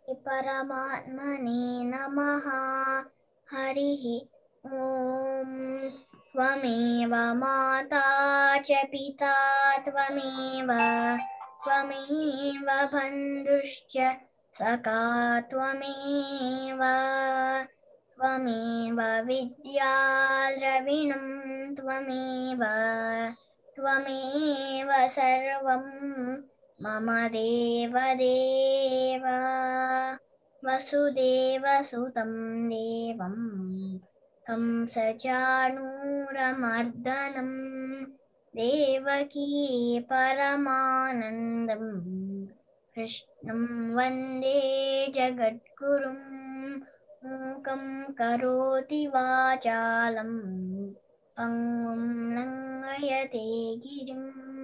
परमात्मने नमः हरिः ॐ त्वमेव माता च पिता त्वमेव त्वमेव बन्धुश्च सखा त्वमेव त्वमेव विद्या द्रविणं त्वमेव त्वमेव सर्वं मम देवदेव वसुदेवसुतं देवं कंसचाणूरमर्दनं देवकी परमानन्दं कृष्णं वन्दे जगद्गुरुं मूकं करोति वाचालं पङ्गुं लङ्घयते गिरिं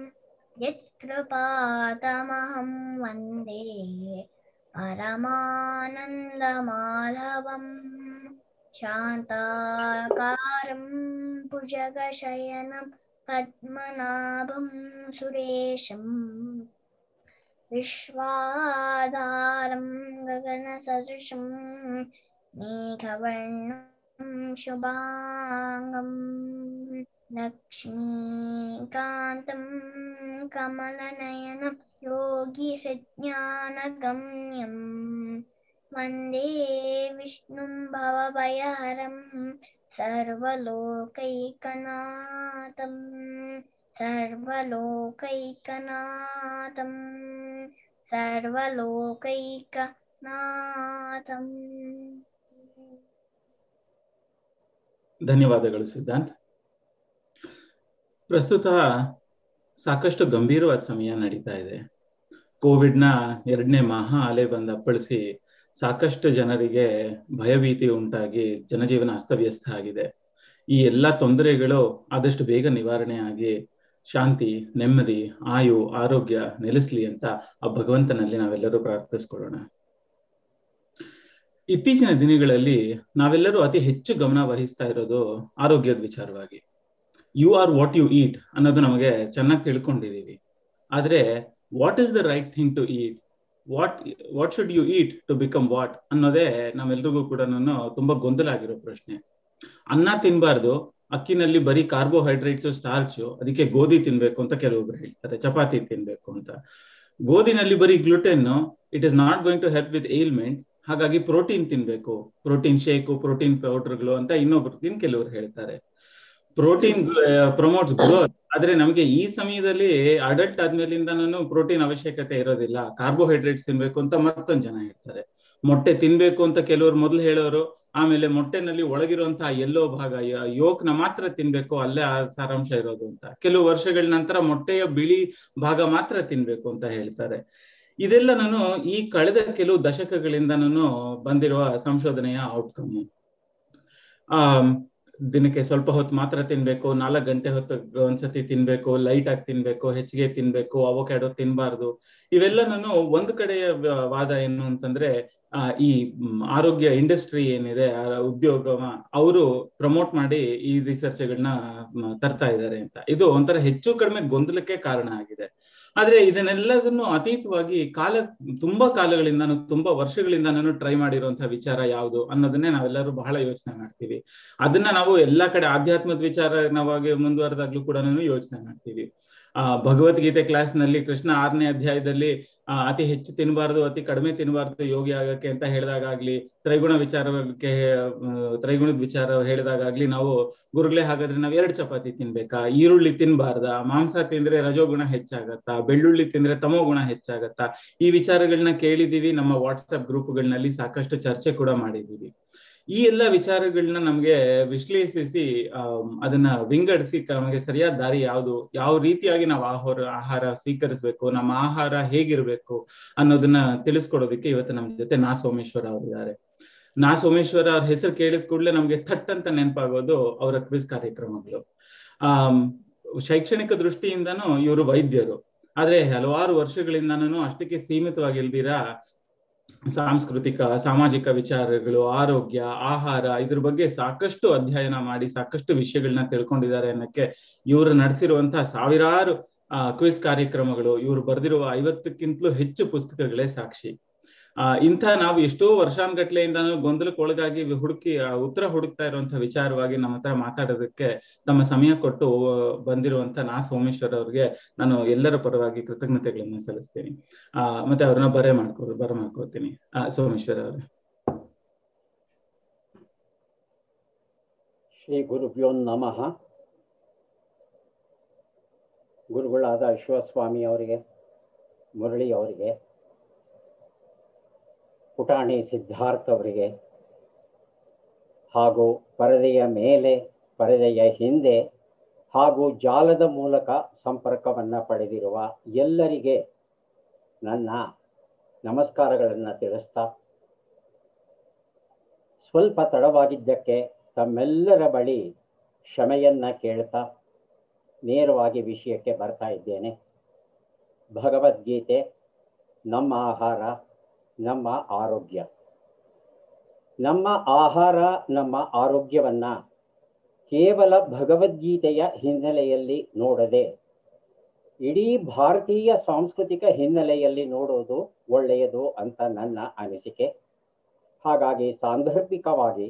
यत्कृपातमहं वन्दे परमानन्दमाधवं शान्ताकारं भुजगशयनं पद्मनाभं सुरेशं विश्वाधारं गगनसदृशं मेघवर्णं शुभाङ्गं लक्ष्मीकान्तं कमलनयनं योगिहृज्ञानगम्यं वन्दे विष्णुं भवभयहरं सर्वलोकैकनाथं सर्वलोकैकनाथं सर्वलोकैकनाथम् ಧನ್ಯವಾದಗಳು ಸಿದ್ಧಾಂತ್ ಪ್ರಸ್ತುತ ಸಾಕಷ್ಟು ಗಂಭೀರವಾದ ಸಮಯ ನಡೀತಾ ಇದೆ ಕೋವಿಡ್ನ ಎರಡನೇ ಮಹಾ ಅಲೆ ಬಂದು ಅಪ್ಪಳಿಸಿ ಸಾಕಷ್ಟು ಜನರಿಗೆ ಭಯಭೀತಿ ಉಂಟಾಗಿ ಜನಜೀವನ ಅಸ್ತವ್ಯಸ್ತ ಆಗಿದೆ ಈ ಎಲ್ಲ ತೊಂದರೆಗಳು ಆದಷ್ಟು ಬೇಗ ನಿವಾರಣೆ ಆಗಿ ಶಾಂತಿ ನೆಮ್ಮದಿ ಆಯು ಆರೋಗ್ಯ ನೆಲೆಸ್ಲಿ ಅಂತ ಆ ಭಗವಂತನಲ್ಲಿ ನಾವೆಲ್ಲರೂ ಪ್ರಾರ್ಥಿಸ್ಕೊಳ್ಳೋಣ ಇತ್ತೀಚಿನ ದಿನಗಳಲ್ಲಿ ನಾವೆಲ್ಲರೂ ಅತಿ ಹೆಚ್ಚು ಗಮನ ವಹಿಸ್ತಾ ಇರೋದು ಆರೋಗ್ಯದ ವಿಚಾರವಾಗಿ you are what you eat ಅನ್ನೋದು ನಮಗೆ ಚೆನ್ನಾಗಿ ತಿಳ್ಕೊಂಡಿದೀವಿ ಆದ್ರೆ what is the right thing to eat what what should you eat to become what ಅನ್ನೋದೇ ನಾವೆಲ್ರಿಗೂ ಕೂಡ ತುಂಬಾ ಗೊಂದಲ ಆಗಿರೋ ಪ್ರಶ್ನೆ ಅನ್ನ ತಿನ್ಬಾರ್ದು ಅಕ್ಕಿನಲ್ಲಿ ಬರೀ ಕಾರ್ಬೋಹೈಡ್ರೇಟ್ಸ್ ಸ್ಟಾರ್ಚ್ ಅದಕ್ಕೆ ಗೋಧಿ ತಿನ್ಬೇಕು ಅಂತ ಕೆಲವೊಬ್ರು ಹೇಳ್ತಾರೆ ಚಪಾತಿ ತಿನ್ಬೇಕು ಅಂತ ಗೋಧಿನಲ್ಲಿ ಬರೀ gluten it is not going to help with ailment ಹಾಗಾಗಿ ಪ್ರೋಟೀನ್ ತಿನ್ಬೇಕು ಪ್ರೋಟೀನ್ ಶೇಕು ಪ್ರೋಟೀನ್ ಪೌಡರ್ಗಳು ಅಂತ ಇನ್ನೊಬ್ರು ಇನ್ ಕೆಲವರು ಹೇಳ್ತಾರೆ ಪ್ರೋಟೀನ್ ಪ್ರಮೋಟ್ಸ್ ಗ್ರೋತ್ ಆದ್ರೆ ನಮಗೆ ಈ ಸಮಯದಲ್ಲಿ ಅಡಲ್ಟ್ ಆದ್ಮೇಲಿಂದನೂ ಪ್ರೋಟೀನ್ ಅವಶ್ಯಕತೆ ಇರೋದಿಲ್ಲ ಕಾರ್ಬೋಹೈಡ್ರೇಟ್ಸ್ ತಿನ್ಬೇಕು ಅಂತ ಮತ್ತೊಂದ್ ಜನ ಹೇಳ್ತಾರೆ ಮೊಟ್ಟೆ ತಿನ್ಬೇಕು ಅಂತ ಕೆಲವರು ಮೊದಲು ಹೇಳೋರು ಆಮೇಲೆ ಮೊಟ್ಟೆನಲ್ಲಿ ಒಳಗಿರುವಂತಹ ಎಲ್ಲೋ ಭಾಗ ಯೋಕ್ನ ಮಾತ್ರ ತಿನ್ಬೇಕು ಅಲ್ಲೇ ಆ ಸಾರಾಂಶ ಇರೋದು ಅಂತ ಕೆಲವು ವರ್ಷಗಳ ನಂತರ ಮೊಟ್ಟೆಯ ಬಿಳಿ ಭಾಗ ಮಾತ್ರ ತಿನ್ಬೇಕು ಅಂತ ಹೇಳ್ತಾರೆ ಇದೆಲ್ಲ ನಾನು ಈ ಕಳೆದ ಕೆಲವು ದಶಕಗಳಿಂದ ನಾನು ಬಂದಿರುವ ಸಂಶೋಧನೆಯ ಔಟ್ಕಮ್ ಆ ದಿನಕ್ಕೆ ಸ್ವಲ್ಪ ಹೊತ್ತು ಮಾತ್ರ ತಿನ್ಬೇಕು ನಾಲ್ಕು ಗಂಟೆ ಹೊತ್ತು ಒಂದ್ಸತಿ ತಿನ್ಬೇಕು ಲೈಟ್ ಆಗಿ ತಿನ್ಬೇಕು ಹೆಚ್ಚಿಗೆ ತಿನ್ಬೇಕು ಅವಕ್ಯಾಡೋ ತಿನ್ಬಾರ್ದು ಇವೆಲ್ಲ ನಾನು ಒಂದು ಕಡೆಯ ವಾದ ಏನು ಅಂತಂದ್ರೆ ಆ ಈ ಆರೋಗ್ಯ ಇಂಡಸ್ಟ್ರಿ ಏನಿದೆ ಉದ್ಯೋಗ ಅವರು ಪ್ರಮೋಟ್ ಮಾಡಿ ಈ ರಿಸರ್ಚ್ಗಳನ್ನ ತರ್ತಾ ಇದ್ದಾರೆ ಅಂತ ಇದು ಒಂಥರ ಹೆಚ್ಚು ಕಡಿಮೆ ಗೊಂದಲಕ್ಕೆ ಕಾರಣ ಆಗಿದೆ ಆದ್ರೆ ಇದನ್ನೆಲ್ಲದನ್ನು ಅತೀತವಾಗಿ ಕಾಲ ತುಂಬಾ ಕಾಲಗಳಿಂದ ತುಂಬಾ ವರ್ಷಗಳಿಂದ ನಾನು ಟ್ರೈ ಮಾಡಿರುವಂತಹ ವಿಚಾರ ಯಾವುದು ಅನ್ನೋದನ್ನೇ ನಾವೆಲ್ಲರೂ ಬಹಳ ಯೋಚನೆ ಮಾಡ್ತೀವಿ ಅದನ್ನ ನಾವು ಎಲ್ಲಾ ಕಡೆ ಆಧ್ಯಾತ್ಮದ ವಿಚಾರವಾಗಿ ಮುಂದುವರೆದಾಗ್ಲೂ ಕೂಡ ಯೋಚನೆ ಮಾಡ್ತೀವಿ ಆ ಭಗವದ್ಗೀತೆ ಕ್ಲಾಸ್ ನಲ್ಲಿ ಕೃಷ್ಣ ಆರನೇ ಅಧ್ಯಾಯದಲ್ಲಿ ಆ ಅತಿ ಹೆಚ್ಚು ತಿನ್ನಬಾರ್ದು ಅತಿ ಕಡಿಮೆ ತಿನ್ನಬಾರ್ದು ಯೋಗಿ ಆಗಕ್ಕೆ ಅಂತ ಹೇಳಿದಾಗ್ಲಿ ತ್ರೈಗುಣ ವಿಚಾರಕ್ಕೆ ತ್ರೈಗುಣದ ವಿಚಾರ ಹೇಳಿದಾಗ್ಲಿ ನಾವು ಗುರುಗಳೇ ಹಾಗಾದ್ರೆ ನಾವ್ ಎರಡು ಚಪಾತಿ ತಿನ್ಬೇಕಾ ಈರುಳ್ಳಿ ತಿನ್ಬಾರ್ದ ಮಾಂಸ ತಿಂದ್ರೆ ರಜೋಗುಣ ಹೆಚ್ಚಾಗತ್ತಾ ಬೆಳ್ಳುಳ್ಳಿ ತಿಂದ್ರೆ ತಮೋಗುಣ ಹೆಚ್ಚಾಗತ್ತಾ ಈ ವಿಚಾರಗಳನ್ನ ಕೇಳಿದೀವಿ ನಮ್ಮ ವಾಟ್ಸ್ಆಪ್ ಗ್ರೂಪ್ಗಳಲ್ಲಿ ಸಾಕಷ್ಟು ಚರ್ಚೆ ಕೂಡ ಮಾಡಿದೀವಿ ಈ ಎಲ್ಲ ವಿಚಾರಗಳನ್ನ ನಮ್ಗೆ ವಿಶ್ಲೇಷಿಸಿ ಅದನ್ನ ವಿಂಗಡಿಸಿ ನಮಗೆ ಸರಿಯಾದ ದಾರಿ ಯಾವುದು ಯಾವ ರೀತಿಯಾಗಿ ನಾವು ಆಹಾರ ಆಹಾರ ಸ್ವೀಕರಿಸಬೇಕು ನಮ್ಮ ಆಹಾರ ಹೇಗಿರ್ಬೇಕು ಅನ್ನೋದನ್ನ ತಿಳಿಸ್ಕೊಡೋದಕ್ಕೆ ಇವತ್ತು ನಮ್ಮ ಜೊತೆ ನಾ ಸೋಮೇಶ್ವರ ಅವರಿದ್ದಾರೆ ನಾ ಸೋಮೇಶ್ವರ ಅವ್ರ ಹೆಸರು ಕೇಳಿದ ಕೂಡಲೇ ನಮ್ಗೆ ಥಟ್ ಅಂತ ನೆನಪಾಗೋದು ಅವರ ಕ್ವಿಸ್ ಕಾರ್ಯಕ್ರಮಗಳು ಆ ಶೈಕ್ಷಣಿಕ ದೃಷ್ಟಿಯಿಂದನೂ ಇವರು ವೈದ್ಯರು ಆದ್ರೆ ಹಲವಾರು ವರ್ಷಗಳಿಂದನೂ ಅಷ್ಟಕ್ಕೆ ಸೀಮಿತವಾಗಿಲ್ದಿರಾ ಸಾಂಸ್ಕೃತಿಕ ಸಾಮಾಜಿಕ ವಿಚಾರಗಳು ಆರೋಗ್ಯ ಆಹಾರ ಇದ್ರ ಬಗ್ಗೆ ಸಾಕಷ್ಟು ಅಧ್ಯಯನ ಮಾಡಿ ಸಾಕಷ್ಟು ವಿಷಯಗಳನ್ನ ತಿಳ್ಕೊಂಡಿದ್ದಾರೆ ಅನ್ನಕ್ಕೆ ಇವರು ನಡೆಸಿರುವಂತಹ ಸಾವಿರಾರು ಕ್ವಿಸ್ ಕಾರ್ಯಕ್ರಮಗಳು ಇವರು ಬರೆದಿರುವ ಐವತ್ತಕ್ಕಿಂತಲೂ ಹೆಚ್ಚು ಪುಸ್ತಕಗಳೇ ಸಾಕ್ಷಿ ಆ ಇಂಥ ನಾವು ಎಷ್ಟೋ ವರ್ಷಾನ್ಗಟ್ಲೆಯಿಂದಾನು ಗೊಂದಲಕ್ಕೆ ಒಳಗಾಗಿ ಹುಡುಕಿ ಆ ಉತ್ತರ ಹುಡುಕ್ತಾ ಇರುವಂತಹ ವಿಚಾರವಾಗಿ ನಮ್ಮ ಹತ್ರ ಮಾತಾಡೋದಕ್ಕೆ ತಮ್ಮ ಸಮಯ ಕೊಟ್ಟು ಬಂದಿರುವಂತ ನಾ ಸೋಮೇಶ್ವರ್ ಅವ್ರಿಗೆ ನಾನು ಎಲ್ಲರ ಪರವಾಗಿ ಕೃತಜ್ಞತೆಗಳನ್ನು ಸಲ್ಲಿಸ್ತೀನಿ ಆ ಮತ್ತೆ ಅವ್ರನ್ನ ಬರೆ ಮಾಡ್ಕೋ ಬರ ಮಾಡ್ಕೋತೀನಿ ಆ ಸೋಮೇಶ್ವರ್ ಅವರು ಶ್ರೀ ಗುರುಭ್ಯೋ ನಮಃ ಗುರುಗಳಾದ ಶಿವಸ್ವಾಮಿ ಅವರಿಗೆ ಮುರಳಿ ಅವರಿಗೆ ಪುಟಾಣಿ ಸಿದ್ಧಾರ್ಥ ಅವರಿಗೆ ಹಾಗೂ ಪರದೆಯ ಮೇಲೆ ಪರದೆಯ ಹಿಂದೆ ಹಾಗೂ ಜಾಲದ ಮೂಲಕ ಸಂಪರ್ಕವನ್ನು ಪಡೆದಿರುವ ಎಲ್ಲರಿಗೆ ನನ್ನ ನಮಸ್ಕಾರಗಳನ್ನು ತಿಳಿಸ್ತಾ ಸ್ವಲ್ಪ ತಡವಾಗಿದ್ದಕ್ಕೆ ತಮ್ಮೆಲ್ಲರ ಬಳಿ ಕ್ಷಮೆಯನ್ನ ಕೇಳ್ತಾ ನೇರವಾಗಿ ವಿಷಯಕ್ಕೆ ಬರ್ತಾ ಇದ್ದೇನೆ ಭಗವದ್ಗೀತೆ ನಮ್ಮ ಆಹಾರ ನಮ್ಮ ಆರೋಗ್ಯ ನಮ್ಮ ಆಹಾರ ನಮ್ಮ ಆರೋಗ್ಯವನ್ನ ಕೇವಲ ಭಗವದ್ಗೀತೆಯ ಹಿನ್ನೆಲೆಯಲ್ಲಿ ನೋಡದೆ ಇಡೀ ಭಾರತೀಯ ಸಾಂಸ್ಕೃತಿಕ ಹಿನ್ನೆಲೆಯಲ್ಲಿ ನೋಡೋದು ಒಳ್ಳೆಯದು ಅಂತ ನನ್ನ ಅನಿಸಿಕೆ ಹಾಗಾಗಿ ಸಾಂದರ್ಭಿಕವಾಗಿ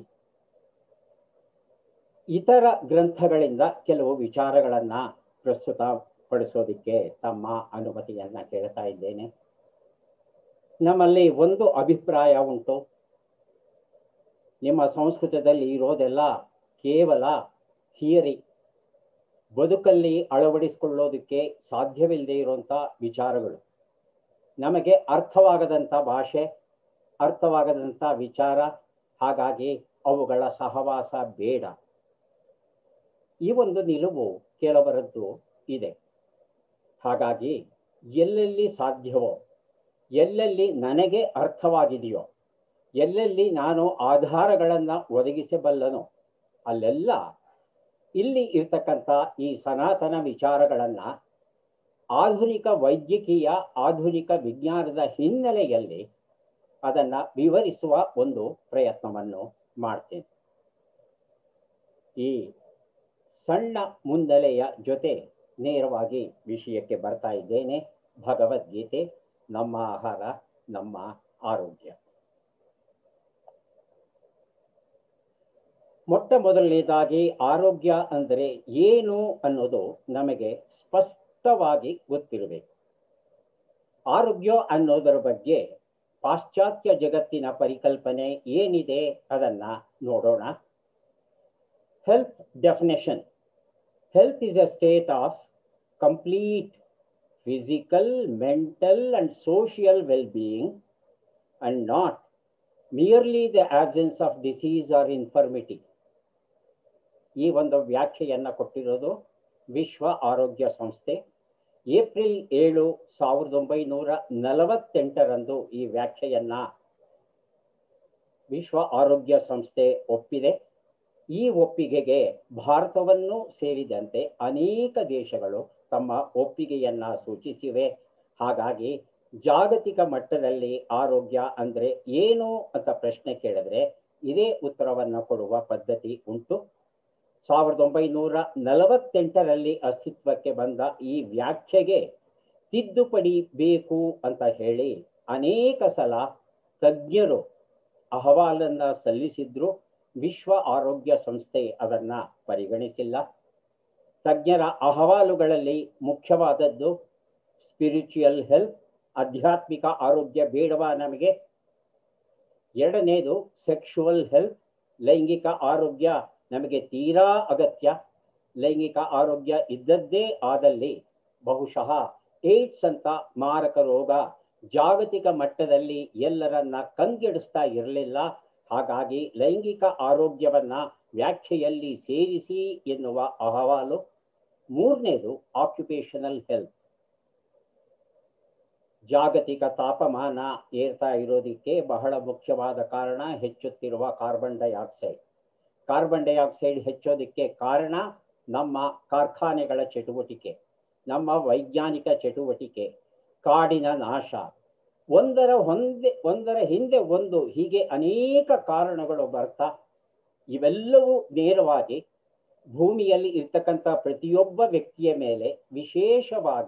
ಇತರ ಗ್ರಂಥಗಳಿಂದ ಕೆಲವು ವಿಚಾರಗಳನ್ನ ಪ್ರಸ್ತುತ ಪಡಿಸೋದಿಕ್ಕೆ ತಮ್ಮ ಅನುಮತಿಯನ್ನ ಕೇಳ್ತಾ ಇದ್ದೇನೆ ನಮ್ಮಲ್ಲಿ ಒಂದು ಅಭಿಪ್ರಾಯ ಉಂಟು ನಿಮ್ಮ ಸಂಸ್ಕೃತದಲ್ಲಿ ಇರೋದೆಲ್ಲ ಕೇವಲ ಥಿಯರಿ ಬದುಕಲ್ಲಿ ಅಳವಡಿಸಿಕೊಳ್ಳೋದಕ್ಕೆ ಸಾಧ್ಯವಿಲ್ಲದೆ ಇರುವಂಥ ವಿಚಾರಗಳು ನಮಗೆ ಅರ್ಥವಾಗದಂಥ ಭಾಷೆ ಅರ್ಥವಾಗದಂಥ ವಿಚಾರ ಹಾಗಾಗಿ ಅವುಗಳ ಸಹವಾಸ ಬೇಡ ಈ ಒಂದು ನಿಲುವು ಕೆಲವರದ್ದು ಇದೆ ಹಾಗಾಗಿ ಎಲ್ಲೆಲ್ಲಿ ಸಾಧ್ಯವೋ ಎಲ್ಲೆಲ್ಲಿ ನನಗೆ ಅರ್ಥವಾಗಿದೆಯೋ ಎಲ್ಲೆಲ್ಲಿ ನಾನು ಆಧಾರಗಳನ್ನು ಒದಗಿಸಬಲ್ಲನೋ ಅಲ್ಲೆಲ್ಲ ಇಲ್ಲಿ ಇರ್ತಕ್ಕಂಥ ಈ ಸನಾತನ ವಿಚಾರಗಳನ್ನು ಆಧುನಿಕ ವೈದ್ಯಕೀಯ ಆಧುನಿಕ ವಿಜ್ಞಾನದ ಹಿನ್ನೆಲೆಯಲ್ಲಿ ಅದನ್ನು ವಿವರಿಸುವ ಒಂದು ಪ್ರಯತ್ನವನ್ನು ಮಾಡ್ತೇನೆ ಈ ಸಣ್ಣ ಮುನ್ನೆಲೆಯ ಜೊತೆ ನೇರವಾಗಿ ವಿಷಯಕ್ಕೆ ಬರ್ತಾ ಇದ್ದೇನೆ ಭಗವದ್ಗೀತೆ ನಮ್ಮ ಆಹಾರ ನಮ್ಮ ಆರೋಗ್ಯ ಮೊಟ್ಟ ಮೊದಲನೇದಾಗಿ ಆರೋಗ್ಯ ಅಂದರೆ ಏನು ಅನ್ನೋದು ನಮಗೆ ಸ್ಪಷ್ಟವಾಗಿ ಗೊತ್ತಿರಬೇಕು ಆರೋಗ್ಯ ಅನ್ನೋದರ ಬಗ್ಗೆ ಪಾಶ್ಚಾತ್ಯ ಜಗತ್ತಿನ ಪರಿಕಲ್ಪನೆ ಏನಿದೆ ಅದನ್ನ ನೋಡೋಣ health definition health is a state of complete physical mental and social well being and not merely the absence of disease or infirmity ಈ ಒಂದು ವ್ಯಾಖ್ಯೆಯನ್ನು ಕೊಟ್ಟಿರೋದು ವಿಶ್ವ ಆರೋಗ್ಯ ಸಂಸ್ಥೆ ಏಪ್ರಿಲ್ ಏಳು ಸಾವಿರದ ಒಂಬೈನೂರ ನಲವತ್ತೆಂಟರಂದು ಈ ವ್ಯಾಖ್ಯೆಯನ್ನ ವಿಶ್ವ ಆರೋಗ್ಯ ಸಂಸ್ಥೆ ಒಪ್ಪಿದೆ ಈ ಒಪ್ಪಿಗೆಗೆ ಭಾರತವನ್ನು ಸೇರಿದಂತೆ ಅನೇಕ ದೇಶಗಳು ತಮ್ಮ ಒಪ್ಪಿಗೆಯನ್ನ ಸೂಚಿಸಿವೆ ಹಾಗಾಗಿ ಜಾಗತಿಕ ಮಟ್ಟದಲ್ಲಿ ಆರೋಗ್ಯ ಅಂದ್ರೆ ಏನು ಅಂತ ಪ್ರಶ್ನೆ ಕೇಳಿದ್ರೆ ಇದೇ ಉತ್ತರವನ್ನು ಕೊಡುವ ಪದ್ಧತಿ ಉಂಟು ಸಾವಿರದ ಒಂಬೈನೂರ ನಲವತ್ತೆಂಟರಲ್ಲಿ ಅಸ್ತಿತ್ವಕ್ಕೆ ಬಂದ ಈ ವ್ಯಾಖ್ಯೆಗೆ ತಿದ್ದುಪಡಿ ಬೇಕು ಅಂತ ಹೇಳಿ ಅನೇಕ ಸಲ ತಜ್ಞರು ಅಹವಾಲನ್ನ ಸಲ್ಲಿಸಿದ್ರು ವಿಶ್ವ ಆರೋಗ್ಯ ಸಂಸ್ಥೆ ಅದನ್ನ ಪರಿಗಣಿಸಿಲ್ಲ ತಜ್ಞರ ಅಹವಾಲುಗಳಲ್ಲಿ ಮುಖ್ಯವಾದದ್ದು ಸ್ಪಿರಿಚುಯಲ್ ಹೆಲ್ತ್ ಆಧ್ಯಾತ್ಮಿಕ ಆರೋಗ್ಯ ಬೇಡವಾ ನಮಗೆ ಎರಡನೇದು ಸೆಕ್ಷುವಲ್ ಹೆಲ್ತ್ ಲೈಂಗಿಕ ಆರೋಗ್ಯ ನಮಗೆ ತೀರಾ ಅಗತ್ಯ ಲೈಂಗಿಕ ಆರೋಗ್ಯ ಇದ್ದದ್ದೇ ಆದಲ್ಲಿ ಬಹುಶಃ ಏಡ್ಸ್ ಅಂತ ಮಾರಕ ರೋಗ ಜಾಗತಿಕ ಮಟ್ಟದಲ್ಲಿ ಎಲ್ಲರನ್ನ ಕಂಗೆಡಿಸ್ತಾ ಇರಲಿಲ್ಲ ಹಾಗಾಗಿ ಲೈಂಗಿಕ ಆರೋಗ್ಯವನ್ನ ವ್ಯಾಖ್ಯೆಯಲ್ಲಿ ಸೇರಿಸಿ ಎನ್ನುವ ಅಹವಾಲು ಮೂರನೇದು ಆಕ್ಯುಪೇಷನಲ್ ಹೆಲ್ತ್ ಜಾಗತಿಕ ತಾಪಮಾನ ಏರ್ತಾ ಇರೋದಕ್ಕೆ ಬಹಳ ಮುಖ್ಯವಾದ ಕಾರಣ ಹೆಚ್ಚುತ್ತಿರುವ ಕಾರ್ಬನ್ ಡೈಆಕ್ಸೈಡ್ ಕಾರ್ಬನ್ ಡೈಆಕ್ಸೈಡ್ ಹೆಚ್ಚೋದಕ್ಕೆ ಕಾರಣ ನಮ್ಮ ಕಾರ್ಖಾನೆಗಳ ಚಟುವಟಿಕೆ ನಮ್ಮ ವೈಜ್ಞಾನಿಕ ಚಟುವಟಿಕೆ ಕಾಡಿನ ನಾಶ ಒಂದರ ಹೊಂದೆ ಒಂದರ ಹಿಂದೆ ಒಂದು ಹೀಗೆ ಅನೇಕ ಕಾರಣಗಳು ಬರ್ತಾ ಇವೆಲ್ಲವೂ ನೇರವಾಗಿ ಭೂಮಿಯಲ್ಲಿ ಇರ್ತಕ್ಕಂಥ ಪ್ರತಿಯೊಬ್ಬ ವ್ಯಕ್ತಿಯ ಮೇಲೆ ವಿಶೇಷವಾಗಿ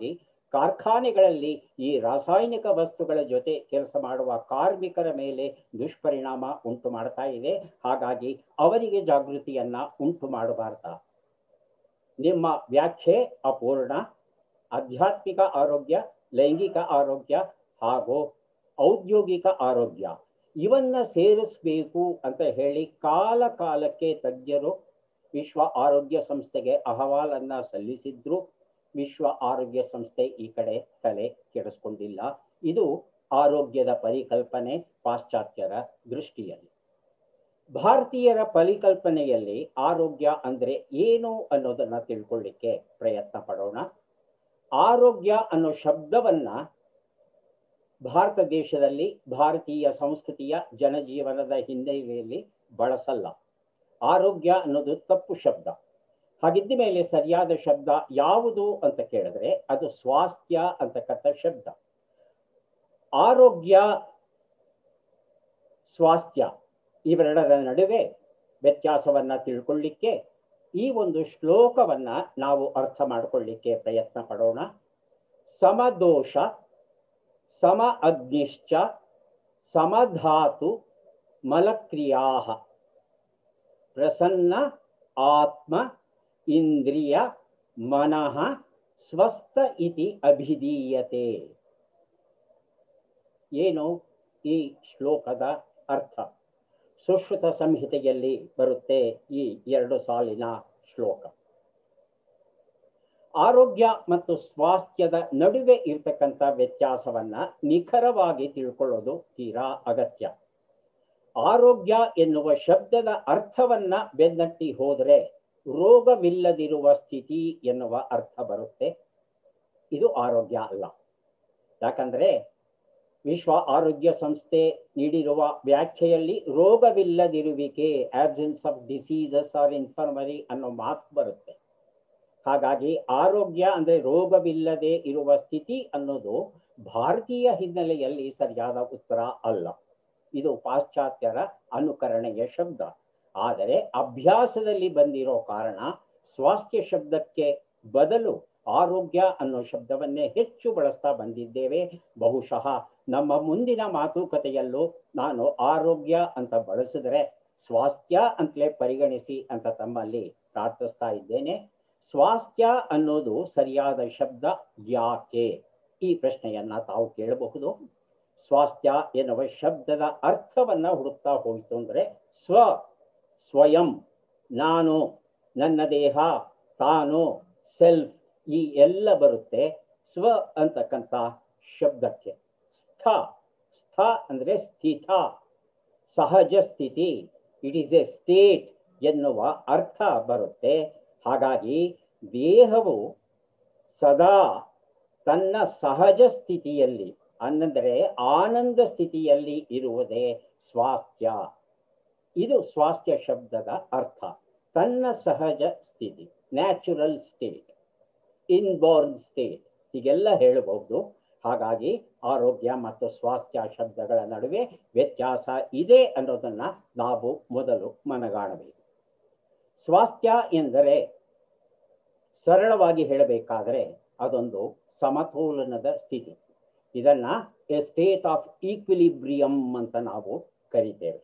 ಕಾರ್ಖಾನೆಗಳಲ್ಲಿ ಈ ರಾಸಾಯನಿಕ ವಸ್ತುಗಳ ಜೊತೆ ಕೆಲಸ ಮಾಡುವ ಕಾರ್ಮಿಕರ ಮೇಲೆ ದುಷ್ಪರಿಣಾಮ ಉಂಟು ಮಾಡ್ತಾ ಇದೆ ಹಾಗಾಗಿ ಅವರಿಗೆ ಜಾಗೃತಿಯನ್ನ ಉಂಟು ಮಾಡಬಾರ್ದ ನಿಮ್ಮ ವ್ಯಾಖ್ಯೆ ಅಪೂರ್ಣ ಆಧ್ಯಾತ್ಮಿಕ ಆರೋಗ್ಯ ಲೈಂಗಿಕ ಆರೋಗ್ಯ ಹಾಗೂ ಔದ್ಯೋಗಿಕ ಆರೋಗ್ಯ ಇವನ್ನ ಸೇರಿಸಬೇಕು ಅಂತ ಹೇಳಿ ಕಾಲ ಕಾಲಕ್ಕೆ ತಜ್ಞರು ವಿಶ್ವ ಆರೋಗ್ಯ ಸಂಸ್ಥೆಗೆ ಅಹವಾಲನ್ನ ಸಲ್ಲಿಸಿದ್ರು ವಿಶ್ವ ಆರೋಗ್ಯ ಸಂಸ್ಥೆ ಈ ಕಡೆ ತಲೆ ಕೆಡಿಸ್ಕೊಂಡಿಲ್ಲ ಇದು ಆರೋಗ್ಯದ ಪರಿಕಲ್ಪನೆ ಪಾಶ್ಚಾತ್ಯರ ದೃಷ್ಟಿಯಲ್ಲಿ ಭಾರತೀಯರ ಪರಿಕಲ್ಪನೆಯಲ್ಲಿ ಆರೋಗ್ಯ ಅಂದ್ರೆ ಏನು ಅನ್ನೋದನ್ನ ತಿಳ್ಕೊಳ್ಳಿಕ್ಕೆ ಪ್ರಯತ್ನ ಪಡೋಣ ಆರೋಗ್ಯ ಅನ್ನೋ ಶಬ್ದವನ್ನ ಭಾರತ ದೇಶದಲ್ಲಿ ಭಾರತೀಯ ಸಂಸ್ಕೃತಿಯ ಜನಜೀವನದ ಹಿನ್ನೆಲೆಯಲ್ಲಿ ಬಳಸಲ್ಲ ಆರೋಗ್ಯ ಅನ್ನೋದು ತಪ್ಪು ಶಬ್ದ ಹಾಗಿದ್ದ ಮೇಲೆ ಸರಿಯಾದ ಶಬ್ದ ಯಾವುದು ಅಂತ ಕೇಳಿದ್ರೆ ಅದು ಸ್ವಾಸ್ಥ್ಯ ಅಂತಕ್ಕಂಥ ಶಬ್ದ ಆರೋಗ್ಯ ಸ್ವಾಸ್ಥ್ಯ ಇವೆರಡರ ನಡುವೆ ವ್ಯತ್ಯಾಸವನ್ನ ತಿಳ್ಕೊಳ್ಳಿಕ್ಕೆ ಈ ಒಂದು ಶ್ಲೋಕವನ್ನ ನಾವು ಅರ್ಥ ಮಾಡಿಕೊಳ್ಳಿಕ್ಕೆ ಪ್ರಯತ್ನ ಪಡೋಣ ಸಮದೋಷ ಸಮ ಅಗ್ನಿಶ್ಚ ಸಮಧಾತು ಮಲಕ್ರಿಯಾ ಪ್ರಸನ್ನ ಆತ್ಮ ಇಂದ್ರಿಯ ಮನಃ ಸ್ವಸ್ಥ ಇತಿ ಅಭಿಧೀಯತೆ ಏನು ಈ ಶ್ಲೋಕದ ಅರ್ಥ ಸುಶ್ರುತ ಸಂಹಿತೆಯಲ್ಲಿ ಬರುತ್ತೆ ಈ ಎರಡು ಸಾಲಿನ ಶ್ಲೋಕ ಆರೋಗ್ಯ ಮತ್ತು ಸ್ವಾಸ್ಥ್ಯದ ನಡುವೆ ಇರ್ತಕ್ಕಂಥ ವ್ಯತ್ಯಾಸವನ್ನ ನಿಖರವಾಗಿ ತಿಳ್ಕೊಳ್ಳೋದು ತೀರಾ ಅಗತ್ಯ ಆರೋಗ್ಯ ಎನ್ನುವ ಶಬ್ದದ ಅರ್ಥವನ್ನ ಬೆನ್ನಟ್ಟಿ ಹೋದರೆ ರೋಗವಿಲ್ಲದಿರುವ ಸ್ಥಿತಿ ಎನ್ನುವ ಅರ್ಥ ಬರುತ್ತೆ ಇದು ಆರೋಗ್ಯ ಅಲ್ಲ ಯಾಕಂದ್ರೆ ವಿಶ್ವ ಆರೋಗ್ಯ ಸಂಸ್ಥೆ ನೀಡಿರುವ ವ್ಯಾಖ್ಯೆಯಲ್ಲಿ ರೋಗವಿಲ್ಲದಿರುವಿಕೆ absence of diseases or infirmary ಅನ್ನೋ ಮಾತು ಬರುತ್ತೆ ಹಾಗಾಗಿ ಆರೋಗ್ಯ ಅಂದ್ರೆ ರೋಗವಿಲ್ಲದೆ ಇರುವ ಸ್ಥಿತಿ ಅನ್ನೋದು ಭಾರತೀಯ ಹಿನ್ನೆಲೆಯಲ್ಲಿ ಸರಿಯಾದ ಉತ್ತರ ಅಲ್ಲ ಇದು ಪಾಶ್ಚಾತ್ಯರ ಅನುಕರಣೆಯ ಶಬ್ದ ಆದರೆ ಅಭ್ಯಾಸದಲ್ಲಿ ಬಂದಿರೋ ಕಾರಣ ಸ್ವಾಸ್ಥ್ಯ ಶಬ್ದಕ್ಕೆ ಬದಲು ಆರೋಗ್ಯ ಅನ್ನೋ ಶಬ್ದವನ್ನೇ ಹೆಚ್ಚು ಬಳಸ್ತಾ ಬಂದಿದ್ದೇವೆ ಬಹುಶಃ ನಮ್ಮ ಮುಂದಿನ ಮಾತುಕತೆಯಲ್ಲೂ ನಾನು ಆರೋಗ್ಯ ಅಂತ ಬಳಸಿದ್ರೆ ಸ್ವಾಸ್ಥ್ಯ ಅಂತಲೇ ಪರಿಗಣಿಸಿ ಅಂತ ತಮ್ಮಲ್ಲಿ ಪ್ರಾರ್ಥಿಸ್ತಾ ಇದ್ದೇನೆ ಸ್ವಾಸ್ಥ್ಯ ಅನ್ನೋದು ಸರಿಯಾದ ಶಬ್ದ ಯಾಕೆ ಈ ಪ್ರಶ್ನೆಯನ್ನ ತಾವು ಕೇಳಬಹುದು ಸ್ವಾಸ್ಥ್ಯ ಎನ್ನುವ ಶಬ್ದದ ಅರ್ಥವನ್ನ ಹುಡುಕ್ತಾ ಹೋಯಿತು ಅಂದ್ರೆ ಸ್ವ ಸ್ವಯಂ ನಾನು ನನ್ನ ದೇಹ ತಾನು ಸೆಲ್ಫ್ ಈ ಎಲ್ಲ ಬರುತ್ತೆ ಸ್ವ ಅಂತಕ್ಕಂಥ ಶಬ್ದಕ್ಕೆ ಸ್ಥ ಸ್ಥ ಅಂದ್ರೆ ಸ್ಥಿತ ಸಹಜ ಸ್ಥಿತಿ ಇಟ್ ಈಸ್ ಎ ಸ್ಟೇಟ್ ಎನ್ನುವ ಅರ್ಥ ಬರುತ್ತೆ ಹಾಗಾಗಿ ದೇಹವು ಸದಾ ತನ್ನ ಸಹಜ ಸ್ಥಿತಿಯಲ್ಲಿ ಅಂದರೆ ಆನಂದ ಸ್ಥಿತಿಯಲ್ಲಿ ಇರುವುದೇ ಸ್ವಾಸ್ಥ್ಯ ಇದು ಸ್ವಾಸ್ಥ್ಯ ಶಬ್ದದ ಅರ್ಥ ತನ್ನ ಸಹಜ ಸ್ಥಿತಿ ನ್ಯಾಚುರಲ್ ಸ್ಟೇಟ್ ಇನ್ಬೋರ್ನ್ ಸ್ಟೇಟ್ ಹೀಗೆಲ್ಲ ಹೇಳಬಹುದು ಹಾಗಾಗಿ ಆರೋಗ್ಯ ಮತ್ತು ಸ್ವಾಸ್ಥ್ಯ ಶಬ್ದಗಳ ನಡುವೆ ವ್ಯತ್ಯಾಸ ಇದೆ ಅನ್ನೋದನ್ನ ನಾವು ಮೊದಲು ಮನಗಾಣಬೇಕು ಸ್ವಾಸ್ಥ್ಯ ಎಂದರೆ ಸರಳವಾಗಿ ಹೇಳಬೇಕಾದರೆ ಅದೊಂದು ಸಮತೋಲನದ ಸ್ಥಿತಿ ಇದನ್ನ ಎ ಸ್ಟೇಟ್ ಆಫ್ ಈಕ್ವಿಲಿಬ್ರಿಯಂ ಅಂತ ನಾವು ಕರಿತೇವೆ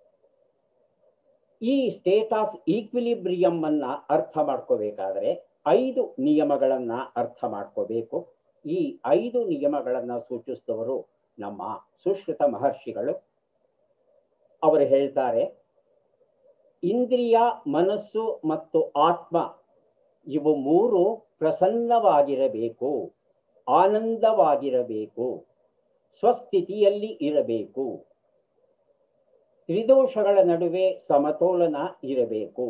ಈ ಸ್ಟೇಟ್ ಆಫ್ ಈಕ್ವಿಲಿಬ್ರಿಯಂ ಅನ್ನ ಅರ್ಥ ಮಾಡ್ಕೋಬೇಕಾದ್ರೆ ಐದು ನಿಯಮಗಳನ್ನ ಅರ್ಥ ಮಾಡ್ಕೋಬೇಕು ಈ ಐದು ನಿಯಮಗಳನ್ನ ಸೂಚಿಸಿದವರು ನಮ್ಮ ಸುಶ್ರುತ ಮಹರ್ಷಿಗಳು ಅವರು ಹೇಳ್ತಾರೆ ಇಂದ್ರಿಯ ಮನಸ್ಸು ಮತ್ತು ಆತ್ಮ ಇವು ಮೂರು ಪ್ರಸನ್ನವಾಗಿರಬೇಕು ಆನಂದವಾಗಿರಬೇಕು ಸ್ವಸ್ಥಿತಿಯಲ್ಲಿ ಇರಬೇಕು ತ್ರಿದೋಷಗಳ ನಡುವೆ ಸಮತೋಲನ ಇರಬೇಕು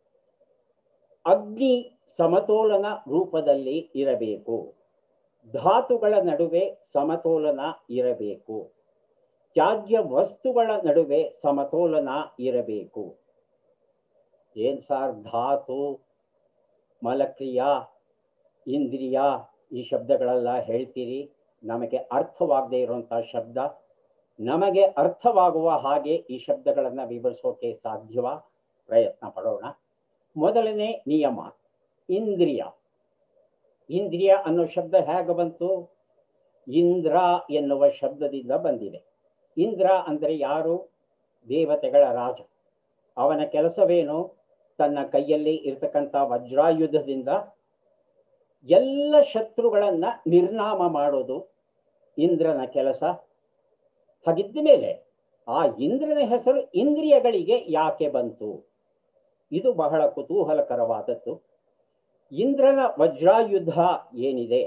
ಅಗ್ನಿ ಸಮತೋಲನ ರೂಪದಲ್ಲಿ ಇರಬೇಕು ಧಾತುಗಳ ನಡುವೆ ಸಮತೋಲನ ಇರಬೇಕು ತ್ಯಾಜ್ಯ ವಸ್ತುಗಳ ನಡುವೆ ಸಮತೋಲನ ಇರಬೇಕು ಏನ್ ಸಾರ್ ಧಾತು ಮಲಕ್ರಿಯ ಇಂದ್ರಿಯ ಈ ಶಬ್ದಗಳೆಲ್ಲ ಹೇಳ್ತೀರಿ ನಮಗೆ ಅರ್ಥವಾಗದೇ ಇರುವಂತಹ ಶಬ್ದ ನಮಗೆ ಅರ್ಥವಾಗುವ ಹಾಗೆ ಈ ಶಬ್ದಗಳನ್ನು ವಿವರಿಸೋಕೆ ಸಾಧ್ಯವ ಪ್ರಯತ್ನ ಪಡೋಣ ಮೊದಲನೇ ನಿಯಮ ಇಂದ್ರಿಯ ಇಂದ್ರಿಯ ಅನ್ನೋ ಶಬ್ದ ಹೇಗೆ ಬಂತು ಇಂದ್ರ ಎನ್ನುವ ಶಬ್ದದಿಂದ ಬಂದಿದೆ ಇಂದ್ರ ಅಂದರೆ ಯಾರು ದೇವತೆಗಳ ರಾಜ ಅವನ ಕೆಲಸವೇನು ತನ್ನ ಕೈಯಲ್ಲಿ ಇರ್ತಕ್ಕಂಥ ವಜ್ರಾಯುಧದಿಂದ ಎಲ್ಲ ಶತ್ರುಗಳನ್ನ ನಿರ್ನಾಮ ಮಾಡೋದು ಇಂದ್ರನ ಕೆಲಸ ಹಾಗಿದ್ದ ಮೇಲೆ ಆ ಇಂದ್ರನ ಹೆಸರು ಇಂದ್ರಿಯಗಳಿಗೆ ಯಾಕೆ ಬಂತು ಇದು ಬಹಳ ಕುತೂಹಲಕರವಾದದ್ದು ಇಂದ್ರನ ವಜ್ರಾಯುಧ ಏನಿದೆ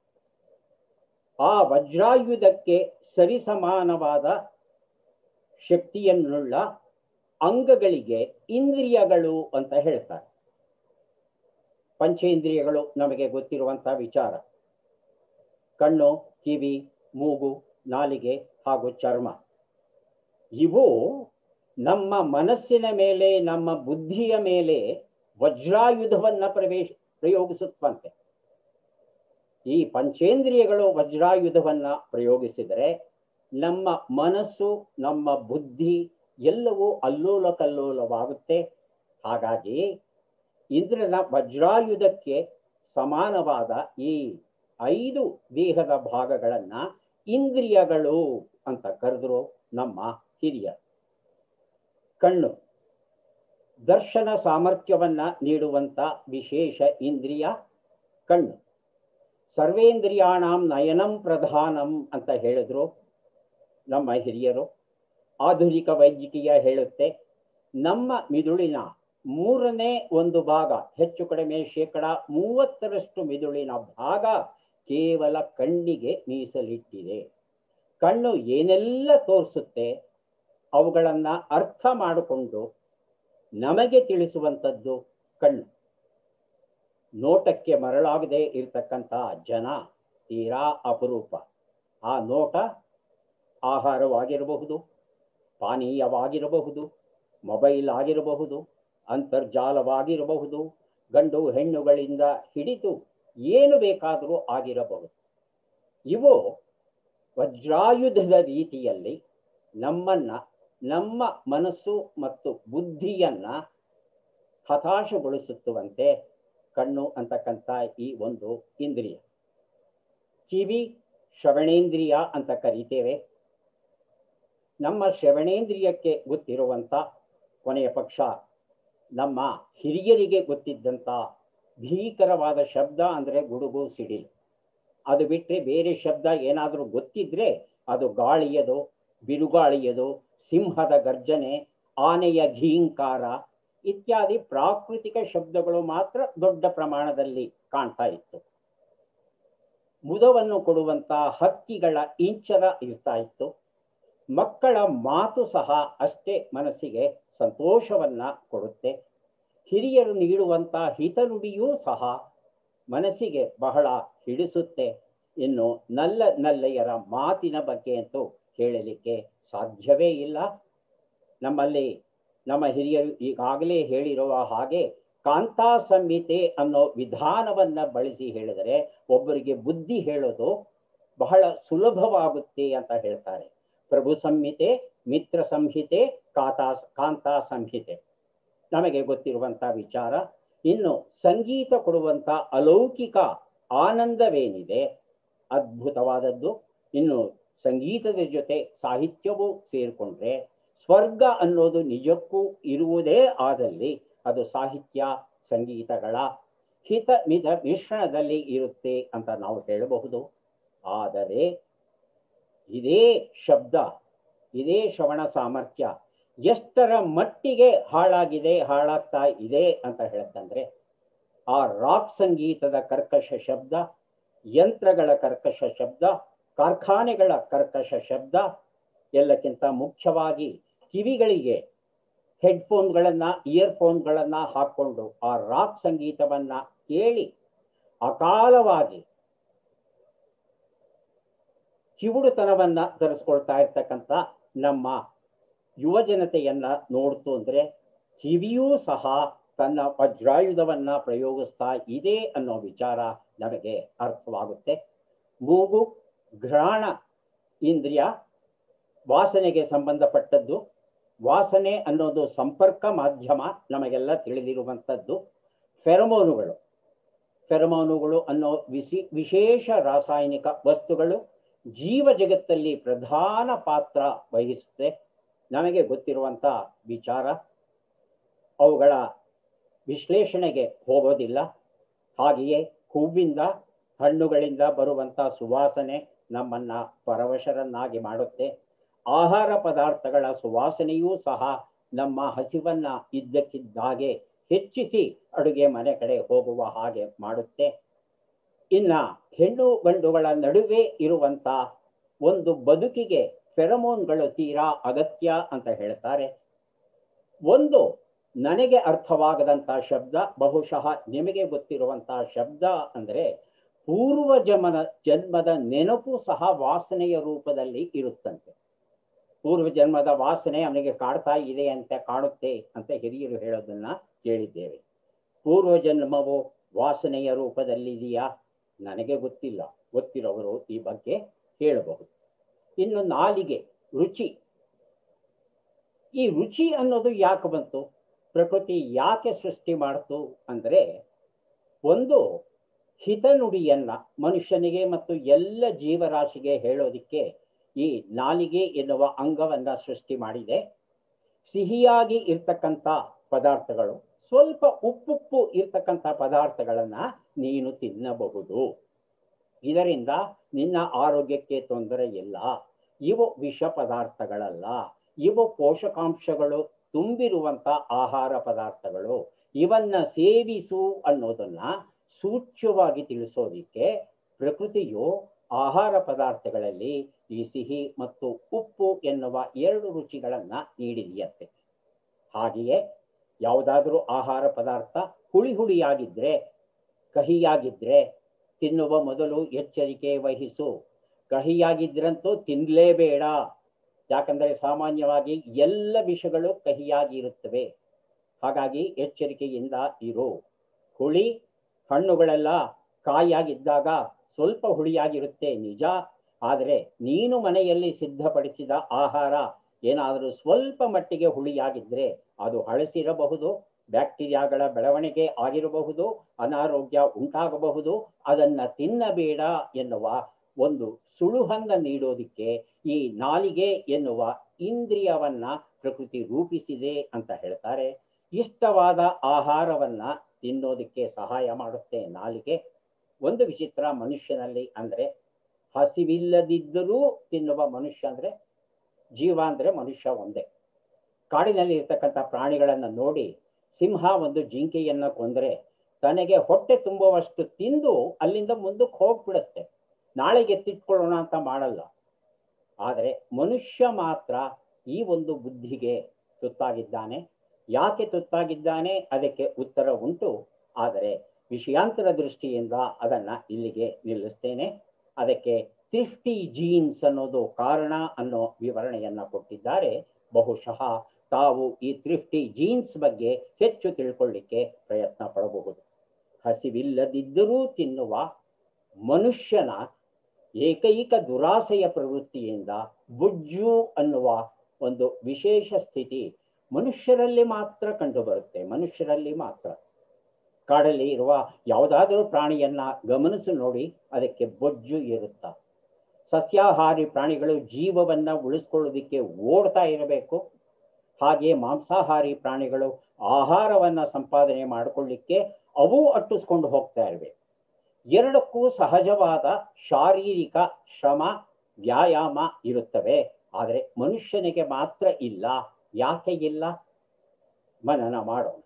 ಆ ವಜ್ರಾಯುಧಕ್ಕೆ ಸರಿಸಮಾನವಾದ ಶಕ್ತಿಯನ್ನುಳ್ಳ ಅಂಗಗಳಿಗೆ ಇಂದ್ರಿಯಗಳು ಅಂತ ಹೇಳ್ತಾರೆ ಪಂಚೇಂದ್ರಿಯಗಳು ನಮಗೆ ಗೊತ್ತಿರುವಂತಹ ವಿಚಾರ ಕಣ್ಣು ಕಿವಿ ಮೂಗು ನಾಲಿಗೆ ಹಾಗೂ ಚರ್ಮ ಇವು ನಮ್ಮ ಮನಸ್ಸಿನ ಮೇಲೆ ನಮ್ಮ ಬುದ್ಧಿಯ ಮೇಲೆ ವಜ್ರಾಯುಧವನ್ನ ಪ್ರವೇಶ ಪ್ರಯೋಗಿಸುತ್ತವಂತೆ ಈ ಪಂಚೇಂದ್ರಿಯಗಳು ವಜ್ರಾಯುಧವನ್ನ ಪ್ರಯೋಗಿಸಿದರೆ ನಮ್ಮ ಮನಸ್ಸು ನಮ್ಮ ಬುದ್ಧಿ ಎಲ್ಲವೂ ಅಲ್ಲೋಲ ಕಲ್ಲೋಲವಾಗುತ್ತೆ ಹಾಗಾಗಿ ಇಂದ್ರನ ವಜ್ರಾಯುಧಕ್ಕೆ ಸಮಾನವಾದ ಈ ಐದು ದೇಹದ ಭಾಗಗಳನ್ನ ಇಂದ್ರಿಯಗಳು ಅಂತ ಕರೆದ್ರು ನಮ್ಮ ಹಿರಿಯ ಕಣ್ಣು ದರ್ಶನ ಸಾಮರ್ಥ್ಯವನ್ನ ನೀಡುವಂತ ವಿಶೇಷ ಇಂದ್ರಿಯ ಕಣ್ಣು ಸರ್ವೇಂದ್ರಿಯಾಣಂ ನಯನಂ ಪ್ರಧಾನಂ ಅಂತ ಹೇಳಿದ್ರು ನಮ್ಮ ಹಿರಿಯರು ಆಧುನಿಕ ವೈದ್ಯಕೀಯ ಹೇಳುತ್ತೆ ನಮ್ಮ ಮಿದುಳಿನ ಮೂರನೇ ಒಂದು ಭಾಗ ಹೆಚ್ಚು ಕಡಿಮೆ ಶೇಕಡ ಮೂವತ್ತರಷ್ಟು ಮಿದುಳಿನ ಭಾಗ ಕೇವಲ ಕಣ್ಣಿಗೆ ಮೀಸಲಿಟ್ಟಿದೆ ಕಣ್ಣು ಏನೆಲ್ಲ ತೋರಿಸುತ್ತೆ ಅವುಗಳನ್ನ ಅರ್ಥ ಮಾಡಿಕೊಂಡು ನಮಗೆ ತಿಳಿಸುವಂಥದ್ದು ಕಣ್ಣು ನೋಟಕ್ಕೆ ಮರಳಾಗದೆ ಇರತಕ್ಕಂಥ ಜನ ತೀರಾ ಅಪರೂಪ ಆ ನೋಟ ಆಹಾರವಾಗಿರಬಹುದು ಪಾನೀಯವಾಗಿರಬಹುದು ಮೊಬೈಲ್ ಆಗಿರಬಹುದು ಅಂತರ್ಜಾಲವಾಗಿರಬಹುದು ಗಂಡು ಹೆಣ್ಣುಗಳಿಂದ ಹಿಡಿದು ಏನು ಬೇಕಾದರೂ ಆಗಿರಬಹುದು ಇವು ವಜ್ರಾಯುಧದ ರೀತಿಯಲ್ಲಿ ನಮ್ಮನ್ನ ನಮ್ಮ ಮನಸ್ಸು ಮತ್ತು ಬುದ್ಧಿಯನ್ನ ಹತಾಶಗೊಳಿಸುತ್ತುವಂತೆ ಕಣ್ಣು ಅಂತಕ್ಕಂಥ ಈ ಒಂದು ಇಂದ್ರಿಯ ಕಿವಿ ಶ್ರವಣೇಂದ್ರಿಯ ಅಂತ ಕರೀತೇವೆ ನಮ್ಮ ಶ್ರವಣೇಂದ್ರಿಯಕ್ಕೆ ಗೊತ್ತಿರುವಂತ ಕೊನೆಯ ಪಕ್ಷ ನಮ್ಮ ಹಿರಿಯರಿಗೆ ಗೊತ್ತಿದ್ದಂಥ ಭೀಕರವಾದ ಶಬ್ದ ಅಂದರೆ ಗುಡುಗು ಸಿಡಿಲು ಅದು ಬಿಟ್ಟರೆ ಬೇರೆ ಶಬ್ದ ಏನಾದರೂ ಗೊತ್ತಿದ್ರೆ ಅದು ಗಾಳಿಯದು ಬಿರುಗಾಳಿಯದು ಸಿಂಹದ ಗರ್ಜನೆ ಆನೆಯ ಘೀಂಕಾರ ಇತ್ಯಾದಿ ಪ್ರಾಕೃತಿಕ ಶಬ್ದಗಳು ಮಾತ್ರ ದೊಡ್ಡ ಪ್ರಮಾಣದಲ್ಲಿ ಕಾಣ್ತಾ ಇತ್ತು ಮುದವನ್ನು ಕೊಡುವಂತ ಹಕ್ಕಿಗಳ ಇಂಚರ ಇರ್ತಾ ಇತ್ತು ಮಕ್ಕಳ ಮಾತು ಸಹ ಅಷ್ಟೇ ಮನಸ್ಸಿಗೆ ಸಂತೋಷವನ್ನ ಕೊಡುತ್ತೆ ಹಿರಿಯರು ನೀಡುವಂತ ಹಿತನುಡಿಯೂ ಸಹ ಮನಸ್ಸಿಗೆ ಬಹಳ ಹಿಡಿಸುತ್ತೆ ಇನ್ನು ನಲ್ಲ ನಲ್ಲೆಯರ ಮಾತಿನ ಬಗ್ಗೆ ಅಂತೂ ಹೇಳಲಿಕ್ಕೆ ಸಾಧ್ಯವೇ ಇಲ್ಲ ನಮ್ಮಲ್ಲಿ ನಮ್ಮ ಹಿರಿಯರು ಈಗಾಗಲೇ ಹೇಳಿರುವ ಹಾಗೆ ಕಾಂತಾ ಸಂಹಿತೆ ಅನ್ನೋ ವಿಧಾನವನ್ನ ಬಳಸಿ ಹೇಳಿದರೆ ಒಬ್ಬರಿಗೆ ಬುದ್ಧಿ ಹೇಳೋದು ಬಹಳ ಸುಲಭವಾಗುತ್ತೆ ಅಂತ ಹೇಳ್ತಾರೆ ಪ್ರಭು ಸಂಹಿತೆ ಮಿತ್ರ ಸಂಹಿತೆ ಕಾತಾ ಕಾಂತಾ ಸಂಹಿತೆ ನಮಗೆ ಗೊತ್ತಿರುವಂತ ವಿಚಾರ ಇನ್ನು ಸಂಗೀತ ಕೊಡುವಂತ ಅಲೌಕಿಕ ಆನಂದವೇನಿದೆ ಅದ್ಭುತವಾದದ್ದು ಇನ್ನು ಸಂಗೀತದ ಜೊತೆ ಸಾಹಿತ್ಯವೂ ಸೇರಿಕೊಂಡ್ರೆ ಸ್ವರ್ಗ ಅನ್ನೋದು ನಿಜಕ್ಕೂ ಇರುವುದೇ ಆದಲ್ಲಿ ಅದು ಸಾಹಿತ್ಯ ಸಂಗೀತಗಳ ಹಿತ ಮಿತ ಮಿಶ್ರಣದಲ್ಲಿ ಇರುತ್ತೆ ಅಂತ ನಾವು ಹೇಳಬಹುದು ಆದರೆ ಇದೇ ಶಬ್ದ ಇದೇ ಶ್ರವಣ ಸಾಮರ್ಥ್ಯ ಎಷ್ಟರ ಮಟ್ಟಿಗೆ ಹಾಳಾಗಿದೆ ಹಾಳಾಗ್ತಾ ಇದೆ ಅಂತ ಹೇಳತ್ತಂದ್ರೆ ಆ ರಾಕ್ ಸಂಗೀತದ ಕರ್ಕಶ ಶಬ್ದ ಯಂತ್ರಗಳ ಕರ್ಕಶ ಶಬ್ದ ಕಾರ್ಖಾನೆಗಳ ಕರ್ಕಶ ಶಬ್ದ ಎಲ್ಲಕ್ಕಿಂತ ಮುಖ್ಯವಾಗಿ ಕಿವಿಗಳಿಗೆ ಹೆಡ್ಫೋನ್ಗಳನ್ನ ಇಯರ್ಫೋನ್ಗಳನ್ನ ಹಾಕೊಂಡು ಆ ರಾಕ್ ಸಂಗೀತವನ್ನ ಕೇಳಿ ಅಕಾಲವಾಗಿ ಕಿವುಡುತನವನ್ನ ತರಿಸ್ಕೊಳ್ತಾ ಇರ್ತಕ್ಕಂಥ ನಮ್ಮ ಯುವ ಜನತೆಯನ್ನ ನೋಡ್ತು ಅಂದ್ರೆ ಕಿವಿಯೂ ಸಹ ತನ್ನ ವಜ್ರಾಯುಧವನ್ನ ಪ್ರಯೋಗಿಸ್ತಾ ಇದೆ ಅನ್ನೋ ವಿಚಾರ ನಮಗೆ ಅರ್ಥವಾಗುತ್ತೆ ಮೂಗು ಘ್ರಾಣ ಇಂದ್ರಿಯ ವಾಸನೆಗೆ ಸಂಬಂಧಪಟ್ಟದ್ದು ವಾಸನೆ ಅನ್ನೋದು ಸಂಪರ್ಕ ಮಾಧ್ಯಮ ನಮಗೆಲ್ಲ ತಿಳಿದಿರುವಂಥದ್ದು ಫೆರಮೋನುಗಳು ಫೆರಮೋನುಗಳು ಅನ್ನೋ ವಿಸಿ ವಿಶೇಷ ರಾಸಾಯನಿಕ ವಸ್ತುಗಳು ಜೀವ ಜಗತ್ತಲ್ಲಿ ಪ್ರಧಾನ ಪಾತ್ರ ವಹಿಸುತ್ತೆ ನಮಗೆ ಗೊತ್ತಿರುವಂಥ ವಿಚಾರ ಅವುಗಳ ವಿಶ್ಲೇಷಣೆಗೆ ಹೋಗೋದಿಲ್ಲ ಹಾಗೆಯೇ ಹೂವಿಂದ ಹಣ್ಣುಗಳಿಂದ ಬರುವಂಥ ಸುವಾಸನೆ ನಮ್ಮನ್ನ ಪರವಶರನ್ನಾಗಿ ಮಾಡುತ್ತೆ ಆಹಾರ ಪದಾರ್ಥಗಳ ಸುವಾಸನೆಯೂ ಸಹ ನಮ್ಮ ಹಸಿವನ್ನ ಇದ್ದಕ್ಕಿದ್ದಾಗೆ ಹೆಚ್ಚಿಸಿ ಅಡುಗೆ ಮನೆ ಕಡೆ ಹೋಗುವ ಹಾಗೆ ಮಾಡುತ್ತೆ ಇನ್ನ ಹೆಣ್ಣು ಗಂಡುಗಳ ನಡುವೆ ಇರುವಂತ ಒಂದು ಬದುಕಿಗೆ ಫೆರಮೋನ್ಗಳು ತೀರಾ ಅಗತ್ಯ ಅಂತ ಹೇಳ್ತಾರೆ ಒಂದು ನನಗೆ ಅರ್ಥವಾಗದಂತ ಶಬ್ದ ಬಹುಶಃ ನಿಮಗೆ ಗೊತ್ತಿರುವಂತಹ ಶಬ್ದ ಅಂದ್ರೆ ಪೂರ್ವ ಜನ್ಮನ ಜನ್ಮದ ನೆನಪು ಸಹ ವಾಸನೆಯ ರೂಪದಲ್ಲಿ ಇರುತ್ತಂತೆ ಪೂರ್ವ ಜನ್ಮದ ವಾಸನೆ ಅವನಿಗೆ ಕಾಡ್ತಾ ಇದೆ ಅಂತ ಕಾಣುತ್ತೆ ಅಂತ ಹಿರಿಯರು ಹೇಳೋದನ್ನ ಕೇಳಿದ್ದೇವೆ ಪೂರ್ವ ಜನ್ಮವು ವಾಸನೆಯ ರೂಪದಲ್ಲಿದೆಯಾ ನನಗೆ ಗೊತ್ತಿಲ್ಲ ಗೊತ್ತಿರೋರು ಈ ಬಗ್ಗೆ ಹೇಳಬಹುದು ಇನ್ನು ನಾಲಿಗೆ ರುಚಿ ಈ ರುಚಿ ಅನ್ನೋದು ಯಾಕೆ ಬಂತು ಪ್ರಕೃತಿ ಯಾಕೆ ಸೃಷ್ಟಿ ಮಾಡ್ತು ಅಂದ್ರೆ ಒಂದು ಹಿತನುಡಿಯನ್ನ ಮನುಷ್ಯನಿಗೆ ಮತ್ತು ಎಲ್ಲ ಜೀವರಾಶಿಗೆ ಹೇಳೋದಿಕ್ಕೆ ಈ ನಾಲಿಗೆ ಎನ್ನುವ ಅಂಗವನ್ನ ಸೃಷ್ಟಿ ಮಾಡಿದೆ ಸಿಹಿಯಾಗಿ ಇರ್ತಕ್ಕಂಥ ಪದಾರ್ಥಗಳು ಸ್ವಲ್ಪ ಉಪ್ಪುಪ್ಪು ಇರ್ತಕ್ಕಂಥ ಪದಾರ್ಥಗಳನ್ನ ನೀನು ತಿನ್ನಬಹುದು ಇದರಿಂದ ನಿನ್ನ ಆರೋಗ್ಯಕ್ಕೆ ತೊಂದರೆ ಇಲ್ಲ ಇವು ವಿಷ ಪದಾರ್ಥಗಳಲ್ಲ ಇವು ಪೋಷಕಾಂಶಗಳು ತುಂಬಿರುವಂತ ಆಹಾರ ಪದಾರ್ಥಗಳು ಇವನ್ನ ಸೇವಿಸು ಅನ್ನೋದನ್ನ ಸೂಚ್ಯವಾಗಿ ತಿಳಿಸೋದಿಕ್ಕೆ ಪ್ರಕೃತಿಯು ಆಹಾರ ಪದಾರ್ಥಗಳಲ್ಲಿ ಈ ಸಿಹಿ ಮತ್ತು ಉಪ್ಪು ಎನ್ನುವ ಎರಡು ರುಚಿಗಳನ್ನ ನೀಡಿದೆಯಂತೆ ಹಾಗೆಯೇ ಯಾವುದಾದ್ರೂ ಆಹಾರ ಪದಾರ್ಥ ಹುಳಿ ಹುಳಿಯಾಗಿದ್ರೆ ಕಹಿಯಾಗಿದ್ರೆ ತಿನ್ನುವ ಮೊದಲು ಎಚ್ಚರಿಕೆ ವಹಿಸು ಕಹಿಯಾಗಿದ್ರಂತೂ ತಿನ್ಲೇಬೇಡ ಯಾಕಂದರೆ ಸಾಮಾನ್ಯವಾಗಿ ಎಲ್ಲ ವಿಷಗಳು ಕಹಿಯಾಗಿ ಇರುತ್ತವೆ ಹಾಗಾಗಿ ಎಚ್ಚರಿಕೆಯಿಂದ ಇರು ಹುಳಿ ಹಣ್ಣುಗಳೆಲ್ಲ ಕಾಯಾಗಿದ್ದಾಗ ಸ್ವಲ್ಪ ಹುಳಿಯಾಗಿರುತ್ತೆ ನಿಜ ಆದರೆ ನೀನು ಮನೆಯಲ್ಲಿ ಸಿದ್ಧಪಡಿಸಿದ ಆಹಾರ ಏನಾದರೂ ಸ್ವಲ್ಪ ಮಟ್ಟಿಗೆ ಹುಳಿಯಾಗಿದ್ರೆ ಅದು ಹಳಸಿರಬಹುದು ಬ್ಯಾಕ್ಟೀರಿಯಾಗಳ ಬೆಳವಣಿಗೆ ಆಗಿರಬಹುದು ಅನಾರೋಗ್ಯ ಉಂಟಾಗಬಹುದು ಅದನ್ನ ತಿನ್ನಬೇಡ ಎನ್ನುವ ಒಂದು ಸುಳುಹನ್ನ ನೀಡೋದಿಕ್ಕೆ ಈ ನಾಲಿಗೆ ಎನ್ನುವ ಇಂದ್ರಿಯವನ್ನ ಪ್ರಕೃತಿ ರೂಪಿಸಿದೆ ಅಂತ ಹೇಳ್ತಾರೆ ಇಷ್ಟವಾದ ಆಹಾರವನ್ನ ತಿನ್ನೋದಕ್ಕೆ ಸಹಾಯ ಮಾಡುತ್ತೆ ನಾಲಿಗೆ ಒಂದು ವಿಚಿತ್ರ ಮನುಷ್ಯನಲ್ಲಿ ಅಂದ್ರೆ ಹಸಿವಿಲ್ಲದಿದ್ದರೂ ತಿನ್ನುವ ಮನುಷ್ಯ ಅಂದ್ರೆ ಜೀವ ಅಂದ್ರೆ ಮನುಷ್ಯ ಒಂದೇ ಕಾಡಿನಲ್ಲಿ ಇರ್ತಕ್ಕಂಥ ಪ್ರಾಣಿಗಳನ್ನ ನೋಡಿ ಸಿಂಹ ಒಂದು ಜಿಂಕೆಯನ್ನ ಕೊಂದ್ರೆ ತನಗೆ ಹೊಟ್ಟೆ ತುಂಬುವಷ್ಟು ತಿಂದು ಅಲ್ಲಿಂದ ಮುಂದಕ್ಕೆ ಹೋಗ್ಬಿಡುತ್ತೆ ನಾಳೆಗೆ ಎತ್ತಿಟ್ಕೊಳ್ಳೋಣ ಅಂತ ಮಾಡಲ್ಲ ಆದರೆ ಮನುಷ್ಯ ಮಾತ್ರ ಈ ಒಂದು ಬುದ್ಧಿಗೆ ತುತ್ತಾಗಿದ್ದಾನೆ ಯಾಕೆ ತುತ್ತಾಗಿದ್ದಾನೆ ಅದಕ್ಕೆ ಉತ್ತರ ಉಂಟು ಆದರೆ ವಿಷಯಾಂತರ ದೃಷ್ಟಿಯಿಂದ ಅದನ್ನ ಇಲ್ಲಿಗೆ ನಿಲ್ಲಿಸ್ತೇನೆ ಅದಕ್ಕೆ ತ್ರಿಫ್ಟಿ ಜೀನ್ಸ್ ಅನ್ನೋದು ಕಾರಣ ಅನ್ನೋ ವಿವರಣೆಯನ್ನ ಕೊಟ್ಟಿದ್ದಾರೆ ಬಹುಶಃ ತಾವು ಈ ತ್ರಿಫ್ಟಿ ಜೀನ್ಸ್ ಬಗ್ಗೆ ಹೆಚ್ಚು ತಿಳ್ಕೊಳ್ಳಿಕ್ಕೆ ಪ್ರಯತ್ನ ಪಡಬಹುದು ಹಸಿವಿಲ್ಲದಿದ್ದರೂ ತಿನ್ನುವ ಮನುಷ್ಯನ ಏಕೈಕ ದುರಾಸೆಯ ಪ್ರವೃತ್ತಿಯಿಂದ ಬುಜ್ಜು ಅನ್ನುವ ಒಂದು ವಿಶೇಷ ಸ್ಥಿತಿ ಮನುಷ್ಯರಲ್ಲಿ ಮಾತ್ರ ಕಂಡುಬರುತ್ತೆ ಮನುಷ್ಯರಲ್ಲಿ ಮಾತ್ರ ಕಾಡಲ್ಲಿ ಇರುವ ಯಾವುದಾದರೂ ಪ್ರಾಣಿಯನ್ನ ಗಮನಿಸಿ ನೋಡಿ ಅದಕ್ಕೆ ಬೊಜ್ಜು ಇರುತ್ತ ಸಸ್ಯಾಹಾರಿ ಪ್ರಾಣಿಗಳು ಜೀವವನ್ನ ಉಳಿಸ್ಕೊಳ್ಳೋದಿಕ್ಕೆ ಓಡ್ತಾ ಇರಬೇಕು ಹಾಗೆ ಮಾಂಸಾಹಾರಿ ಪ್ರಾಣಿಗಳು ಆಹಾರವನ್ನ ಸಂಪಾದನೆ ಮಾಡಿಕೊಳ್ಳಿಕ್ಕೆ ಅವು ಅಟ್ಟಿಸ್ಕೊಂಡು ಹೋಗ್ತಾ ಇರಬೇಕು ಎರಡಕ್ಕೂ ಸಹಜವಾದ ಶಾರೀರಿಕ ಶ್ರಮ ವ್ಯಾಯಾಮ ಇರುತ್ತವೆ ಆದರೆ ಮನುಷ್ಯನಿಗೆ ಮಾತ್ರ ಇಲ್ಲ ಯಾಕೆ ಇಲ್ಲ ಮನನ ಮಾಡೋಣ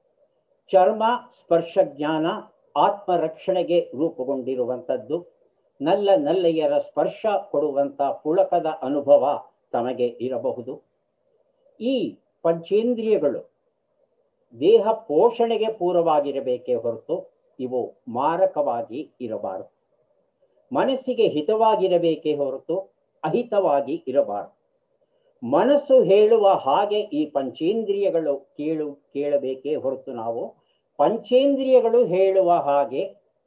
ಚರ್ಮ ಸ್ಪರ್ಶ ಜ್ಞಾನ ಆತ್ಮರಕ್ಷಣೆಗೆ ರೂಪುಗೊಂಡಿರುವಂಥದ್ದು ನಲ್ಲ ನಲ್ಲೆಯರ ಸ್ಪರ್ಶ ಕೊಡುವಂತ ಪುಳಕದ ಅನುಭವ ತಮಗೆ ಇರಬಹುದು ಈ ಪಂಚೇಂದ್ರಿಯಗಳು ದೇಹ ಪೋಷಣೆಗೆ ಪೂರವಾಗಿರಬೇಕೇ ಹೊರತು ಇವು ಮಾರಕವಾಗಿ ಇರಬಾರದು ಮನಸ್ಸಿಗೆ ಹಿತವಾಗಿರಬೇಕೇ ಹೊರತು ಅಹಿತವಾಗಿ ಇರಬಾರದು ಮನಸ್ಸು ಹೇಳುವ ಹಾಗೆ ಈ ಪಂಚೇಂದ್ರಿಯಗಳು ಕೇಳು ಕೇಳಬೇಕೇ ಹೊರತು ನಾವು ಪಂಚೇಂದ್ರಿಯಗಳು ಹೇಳುವ ಹಾಗೆ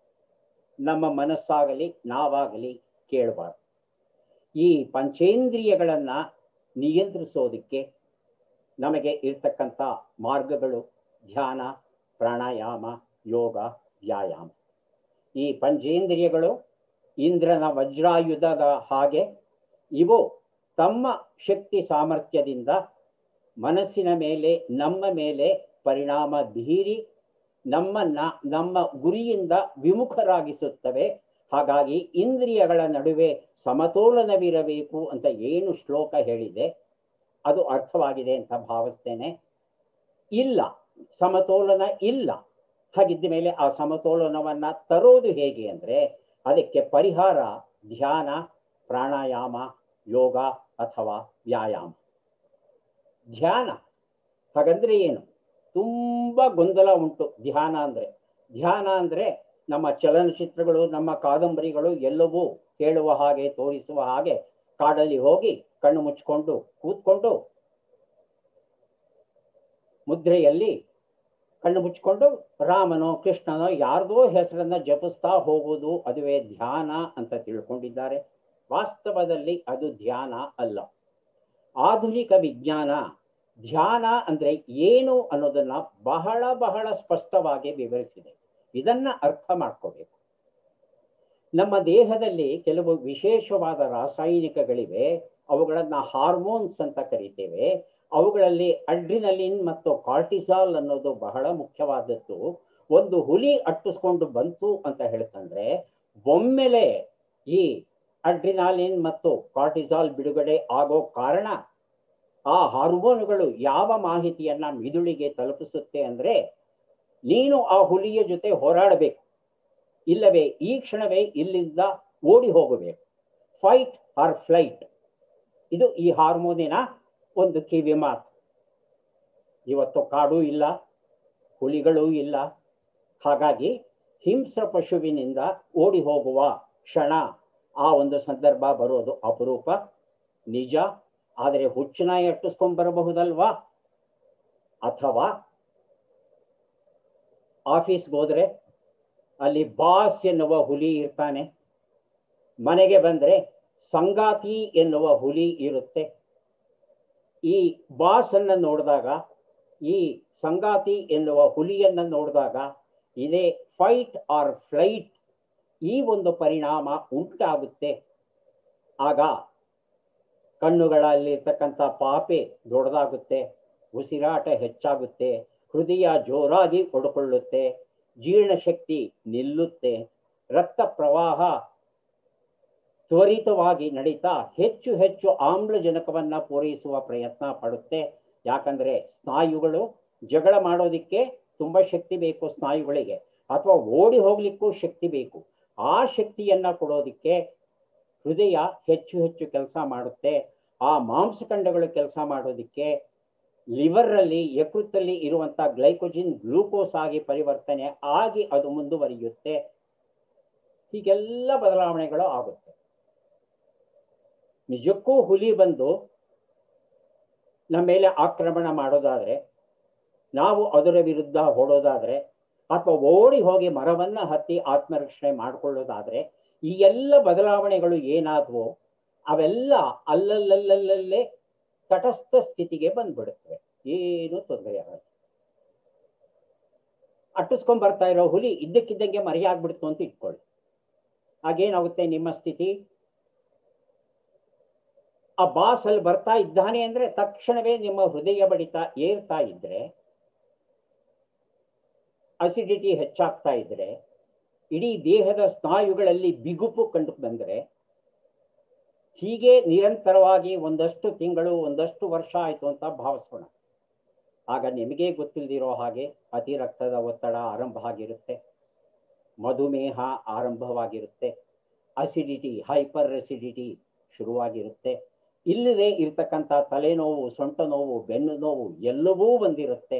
ನಮ್ಮ ಮನಸ್ಸಾಗಲಿ ನಾವಾಗಲಿ ಕೇಳಬಾರ್ದು ಈ ಪಂಚೇಂದ್ರಿಯಗಳನ್ನ ನಿಯಂತ್ರಿಸೋದಕ್ಕೆ ನಮಗೆ ಇರ್ತಕ್ಕಂಥ ಮಾರ್ಗಗಳು ಧ್ಯಾನ ಪ್ರಾಣಾಯಾಮ ಯೋಗ ವ್ಯಾಯಾಮ ಈ ಪಂಚೇಂದ್ರಿಯಗಳು ಇಂದ್ರನ ವಜ್ರಾಯುಧದ ಹಾಗೆ ಇವು ತಮ್ಮ ಶಕ್ತಿ ಸಾಮರ್ಥ್ಯದಿಂದ ಮನಸ್ಸಿನ ಮೇಲೆ ನಮ್ಮ ಮೇಲೆ ಪರಿಣಾಮ ಬೀರಿ ನಮ್ಮನ್ನ ನಮ್ಮ ಗುರಿಯಿಂದ ವಿಮುಖರಾಗಿಸುತ್ತವೆ ಹಾಗಾಗಿ ಇಂದ್ರಿಯಗಳ ನಡುವೆ ಸಮತೋಲನವಿರಬೇಕು ಅಂತ ಏನು ಶ್ಲೋಕ ಹೇಳಿದೆ ಅದು ಅರ್ಥವಾಗಿದೆ ಅಂತ ಭಾವಿಸ್ತೇನೆ ಇಲ್ಲ ಸಮತೋಲನ ಇಲ್ಲ ಹಾಗಿದ್ದ ಮೇಲೆ ಆ ಸಮತೋಲನವನ್ನ ತರೋದು ಹೇಗೆ ಅಂದ್ರೆ ಅದಕ್ಕೆ ಪರಿಹಾರ ಧ್ಯಾನ ಪ್ರಾಣಾಯಾಮ ಯೋಗ ಅಥವಾ ವ್ಯಾಯಾಮ ಧ್ಯಾನ ಹಾಗಂದ್ರೆ ಏನು ತುಂಬಾ ಗೊಂದಲ ಉಂಟು ಧ್ಯಾನ ಅಂದ್ರೆ ಧ್ಯಾನ ಅಂದ್ರೆ ನಮ್ಮ ಚಲನಚಿತ್ರಗಳು ನಮ್ಮ ಕಾದಂಬರಿಗಳು ಎಲ್ಲವೂ ಹೇಳುವ ಹಾಗೆ ತೋರಿಸುವ ಹಾಗೆ ಕಾಡಲ್ಲಿ ಹೋಗಿ ಕಣ್ಣು ಮುಚ್ಕೊಂಡು ಕೂತ್ಕೊಂಡು ಮುದ್ರೆಯಲ್ಲಿ ಕಣ್ಣು ಮುಚ್ಕೊಂಡು ರಾಮನೋ ಕೃಷ್ಣನೋ ಯಾರ್ದೋ ಹೆಸರನ್ನ ಜಪಿಸ್ತಾ ಹೋಗುವುದು ಅದುವೇ ಧ್ಯಾನ ಅಂತ ತಿಳ್ಕೊಂಡಿದ್ದಾರೆ ವಾಸ್ತವದಲ್ಲಿ ಅದು ಧ್ಯಾನ ಅಲ್ಲ ಆಧುನಿಕ ವಿಜ್ಞಾನ ಧ್ಯಾನ ಅಂದ್ರೆ ಏನು ಅನ್ನೋದನ್ನ ಬಹಳ ಬಹಳ ಸ್ಪಷ್ಟವಾಗಿ ವಿವರಿಸಿದೆ ಇದನ್ನ ಅರ್ಥ ಮಾಡ್ಕೋಬೇಕು ನಮ್ಮ ದೇಹದಲ್ಲಿ ಕೆಲವು ವಿಶೇಷವಾದ ರಾಸಾಯನಿಕಗಳಿವೆ ಅವುಗಳನ್ನ ಹಾರ್ಮೋನ್ಸ್ ಅಂತ ಕರಿತೇವೆ ಅವುಗಳಲ್ಲಿ ಅಡ್ರಿನಲಿನ್ ಮತ್ತು ಕಾರ್ಟಿಸಾಲ್ ಅನ್ನೋದು ಬಹಳ ಮುಖ್ಯವಾದದ್ದು ಒಂದು ಹುಲಿ ಅಟ್ಟಿಸ್ಕೊಂಡು ಬಂತು ಅಂತ ಹೇಳ್ತಂದ್ರೆ ಒಮ್ಮೆಲೆ ಈ ಅಡ್ರಿನಾಲಿನ್ ಮತ್ತು ಕಾರ್ಟಿಸಾಲ್ ಬಿಡುಗಡೆ ಆಗೋ ಕಾರಣ ಆ ಹಾರ್ಮೋನುಗಳು ಯಾವ ಮಾಹಿತಿಯನ್ನ ಮಿದುಳಿಗೆ ತಲುಪಿಸುತ್ತೆ ಅಂದ್ರೆ ನೀನು ಆ ಹುಲಿಯ ಜೊತೆ ಹೋರಾಡಬೇಕು ಇಲ್ಲವೇ ಈ ಕ್ಷಣವೇ ಇಲ್ಲಿಂದ ಓಡಿ ಹೋಗಬೇಕು ಫೈಟ್ ಆರ್ ಫ್ಲೈಟ್ ಇದು ಈ ಹಾರ್ಮೋನಿನ ಒಂದು ಕಿವಿ ಮಾತು ಇವತ್ತು ಕಾಡು ಇಲ್ಲ ಹುಲಿಗಳು ಇಲ್ಲ ಹಾಗಾಗಿ ಹಿಂಸ್ರ ಪಶುವಿನಿಂದ ಓಡಿ ಹೋಗುವ ಕ್ಷಣ ಆ ಒಂದು ಸಂದರ್ಭ ಬರೋದು ಅಪರೂಪ ನಿಜ ಆದರೆ ಹುಚ್ಚನಾಯಿ ಅಟ್ಟಿಸ್ಕೊಂಡ್ ಬರಬಹುದಲ್ವಾ ಅಥವಾ ಆಫೀಸ್ಗೆ ಹೋದ್ರೆ ಅಲ್ಲಿ ಬಾಸ್ ಎನ್ನುವ ಹುಲಿ ಇರ್ತಾನೆ ಮನೆಗೆ ಬಂದ್ರೆ ಸಂಗಾತಿ ಎನ್ನುವ ಹುಲಿ ಇರುತ್ತೆ ಈ ಬಾಸ್ ಅನ್ನ ನೋಡಿದಾಗ ಈ ಸಂಗಾತಿ ಎನ್ನುವ ಹುಲಿಯನ್ನ ನೋಡಿದಾಗ ಇದೇ ಫೈಟ್ ಆರ್ ಫ್ಲೈಟ್ ಈ ಒಂದು ಪರಿಣಾಮ ಉಂಟಾಗುತ್ತೆ ಆಗ ಕಣ್ಣುಗಳಲ್ಲಿರ್ತಕ್ಕಂಥ ಪಾಪೆ ದೊಡ್ಡದಾಗುತ್ತೆ ಉಸಿರಾಟ ಹೆಚ್ಚಾಗುತ್ತೆ ಹೃದಯ ಜೋರಾಗಿ ಒಡ್ಕೊಳ್ಳುತ್ತೆ ಜೀರ್ಣಶಕ್ತಿ ನಿಲ್ಲುತ್ತೆ ರಕ್ತ ಪ್ರವಾಹ ತ್ವರಿತವಾಗಿ ನಡೀತಾ ಹೆಚ್ಚು ಹೆಚ್ಚು ಆಮ್ಲಜನಕವನ್ನ ಪೂರೈಸುವ ಪ್ರಯತ್ನ ಪಡುತ್ತೆ ಯಾಕಂದ್ರೆ ಸ್ನಾಯುಗಳು ಜಗಳ ಮಾಡೋದಿಕ್ಕೆ ತುಂಬಾ ಶಕ್ತಿ ಬೇಕು ಸ್ನಾಯುಗಳಿಗೆ ಅಥವಾ ಓಡಿ ಹೋಗ್ಲಿಕ್ಕೂ ಶಕ್ತಿ ಬೇಕು ಆ ಶಕ್ತಿಯನ್ನ ಕೊಡೋದಿಕ್ಕೆ ಹೃದಯ ಹೆಚ್ಚು ಹೆಚ್ಚು ಕೆಲಸ ಮಾಡುತ್ತೆ ಆ ಮಾಂಸಖಂಡಗಳು ಕೆಲಸ ಮಾಡೋದಿಕ್ಕೆ ಲಿವರ್ ಅಲ್ಲಿ ಯಕೃತ್ತಲ್ಲಿ ಇರುವಂತ ಗ್ಲೈಕೋಜಿನ್ ಗ್ಲೂಕೋಸ್ ಆಗಿ ಪರಿವರ್ತನೆ ಆಗಿ ಅದು ಮುಂದುವರಿಯುತ್ತೆ ಹೀಗೆಲ್ಲ ಬದಲಾವಣೆಗಳು ಆಗುತ್ತೆ ನಿಜಕ್ಕೂ ಹುಲಿ ಬಂದು ನಮ್ಮ ಮೇಲೆ ಆಕ್ರಮಣ ಮಾಡೋದಾದ್ರೆ ನಾವು ಅದರ ವಿರುದ್ಧ ಹೊಡೋದಾದ್ರೆ ಅಥವಾ ಓಡಿ ಹೋಗಿ ಮರವನ್ನ ಹತ್ತಿ ಆತ್ಮರಕ್ಷಣೆ ಮಾಡಿಕೊಳ್ಳೋದಾದ್ರೆ ಈ ಎಲ್ಲ ಬದಲಾವಣೆಗಳು ಏನಾದವೋ ಅವೆಲ್ಲ ಅಲ್ಲಲ್ಲಲ್ಲಲ್ಲೇ ತಟಸ್ಥ ಸ್ಥಿತಿಗೆ ಬಂದ್ಬಿಡುತ್ತವೆ ಏನು ತೊಂದರೆ ಆಗಲ್ಲ ಅಟ್ಟಿಸ್ಕೊಂಡ್ ಬರ್ತಾ ಇರೋ ಹುಲಿ ಇದ್ದಕ್ಕಿದ್ದಂಗೆ ಮರೆಯಾಗ್ಬಿಡ್ತು ಅಂತ ಇಟ್ಕೊಳ್ಳಿ ಹಾಗೇನಾಗುತ್ತೆ ನಿಮ್ಮ ಸ್ಥಿತಿ ಆ ಬಾಸ್ ಅಲ್ಲಿ ಬರ್ತಾ ಇದ್ದಾನೆ ಅಂದ್ರೆ ತಕ್ಷಣವೇ ನಿಮ್ಮ ಹೃದಯ ಬಡಿತ ಏರ್ತಾ ಇದ್ರೆ ಅಸಿಡಿಟಿ ಹೆಚ್ಚಾಗ್ತಾ ಇದ್ರೆ ಇಡೀ ದೇಹದ ಸ್ನಾಯುಗಳಲ್ಲಿ ಬಿಗುಪು ಕಂಡು ಬಂದ್ರೆ ಹೀಗೆ ನಿರಂತರವಾಗಿ ಒಂದಷ್ಟು ತಿಂಗಳು ಒಂದಷ್ಟು ವರ್ಷ ಆಯ್ತು ಅಂತ ಭಾವಿಸೋಣ ಆಗ ನಿಮಗೆ ಗೊತ್ತಿಲ್ಲದಿರೋ ಹಾಗೆ ಅತಿ ರಕ್ತದ ಒತ್ತಡ ಆರಂಭ ಆಗಿರುತ್ತೆ ಮಧುಮೇಹ ಆರಂಭವಾಗಿರುತ್ತೆ ಅಸಿಡಿಟಿ ಹೈಪರ್ ಅಸಿಡಿಟಿ ಶುರುವಾಗಿರುತ್ತೆ ಇಲ್ಲದೆ ಇರ್ತಕ್ಕಂಥ ತಲೆನೋವು ಸೊಂಟ ನೋವು ಬೆನ್ನು ನೋವು ಎಲ್ಲವೂ ಬಂದಿರುತ್ತೆ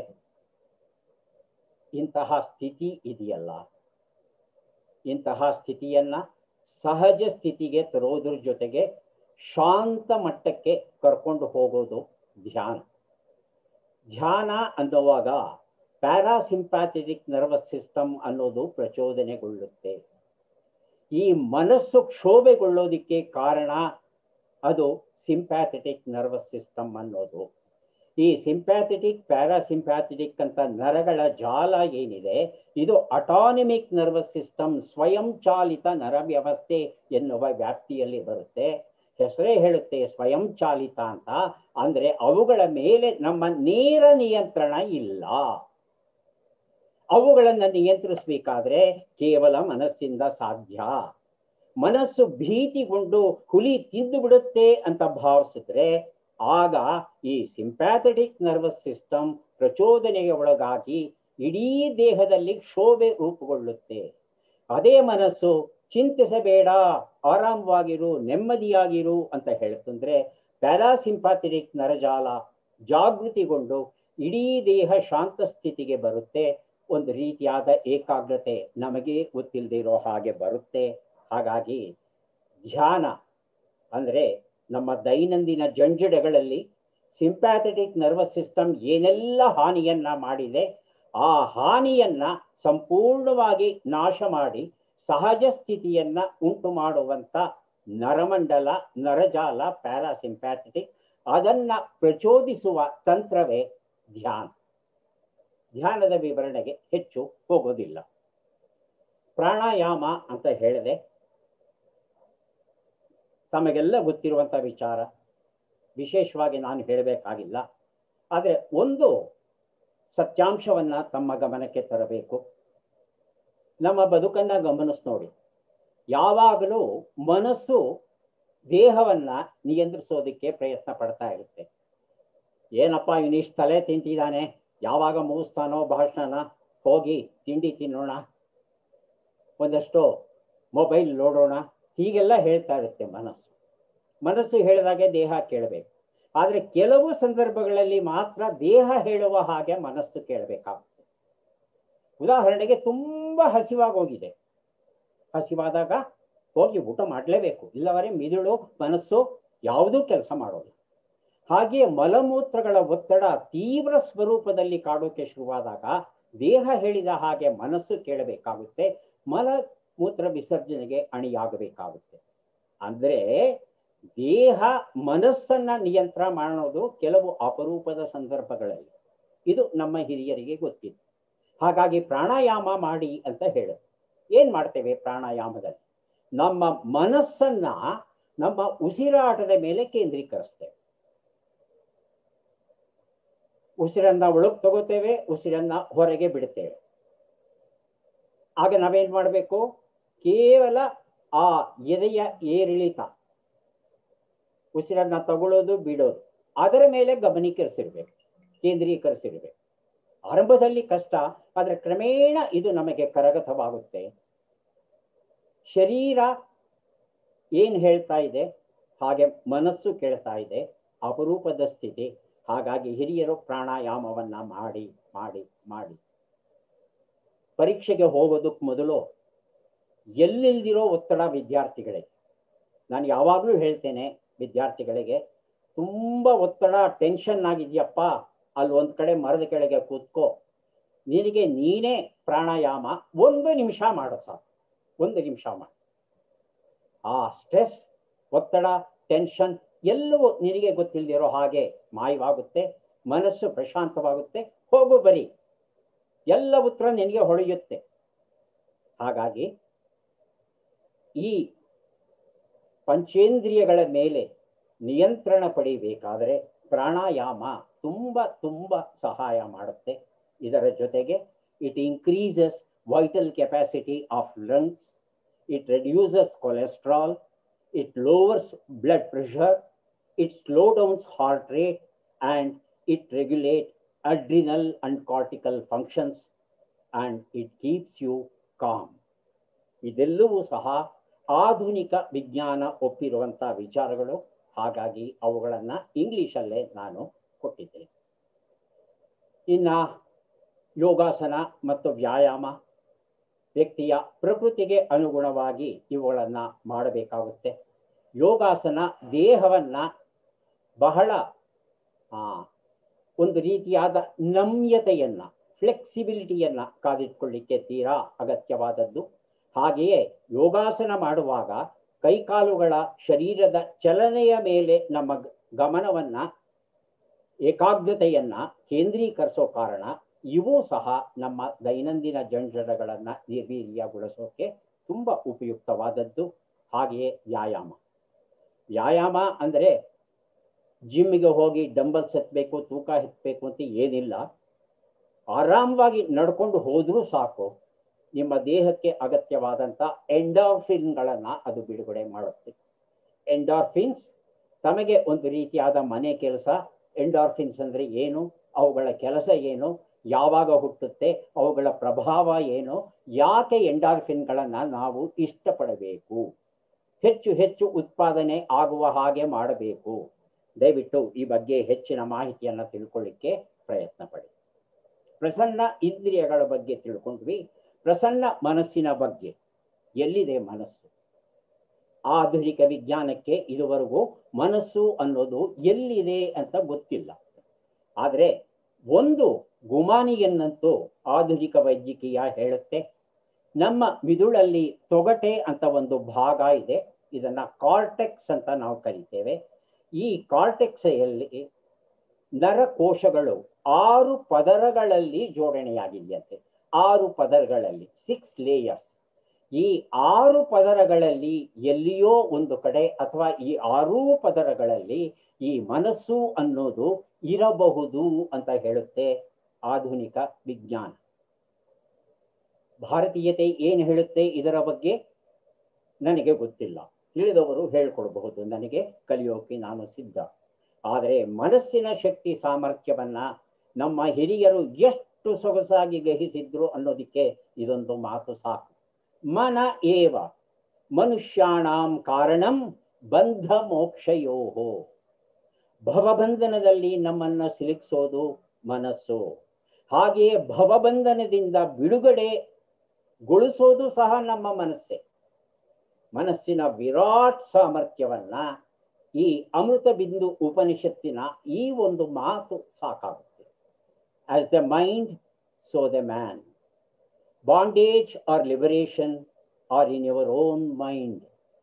ಇಂತಹ ಸ್ಥಿತಿ ಇದೆಯಲ್ಲ ಇಂತಹ ಸ್ಥಿತಿಯನ್ನ ಸಹಜ ಸ್ಥಿತಿಗೆ ತರೋದ್ರ ಜೊತೆಗೆ ಶಾಂತ ಮಟ್ಟಕ್ಕೆ ಕರ್ಕೊಂಡು ಹೋಗೋದು ಧ್ಯಾನ ಧ್ಯಾನ ಅನ್ನುವಾಗ ಪ್ಯಾರಾಸಿಂಪ್ಯಾಥೆಟಿಕ್ ನರ್ವಸ್ ಸಿಸ್ಟಮ್ ಅನ್ನೋದು ಪ್ರಚೋದನೆಗೊಳ್ಳುತ್ತೆ ಈ ಮನಸ್ಸು ಕ್ಷೋಭೆಗೊಳ್ಳೋದಿಕ್ಕೆ ಕಾರಣ ಅದು ಸಿಂಪ್ಯಾಥೆಟಿಕ್ ನರ್ವಸ್ ಸಿಸ್ಟಮ್ ಅನ್ನೋದು ಈ ಸಿಂಪ್ಯಾಥೆಟಿಕ್ ಪ್ಯಾರಾಸಿಂಪ್ಯಾಥೆಟಿಕ್ ಅಂತ ನರಗಳ ಜಾಲ ಏನಿದೆ ಇದು ಅಟಾನಮಿಕ್ ನರ್ವಸ್ ಸಿಸ್ಟಮ್ ಸ್ವಯಂ ಚಾಲಿತ ನರ ವ್ಯವಸ್ಥೆ ಎನ್ನುವ ವ್ಯಾಪ್ತಿಯಲ್ಲಿ ಬರುತ್ತೆ ಹೆಸರೇ ಹೇಳುತ್ತೆ ಸ್ವಯಂ ಚಾಲಿತ ಅಂತ ಅಂದ್ರೆ ಅವುಗಳ ಮೇಲೆ ನಮ್ಮ ನೇರ ನಿಯಂತ್ರಣ ಇಲ್ಲ ಅವುಗಳನ್ನು ನಿಯಂತ್ರಿಸಬೇಕಾದ್ರೆ ಕೇವಲ ಮನಸ್ಸಿಂದ ಸಾಧ್ಯ ಮನಸ್ಸು ಭೀತಿಗೊಂಡು ಹುಲಿ ತಿಂದು ಬಿಡುತ್ತೆ ಅಂತ ಭಾವಿಸಿದ್ರೆ ಆಗ ಈ ಸಿಂಪ್ಯಾಥೆಟಿಕ್ ನರ್ವಸ್ ಸಿಸ್ಟಮ್ ಪ್ರಚೋದನೆಗೆ ಒಳಗಾಗಿ ಇಡೀ ದೇಹದಲ್ಲಿ ಕ್ಷೋಭೆ ರೂಪುಗೊಳ್ಳುತ್ತೆ ಅದೇ ಮನಸ್ಸು ಚಿಂತಿಸಬೇಡ ಆರಾಮವಾಗಿರು ನೆಮ್ಮದಿಯಾಗಿರು ಅಂತ ಹೇಳ್ತಂದ್ರೆ ಪ್ಯಾರಾಸಿಂಪಾಥೆಟಿಕ್ ನರಜಾಲ ಜಾಗೃತಿಗೊಂಡು ಇಡೀ ದೇಹ ಶಾಂತ ಸ್ಥಿತಿಗೆ ಬರುತ್ತೆ ಒಂದು ರೀತಿಯಾದ ಏಕಾಗ್ರತೆ ನಮಗೆ ಗೊತ್ತಿಲ್ಲದೆ ಇರೋ ಹಾಗೆ ಬರುತ್ತೆ ಹಾಗಾಗಿ ಧ್ಯಾನ ಅಂದರೆ ನಮ್ಮ ದೈನಂದಿನ ಜಂಜಡಗಳಲ್ಲಿ ಸಿಂಪ್ಯಾಥೆಟಿಕ್ ನರ್ವಸ್ ಸಿಸ್ಟಮ್ ಏನೆಲ್ಲ ಹಾನಿಯನ್ನ ಮಾಡಿದೆ ಆ ಹಾನಿಯನ್ನ ಸಂಪೂರ್ಣವಾಗಿ ನಾಶ ಮಾಡಿ ಸಹಜ ಸ್ಥಿತಿಯನ್ನ ಉಂಟು ಮಾಡುವಂತ ನರಮಂಡಲ ನರಜಾಲ ಪ್ಯಾರಾಸಿಂಪ್ಯಾಥೆಟಿಕ್ ಅದನ್ನ ಪ್ರಚೋದಿಸುವ ತಂತ್ರವೇ ಧ್ಯಾನ ಧ್ಯಾನದ ವಿವರಣೆಗೆ ಹೆಚ್ಚು ಹೋಗೋದಿಲ್ಲ ಪ್ರಾಣಾಯಾಮ ಅಂತ ಹೇಳಿದೆ ತಮಗೆಲ್ಲ ಗೊತ್ತಿರುವಂಥ ವಿಚಾರ ವಿಶೇಷವಾಗಿ ನಾನು ಹೇಳಬೇಕಾಗಿಲ್ಲ ಆದರೆ ಒಂದು ಸತ್ಯಾಂಶವನ್ನ ತಮ್ಮ ಗಮನಕ್ಕೆ ತರಬೇಕು ನಮ್ಮ ಬದುಕನ್ನ ಗಮನಿಸ್ ನೋಡಿ ಯಾವಾಗಲೂ ಮನಸ್ಸು ದೇಹವನ್ನ ನಿಯಂತ್ರಿಸೋದಕ್ಕೆ ಪ್ರಯತ್ನ ಪಡ್ತಾ ಇರುತ್ತೆ ಏನಪ್ಪ ಇವನಿಷ್ಟು ತಲೆ ತಿಂತಿದ್ದಾನೆ ಯಾವಾಗ ಮುಗಿಸ್ತಾನೋ ಭಾಷಣನ ಹೋಗಿ ತಿಂಡಿ ತಿನ್ನೋಣ ಒಂದಷ್ಟು ಮೊಬೈಲ್ ನೋಡೋಣ ಹೀಗೆಲ್ಲ ಹೇಳ್ತಾ ಇರುತ್ತೆ ಮನಸ್ಸು ಮನಸ್ಸು ಹೇಳಿದಾಗೆ ದೇಹ ಕೇಳಬೇಕು ಆದರೆ ಕೆಲವು ಸಂದರ್ಭಗಳಲ್ಲಿ ಮಾತ್ರ ದೇಹ ಹೇಳುವ ಹಾಗೆ ಮನಸ್ಸು ಕೇಳಬೇಕಾಗುತ್ತೆ ಉದಾಹರಣೆಗೆ ತುಂಬ ಹಸಿವಾಗೋಗಿದೆ ಹಸಿವಾದಾಗ ಹೋಗಿ ಊಟ ಮಾಡಲೇಬೇಕು ಇಲ್ಲವರೆ ಮಿದುಳು ಮನಸ್ಸು ಯಾವುದೂ ಕೆಲಸ ಮಾಡೋಲ್ಲ ಹಾಗೆಯೇ ಮಲಮೂತ್ರಗಳ ಒತ್ತಡ ತೀವ್ರ ಸ್ವರೂಪದಲ್ಲಿ ಕಾಡೋಕೆ ಶುರುವಾದಾಗ ದೇಹ ಹೇಳಿದ ಹಾಗೆ ಮನಸ್ಸು ಕೇಳಬೇಕಾಗುತ್ತೆ ಮಲ ಮೂತ್ರ ವಿಸರ್ಜನೆಗೆ ಅಣಿಯಾಗಬೇಕಾಗುತ್ತೆ ಅಂದ್ರೆ ದೇಹ ಮನಸ್ಸನ್ನ ನಿಯಂತ್ರಣ ಮಾಡೋದು ಕೆಲವು ಅಪರೂಪದ ಸಂದರ್ಭಗಳಲ್ಲಿ ಇದು ನಮ್ಮ ಹಿರಿಯರಿಗೆ ಗೊತ್ತಿದೆ ಹಾಗಾಗಿ ಪ್ರಾಣಾಯಾಮ ಮಾಡಿ ಅಂತ ಹೇಳುದು ಏನ್ ಮಾಡ್ತೇವೆ ಪ್ರಾಣಾಯಾಮದಲ್ಲಿ ನಮ್ಮ ಮನಸ್ಸನ್ನ ನಮ್ಮ ಉಸಿರಾಟದ ಮೇಲೆ ಕೇಂದ್ರೀಕರಿಸ್ತೇವೆ ಉಸಿರನ್ನ ಒಳಗ್ ತಗೋತೇವೆ ಉಸಿರನ್ನ ಹೊರಗೆ ಬಿಡುತ್ತೇವೆ ಆಗ ನಾವೇನ್ ಮಾಡಬೇಕು ಕೇವಲ ಆ ಎದೆಯ ಏರಿಳಿತ ಉಸಿರನ್ನ ತಗೊಳ್ಳೋದು ಬಿಡೋದು ಅದರ ಮೇಲೆ ಗಮನೀಕರಿಸಿರ್ಬೇಕು ಕೇಂದ್ರೀಕರಿಸಿರ್ಬೇಕು ಆರಂಭದಲ್ಲಿ ಕಷ್ಟ ಆದರೆ ಕ್ರಮೇಣ ಇದು ನಮಗೆ ಕರಗತವಾಗುತ್ತೆ ಶರೀರ ಏನ್ ಹೇಳ್ತಾ ಇದೆ ಹಾಗೆ ಮನಸ್ಸು ಕೇಳ್ತಾ ಇದೆ ಅಪರೂಪದ ಸ್ಥಿತಿ ಹಾಗಾಗಿ ಹಿರಿಯರು ಪ್ರಾಣಾಯಾಮವನ್ನ ಮಾಡಿ ಮಾಡಿ ಮಾಡಿ ಪರೀಕ್ಷೆಗೆ ಹೋಗೋದಕ್ಕೆ ಮೊದಲು ಎಲ್ಲಿಲ್ದಿರೋ ಒತ್ತಡ ವಿದ್ಯಾರ್ಥಿಗಳಿಗೆ ನಾನು ಯಾವಾಗಲೂ ಹೇಳ್ತೇನೆ ವಿದ್ಯಾರ್ಥಿಗಳಿಗೆ ತುಂಬ ಒತ್ತಡ ಟೆನ್ಷನ್ ಆಗಿದೆಯಪ್ಪ ಅಲ್ಲಿ ಒಂದು ಕಡೆ ಮರದ ಕೆಳಗೆ ಕೂತ್ಕೋ ನಿನಗೆ ನೀನೇ ಪ್ರಾಣಾಯಾಮ ಒಂದು ನಿಮಿಷ ಮಾಡೋ ಸಾಕು ಒಂದು ನಿಮಿಷ ಮಾಡಿ ಆ ಸ್ಟ್ರೆಸ್ ಒತ್ತಡ ಟೆನ್ಷನ್ ಎಲ್ಲವೂ ನಿನಗೆ ಗೊತ್ತಿಲ್ಲದಿರೋ ಹಾಗೆ ಮಾಯವಾಗುತ್ತೆ ಮನಸ್ಸು ಪ್ರಶಾಂತವಾಗುತ್ತೆ ಹೋಗು ಬರಿ ಎಲ್ಲ ಉತ್ತರ ನಿನಗೆ ಹೊಳೆಯುತ್ತೆ ಹಾಗಾಗಿ ಈ ಪಂಚೇಂದ್ರಿಯಗಳ ಮೇಲೆ ನಿಯಂತ್ರಣ ಪಡಿಬೇಕಾದರೆ ಪ್ರಾಣಾಯಾಮ ತುಂಬ ತುಂಬ ಸಹಾಯ ಮಾಡುತ್ತೆ ಇದರ ಜೊತೆಗೆ it increases vital capacity of lungs it reduces cholesterol it lowers blood pressure, it slows down heart rate, and it regulates adrenal and cortical functions, and it keeps you calm. ಇದೆಲ್ಲವೂ ಸಹ ಆಧುನಿಕ ವಿಜ್ಞಾನ ಒಪ್ಪಿರುವಂಥ ವಿಚಾರಗಳು ಹಾಗಾಗಿ ಅವುಗಳನ್ನು ಇಂಗ್ಲಿಷಲ್ಲೇ ನಾನು ಕೊಟ್ಟಿದ್ದೇನೆ ಇನ್ನು ಯೋಗಾಸನ ಮತ್ತು ವ್ಯಾಯಾಮ ವ್ಯಕ್ತಿಯ ಪ್ರಕೃತಿಗೆ ಅನುಗುಣವಾಗಿ ಇವುಗಳನ್ನು ಮಾಡಬೇಕಾಗುತ್ತೆ ಯೋಗಾಸನ ದೇಹವನ್ನು ಬಹಳ ಒಂದು ರೀತಿಯಾದ ನಮ್ಯತೆಯನ್ನು ಫ್ಲೆಕ್ಸಿಬಿಲಿಟಿಯನ್ನು ಕಾದಿಟ್ಕೊಳ್ಳಿಕ್ಕೆ ತೀರಾ ಅಗತ್ಯವಾದದ್ದು ಹಾಗೆಯೇ ಯೋಗಾಸನ ಮಾಡುವಾಗ ಕೈಕಾಲುಗಳ ಶರೀರದ ಚಲನೆಯ ಮೇಲೆ ನಮ್ಮ ಗಮನವನ್ನು ಏಕಾಗ್ರತೆಯನ್ನ ಕೇಂದ್ರೀಕರಿಸೋ ಕಾರಣ ಇವೂ ಸಹ ನಮ್ಮ ದೈನಂದಿನ ಜಂಜಡಗಳನ್ನು ನಿರ್ವೀರ್ಯಗೊಳಿಸೋಕೆ ತುಂಬ ಉಪಯುಕ್ತವಾದದ್ದು ಹಾಗೆಯೇ ವ್ಯಾಯಾಮ ವ್ಯಾಯಾಮ ಅಂದರೆ ಜಿಮ್ಮಿಗೆ ಹೋಗಿ ಡಂಬಲ್ಸ್ ಎತ್ತಬೇಕು ತೂಕ ಎತ್ತಬೇಕು ಅಂತ ಏನಿಲ್ಲ ಆರಾಮವಾಗಿ ನಡ್ಕೊಂಡು ಹೋದರೂ ಸಾಕು ನಿಮ್ಮ ದೇಹಕ್ಕೆ ಅಗತ್ಯವಾದಂಥ ಎಂಡಾರ್ಫಿನ್ಗಳನ್ನು ಅದು ಬಿಡುಗಡೆ ಮಾಡುತ್ತೆ ಎಂಡಾರ್ಫಿನ್ಸ್ ತಮಗೆ ಒಂದು ರೀತಿಯಾದ ಮನೆ ಕೆಲಸ ಎಂಡಾರ್ಫಿನ್ಸ್ ಅಂದರೆ ಏನು ಅವುಗಳ ಕೆಲಸ ಏನು ಯಾವಾಗ ಹುಟ್ಟುತ್ತೆ ಅವುಗಳ ಪ್ರಭಾವ ಏನು ಯಾಕೆ ಎಂಡಾರ್ಫಿನ್ಗಳನ್ನು ನಾವು ಇಷ್ಟಪಡಬೇಕು ಹೆಚ್ಚು ಹೆಚ್ಚು ಉತ್ಪಾದನೆ ಆಗುವ ಹಾಗೆ ಮಾಡಬೇಕು ದಯವಿಟ್ಟು ಈ ಬಗ್ಗೆ ಹೆಚ್ಚಿನ ಮಾಹಿತಿಯನ್ನು ತಿಳ್ಕೊಳ್ಳಿಕ್ಕೆ ಪ್ರಯತ್ನ ಪಡಿ ಪ್ರಸನ್ನ ಇಂದ್ರಿಯಗಳ ಬಗ್ಗೆ ತಿಳ್ಕೊಂಡ್ವಿ ಪ್ರಸನ್ನ ಮನಸ್ಸಿನ ಬಗ್ಗೆ ಎಲ್ಲಿದೆ ಮನಸ್ಸು ಆಧುನಿಕ ವಿಜ್ಞಾನಕ್ಕೆ ಇದುವರೆಗೂ ಮನಸ್ಸು ಅನ್ನೋದು ಎಲ್ಲಿದೆ ಅಂತ ಗೊತ್ತಿಲ್ಲ ಆದರೆ ಒಂದು ಗುಮಾನಿಯನ್ನಂತೂ ಆಧುನಿಕ ವೈದ್ಯಕೀಯ ಹೇಳುತ್ತೆ ನಮ್ಮ ಮಿದುಳಲ್ಲಿ ತೊಗಟೆ ಅಂತ ಒಂದು ಭಾಗ ಇದೆ ಇದನ್ನ ಕಾರ್ಟೆಕ್ಸ್ ಅಂತ ನಾವು ಕರಿತೇವೆ ಈ ಕಾರ್ಟೆಕ್ಸೆಯಲ್ಲಿ ನರಕೋಶಗಳು ಆರು ಪದರಗಳಲ್ಲಿ ಜೋಡಣೆಯಾಗಿದೆಯಂತೆ ಆರು ಪದರಗಳಲ್ಲಿ ಸಿಕ್ಸ್ ಲೇಯರ್ಸ್ ಈ ಆರು ಪದರಗಳಲ್ಲಿ ಎಲ್ಲಿಯೋ ಒಂದು ಕಡೆ ಅಥವಾ ಈ ಆರೂ ಪದರಗಳಲ್ಲಿ ಈ ಮನಸ್ಸು ಅನ್ನೋದು ಇರಬಹುದು ಅಂತ ಹೇಳುತ್ತೆ ಆಧುನಿಕ ವಿಜ್ಞಾನ ಭಾರತೀಯತೆ ಏನು ಹೇಳುತ್ತೆ ಇದರ ಬಗ್ಗೆ ನನಗೆ ಗೊತ್ತಿಲ್ಲ ತಿಳಿದವರು ಹೇಳ್ಕೊಡ್ಬಹುದು ನನಗೆ ಕಲಿಯೋಕೆ ನಾನು ಸಿದ್ಧ ಆದರೆ ಮನಸ್ಸಿನ ಶಕ್ತಿ ಸಾಮರ್ಥ್ಯವನ್ನ ನಮ್ಮ ಹಿರಿಯರು ಎಷ್ಟು ಸೊಗಸಾಗಿ ಗ್ರಹಿಸಿದ್ರು ಅನ್ನೋದಕ್ಕೆ ಇದೊಂದು ಮಾತು ಸಾಕು ಮನ ಏವ ಮನುಷ್ಯಾಣಾಂ ಕಾರಣಂ ಬಂಧ ಮೋಕ್ಷಯೋಹೋ ಭವಬಂಧನದಲ್ಲಿ ನಮ್ಮನ್ನ ಸಿಲುಕಿಸೋದು ಮನಸ್ಸು ಹಾಗೆಯೇ ಭವಬಂಧನದಿಂದ ಬಿಡುಗಡೆ ಗೊಳಿಸೋದು ಸಹ ನಮ್ಮ ಮನಸ್ಸೇ ಮನಸ್ಸಿನ ವಿರಾಟ್ ಸಾಮರ್ಥ್ಯವನ್ನ ಈ ಅಮೃತ ಬಿಂದು ಉಪನಿಷತ್ತಿನ ಈ ಒಂದು ಮಾತು ಸಾಕಾಗುತ್ತೆ as the mind so the man bondage or liberation are in your own mind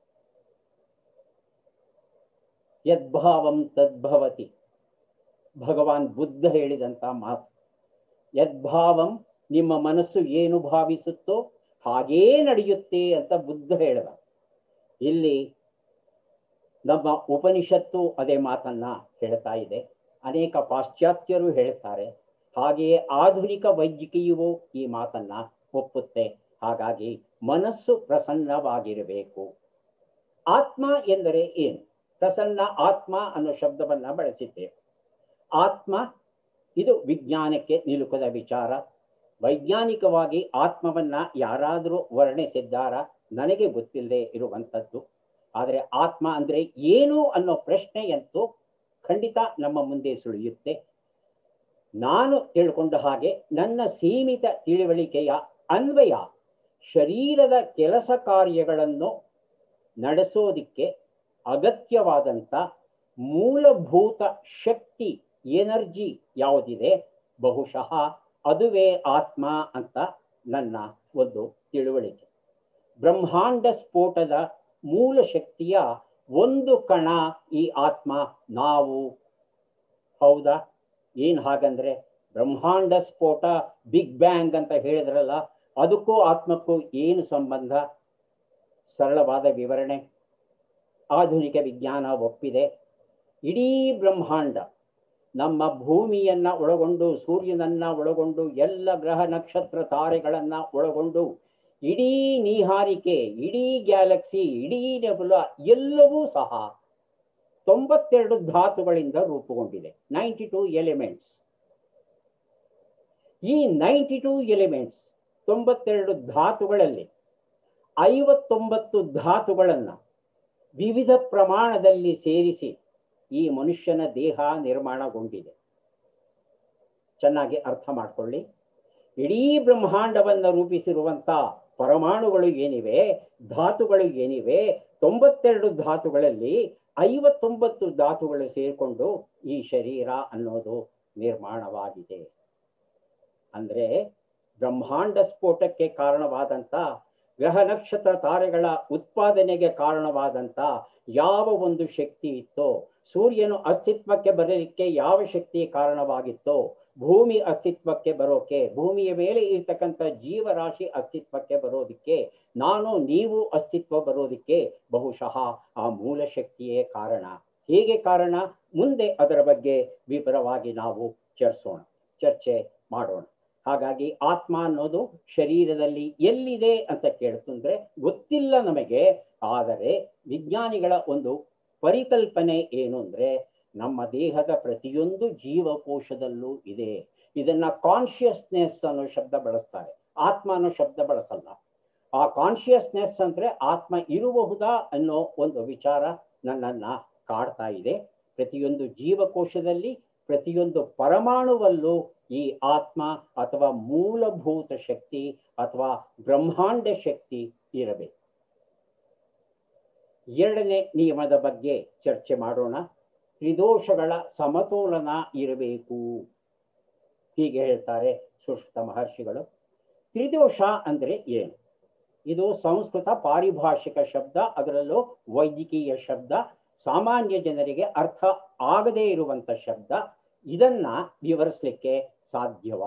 ಯದ್ಭಾವಂ ತದ್ಭವತಿ ಭಗವಾನ್ ಬುದ್ಧ ಹೇಳಿದಂತ ಮಾತು ಯದ್ಭಾವಂ ನಿಮ್ಮ ಮನಸ್ಸು ಏನು ಭಾವಿಸುತ್ತೋ ಹಾಗೇ ನಡೆಯುತ್ತೆ ಅಂತ ಬುದ್ಧ ಹೇಳಿದ ಇಲ್ಲಿ ನಮ್ಮ ಉಪನಿಷತ್ತು ಅದೇ ಮಾತನ್ನ ಹೇಳ್ತಾ ಇದೆ ಅನೇಕ ಪಾಶ್ಚಾತ್ಯರು ಹೇಳ್ತಾರೆ ಹಾಗೆಯೇ ಆಧುನಿಕ ವೈದ್ಯಕೀಯವೂ ಈ ಮಾತನ್ನ ಒಪ್ಪುತ್ತೆ ಹಾಗಾಗಿ ಮನಸ್ಸು ಪ್ರಸನ್ನವಾಗಿರಬೇಕು ಆತ್ಮ ಎಂದರೆ ಏನು ಪ್ರಸನ್ನ ಆತ್ಮ ಅನ್ನೋ ಶಬ್ದವನ್ನ ಬಳಸಿದ್ದೇವೆ ಆತ್ಮ ಇದು ವಿಜ್ಞಾನಕ್ಕೆ ನಿಲುಕದ ವಿಚಾರ ವೈಜ್ಞಾನಿಕವಾಗಿ ಆತ್ಮವನ್ನ ಯಾರಾದರೂ ವರ್ಣಿಸಿದ್ದಾರ ನನಗೆ ಗೊತ್ತಿಲ್ಲದೆ ಇರುವಂಥದ್ದು ಆದರೆ ಆತ್ಮ ಅಂದ್ರೆ ಏನು ಅನ್ನೋ ಪ್ರಶ್ನೆಯಂತೂ ಖಂಡಿತ ನಮ್ಮ ಮುಂದೆ ಸುಳಿಯುತ್ತೆ ನಾನು ತಿಳ್ಕೊಂಡ ಹಾಗೆ ನನ್ನ ಸೀಮಿತ ತಿಳಿವಳಿಕೆಯ ಅನ್ವಯ ಶರೀರದ ಕೆಲಸ ಕಾರ್ಯಗಳನ್ನು ನಡೆಸೋದಿಕ್ಕೆ ಅಗತ್ಯವಾದಂಥ ಮೂಲಭೂತ ಶಕ್ತಿ ಎನರ್ಜಿ ಯಾವುದಿದೆ ಬಹುಶಃ ಅದುವೇ ಆತ್ಮ ಅಂತ ನನ್ನ ಒಂದು ತಿಳುವಳಿಕೆ ಬ್ರಹ್ಮಾಂಡ ಸ್ಫೋಟದ ಮೂಲ ಶಕ್ತಿಯ ಒಂದು ಕಣ ಈ ಆತ್ಮ ನಾವು ಹೌದಾ ಏನ್ ಹಾಗಂದ್ರೆ ಬ್ರಹ್ಮಾಂಡ ಸ್ಫೋಟ ಬಿಗ್ ಬ್ಯಾಂಗ್ ಅಂತ ಹೇಳಿದ್ರಲ್ಲ ಅದಕ್ಕೂ ಆತ್ಮಕ್ಕೂ ಏನು ಸಂಬಂಧ ಸರಳವಾದ ವಿವರಣೆ ಆಧುನಿಕ ವಿಜ್ಞಾನ ಒಪ್ಪಿದೆ ಇಡೀ ಬ್ರಹ್ಮಾಂಡ ನಮ್ಮ ಭೂಮಿಯನ್ನ ಒಳಗೊಂಡು ಸೂರ್ಯನನ್ನ ಒಳಗೊಂಡು ಎಲ್ಲ ಗ್ರಹ ನಕ್ಷತ್ರ ತಾರೆಗಳನ್ನ ಒಳಗೊಂಡು ಇಡೀ ನೀಹಾರಿಕೆ ಇಡೀ ಗ್ಯಾಲಕ್ಸಿ ಇಡೀ ನೆಬುಲ ಎಲ್ಲವೂ ಸಹ ತೊಂಬತ್ತೆರಡು ಧಾತುಗಳಿಂದ ರೂಪುಗೊಂಡಿದೆ ನೈಂಟಿ ಟೂ ಎಲಿಮೆಂಟ್ಸ್ ಈ ನೈಂಟಿ ಟೂ ಎಲಿಮೆಂಟ್ಸ್ ತೊಂಬತ್ತೆರಡು ಧಾತುಗಳಲ್ಲಿ ಐವತ್ತೊಂಬತ್ತು ಧಾತುಗಳನ್ನ ವಿವಿಧ ಪ್ರಮಾಣದಲ್ಲಿ ಸೇರಿಸಿ ಈ ಮನುಷ್ಯನ ದೇಹ ನಿರ್ಮಾಣಗೊಂಡಿದೆ ಚೆನ್ನಾಗಿ ಅರ್ಥ ಮಾಡ್ಕೊಳ್ಳಿ ಇಡೀ ಬ್ರಹ್ಮಾಂಡವನ್ನು ರೂಪಿಸಿರುವಂತ ಪರಮಾಣುಗಳು ಏನಿವೆ ಧಾತುಗಳು ಏನಿವೆ ತೊಂಬತ್ತೆರಡು ಧಾತುಗಳಲ್ಲಿ ಐವತ್ತೊಂಬತ್ತು ಧಾತುಗಳು ಸೇರಿಕೊಂಡು ಈ ಶರೀರ ಅನ್ನೋದು ನಿರ್ಮಾಣವಾಗಿದೆ ಅಂದ್ರೆ ಬ್ರಹ್ಮಾಂಡ ಸ್ಫೋಟಕ್ಕೆ ಕಾರಣವಾದಂತ ಗ್ರಹ ನಕ್ಷತ್ರ ತಾರೆಗಳ ಉತ್ಪಾದನೆಗೆ ಕಾರಣವಾದಂತ ಯಾವ ಒಂದು ಶಕ್ತಿ ಇತ್ತೋ ಸೂರ್ಯನು ಅಸ್ತಿತ್ವಕ್ಕೆ ಬರಲಿಕ್ಕೆ ಯಾವ ಶಕ್ತಿ ಕಾರಣವಾಗಿತ್ತೋ ಭೂಮಿ ಅಸ್ತಿತ್ವಕ್ಕೆ ಬರೋಕೆ ಭೂಮಿಯ ಮೇಲೆ ಇರ್ತಕ್ಕಂಥ ಜೀವರಾಶಿ ಅಸ್ತಿತ್ವಕ್ಕೆ ಬರೋದಕ್ಕೆ ನಾನು ನೀವು ಅಸ್ತಿತ್ವ ಬರೋದಕ್ಕೆ ಬಹುಶಃ ಆ ಮೂಲ ಶಕ್ತಿಯೇ ಕಾರಣ ಹೇಗೆ ಕಾರಣ ಮುಂದೆ ಅದರ ಬಗ್ಗೆ ವಿವರವಾಗಿ ನಾವು ಚರ್ಚೋಣ ಚರ್ಚೆ ಮಾಡೋಣ ಹಾಗಾಗಿ ಆತ್ಮ ಅನ್ನೋದು ಶರೀರದಲ್ಲಿ ಎಲ್ಲಿದೆ ಅಂತ ಕೇಳ್ತಂದ್ರೆ ಗೊತ್ತಿಲ್ಲ ನಮಗೆ ಆದರೆ ವಿಜ್ಞಾನಿಗಳ ಒಂದು ಪರಿಕಲ್ಪನೆ ಏನು ಅಂದ್ರೆ ನಮ್ಮ ದೇಹದ ಪ್ರತಿಯೊಂದು ಜೀವಕೋಶದಲ್ಲೂ ಇದೆ ಇದನ್ನ ಕಾನ್ಶಿಯಸ್ನೆಸ್ ಅನ್ನೋ ಶಬ್ದ ಬಳಸ್ತಾರೆ ಆತ್ಮ ಅನ್ನೋ ಶಬ್ದ ಬಳಸಲ್ಲ ಆ ಕಾನ್ಶಿಯಸ್ನೆಸ್ ಅಂದ್ರೆ ಆತ್ಮ ಇರಬಹುದಾ ಅನ್ನೋ ಒಂದು ವಿಚಾರ ನನ್ನನ್ನ ಕಾಡ್ತಾ ಇದೆ ಪ್ರತಿಯೊಂದು ಜೀವಕೋಶದಲ್ಲಿ ಪ್ರತಿಯೊಂದು ಪರಮಾಣುವಲ್ಲೂ ಈ ಆತ್ಮ ಅಥವಾ ಮೂಲಭೂತ ಶಕ್ತಿ ಅಥವಾ ಬ್ರಹ್ಮಾಂಡ ಶಕ್ತಿ ಇರಬೇಕು ಎರಡನೇ ನಿಯಮದ ಬಗ್ಗೆ ಚರ್ಚೆ ಮಾಡೋಣ ತ್ರಿದೋಷಗಳ ಸಮತೋಲನ ಇರಬೇಕು ಹೀಗೆ ಹೇಳ್ತಾರೆ ಸುಶ್ರುತ ಮಹರ್ಷಿಗಳು ತ್ರಿದೋಷ ಅಂದ್ರೆ ಏನು ಇದು ಸಂಸ್ಕೃತ ಪಾರಿಭಾಷಿಕ ಶಬ್ದ ಅದರಲ್ಲೂ ವೈದ್ಯಕೀಯ ಶಬ್ದ ಸಾಮಾನ್ಯ ಜನರಿಗೆ ಅರ್ಥ ಆಗದೇ ಇರುವಂತ ಶಬ್ದ ಇದನ್ನ ವಿವರಿಸಲಿಕ್ಕೆ ಸಾಧ್ಯವ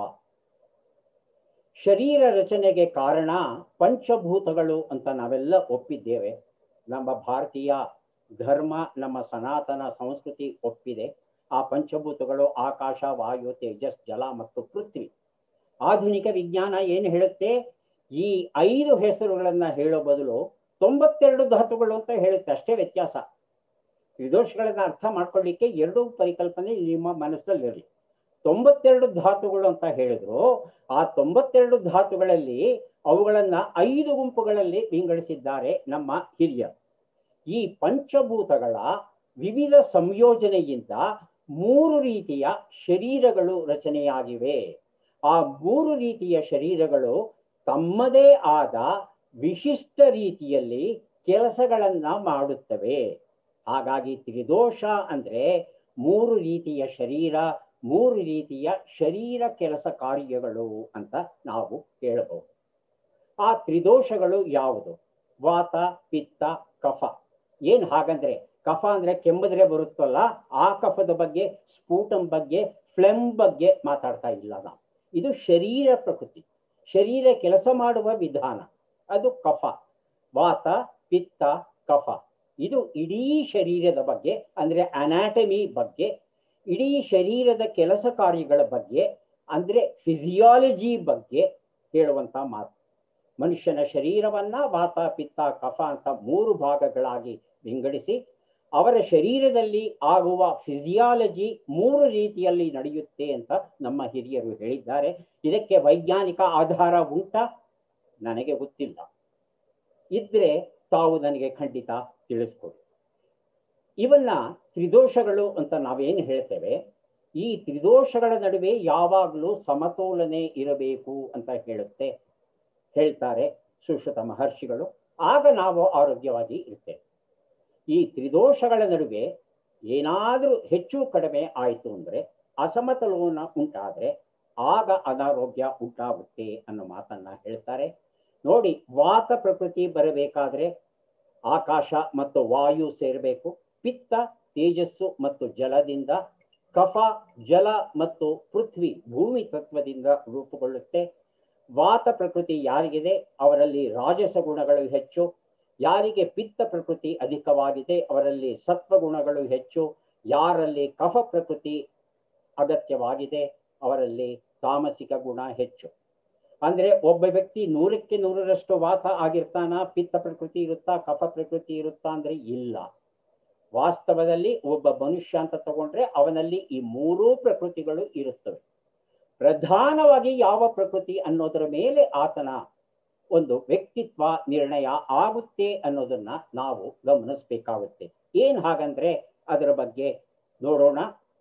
ಶರೀರ ರಚನೆಗೆ ಕಾರಣ ಪಂಚಭೂತಗಳು ಅಂತ ನಾವೆಲ್ಲ ಒಪ್ಪಿದ್ದೇವೆ ನಮ್ಮ ಭಾರತೀಯ ಧರ್ಮ ನಮ್ಮ ಸನಾತನ ಸಂಸ್ಕೃತಿ ಒಪ್ಪಿದೆ ಆ ಪಂಚಭೂತಗಳು ಆಕಾಶ ವಾಯು ತೇಜಸ್ ಜಲ ಮತ್ತು ಪೃಥ್ವಿ ಆಧುನಿಕ ವಿಜ್ಞಾನ ಏನು ಹೇಳುತ್ತೆ ಈ ಐದು ಹೆಸರುಗಳನ್ನ ಹೇಳೋ ಬದಲು ತೊಂಬತ್ತೆರಡು ಧಾತುಗಳು ಅಂತ ಹೇಳುತ್ತೆ ಅಷ್ಟೇ ವ್ಯತ್ಯಾಸ ತ್ರಿದೋಷಗಳನ್ನ ಅರ್ಥ ಮಾಡ್ಕೊಳ್ಳಿಕ್ಕೆ ಎರಡೂ ಪರಿಕಲ್ಪನೆ ನಿಮ್ಮ ಮನಸ್ಸಲ್ಲಿರಲಿ ತೊಂಬತ್ತೆರಡು ಧಾತುಗಳು ಅಂತ ಹೇಳಿದ್ರು ಆ ತೊಂಬತ್ತೆರಡು ಧಾತುಗಳಲ್ಲಿ ಅವುಗಳನ್ನ ಐದು ಗುಂಪುಗಳಲ್ಲಿ ವಿಂಗಡಿಸಿದ್ದಾರೆ ನಮ್ಮ ಹಿರಿಯರು ಈ ಪಂಚಭೂತಗಳ ವಿವಿಧ ಸಂಯೋಜನೆಯಿಂದ ಮೂರು ರೀತಿಯ ಶರೀರಗಳು ರಚನೆಯಾಗಿವೆ ಆ ಮೂರು ರೀತಿಯ ಶರೀರಗಳು ತಮ್ಮದೇ ಆದ ವಿಶಿಷ್ಟ ರೀತಿಯಲ್ಲಿ ಕೆಲಸಗಳನ್ನ ಮಾಡುತ್ತವೆ ಹಾಗಾಗಿ ತ್ರಿದೋಷ ಅಂದ್ರೆ ಮೂರು ರೀತಿಯ ಶರೀರ ಮೂರು ರೀತಿಯ ಶರೀರ ಕೆಲಸ ಕಾರ್ಯಗಳು ಅಂತ ನಾವು ಹೇಳಬಹುದು ಆ ತ್ರಿದೋಷಗಳು ಯಾವುದು ವಾತ ಪಿತ್ತ ಕಫ ಏನ್ ಹಾಗಂದ್ರೆ ಕಫ ಅಂದ್ರೆ ಕೆಮ್ಮಿದ್ರೆ ಬರುತ್ತಲ್ಲ ಆ ಕಫದ ಬಗ್ಗೆ ಸ್ಫೂಟಂ ಬಗ್ಗೆ ಫ್ಲೆಮ್ ಬಗ್ಗೆ ಮಾತಾಡ್ತಾ ಇಲ್ಲ ನಾವು ಇದು ಶರೀರ ಪ್ರಕೃತಿ ಶರೀರ ಕೆಲಸ ಮಾಡುವ ವಿಧಾನ ಅದು ಕಫ ವಾತ ಪಿತ್ತ ಕಫ ಇದು ಇಡೀ ಶರೀರದ ಬಗ್ಗೆ ಅಂದ್ರೆ ಅನಾಟಮಿ ಬಗ್ಗೆ ಇಡೀ ಶರೀರದ ಕೆಲಸ ಕಾರ್ಯಗಳ ಬಗ್ಗೆ ಅಂದ್ರೆ ಫಿಸಿಯಾಲಜಿ ಬಗ್ಗೆ ಹೇಳುವಂತ ಮಾತು ಮನುಷ್ಯನ ಶರೀರವನ್ನ ವಾತ ಪಿತ್ತ ಕಫ ಅಂತ ಮೂರು ಭಾಗಗಳಾಗಿ ವಿಂಗಡಿಸಿ ಅವರ ಶರೀರದಲ್ಲಿ ಆಗುವ ಫಿಸಿಯಾಲಜಿ ಮೂರು ರೀತಿಯಲ್ಲಿ ನಡೆಯುತ್ತೆ ಅಂತ ನಮ್ಮ ಹಿರಿಯರು ಹೇಳಿದ್ದಾರೆ ಇದಕ್ಕೆ ವೈಜ್ಞಾನಿಕ ಆಧಾರ ಉಂಟಾ ನನಗೆ ಗೊತ್ತಿಲ್ಲ ಇದ್ರೆ ತಾವು ನನಗೆ ಖಂಡಿತ ತಿಳಿಸ್ಕೊಡಿ ಇವನ್ನ ತ್ರಿದೋಷಗಳು ಅಂತ ನಾವೇನು ಹೇಳ್ತೇವೆ ಈ ತ್ರಿದೋಷಗಳ ನಡುವೆ ಯಾವಾಗಲೂ ಸಮತೋಲನೆ ಇರಬೇಕು ಅಂತ ಹೇಳುತ್ತೆ ಹೇಳ್ತಾರೆ ಸುಶ್ರುತ ಮಹರ್ಷಿಗಳು ಆಗ ನಾವು ಆರೋಗ್ಯವಾಗಿ ಇರ್ತೇವೆ ಈ ತ್ರಿದೋಷಗಳ ನಡುವೆ ಏನಾದರೂ ಹೆಚ್ಚು ಕಡಿಮೆ ಆಯಿತು ಅಂದ್ರೆ ಅಸಮತೋಲನ ಉಂಟಾದ್ರೆ ಆಗ ಅನಾರೋಗ್ಯ ಉಂಟಾಗುತ್ತೆ ಅನ್ನೋ ಮಾತನ್ನ ಹೇಳ್ತಾರೆ ನೋಡಿ ವಾತ ಪ್ರಕೃತಿ ಬರಬೇಕಾದ್ರೆ ಆಕಾಶ ಮತ್ತು ವಾಯು ಸೇರಬೇಕು ಪಿತ್ತ ತೇಜಸ್ಸು ಮತ್ತು ಜಲದಿಂದ ಕಫ ಜಲ ಮತ್ತು ಪೃಥ್ವಿ ಭೂಮಿ ತತ್ವದಿಂದ ರೂಪುಗೊಳ್ಳುತ್ತೆ ವಾತ ಪ್ರಕೃತಿ ಯಾರಿಗಿದೆ ಅವರಲ್ಲಿ ರಾಜಸ ಗುಣಗಳು ಹೆಚ್ಚು ಯಾರಿಗೆ ಪಿತ್ತ ಪ್ರಕೃತಿ ಅಧಿಕವಾಗಿದೆ ಅವರಲ್ಲಿ ಸತ್ವ ಗುಣಗಳು ಹೆಚ್ಚು ಯಾರಲ್ಲಿ ಕಫ ಪ್ರಕೃತಿ ಅಗತ್ಯವಾಗಿದೆ ಅವರಲ್ಲಿ ತಾಮಸಿಕ ಗುಣ ಹೆಚ್ಚು ಅಂದ್ರೆ ಒಬ್ಬ ವ್ಯಕ್ತಿ ನೂರಕ್ಕೆ ನೂರರಷ್ಟು ವಾತ ಆಗಿರ್ತಾನ ಪಿತ್ತ ಪ್ರಕೃತಿ ಇರುತ್ತಾ ಕಫ ಪ್ರಕೃತಿ ಇರುತ್ತಾ ಅಂದ್ರೆ ಇಲ್ಲ ವಾಸ್ತವದಲ್ಲಿ ಒಬ್ಬ ಮನುಷ್ಯ ಅಂತ ತಗೊಂಡ್ರೆ ಅವನಲ್ಲಿ ಈ ಮೂರೂ ಪ್ರಕೃತಿಗಳು ಇರುತ್ತವೆ ಪ್ರಧಾನವಾಗಿ ಯಾವ ಪ್ರಕೃತಿ ಅನ್ನೋದರ ಮೇಲೆ ಆತನ ಒಂದು ವ್ಯಕ್ತಿತ್ವ ನಿರ್ಣಯ ಆಗುತ್ತೆ ಅನ್ನೋದನ್ನ ನಾವು ಗಮನಿಸ್ಬೇಕಾಗುತ್ತೆ ಏನ್ ಹಾಗಂದ್ರೆ ಅದರ ಬಗ್ಗೆ ನೋಡೋಣ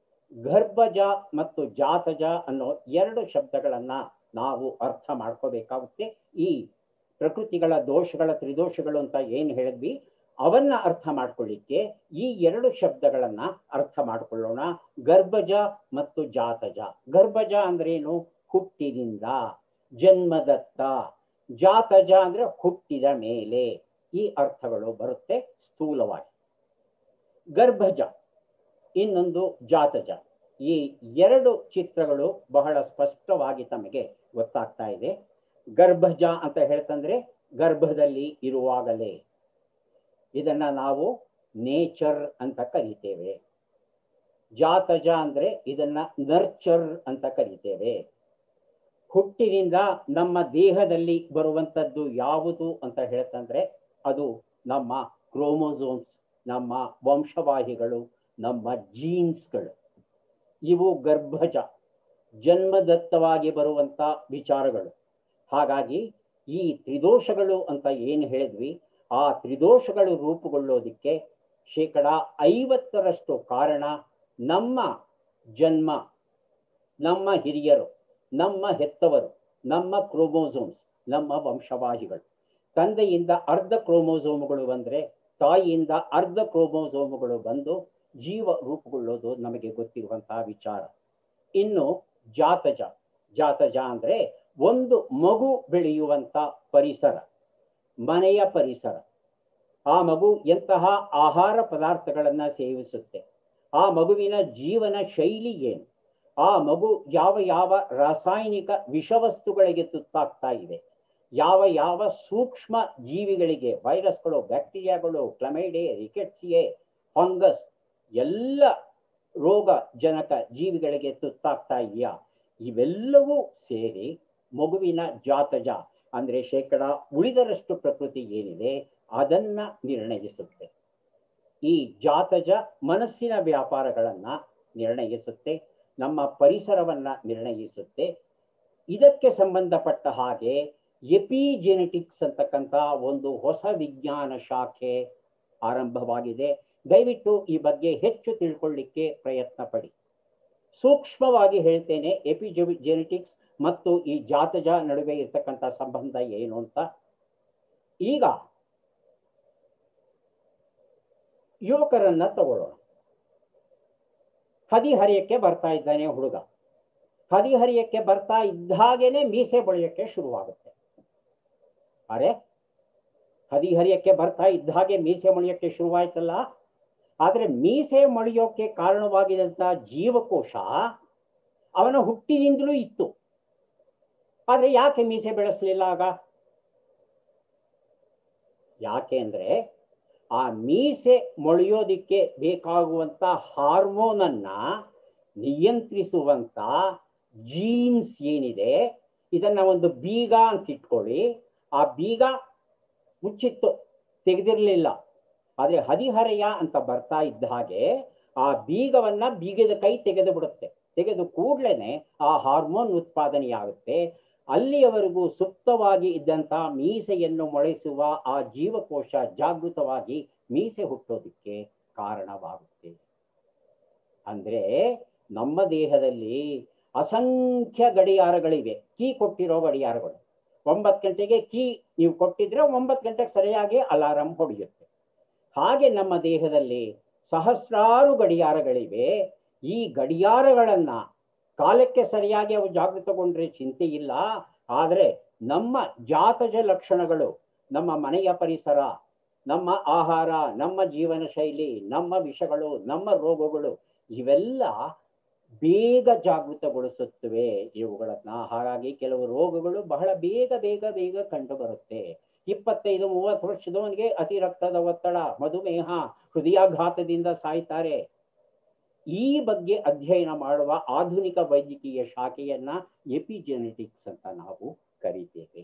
ಗರ್ಭಜ ಮತ್ತು ಜಾತಜ ಅನ್ನೋ ಎರಡು ಶಬ್ದಗಳನ್ನ ನಾವು ಅರ್ಥ ಮಾಡ್ಕೋಬೇಕಾಗುತ್ತೆ ಈ ಪ್ರಕೃತಿಗಳ ದೋಷಗಳ ತ್ರಿದೋಷಗಳು ಅಂತ ಏನು ಹೇಳಿದ್ವಿ ಅವನ್ನ ಅರ್ಥ ಮಾಡ್ಕೊಳ್ಳಿಕ್ಕೆ ಈ ಎರಡು ಶಬ್ದಗಳನ್ನ ಅರ್ಥ ಮಾಡ್ಕೊಳ್ಳೋಣ ಗರ್ಭಜ ಮತ್ತು ಜಾತಜ ಗರ್ಭಜ ಅಂದ್ರೇನು ಹುಟ್ಟಿನಿಂದ ಜನ್ಮದತ್ತ ಜಾತಜ ಅಂದ್ರೆ ಹುಟ್ಟಿದ ಮೇಲೆ ಈ ಅರ್ಥಗಳು ಬರುತ್ತೆ ಸ್ಥೂಲವಾಗಿ ಗರ್ಭಜ ಇನ್ನೊಂದು ಜಾತಜ ಈ ಎರಡು ಚಿತ್ರಗಳು ಬಹಳ ಸ್ಪಷ್ಟವಾಗಿ ತಮಗೆ ಗೊತ್ತಾಗ್ತಾ ಇದೆ ಗರ್ಭಜ ಅಂತ ಹೇಳ್ತಂದ್ರೆ ಗರ್ಭದಲ್ಲಿ ಇರುವಾಗಲೇ ಇದನ್ನ ನಾವು ನೇಚರ್ ಅಂತ ಕರಿತೇವೆ ಜಾತಜ ಅಂದ್ರೆ ಇದನ್ನ ನರ್ಚರ್ ಅಂತ ಕರಿತೇವೆ ಹುಟ್ಟಿನಿಂದ ನಮ್ಮ ದೇಹದಲ್ಲಿ ಬರುವಂತದ್ದು ಯಾವುದು ಅಂತ ಹೇಳ್ತಂದ್ರೆ ಅದು ನಮ್ಮ ಕ್ರೋಮೋಸೋಮ್ಸ್ ನಮ್ಮ ವಂಶವಾಹಿಗಳು ನಮ್ಮ ಜೀನ್ಸ್ಗಳು ಇವು ಗರ್ಭಜ ಜನ್ಮದತ್ತವಾಗಿ ಬರುವಂತ ವಿಚಾರಗಳು ಹಾಗಾಗಿ ಈ ತ್ರಿದೋಷಗಳು ಅಂತ ಏನು ಹೇಳಿದ್ವಿ ಆ ತ್ರಿದೋಷಗಳು ರೂಪುಗೊಳ್ಳೋದಿಕ್ಕೆ ಶೇಕಡ ಐವತ್ತರಷ್ಟು ಕಾರಣ ನಮ್ಮ ಜನ್ಮ ನಮ್ಮ ಹಿರಿಯರು ನಮ್ಮ ಹೆತ್ತವರು ನಮ್ಮ ಕ್ರೋಮೋಸೋಮ್ಸ್ ನಮ್ಮ ವಂಶವಾಹಿಗಳು ತಂದೆಯಿಂದ ಅರ್ಧ ಕ್ರೋಮೋಸೋಮ್ಗಳು ಬಂದರೆ ತಾಯಿಯಿಂದ ಅರ್ಧ ಕ್ರೋಮೋಸೋಮ್ಗಳು ಬಂದು ಜೀವ ರೂಪುಗೊಳ್ಳೋದು ನಮಗೆ ಗೊತ್ತಿರುವಂತಹ ವಿಚಾರ ಇನ್ನು ಜಾತಜ ಜಾತಜ ಅಂದ್ರೆ ಒಂದು ಮಗು ಬೆಳೆಯುವಂತ ಪರಿಸರ ಮನೆಯ ಪರಿಸರ ಆ ಮಗು ಎಂತಹ ಆಹಾರ ಪದಾರ್ಥಗಳನ್ನ ಸೇವಿಸುತ್ತೆ ಆ ಮಗುವಿನ ಜೀವನ ಶೈಲಿ ಏನು ಆ ಮಗು ಯಾವ ಯಾವ ರಾಸಾಯನಿಕ ವಿಷವಸ್ತುಗಳಿಗೆ ತುತ್ತಾಗ್ತಾ ಇದೆ ಯಾವ ಯಾವ ಸೂಕ್ಷ್ಮ ಜೀವಿಗಳಿಗೆ ವೈರಸ್ಗಳು ಬ್ಯಾಕ್ಟೀರಿಯಾಗಳು ಕ್ಲಮೈಡೆ ರಿಕೆಟ್ಸಿಯೆ ಫಂಗಸ್ ಎಲ್ಲ ರೋಗ ಜನಕ ಜೀವಿಗಳಿಗೆ ತುತ್ತಾಗ್ತಾ ಇದೆಯಾ ಇವೆಲ್ಲವೂ ಸೇರಿ ಮಗುವಿನ ಜಾತಜ ಅಂದ್ರೆ ಶೇಕಡ ಉಳಿದರಷ್ಟು ಪ್ರಕೃತಿ ಏನಿದೆ ಅದನ್ನ ನಿರ್ಣಯಿಸುತ್ತೆ ಈ ಜಾತಜ ಮನಸ್ಸಿನ ವ್ಯಾಪಾರಗಳನ್ನ ನಿರ್ಣಯಿಸುತ್ತೆ ನಮ್ಮ ಪರಿಸರವನ್ನ ನಿರ್ಣಯಿಸುತ್ತೆ ಇದಕ್ಕೆ ಸಂಬಂಧಪಟ್ಟ ಹಾಗೆ ಎಪಿಜೆನೆಟಿಕ್ಸ್ ಅಂತಕ್ಕಂಥ ಒಂದು ಹೊಸ ವಿಜ್ಞಾನ ಶಾಖೆ ಆರಂಭವಾಗಿದೆ ದಯವಿಟ್ಟು ಈ ಬಗ್ಗೆ ಹೆಚ್ಚು ತಿಳ್ಕೊಳ್ಳಿಕ್ಕೆ ಪ್ರಯತ್ನ ಪಡಿ ಸೂಕ್ಷ್ಮವಾಗಿ ಹೇಳ್ತೇನೆ ಎಪಿಜೆನೆಟಿಕ್ಸ್ ಮತ್ತು ಈ ಜಾತಜ ನಡುವೆ ಇರ್ತಕ್ಕಂಥ ಸಂಬಂಧ ಏನು ಅಂತ ಈಗ ಯುವಕರನ್ನ ತಗೊಳ್ಳೋಣ ಹದಿಹರಿಯಕ್ಕೆ ಬರ್ತಾ ಇದ್ದಾನೆ ಹುಡುಗ ಹದಿಹರಿಯಕ್ಕೆ ಬರ್ತಾ ಇದ್ದಾಗೇನೆ ಮೀಸೆ ಬಳಿಯಕ್ಕೆ ಶುರುವಾಗುತ್ತೆ ಅರೆ ಹದಿಹರಿಯಕ್ಕೆ ಬರ್ತಾ ಇದ್ದ ಹಾಗೆ ಮೀಸೆ ಮೊಳೆಯೋಕ್ಕೆ ಶುರುವಾಯ್ತಲ್ಲ ಆದ್ರೆ ಮೀಸೆ ಮೊಳೆಯೋಕೆ ಕಾರಣವಾಗಿದಂತ ಜೀವಕೋಶ ಅವನ ಹುಟ್ಟಿನಿಂದಲೂ ಇತ್ತು ಆದ್ರೆ ಯಾಕೆ ಮೀಸೆ ಬೆಳೆಸಲಿಲ್ಲ ಆಗ ಯಾಕೆ ಅಂದ್ರೆ ಆ ಮೀಸೆ ಮೊಳೆಯೋದಿಕ್ಕೆ ಬೇಕಾಗುವಂತ ಹಾರ್ಮೋನ್ ಅನ್ನ ನಿಯಂತ್ರಿಸುವಂತ ಜೀನ್ಸ್ ಏನಿದೆ ಇದನ್ನ ಒಂದು ಬೀಗ ಅಂತ ಇಟ್ಕೊಳ್ಳಿ ಆ ಬೀಗ ಮುಚ್ಚಿತ್ತು ತೆಗೆದಿರ್ಲಿಲ್ಲ ಆದ್ರೆ ಹದಿಹರೆಯ ಅಂತ ಬರ್ತಾ ಇದ್ದ ಹಾಗೆ ಆ ಬೀಗವನ್ನ ಬೀಗದ ಕೈ ತೆಗೆದು ಬಿಡುತ್ತೆ ತೆಗೆದು ಕೂಡ್ಲೇನೆ ಆ ಹಾರ್ಮೋನ್ ಉತ್ಪಾದನೆಯಾಗುತ್ತೆ ಅಲ್ಲಿಯವರೆಗೂ ಸುಪ್ತವಾಗಿ ಇದ್ದಂತ ಮೀಸೆಯನ್ನು ಮೊಳೆಸುವ ಆ ಜೀವಕೋಶ ಜಾಗೃತವಾಗಿ ಮೀಸೆ ಹುಟ್ಟೋದಿಕ್ಕೆ ಕಾರಣವಾಗುತ್ತೆ ಅಂದ್ರೆ ನಮ್ಮ ದೇಹದಲ್ಲಿ ಅಸಂಖ್ಯ ಗಡಿಯಾರಗಳಿವೆ ಕೀ ಕೊಟ್ಟಿರೋ ಗಡಿಯಾರಗಳು ಒಂಬತ್ತು ಗಂಟೆಗೆ ಕೀ ನೀವು ಕೊಟ್ಟಿದ್ರೆ ಒಂಬತ್ತು ಗಂಟೆಗೆ ಸರಿಯಾಗಿ ಅಲಾರಂ ಹೊಡೆಯುತ್ತೆ ಹಾಗೆ ನಮ್ಮ ದೇಹದಲ್ಲಿ ಸಹಸ್ರಾರು ಗಡಿಯಾರಗಳಿವೆ ಈ ಗಡಿಯಾರಗಳನ್ನ ಕಾಲಕ್ಕೆ ಸರಿಯಾಗಿ ಅವು ಜಾಗೃತಗೊಂಡ್ರೆ ಚಿಂತೆ ಇಲ್ಲ ಆದರೆ ನಮ್ಮ ಜಾತಜ ಲಕ್ಷಣಗಳು ನಮ್ಮ ಮನೆಯ ಪರಿಸರ ನಮ್ಮ ಆಹಾರ ನಮ್ಮ ಜೀವನ ಶೈಲಿ ನಮ್ಮ ವಿಷಗಳು ನಮ್ಮ ರೋಗಗಳು ಇವೆಲ್ಲ ಬೇಗ ಜಾಗೃತಗೊಳಿಸುತ್ತವೆ ಇವುಗಳನ್ನ ಹಾಗಾಗಿ ಕೆಲವು ರೋಗಗಳು ಬಹಳ ಬೇಗ ಬೇಗ ಬೇಗ ಕಂಡು ಬರುತ್ತೆ ಇಪ್ಪತ್ತೈದು ಮೂವತ್ತು ವರ್ಷದವನಿಗೆ ಅತಿ ರಕ್ತದ ಒತ್ತಡ ಮಧುಮೇಹ ಹೃದಯಾಘಾತದಿಂದ ಸಾಯ್ತಾರೆ ಈ ಬಗ್ಗೆ ಅಧ್ಯಯನ ಮಾಡುವ ಆಧುನಿಕ ವೈದ್ಯಕೀಯ ಶಾಖೆಯನ್ನ ಎಪಿಜೆನೆಟಿಕ್ಸ್ ಅಂತ ನಾವು ಕರೀತೇವೆ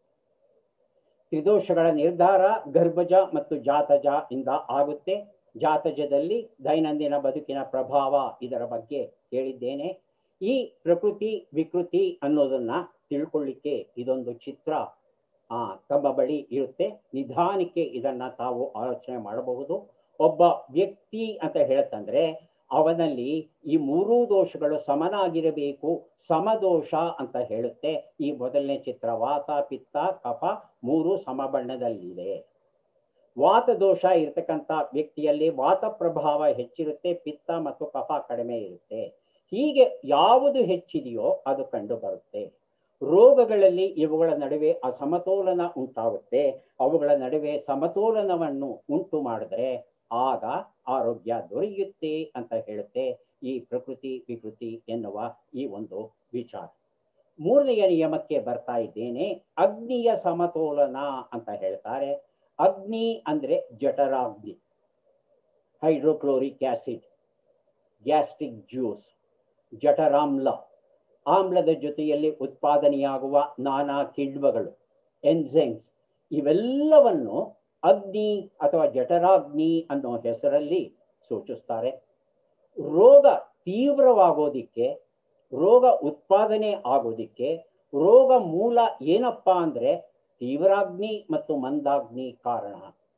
ತ್ರಿದೋಷಗಳ ನಿರ್ಧಾರ ಗರ್ಭಜ ಮತ್ತು ಜಾತಜ ಇಂದ ಆಗುತ್ತೆ ಜಾತಜದಲ್ಲಿ ದೈನಂದಿನ ಬದುಕಿನ ಪ್ರಭಾವ ಇದರ ಬಗ್ಗೆ ಹೇಳಿದ್ದೇನೆ ಈ ಪ್ರಕೃತಿ ವಿಕೃತಿ ಅನ್ನೋದನ್ನ ತಿಳ್ಕೊಳ್ಳಿಕ್ಕೆ ಇದೊಂದು ಚಿತ್ರ ಆ ತಮ್ಮ ಬಳಿ ಇರುತ್ತೆ ನಿಧಾನಕ್ಕೆ ಇದನ್ನ ತಾವು ಆಲೋಚನೆ ಮಾಡಬಹುದು ಒಬ್ಬ ವ್ಯಕ್ತಿ ಅಂತ ಹೇಳತ್ತಂದ್ರೆ ಅವನಲ್ಲಿ ಈ ಮೂರೂ ದೋಷಗಳು ಸಮನಾಗಿರಬೇಕು ಸಮದೋಷ ಅಂತ ಹೇಳುತ್ತೆ ಈ ಮೊದಲನೇ ಚಿತ್ರ ವಾತ ಪಿತ್ತ ಕಫ ಮೂರು ಸಮಬಣ್ಣದಲ್ಲಿದೆ ವಾತ ದೋಷ ಇರತಕ್ಕಂಥ ವ್ಯಕ್ತಿಯಲ್ಲಿ ವಾತ ಪ್ರಭಾವ ಹೆಚ್ಚಿರುತ್ತೆ ಪಿತ್ತ ಮತ್ತು ಕಫ ಕಡಿಮೆ ಇರುತ್ತೆ ಹೀಗೆ ಯಾವುದು ಹೆಚ್ಚಿದೆಯೋ ಅದು ಕಂಡು ಬರುತ್ತೆ ರೋಗಗಳಲ್ಲಿ ಇವುಗಳ ನಡುವೆ ಅಸಮತೋಲನ ಉಂಟಾಗುತ್ತೆ ಅವುಗಳ ನಡುವೆ ಸಮತೋಲನವನ್ನು ಉಂಟು ಮಾಡಿದ್ರೆ ಆಗ ಆರೋಗ್ಯ ದೊರೆಯುತ್ತೆ ಅಂತ ಹೇಳುತ್ತೆ ಈ ಪ್ರಕೃತಿ ವಿಕೃತಿ ಎನ್ನುವ ಈ ಒಂದು ವಿಚಾರ ಮೂರನೆಯ ನಿಯಮಕ್ಕೆ ಬರ್ತಾ ಇದ್ದೇನೆ ಅಗ್ನಿಯ ಸಮತೋಲನ ಅಂತ ಹೇಳ್ತಾರೆ ಅಗ್ನಿ ಅಂದ್ರೆ ಜಠರಾಗ್ನಿ ಹೈಡ್ರೋಕ್ಲೋರಿಕ್ ಆಸಿಡ್ ಗ್ಯಾಸ್ಟ್ರಿಕ್ ಜ್ಯೂಸ್ ಜಠರಾಮ್ಲ ಆಮ್ಲದ ಜೊತೆಯಲ್ಲಿ ಉತ್ಪಾದನೆಯಾಗುವ ನಾನಾ ಕಿಣ್ವಗಳು ಎನ್ಸೈಮ್ಸ್ ಇವೆಲ್ಲವನ್ನು ಅಗ್ನಿ ಅಥವಾ ಜಠರಾಗ್ನಿ ಅನ್ನೋ ಹೆಸರಲ್ಲಿ ಸೂಚಿಸ್ತಾರೆ ರೋಗ ತೀವ್ರವಾಗೋದಿಕ್ಕೆ ರೋಗ ಉತ್ಪಾದನೆ ಆಗೋದಿಕ್ಕೆ ರೋಗ ಮೂಲ ಏನಪ್ಪಾ ಅಂದ್ರೆ ತೀವ್ರಾಗ್ನಿ ಮತ್ತು ಮಂದಾಗ್ನಿ ಕಾರಣ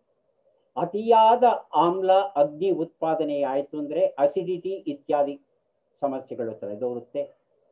ಅತಿಯಾದ ಆಮ್ಲ ಅಗ್ನಿ ಉತ್ಪಾದನೆ ಆಯಿತು ಅಂದ್ರೆ ಅಸಿಡಿಟಿ ಇತ್ಯಾದಿ ಸಮಸ್ಯೆಗಳು ತಲೆದೋರುತ್ತೆ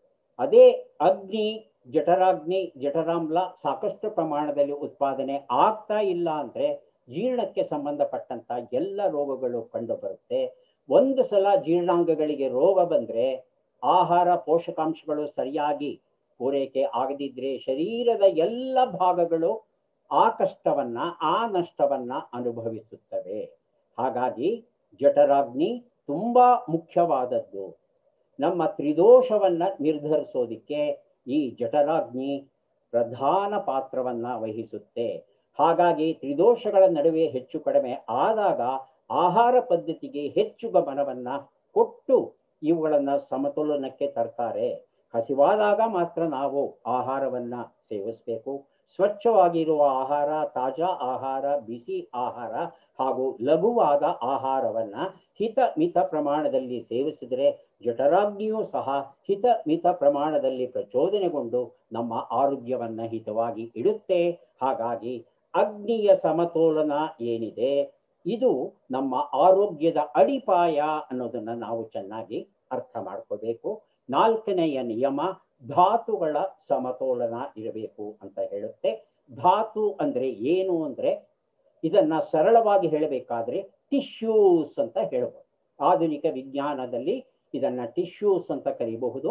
ಅದೇ ಅಗ್ನಿ ಜಠರಾಗ್ನಿ ಜಠರಾಮ್ಲ ಸಾಕಷ್ಟು ಪ್ರಮಾಣದಲ್ಲಿ ಉತ್ಪಾದನೆ ಆಗ್ತಾ ಇಲ್ಲ ಅಂದ್ರೆ ಜೀರ್ಣಕ್ಕೆ ಸಂಬಂಧಪಟ್ಟಂತ ಎಲ್ಲ ರೋಗಗಳು ಕಂಡು ಬರುತ್ತೆ ಒಂದು ಸಲ ಜೀರ್ಣಾಂಗಗಳಿಗೆ ರೋಗ ಬಂದ್ರೆ ಆಹಾರ ಪೋಷಕಾಂಶಗಳು ಸರಿಯಾಗಿ ಪೂರೈಕೆ ಆಗದಿದ್ರೆ ಶರೀರದ ಎಲ್ಲ ಭಾಗಗಳು ಆ ಕಷ್ಟವನ್ನ ಆ ನಷ್ಟವನ್ನ ಅನುಭವಿಸುತ್ತವೆ ಹಾಗಾಗಿ ಜಠರಾಗ್ನಿ ತುಂಬಾ ಮುಖ್ಯವಾದದ್ದು ನಮ್ಮ ತ್ರಿದೋಷವನ್ನ ನಿರ್ಧರಿಸೋದಿಕ್ಕೆ ಈ ಜಠರಾಗ್ನಿ ಪ್ರಧಾನ ಪಾತ್ರವನ್ನ ವಹಿಸುತ್ತೆ ಹಾಗಾಗಿ ತ್ರಿದೋಷಗಳ ನಡುವೆ ಹೆಚ್ಚು ಕಡಿಮೆ ಆದಾಗ ಆಹಾರ ಪದ್ಧತಿಗೆ ಹೆಚ್ಚು ಗಮನವನ್ನ ಕೊಟ್ಟು ಇವುಗಳನ್ನ ಸಮತೋಲನಕ್ಕೆ ತರ್ತಾರೆ ಹಸಿವಾದಾಗ ಮಾತ್ರ ನಾವು ಆಹಾರವನ್ನ ಸೇವಿಸಬೇಕು ಸ್ವಚ್ಛವಾಗಿರುವ ಆಹಾರ ತಾಜಾ ಆಹಾರ ಬಿಸಿ ಆಹಾರ ಹಾಗೂ ಲಘುವಾದ ಆಹಾರವನ್ನ ಹಿತ ಮಿತ ಪ್ರಮಾಣದಲ್ಲಿ ಸೇವಿಸಿದರೆ ಜಠರಾಗ್ನಿಯೂ ಸಹ ಹಿತ ಮಿತ ಪ್ರಮಾಣದಲ್ಲಿ ಪ್ರಚೋದನೆಗೊಂಡು ನಮ್ಮ ಆರೋಗ್ಯವನ್ನ ಹಿತವಾಗಿ ಇಡುತ್ತೆ ಹಾಗಾಗಿ ಅಗ್ನಿಯ ಸಮತೋಲನ ಏನಿದೆ ಇದು ನಮ್ಮ ಆರೋಗ್ಯದ ಅಡಿಪಾಯ ಅನ್ನೋದನ್ನ ನಾವು ಚೆನ್ನಾಗಿ ಅರ್ಥ ಮಾಡ್ಕೋಬೇಕು ನಾಲ್ಕನೆಯ ನಿಯಮ ಧಾತುಗಳ ಸಮತೋಲನ ಇರಬೇಕು ಅಂತ ಹೇಳುತ್ತೆ ಧಾತು ಅಂದ್ರೆ ಏನು ಅಂದ್ರೆ ಇದನ್ನ ಸರಳವಾಗಿ ಹೇಳಬೇಕಾದ್ರೆ ಟಿಶ್ಯೂಸ್ ಅಂತ ಹೇಳ್ಬೋದು ಆಧುನಿಕ ವಿಜ್ಞಾನದಲ್ಲಿ ಇದನ್ನ ಟಿಶ್ಯೂಸ್ ಅಂತ ಕರೀಬಹುದು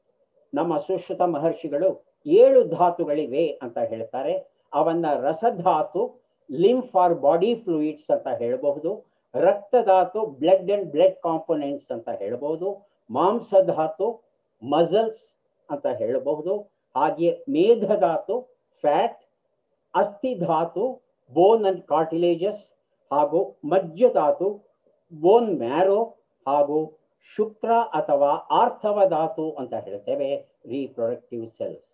ನಮ್ಮ ಸುಶ್ರುತ ಮಹರ್ಷಿಗಳು ಏಳು ಧಾತುಗಳಿವೆ ಅಂತ ಹೇಳ್ತಾರೆ ಅವನ್ನ ರಸಧಾತು ಲಿಂಫ್ ಫಾರ್ ಬಾಡಿ ಫ್ಲೂಯಿಡ್ಸ್ ಅಂತ ಹೇಳಬಹುದು ರಕ್ತಧಾತು ಬ್ಲಡ್ ಅಂಡ್ ಬ್ಲಡ್ ಕಾಂಪೊನೆಂಟ್ಸ್ ಅಂತ ಹೇಳಬಹುದು ಮಾಂಸಧಾತು ಮಸಲ್ಸ್ ಅಂತ ಹೇಳಬಹುದು ಹಾಗೆ ಮೇಧಧಾತು ಫ್ಯಾಟ್ ಅಸ್ಥಿಧಾತು ಬೋನ್ ಅಂಡ್ ಕಾರ್ಟಿಲೇಜಸ್ ಹಾಗೂ ಮಜ್ಜಧಾತು ಬೋನ್ ಮ್ಯಾರೋ ಹಾಗೂ ಶುಕ್ರ ಅಥವಾ ಆರ್ಥವ ಧಾತು ಅಂತ ಹೇಳ್ತೇವೆ ರೀಪ್ರೊಡಕ್ಟಿವ್ ಸೆಲ್ಸ್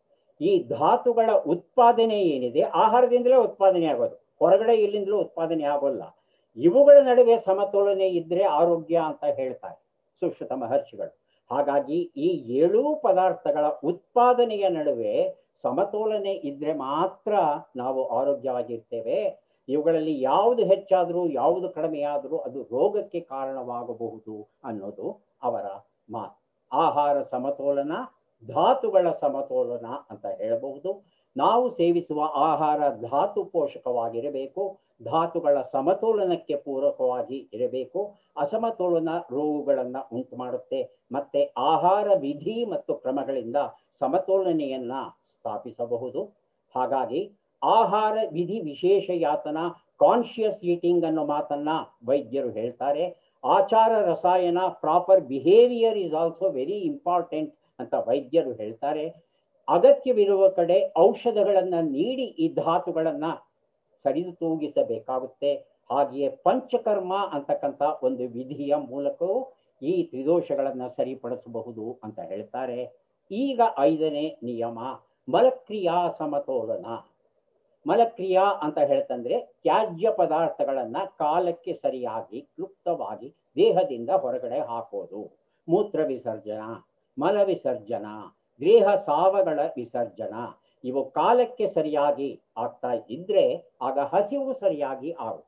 ಈ ಧಾತುಗಳ ಉತ್ಪಾದನೆ ಏನಿದೆ ಆಹಾರದಿಂದಲೇ ಉತ್ಪಾದನೆ ಆಗೋದು ಹೊರಗಡೆ ಎಲ್ಲಿಂದಲೂ ಉತ್ಪಾದನೆ ಆಗೋಲ್ಲ ಇವುಗಳ ನಡುವೆ ಸಮತೋಲನೆ ಇದ್ರೆ ಆರೋಗ್ಯ ಅಂತ ಹೇಳ್ತಾರೆ ಸುಶ್ರುತ ಮಹರ್ಷಿಗಳು ಹಾಗಾಗಿ ಈ ಏಳೂ ಪದಾರ್ಥಗಳ ಉತ್ಪಾದನೆಯ ನಡುವೆ ಸಮತೋಲನೆ ಇದ್ರೆ ಮಾತ್ರ ನಾವು ಆರೋಗ್ಯವಾಗಿರ್ತೇವೆ ಇವುಗಳಲ್ಲಿ ಯಾವುದು ಹೆಚ್ಚಾದರೂ ಯಾವುದು ಕಡಿಮೆಯಾದರೂ ಅದು ರೋಗಕ್ಕೆ ಕಾರಣವಾಗಬಹುದು ಅನ್ನೋದು ಅವರ ಮಾತು ಆಹಾರ ಸಮತೋಲನ ಧಾತುಗಳ ಸಮತೋಲನ ಅಂತ ಹೇಳಬಹುದು ನಾವು ಸೇವಿಸುವ ಆಹಾರ ಧಾತು ಪೋಷಕವಾಗಿರಬೇಕು ಧಾತುಗಳ ಸಮತೋಲನಕ್ಕೆ ಪೂರಕವಾಗಿ ಇರಬೇಕು ಅಸಮತೋಲನ ರೋಗಗಳನ್ನ ಉಂಟು ಮಾಡುತ್ತೆ ಮತ್ತೆ ಆಹಾರ ವಿಧಿ ಮತ್ತು ಕ್ರಮಗಳಿಂದ ಸಮತೋಲನೆಯನ್ನ ಸ್ಥಾಪಿಸಬಹುದು ಹಾಗಾಗಿ ಆಹಾರ ವಿಧಿ ವಿಶೇಷ ಯಾತನ ಕಾನ್ಶಿಯಸ್ ಈಟಿಂಗ್ ಅನ್ನೋ ಮಾತನ್ನ ವೈದ್ಯರು ಹೇಳ್ತಾರೆ ಆಚಾರ ರಸಾಯನ proper behaviour is also very important ಅಂತ ವೈದ್ಯರು ಹೇಳ್ತಾರೆ ಅಗತ್ಯವಿರುವ ಕಡೆ ಔಷಧಗಳನ್ನ ನೀಡಿ ಈ ಧಾತುಗಳನ್ನ ಸರಿದು ತೂಗಿಸಬೇಕಾಗುತ್ತೆ ಹಾಗೆಯೇ ಪಂಚಕರ್ಮ ಅಂತಕ್ಕಂಥ ಒಂದು ವಿಧಿಯ ಮೂಲಕವೂ ಈ ತ್ರಿದೋಷಗಳನ್ನ ಸರಿಪಡಿಸಬಹುದು ಅಂತ ಹೇಳ್ತಾರೆ ಈಗ ಐದನೇ ನಿಯಮ ಮಲಕ್ರಿಯಾ ಸಮತೋಲನ ಮಲಕ್ರಿಯಾ ಅಂತ ಹೇಳ್ತಂದ್ರೆ ತ್ಯಾಜ್ಯ ಪದಾರ್ಥಗಳನ್ನ ಕಾಲಕ್ಕೆ ಸರಿಯಾಗಿ ಕ್ಲುಪ್ತವಾಗಿ ದೇಹದಿಂದ ಹೊರಗಡೆ ಹಾಕೋದು ಮೂತ್ರ ವಿಸರ್ಜನ ಮಲ ವಿಸರ್ಜನ ದೇಹ ಸಾವಗಳ ವಿಸರ್ಜನ ಇವು ಕಾಲಕ್ಕೆ ಸರಿಯಾಗಿ ಆಗ್ತಾ ಇದ್ರೆ ಆಗ ಹಸಿವು ಸರಿಯಾಗಿ ಆಗುತ್ತೆ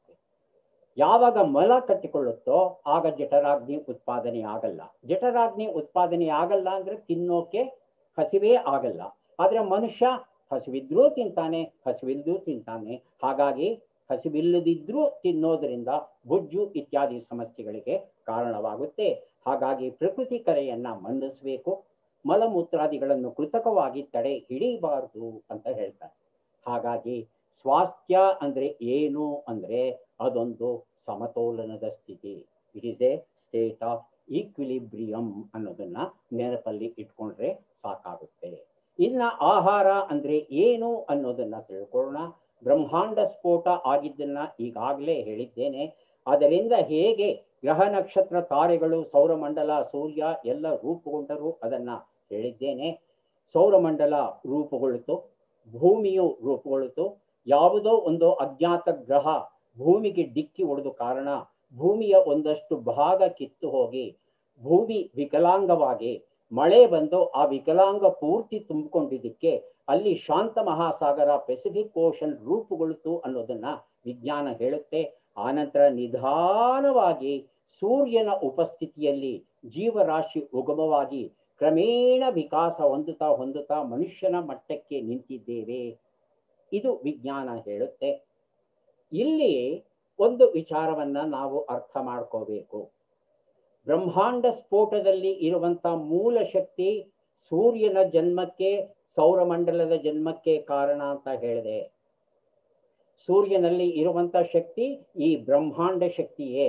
ಯಾವಾಗ ಮಲ ಕಟ್ಟಿಕೊಳ್ಳುತ್ತೋ ಆಗ ಜಠರಾಗ್ನಿ ಉತ್ಪಾದನೆ ಆಗಲ್ಲ ಜಠರಾಗ್ನಿ ಉತ್ಪಾದನೆ ಆಗಲ್ಲ ಅಂದ್ರೆ ತಿನ್ನೋಕೆ ಹಸಿವೇ ಆಗಲ್ಲ ಆದ್ರೆ ಮನುಷ್ಯ ಹಸಿವಿದ್ರೂ ತಿಂತಾನೆ ಹಸಿವಿಲ್ದೂ ತಿಂತಾನೆ ಹಾಗಾಗಿ ಹಸಿವಿಲ್ಲದಿದ್ರೂ ತಿನ್ನೋದ್ರಿಂದ ಬೊಜ್ಜು ಇತ್ಯಾದಿ ಸಮಸ್ಯೆಗಳಿಗೆ ಕಾರಣವಾಗುತ್ತೆ ಹಾಗಾಗಿ ಪ್ರಕೃತಿ ಕರೆಯನ್ನ ಮನ್ನಿಸಬೇಕು ಮಲಮೂತ್ರಾದಿಗಳನ್ನು ಕೃತಕವಾಗಿ ತಡೆ ಹಿಡಿಬಾರದು ಅಂತ ಹೇಳ್ತಾರೆ ಹಾಗಾಗಿ ಸ್ವಾಸ್ಥ್ಯ ಅಂದ್ರೆ ಏನು ಅಂದ್ರೆ ಅದೊಂದು ಸಮತೋಲನದ ಸ್ಥಿತಿ it is a state of equilibrium ಅನ್ನೋದನ್ನ ನೆನಪಲ್ಲಿ ಇಟ್ಕೊಂಡ್ರೆ ಸಾಕಾಗುತ್ತೆ ಇನ್ನ ಆಹಾರ ಅಂದ್ರೆ ಏನು ಅನ್ನೋದನ್ನ ತಿಳ್ಕೊಳ್ಳೋಣ ಬ್ರಹ್ಮಾಂಡ ಸ್ಫೋಟ ಆಗಿದ್ದನ್ನ ಈಗಾಗಲೇ ಹೇಳಿದ್ದೇನೆ ಅದರಿಂದ ಹೇಗೆ ಗ್ರಹ ನಕ್ಷತ್ರ ತಾರೆಗಳು ಸೌರಮಂಡಲ ಸೂರ್ಯ ಎಲ್ಲ ರೂಪುಗೊಂಡರು ಅದನ್ನ ಹೇಳಿದ್ದೇನೆ ಸೌರಮಂಡಲ ರೂಪುಗೊಳ್ಳಿತು ಭೂಮಿಯು ರೂಪುಗೊಳ್ಳಿತು ಯಾವುದೋ ಒಂದು ಅಜ್ಞಾತ ಗ್ರಹ ಭೂಮಿಗೆ ಡಿಕ್ಕಿ ಹೊಡೆದು ಕಾರಣ ಭೂಮಿಯ ಒಂದಷ್ಟು ಭಾಗ ಕಿತ್ತು ಹೋಗಿ ಭೂಮಿ ವಿಕಲಾಂಗವಾಗಿ ಮಳೆ ಬಂದು ಆ ವಿಕಲಾಂಗ ಪೂರ್ತಿ ತುಂಬಿಕೊಂಡಿದ್ದಕ್ಕೆ ಅಲ್ಲಿ ಶಾಂತ ಮಹಾಸಾಗರ ಪೆಸಿಫಿಕ್ ಓಷನ್ ರೂಪುಗೊಳ್ತು ಅನ್ನೋದನ್ನ ವಿಜ್ಞಾನ ಹೇಳುತ್ತೆ ಆನಂತರ ನಿಧಾನವಾಗಿ ಸೂರ್ಯನ ಉಪಸ್ಥಿತಿಯಲ್ಲಿ ಜೀವರಾಶಿ ಉಗಮವಾಗಿ ಕ್ರಮೇಣ ವಿಕಾಸ ಹೊಂದುತ್ತಾ ಹೊಂದುತ್ತಾ ಮನುಷ್ಯನ ಮಟ್ಟಕ್ಕೆ ನಿಂತಿದ್ದೇವೆ ಇದು ವಿಜ್ಞಾನ ಹೇಳುತ್ತೆ ಇಲ್ಲಿ ಒಂದು ವಿಚಾರವನ್ನ ನಾವು ಅರ್ಥ ಮಾಡ್ಕೋಬೇಕು ಬ್ರಹ್ಮಾಂಡ ಸ್ಫೋಟದಲ್ಲಿ ಇರುವಂತ ಮೂಲ ಶಕ್ತಿ ಸೂರ್ಯನ ಜನ್ಮಕ್ಕೆ ಸೌರಮಂಡಲದ ಜನ್ಮಕ್ಕೆ ಕಾರಣ ಅಂತ ಹೇಳಿದೆ ಸೂರ್ಯನಲ್ಲಿ ಇರುವಂತ ಶಕ್ತಿ ಈ ಬ್ರಹ್ಮಾಂಡ ಶಕ್ತಿಯೇ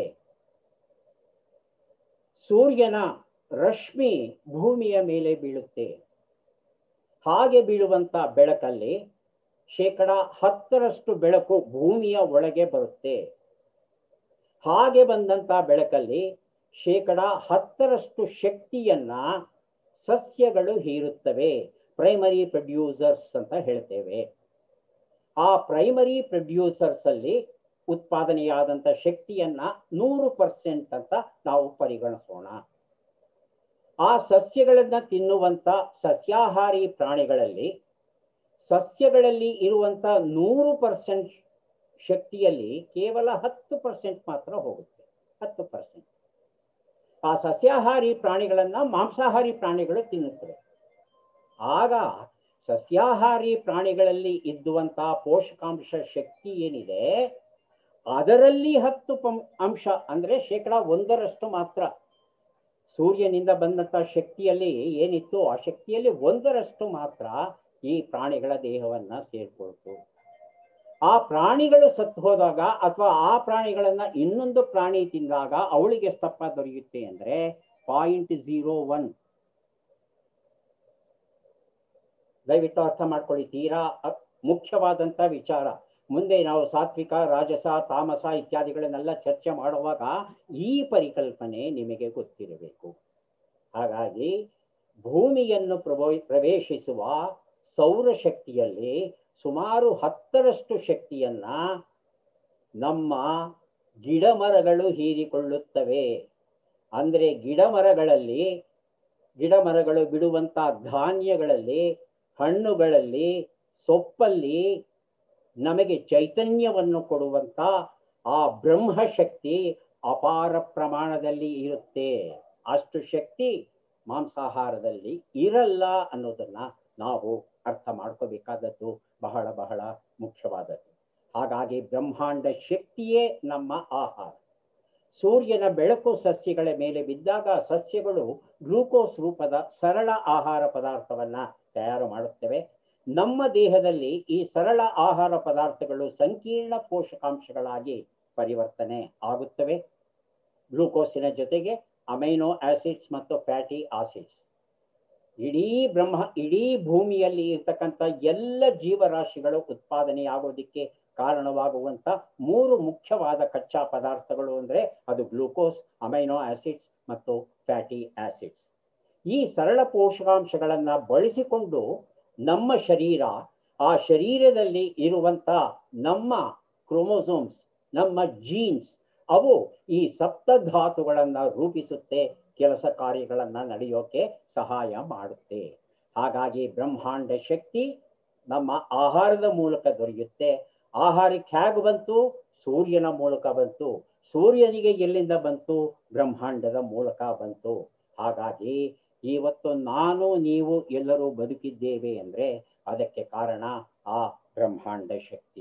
ಸೂರ್ಯನ ರಶ್ಮಿ ಭೂಮಿಯ ಮೇಲೆ ಬೀಳುತ್ತೆ ಹಾಗೆ ಬೀಳುವಂತ ಬೆಳಕಲ್ಲಿ ಶೇಕಡ ಹತ್ತರಷ್ಟು ಬೆಳಕು ಭೂಮಿಯ ಒಳಗೆ ಬರುತ್ತೆ ಹಾಗೆ ಬಂದಂತ ಬೆಳಕಲ್ಲಿ ಶೇಕಡ ಹತ್ತರಷ್ಟು ಶಕ್ತಿಯನ್ನ ಸಸ್ಯಗಳು ಹೀರುತ್ತವೆ ಪ್ರೈಮರಿ ಪ್ರೊಡ್ಯೂಸರ್ಸ್ ಅಂತ ಹೇಳ್ತೇವೆ ಆ ಪ್ರೈಮರಿ ಪ್ರೊಡ್ಯೂಸರ್ಸ್ ಅಲ್ಲಿ ಉತ್ಪಾದನೆಯಾದಂತ ಶಕ್ತಿಯನ್ನ ನೂರು ಪರ್ಸೆಂಟ್ ಅಂತ ನಾವು ಪರಿಗಣಿಸೋಣ ಆ ಸಸ್ಯಗಳನ್ನ ತಿನ್ನುವಂತ ಸಸ್ಯಾಹಾರಿ ಪ್ರಾಣಿಗಳಲ್ಲಿ ಸಸ್ಯಗಳಲ್ಲಿ ಇರುವಂತ ನೂರು ಪರ್ಸೆಂಟ್ ಶಕ್ತಿಯಲ್ಲಿ ಕೇವಲ ಹತ್ತು ಪರ್ಸೆಂಟ್ ಮಾತ್ರ ಹೋಗುತ್ತೆ ಹತ್ತು ಪರ್ಸೆಂಟ್ ಆ ಸಸ್ಯಾಹಾರಿ ಪ್ರಾಣಿಗಳನ್ನ ಮಾಂಸಾಹಾರಿ ಪ್ರಾಣಿಗಳು ತಿನ್ನುತ್ತವೆ ಆಗ ಸಸ್ಯಾಹಾರಿ ಪ್ರಾಣಿಗಳಲ್ಲಿ ಇದ್ದುವಂತಹ ಪೋಷಕಾಂಶ ಶಕ್ತಿ ಏನಿದೆ ಅದರಲ್ಲಿ ಹತ್ತು ಪಂ ಅಂಶ ಅಂದ್ರೆ ಶೇಕಡ ಒಂದರಷ್ಟು ಮಾತ್ರ ಸೂರ್ಯನಿಂದ ಬಂದಂತ ಶಕ್ತಿಯಲ್ಲಿ ಏನಿತ್ತು ಆ ಶಕ್ತಿಯಲ್ಲಿ ಒಂದರಷ್ಟು ಮಾತ್ರ ಈ ಪ್ರಾಣಿಗಳ ದೇಹವನ್ನ ಸೇರ್ಕೊಳ್ತು ಆ ಪ್ರಾಣಿಗಳು ಸತ್ತು ಹೋದಾಗ ಅಥವಾ ಆ ಪ್ರಾಣಿಗಳನ್ನ ಇನ್ನೊಂದು ಪ್ರಾಣಿ ತಿಂದಾಗ ಅವಳಿಗೆ ಎಷ್ಟಪ್ಪ ದೊರೆಯುತ್ತೆ ಅಂದ್ರೆ ಪಾಯಿಂಟ್ ಝೀರೋ ಒನ್ ದಯವಿಟ್ಟು ಅರ್ಥ ಮಾಡ್ಕೊಳ್ಳಿ ತೀರಾ ಅ- ಮುಖ್ಯವಾದಂತ ವಿಚಾರ ಮುಂದೆ ನಾವು ಸಾತ್ವಿಕ ರಾಜಸ ತಾಮಸ ಇತ್ಯಾದಿಗಳನ್ನೆಲ್ಲ ಚರ್ಚೆ ಮಾಡುವಾಗ ಈ ಪರಿಕಲ್ಪನೆ ನಿಮಗೆ ಗೊತ್ತಿರಬೇಕು ಹಾಗಾಗಿ ಭೂಮಿಯನ್ನು ಪ್ರಭೋ ಪ್ರವೇಶಿಸುವ ಸೌರಶಕ್ತಿಯಲ್ಲಿ ಸುಮಾರು ಹತ್ತರಷ್ಟು ಶಕ್ತಿಯನ್ನ ನಮ್ಮ ಗಿಡಮರಗಳು ಹೀರಿಕೊಳ್ಳುತ್ತವೆ ಅಂದ್ರೆ ಗಿಡಮರಗಳಲ್ಲಿ ಗಿಡಮರಗಳು ಬಿಡುವಂತ ಧಾನ್ಯಗಳಲ್ಲಿ ಹಣ್ಣುಗಳಲ್ಲಿ ಸೊಪ್ಪಲ್ಲಿ ನಮಗೆ ಚೈತನ್ಯವನ್ನು ಕೊಡುವಂತ ಆ ಬ್ರಹ್ಮಶಕ್ತಿ ಅಪಾರ ಪ್ರಮಾಣದಲ್ಲಿ ಇರುತ್ತೆ ಅಷ್ಟು ಶಕ್ತಿ ಮಾಂಸಾಹಾರದಲ್ಲಿ ಇರಲ್ಲ ಅನ್ನೋದನ್ನ ನಾವು ಅರ್ಥ ಮಾಡ್ಕೋಬೇಕಾದದ್ದು ಬಹಳ ಬಹಳ ಮುಖ್ಯವಾದದ್ದು ಹಾಗಾಗಿ ಬ್ರಹ್ಮಾಂಡ ಶಕ್ತಿಯೇ ನಮ್ಮ ಆಹಾರ ಸೂರ್ಯನ ಬೆಳಕು ಸಸ್ಯಗಳ ಮೇಲೆ ಬಿದ್ದಾಗ ಸಸ್ಯಗಳು ಗ್ಲೂಕೋಸ್ ರೂಪದ ಸರಳ ಆಹಾರ ಪದಾರ್ಥವನ್ನ ತಯಾರು ಮಾಡುತ್ತವೆ ನಮ್ಮ ದೇಹದಲ್ಲಿ ಈ ಸರಳ ಆಹಾರ ಪದಾರ್ಥಗಳು ಸಂಕೀರ್ಣ ಪೋಷಕಾಂಶಗಳಾಗಿ ಪರಿವರ್ತನೆ ಆಗುತ್ತವೆ ಗ್ಲೂಕೋಸಿನ ಜೊತೆಗೆ ಅಮೈನೋ ಆಸಿಡ್ಸ್ ಮತ್ತು ಫ್ಯಾಟಿ ಆಸಿಡ್ಸ್ ಇಡೀ ಬ್ರಹ್ಮ ಇಡೀ ಭೂಮಿಯಲ್ಲಿ ಇರ್ತಕ್ಕಂಥ ಎಲ್ಲ ಜೀವರಾಶಿಗಳು ಉತ್ಪಾದನೆಯಾಗೋದಿಕ್ಕೆ ಕಾರಣವಾಗುವಂತ ಮೂರು ಮುಖ್ಯವಾದ ಕಚ್ಚಾ ಪದಾರ್ಥಗಳು ಅಂದ್ರೆ ಅದು ಗ್ಲೂಕೋಸ್ ಅಮೈನೋ ಆಸಿಡ್ಸ್ ಮತ್ತು ಫ್ಯಾಟಿ ಆಸಿಡ್ಸ್ ಈ ಸರಳ ಪೋಷಕಾಂಶಗಳನ್ನ ಬಳಸಿಕೊಂಡು ನಮ್ಮ ಶರೀರ ಆ ಶರೀರದಲ್ಲಿ ಇರುವಂತ ನಮ್ಮ ಕ್ರೋಮೋಸೋಮ್ಸ್ ನಮ್ಮ ಜೀನ್ಸ್ ಅವು ಈ ಸಪ್ತಧಾತುಗಳನ್ನ ರೂಪಿಸುತ್ತೆ ಕೆಲಸ ಕಾರ್ಯಗಳನ್ನ ನಡೆಯೋಕೆ ಸಹಾಯ ಮಾಡುತ್ತೆ ಹಾಗಾಗಿ ಬ್ರಹ್ಮಾಂಡ ಶಕ್ತಿ ನಮ್ಮ ಆಹಾರದ ಮೂಲಕ ದೊರೆಯುತ್ತೆ ಆಹಾರಕ್ಕೆ ಹೇಗೆ ಬಂತು ಸೂರ್ಯನ ಮೂಲಕ ಬಂತು ಸೂರ್ಯನಿಗೆ ಎಲ್ಲಿಂದ ಬಂತು ಬ್ರಹ್ಮಾಂಡದ ಮೂಲಕ ಬಂತು ಹಾಗಾಗಿ ಇವತ್ತು ನಾನು ನೀವು ಎಲ್ಲರೂ ಬದುಕಿದ್ದೇವೆ ಅಂದ್ರೆ ಅದಕ್ಕೆ ಕಾರಣ ಆ ಬ್ರಹ್ಮಾಂಡ ಶಕ್ತಿ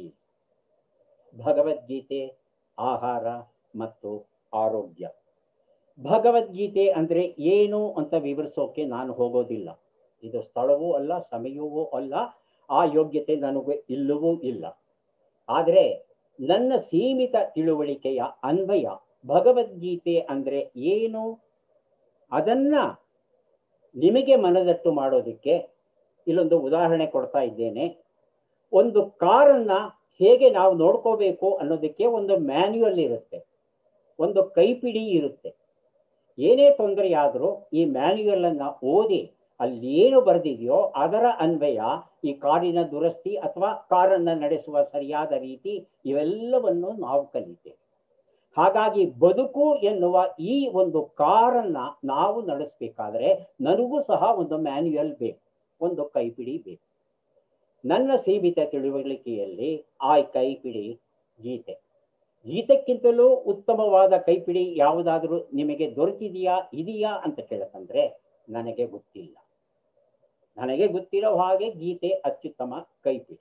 ಭಗವದ್ಗೀತೆ ಆಹಾರ ಮತ್ತು ಆರೋಗ್ಯ ಭಗವದ್ಗೀತೆ ಅಂದ್ರೆ ಏನು ಅಂತ ವಿವರಿಸೋಕೆ ನಾನು ಹೋಗೋದಿಲ್ಲ ಇದು ಸ್ಥಳವೂ ಅಲ್ಲ ಸಮಯವೂ ಅಲ್ಲ ಆ ಯೋಗ್ಯತೆ ನನಗೆ ಇಲ್ಲವೂ ಇಲ್ಲ ಆದರೆ ನನ್ನ ಸೀಮಿತ ತಿಳುವಳಿಕೆಯ ಅನ್ವಯ ಭಗವದ್ಗೀತೆ ಅಂದ್ರೆ ಏನು ಅದನ್ನ ನಿಮಗೆ ಮನದಟ್ಟು ಮಾಡೋದಕ್ಕೆ ಇಲ್ಲೊಂದು ಉದಾಹರಣೆ ಕೊಡ್ತಾ ಇದ್ದೇನೆ ಒಂದು ಕಾರನ್ನ ಹೇಗೆ ನಾವು ನೋಡ್ಕೋಬೇಕು ಅನ್ನೋದಕ್ಕೆ ಒಂದು ಮ್ಯಾನ್ಯುಯಲ್ ಇರುತ್ತೆ ಒಂದು ಕೈಪಿಡಿ ಇರುತ್ತೆ ಏನೇ ತೊಂದರೆ ಆದರೂ ಈ ಮ್ಯಾನ್ಯುಯಲ್ ಅನ್ನ ಓದಿ ಅಲ್ಲಿ ಏನು ಬರೆದಿದೆಯೋ ಅದರ ಅನ್ವಯ ಈ ಕಾರಿನ ದುರಸ್ತಿ ಅಥವಾ ಕಾರನ್ನ ನಡೆಸುವ ಸರಿಯಾದ ರೀತಿ ಇವೆಲ್ಲವನ್ನು ನಾವು ಕಲಿತೇವೆ ಹಾಗಾಗಿ ಬದುಕು ಎನ್ನುವ ಈ ಒಂದು ಕಾರನ್ನ ನಾವು ನಡೆಸಬೇಕಾದ್ರೆ ನನಗೂ ಸಹ ಒಂದು ಮ್ಯಾನ್ಯುಯಲ್ ಬೇಕು ಒಂದು ಕೈಪಿಡಿ ಬೇಕು ನನ್ನ ಸೀಮಿತ ತಿಳುವಳಿಕೆಯಲ್ಲಿ ಆ ಕೈಪಿಡಿ ಗೀತೆ ಗೀತಕ್ಕಿಂತಲೂ ಉತ್ತಮವಾದ ಕೈಪಿಡಿ ಯಾವುದಾದ್ರೂ ನಿಮಗೆ ದೊರೆತಿದೆಯಾ ಇದೆಯಾ ಅಂತ ಕೇಳಕಂದ್ರೆ ನನಗೆ ಗೊತ್ತಿಲ್ಲ ನನಗೆ ಗೊತ್ತಿರೋ ಹಾಗೆ ಗೀತೆ ಅತ್ಯುತ್ತಮ ಕೈಪಿಡಿ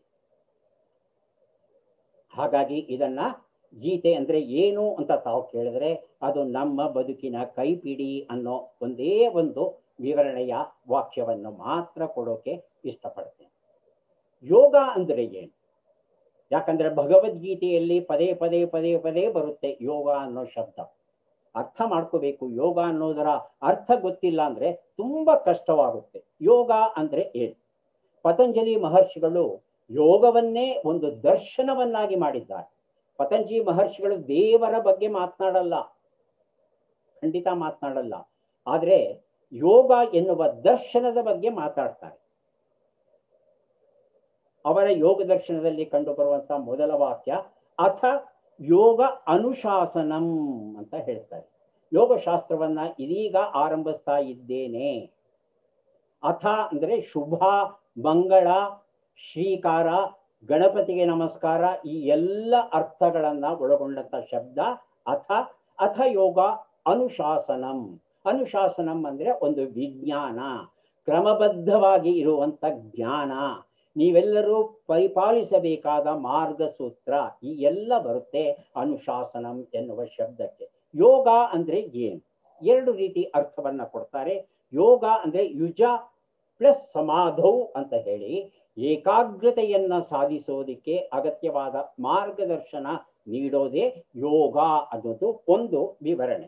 ಹಾಗಾಗಿ ಇದನ್ನ ಗೀತೆ ಅಂದ್ರೆ ಏನು ಅಂತ ತಾವು ಕೇಳಿದ್ರೆ ಅದು ನಮ್ಮ ಬದುಕಿನ ಕೈಪಿಡಿ ಅನ್ನೋ ಒಂದೇ ಒಂದು ವಿವರಣೆಯ ವಾಕ್ಯವನ್ನು ಮಾತ್ರ ಕೊಡೋಕೆ ಇಷ್ಟಪಡ್ತೇನೆ ಯೋಗ ಅಂದ್ರೆ ಏನು ಯಾಕಂದ್ರೆ ಭಗವದ್ಗೀತೆಯಲ್ಲಿ ಪದೇ ಪದೇ ಪದೇ ಪದೇ ಬರುತ್ತೆ ಯೋಗ ಅನ್ನೋ ಶಬ್ದ ಅರ್ಥ ಮಾಡ್ಕೋಬೇಕು ಯೋಗ ಅನ್ನೋದರ ಅರ್ಥ ಗೊತ್ತಿಲ್ಲ ಅಂದ್ರೆ ತುಂಬಾ ಕಷ್ಟವಾಗುತ್ತೆ ಯೋಗ ಅಂದ್ರೆ ಏನು ಪತಂಜಲಿ ಮಹರ್ಷಿಗಳು ಯೋಗವನ್ನೇ ಒಂದು ದರ್ಶನವನ್ನಾಗಿ ಮಾಡಿದ್ದಾರೆ ಪತಂಜಲಿ ಮಹರ್ಷಿಗಳು ದೇವರ ಬಗ್ಗೆ ಮಾತನಾಡಲ್ಲ ಖಂಡಿತ ಮಾತನಾಡಲ್ಲ ಆದ್ರೆ ಯೋಗ ಎನ್ನುವ ದರ್ಶನದ ಬಗ್ಗೆ ಮಾತಾಡ್ತಾರೆ ಅವರ ಯೋಗ ದರ್ಶನದಲ್ಲಿ ಕಂಡು ಬರುವಂತ ಮೊದಲ ವಾಕ್ಯ ಅಥ ಯೋಗ ಅನುಶಾಸನಂ ಅಂತ ಹೇಳ್ತಾರೆ ಯೋಗ ಶಾಸ್ತ್ರವನ್ನ ಇದೀಗ ಆರಂಭಿಸ್ತಾ ಇದ್ದೇನೆ ಅಥ ಅಂದ್ರೆ ಶುಭ ಮಂಗಳ ಶ್ರೀಕಾರ ಗಣಪತಿಗೆ ನಮಸ್ಕಾರ ಈ ಎಲ್ಲ ಅರ್ಥಗಳನ್ನ ಒಳಗೊಂಡಂತ ಶಬ್ದ ಅಥ ಅಥ ಯೋಗ ಅನುಶಾಸನಂ ಅನುಶಾಸನಂ ಅಂದ್ರೆ ಒಂದು ವಿಜ್ಞಾನ ಕ್ರಮಬದ್ಧವಾಗಿ ಇರುವಂತ ಜ್ಞಾನ ನೀವೆಲ್ಲರೂ ಪರಿಪಾಲಿಸಬೇಕಾದ ಮಾರ್ಗಸೂತ್ರ ಈ ಎಲ್ಲ ಬರುತ್ತೆ ಅನುಶಾಸನಂ ಎನ್ನುವ ಶಬ್ದಕ್ಕೆ ಯೋಗ ಅಂದ್ರೆ ಏನು ಎರಡು ರೀತಿ ಅರ್ಥವನ್ನ ಕೊಡ್ತಾರೆ ಯೋಗ ಅಂದ್ರೆ ಯುಜ ಪ್ಲಸ್ ಸಮಾಧೌ ಅಂತ ಹೇಳಿ ಏಕಾಗ್ರತೆಯನ್ನ ಸಾಧಿಸೋದಿಕ್ಕೆ ಅಗತ್ಯವಾದ ಮಾರ್ಗದರ್ಶನ ನೀಡೋದೇ ಯೋಗ ಅನ್ನೋದು ಒಂದು ವಿವರಣೆ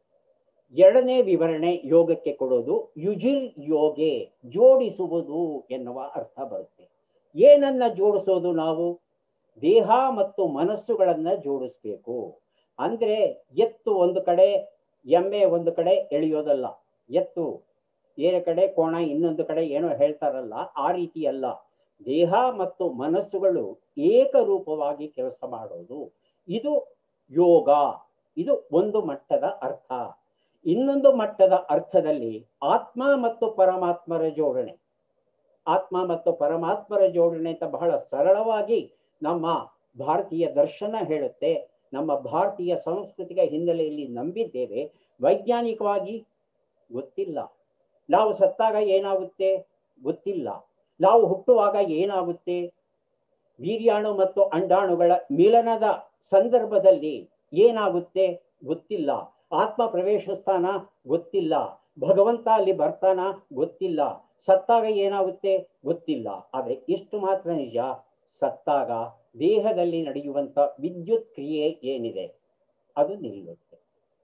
ಎರಡನೇ ವಿವರಣೆ ಯೋಗಕ್ಕೆ ಕೊಡೋದು ಯುಜಿರ್ ಯೋಗೆ ಜೋಡಿಸುವುದು ಎನ್ನುವ ಅರ್ಥ ಬರುತ್ತೆ ಏನನ್ನ ಜೋಡಿಸೋದು ನಾವು ದೇಹ ಮತ್ತು ಮನಸ್ಸುಗಳನ್ನ ಜೋಡಿಸ್ಬೇಕು ಅಂದ್ರೆ ಎತ್ತು ಒಂದು ಕಡೆ ಎಮ್ಮೆ ಒಂದು ಕಡೆ ಎಳೆಯೋದಲ್ಲ ಎತ್ತು ಬೇರೆ ಕಡೆ ಕೋಣ ಇನ್ನೊಂದು ಕಡೆ ಏನೋ ಹೇಳ್ತಾರಲ್ಲ ಆ ರೀತಿ ಅಲ್ಲ ದೇಹ ಮತ್ತು ಮನಸ್ಸುಗಳು ಏಕರೂಪವಾಗಿ ಕೆಲಸ ಮಾಡೋದು ಇದು ಯೋಗ ಇದು ಒಂದು ಮಟ್ಟದ ಅರ್ಥ ಇನ್ನೊಂದು ಮಟ್ಟದ ಅರ್ಥದಲ್ಲಿ ಆತ್ಮ ಮತ್ತು ಪರಮಾತ್ಮರ ಜೋಡಣೆ ಆತ್ಮ ಮತ್ತು ಪರಮಾತ್ಮರ ಜೋಡಣೆ ಅಂತ ಬಹಳ ಸರಳವಾಗಿ ನಮ್ಮ ಭಾರತೀಯ ದರ್ಶನ ಹೇಳುತ್ತೆ ನಮ್ಮ ಭಾರತೀಯ ಸಾಂಸ್ಕೃತಿಕ ಹಿನ್ನೆಲೆಯಲ್ಲಿ ನಂಬಿದ್ದೇವೆ ವೈಜ್ಞಾನಿಕವಾಗಿ ಗೊತ್ತಿಲ್ಲ ನಾವು ಸತ್ತಾಗ ಏನಾಗುತ್ತೆ ಗೊತ್ತಿಲ್ಲ ನಾವು ಹುಟ್ಟುವಾಗ ಏನಾಗುತ್ತೆ ವೀರ್ಯಾಣು ಮತ್ತು ಅಂಡಾಣುಗಳ ಮಿಲನದ ಸಂದರ್ಭದಲ್ಲಿ ಏನಾಗುತ್ತೆ ಗೊತ್ತಿಲ್ಲ ಆತ್ಮ ಪ್ರವೇಶ ಸ್ಥಾನ ಗೊತ್ತಿಲ್ಲ ಭಗವಂತ ಅಲ್ಲಿ ಬರ್ತಾನ ಗೊತ್ತಿಲ್ಲ ಸತ್ತಾಗ ಏನಾಗುತ್ತೆ ಗೊತ್ತಿಲ್ಲ ಆದ್ರೆ ಇಷ್ಟು ಮಾತ್ರ ನಿಜ ಸತ್ತಾಗ ದೇಹದಲ್ಲಿ ನಡೆಯುವಂತ ವಿದ್ಯುತ್ ಕ್ರಿಯೆ ಏನಿದೆ ಅದು ನಿಲ್ಲುತ್ತೆ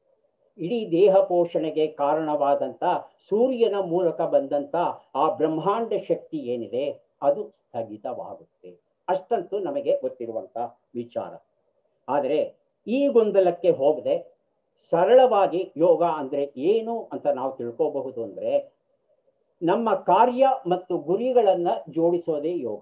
ಇಡೀ ದೇಹ ಪೋಷಣೆಗೆ ಕಾರಣವಾದಂತ ಸೂರ್ಯನ ಮೂಲಕ ಬಂದಂತ ಆ ಬ್ರಹ್ಮಾಂಡ ಶಕ್ತಿ ಏನಿದೆ ಅದು ಸ್ಥಗಿತವಾಗುತ್ತೆ ಅಷ್ಟಂತೂ ನಮಗೆ ಗೊತ್ತಿರುವಂತ ವಿಚಾರ ಆದರೆ ಈ ಗೊಂದಲಕ್ಕೆ ಹೋಗದೆ ಸರಳವಾಗಿ ಯೋಗ ಅಂದ್ರೆ ಏನು ಅಂತ ನಾವು ತಿಳ್ಕೋಬಹುದು ಅಂದ್ರೆ ನಮ್ಮ ಕಾರ್ಯ ಮತ್ತು ಗುರಿಗಳನ್ನ ಜೋಡಿಸೋದೇ ಯೋಗ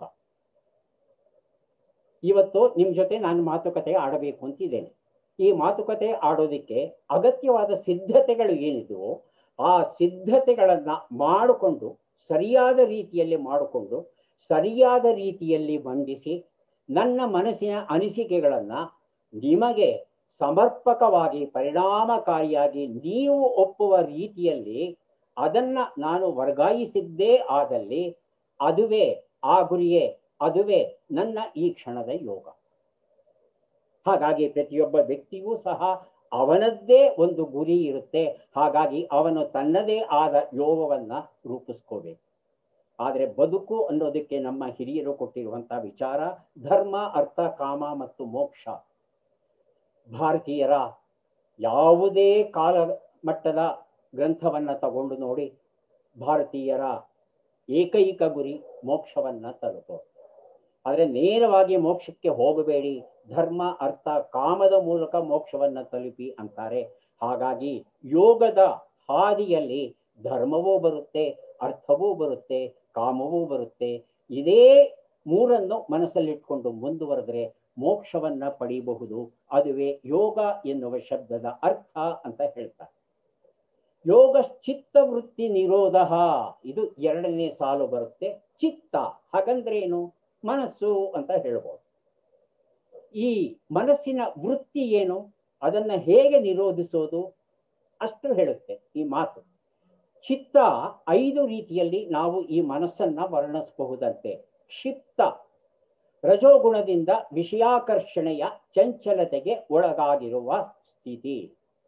ಇವತ್ತು ನಿಮ್ ಜೊತೆ ನಾನು ಮಾತುಕತೆ ಆಡಬೇಕು ಅಂತಿದ್ದೇನೆ ಈ ಮಾತುಕತೆ ಆಡೋದಿಕ್ಕೆ ಅಗತ್ಯವಾದ ಸಿದ್ಧತೆಗಳು ಏನಿದೆಯೋ ಆ ಸಿದ್ಧತೆಗಳನ್ನ ಮಾಡಿಕೊಂಡು ಸರಿಯಾದ ರೀತಿಯಲ್ಲಿ ಮಾಡಿಕೊಂಡು ಸರಿಯಾದ ರೀತಿಯಲ್ಲಿ ಮಂಡಿಸಿ ನನ್ನ ಮನಸ್ಸಿನ ಅನಿಸಿಕೆಗಳನ್ನ ನಿಮಗೆ ಸಮರ್ಪಕವಾಗಿ ಪರಿಣಾಮಕಾರಿಯಾಗಿ ನೀವು ಒಪ್ಪುವ ರೀತಿಯಲ್ಲಿ ಅದನ್ನ ನಾನು ವರ್ಗಾಯಿಸಿದ್ದೇ ಆದಲ್ಲಿ ಅದುವೇ ಆ ಗುರಿಯೇ ಅದುವೇ ನನ್ನ ಈ ಕ್ಷಣದ ಯೋಗ ಹಾಗಾಗಿ ಪ್ರತಿಯೊಬ್ಬ ವ್ಯಕ್ತಿಯೂ ಸಹ ಅವನದ್ದೇ ಒಂದು ಗುರಿ ಇರುತ್ತೆ ಹಾಗಾಗಿ ಅವನು ತನ್ನದೇ ಆದ ಯೋಗವನ್ನ ರೂಪಿಸ್ಕೋಬೇಕು ಆದರೆ ಬದುಕು ಅನ್ನೋದಕ್ಕೆ ನಮ್ಮ ಹಿರಿಯರು ಕೊಟ್ಟಿರುವಂತ ವಿಚಾರ ಧರ್ಮ ಅರ್ಥ ಕಾಮ ಮತ್ತು ಮೋಕ್ಷ ಭಾರತೀಯರ ಯಾವುದೇ ಕಾಲ ಮಟ್ಟದ ಗ್ರಂಥವನ್ನ ತಗೊಂಡು ನೋಡಿ ಭಾರತೀಯರ ಏಕೈಕ ಗುರಿ ಮೋಕ್ಷವನ್ನ ತಲುಪೋದು ಆದರೆ ನೇರವಾಗಿ ಮೋಕ್ಷಕ್ಕೆ ಹೋಗಬೇಡಿ ಧರ್ಮ ಅರ್ಥ ಕಾಮದ ಮೂಲಕ ಮೋಕ್ಷವನ್ನ ತಲುಪಿ ಅಂತಾರೆ ಹಾಗಾಗಿ ಯೋಗದ ಹಾದಿಯಲ್ಲಿ ಧರ್ಮವೂ ಬರುತ್ತೆ ಅರ್ಥವೂ ಬರುತ್ತೆ ಕಾಮವೂ ಬರುತ್ತೆ ಇದೇ ಮೂರನ್ನು ಮನಸ್ಸಲ್ಲಿಟ್ಕೊಂಡು ಮುಂದುವರೆದ್ರೆ ಮೋಕ್ಷವನ್ನ ಪಡೆಯಬಹುದು ಅದುವೇ ಯೋಗ ಎನ್ನುವ ಶಬ್ದದ ಅರ್ಥ ಅಂತ ಹೇಳ್ತಾರೆ ಯೋಗ ಚಿತ್ತ ವೃತ್ತಿ ನಿರೋಧ ಇದು ಎರಡನೇ ಸಾಲು ಬರುತ್ತೆ ಚಿತ್ತ ಹಾಗಂದ್ರೆ ಏನು ಮನಸ್ಸು ಅಂತ ಹೇಳ್ಬೋದು ಈ ಮನಸ್ಸಿನ ವೃತ್ತಿ ಏನು ಅದನ್ನ ಹೇಗೆ ನಿರೋಧಿಸೋದು ಅಷ್ಟು ಹೇಳುತ್ತೆ ಈ ಮಾತು ಚಿತ್ತ ಐದು ರೀತಿಯಲ್ಲಿ ನಾವು ಈ ಮನಸ್ಸನ್ನ ವರ್ಣಿಸಬಹುದಂತೆ ಕ್ಷಿಪ್ತ ರಜೋಗುಣದಿಂದ ವಿಷಯಾಕರ್ಷಣೆಯ ಚಂಚಲತೆಗೆ ಒಳಗಾಗಿರುವ ಸ್ಥಿತಿ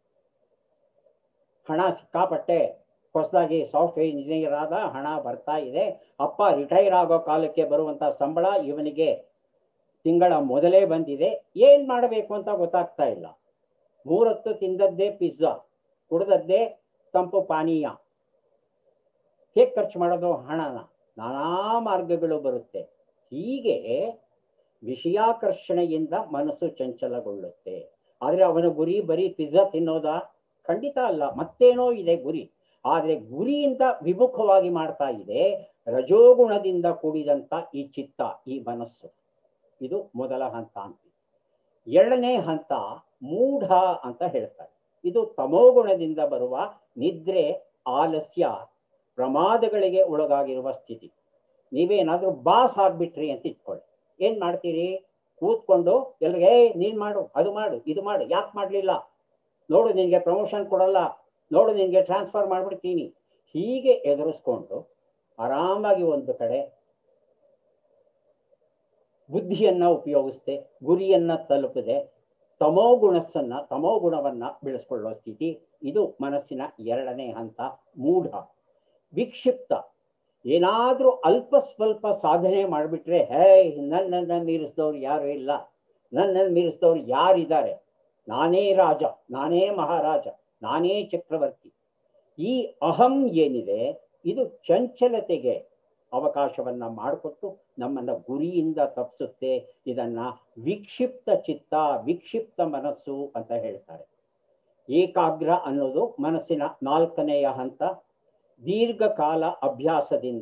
ಹಣ ಸಿಕ್ಕಾಪಟ್ಟೆ ಹೊಸದಾಗಿ ಸಾಫ್ಟ್ವೇರ್ ಇಂಜಿನಿಯರ್ ಆದ ಹಣ ಬರ್ತಾ ಇದೆ ಅಪ್ಪ ರಿಟೈರ್ ಆಗೋ ಕಾಲಕ್ಕೆ ಬರುವಂತ ಸಂಬಳ ಇವನಿಗೆ ತಿಂಗಳ ಮೊದಲೇ ಬಂದಿದೆ ಏನ್ ಮಾಡಬೇಕು ಅಂತ ಗೊತ್ತಾಗ್ತಾ ಇಲ್ಲ ಮೂರತ್ತು ತಿಂದದ್ದೇ ಪಿಜ್ಜಾ ಕುಡ್ದದ್ದೇ ತಂಪು ಪಾನೀಯ ಹೇಗೆ ಖರ್ಚು ಮಾಡೋದು ಹಣನ ನಾನಾ ಮಾರ್ಗಗಳು ಬರುತ್ತೆ ಹೀಗೆ ವಿಷಯಾಕರ್ಷಣೆಯಿಂದ ಮನಸ್ಸು ಚಂಚಲಗೊಳ್ಳುತ್ತೆ ಆದ್ರೆ ಅವನ ಗುರಿ ಬರೀ ಪಿಜ್ಜಾ ತಿನ್ನೋದಾ ಖಂಡಿತ ಅಲ್ಲ ಮತ್ತೇನೋ ಇದೆ ಗುರಿ ಆದ್ರೆ ಗುರಿಯಿಂದ ವಿಮುಖವಾಗಿ ಮಾಡ್ತಾ ಇದೆ ರಜೋಗುಣದಿಂದ ಕೂಡಿದಂತ ಈ ಚಿತ್ತ ಈ ಮನಸ್ಸು ಇದು ಮೊದಲ ಹಂತ ಅಂತ ಎರಡನೇ ಹಂತ ಮೂಢ ಅಂತ ಹೇಳ್ತಾರೆ ಇದು ತಮೋಗುಣದಿಂದ ಬರುವ ನಿದ್ರೆ ಆಲಸ್ಯ ಪ್ರಮಾದಗಳಿಗೆ ಒಳಗಾಗಿರುವ ಸ್ಥಿತಿ ನೀವೇನಾದ್ರೂ ಬಾಸ್ ಆಗ್ಬಿಟ್ರಿ ಅಂತ ಇಟ್ಕೊಳ್ಳಿ ಏನ್ ಮಾಡ್ತೀರಿ ಕೂತ್ಕೊಂಡು ಎಲ್ರಿಗೆ ಏ ನೀನ್ ಮಾಡು ಅದು ಮಾಡು ಇದು ಮಾಡು ಯಾಕೆ ಮಾಡ್ಲಿಲ್ಲ ನೋಡು ನಿನ್ಗೆ ಪ್ರಮೋಷನ್ ಕೊಡಲ್ಲ ನೋಡು ನಿನ್ಗೆ ಟ್ರಾನ್ಸ್ಫರ್ ಮಾಡ್ಬಿಡ್ತೀನಿ ಹೀಗೆ ಎದುರಿಸ್ಕೊಂಡು ಆರಾಮಾಗಿ ಒಂದು ಕಡೆ ಬುದ್ಧಿಯನ್ನ ಉಪಯೋಗಿಸ್ದೆ ಗುರಿಯನ್ನ ತಲುಪದೆ ತಮೋಗುಣಸ್ಸನ್ನ ತಮೋಗುಣವನ್ನ ಬೆಳೆಸ್ಕೊಳ್ಳೋ ಸ್ಥಿತಿ ಇದು ಮನಸ್ಸಿನ ಎರಡನೇ ಹಂತ ಮೂಢ ವಿಕ್ಷಿಪ್ತ ಏನಾದ್ರೂ ಅಲ್ಪ ಸ್ವಲ್ಪ ಸಾಧನೆ ಮಾಡಿಬಿಟ್ರೆ ಹೇ ನನ್ನನ್ನ ಮೀರಿಸಿದವ್ರು ಯಾರು ಇಲ್ಲ ನನ್ನನ್ನು ಮೀರಿಸಿದವ್ರು ಯಾರಿದ್ದಾರೆ ನಾನೇ ರಾಜ ನಾನೇ ಮಹಾರಾಜ ನಾನೇ ಚಕ್ರವರ್ತಿ ಈ ಅಹಂ ಏನಿದೆ ಇದು ಚಂಚಲತೆಗೆ ಅವಕಾಶವನ್ನ ಮಾಡಿಕೊಟ್ಟು ನಮ್ಮನ್ನ ಗುರಿಯಿಂದ ತಪ್ಪಿಸುತ್ತೆ ಇದನ್ನ ವಿಕ್ಷಿಪ್ತ ಚಿತ್ತ ವಿಕ್ಷಿಪ್ತ ಮನಸ್ಸು ಅಂತ ಹೇಳ್ತಾರೆ ಏಕಾಗ್ರ ಅನ್ನೋದು ಮನಸ್ಸಿನ ನಾಲ್ಕನೆಯ ಹಂತ ದೀರ್ಘಕಾಲ ಅಭ್ಯಾಸದಿಂದ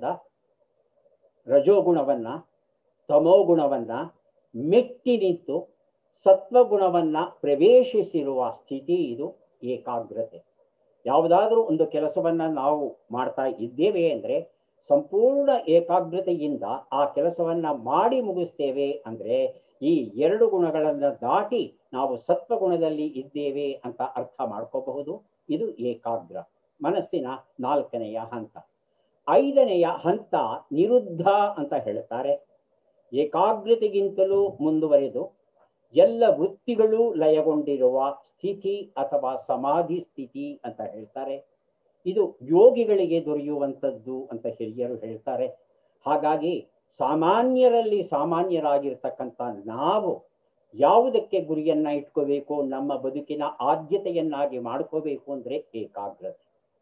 ರಜೋಗುಣವನ್ನ ತಮೋಗುಣವನ್ನ ಮೆಟ್ಟಿ ನಿಂತು ಸತ್ವಗುಣವನ್ನ ಪ್ರವೇಶಿಸಿರುವ ಸ್ಥಿತಿ ಇದು ಏಕಾಗ್ರತೆ ಯಾವುದಾದ್ರೂ ಒಂದು ಕೆಲಸವನ್ನ ನಾವು ಮಾಡ್ತಾ ಇದ್ದೇವೆ ಅಂದ್ರೆ ಸಂಪೂರ್ಣ ಏಕಾಗ್ರತೆಯಿಂದ ಆ ಕೆಲಸವನ್ನ ಮಾಡಿ ಮುಗಿಸ್ತೇವೆ ಅಂದ್ರೆ ಈ ಎರಡು ಗುಣಗಳನ್ನ ದಾಟಿ ನಾವು ಸತ್ವಗುಣದಲ್ಲಿ ಇದ್ದೇವೆ ಅಂತ ಅರ್ಥ ಮಾಡ್ಕೋಬಹುದು ಇದು ಏಕಾಗ್ರ ಮನಸ್ಸಿನ ನಾಲ್ಕನೆಯ ಹಂತ ಐದನೆಯ ಹಂತ ನಿರುದ್ಧ ಅಂತ ಹೇಳ್ತಾರೆ ಏಕಾಗ್ರತೆಗಿಂತಲೂ ಮುಂದುವರೆದು ಎಲ್ಲ ವೃತ್ತಿಗಳು ಲಯಗೊಂಡಿರುವ ಸ್ಥಿತಿ ಅಥವಾ ಸಮಾಧಿ ಸ್ಥಿತಿ ಅಂತ ಹೇಳ್ತಾರೆ ಇದು ಯೋಗಿಗಳಿಗೆ ದೊರೆಯುವಂಥದ್ದು ಅಂತ ಹಿರಿಯರು ಹೇಳ್ತಾರೆ ಹಾಗಾಗಿ ಸಾಮಾನ್ಯರಲ್ಲಿ ಸಾಮಾನ್ಯರಾಗಿರ್ತಕ್ಕಂಥ ನಾವು ಯಾವುದಕ್ಕೆ ಗುರಿಯನ್ನ ಇಟ್ಕೋಬೇಕು ನಮ್ಮ ಬದುಕಿನ ಆದ್ಯತೆಯನ್ನಾಗಿ ಮಾಡ್ಕೋಬೇಕು ಅಂದ್ರೆ ಏಕಾಗ್ರತೆ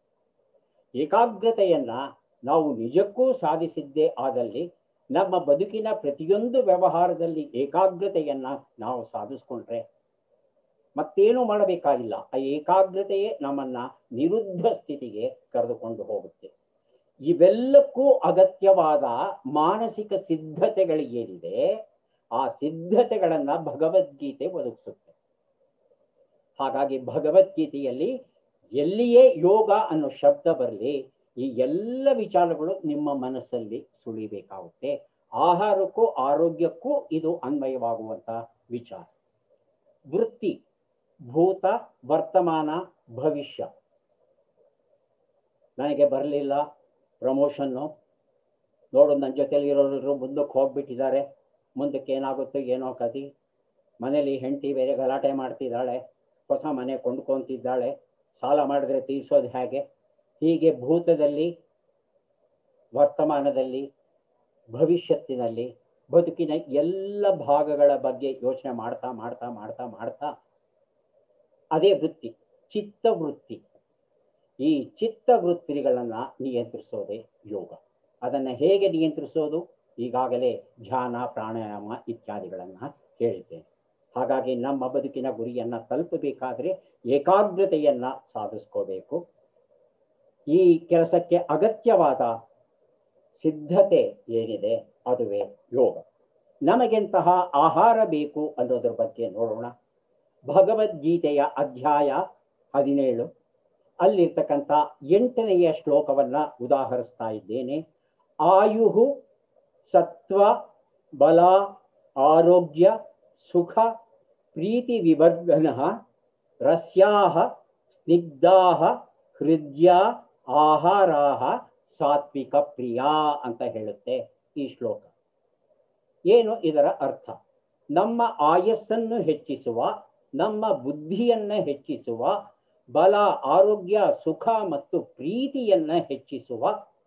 ಏಕಾಗ್ರತೆಯನ್ನ ನಾವು ನಿಜಕ್ಕೂ ಸಾಧಿಸಿದ್ದೇ ಆದಲ್ಲಿ ನಮ್ಮ ಬದುಕಿನ ಪ್ರತಿಯೊಂದು ವ್ಯವಹಾರದಲ್ಲಿ ಏಕಾಗ್ರತೆಯನ್ನ ನಾವು ಸಾಧಿಸ್ಕೊಂಡ್ರೆ ಮತ್ತೇನು ಮಾಡಬೇಕಾಗಿಲ್ಲ ಆ ಏಕಾಗ್ರತೆಯೇ ನಮ್ಮನ್ನ ನಿರುದ್ಧ ಸ್ಥಿತಿಗೆ ಕರೆದುಕೊಂಡು ಹೋಗುತ್ತೆ ಇವೆಲ್ಲಕ್ಕೂ ಅಗತ್ಯವಾದ ಮಾನಸಿಕ ಸಿದ್ಧತೆಗಳು ಏನಿದೆ ಆ ಸಿದ್ಧತೆಗಳನ್ನ ಭಗವದ್ಗೀತೆ ಒದಗಿಸುತ್ತೆ ಹಾಗಾಗಿ ಭಗವದ್ಗೀತೆಯಲ್ಲಿ ಎಲ್ಲಿಯೇ ಯೋಗ ಅನ್ನೋ ಶಬ್ದ ಬರಲಿ ಈ ಎಲ್ಲ ವಿಚಾರಗಳು ನಿಮ್ಮ ಮನಸ್ಸಲ್ಲಿ ಸುಳಿಬೇಕಾಗುತ್ತೆ ಆಹಾರಕ್ಕೂ ಆರೋಗ್ಯಕ್ಕೂ ಇದು ಅನ್ವಯವಾಗುವಂತ ವಿಚಾರ ವೃತ್ತಿ ಭೂತ ವರ್ತಮಾನ ಭವಿಷ್ಯ ನನಗೆ ಬರಲಿಲ್ಲ ಪ್ರಮೋಷನ್ನು ನೋಡು ನನ್ನ ಜೊತೆಲಿ ಇರೋರು ಮುಂದಕ್ಕೆ ಹೋಗ್ಬಿಟ್ಟಿದ್ದಾರೆ ಮುಂದಕ್ಕೆ ಏನಾಗುತ್ತೋ ಏನೋ ಕತಿ ಮನೇಲಿ ಹೆಂಡತಿ ಬೇರೆ ಗಲಾಟೆ ಮಾಡ್ತಿದ್ದಾಳೆ ಹೊಸ ಮನೆ ಕೊಂಡ್ಕೊಂತಿದ್ದಾಳೆ ಸಾಲ ಮಾಡಿದ್ರೆ ತೀರ್ಸೋದು ಹೇಗೆ ಹೀಗೆ ಭೂತದಲ್ಲಿ ವರ್ತಮಾನದಲ್ಲಿ ಭವಿಷ್ಯತ್ತಿನಲ್ಲಿ ಬದುಕಿನ ಎಲ್ಲ ಭಾಗಗಳ ಬಗ್ಗೆ ಯೋಚನೆ ಮಾಡ್ತಾ ಮಾಡ್ತಾ ಮಾಡ್ತಾ ಮಾಡ್ತಾ ಅದೇ ವೃತ್ತಿ ಚಿತ್ತ ವೃತ್ತಿ ಈ ಚಿತ್ತ ವೃತ್ತಿಗಳನ್ನ ನಿಯಂತ್ರಿಸೋದೇ ಯೋಗ ಅದನ್ನ ಹೇಗೆ ನಿಯಂತ್ರಿಸೋದು ಈಗಾಗಲೇ ಧ್ಯಾನ ಪ್ರಾಣಾಯಾಮ ಇತ್ಯಾದಿಗಳನ್ನ ಹೇಳಿದ್ದೇನೆ ಹಾಗಾಗಿ ನಮ್ಮ ಬದುಕಿನ ಗುರಿಯನ್ನ ತಲುಪಬೇಕಾದ್ರೆ ಏಕಾಗ್ರತೆಯನ್ನ ಸಾಧಿಸ್ಕೋಬೇಕು ಈ ಕೆಲಸಕ್ಕೆ ಅಗತ್ಯವಾದ ಸಿದ್ಧತೆ ಏನಿದೆ ಅದುವೇ ಯೋಗ ನಮಗೆಂತಹ ಆಹಾರ ಬೇಕು ಅನ್ನೋದ್ರ ಬಗ್ಗೆ ನೋಡೋಣ ಭಗವದ್ಗೀತೆಯ ಅಧ್ಯಾಯ ಹದಿನೇಳು ಅಲ್ಲಿರ್ತಕ್ಕಂಥ ಎಂಟನೆಯ ಶ್ಲೋಕವನ್ನ ಉದಾಹರಿಸ್ತಾ ಇದ್ದೇನೆ ಆಯುಹು ಸತ್ವ ಬಲ ಆರೋಗ್ಯ ಸುಖ ಪ್ರೀತಿ ವಿವರ್ಧನ ರಸ್ಯಾಹ ಸ್ನಿಗ್ಧಾಹ ಹೃದಯ ಆಹಾರಾಹ ಸಾತ್ವಿಕ ಪ್ರಿಯ ಅಂತ ಹೇಳುತ್ತೆ ಈ ಶ್ಲೋಕ ಏನು ಇದರ ಅರ್ಥ ನಮ್ಮ ಆಯಸ್ಸನ್ನು ಹೆಚ್ಚಿಸುವ ನಮ್ಮ ಬುದ್ಧಿಯನ್ನ ಹೆಚ್ಚಿಸುವ ಬಲ ಆರೋಗ್ಯ ಸುಖ ಮತ್ತು ಪ್ರೀತಿಯನ್ನ ಹೆಚ್ಚಿಸುವ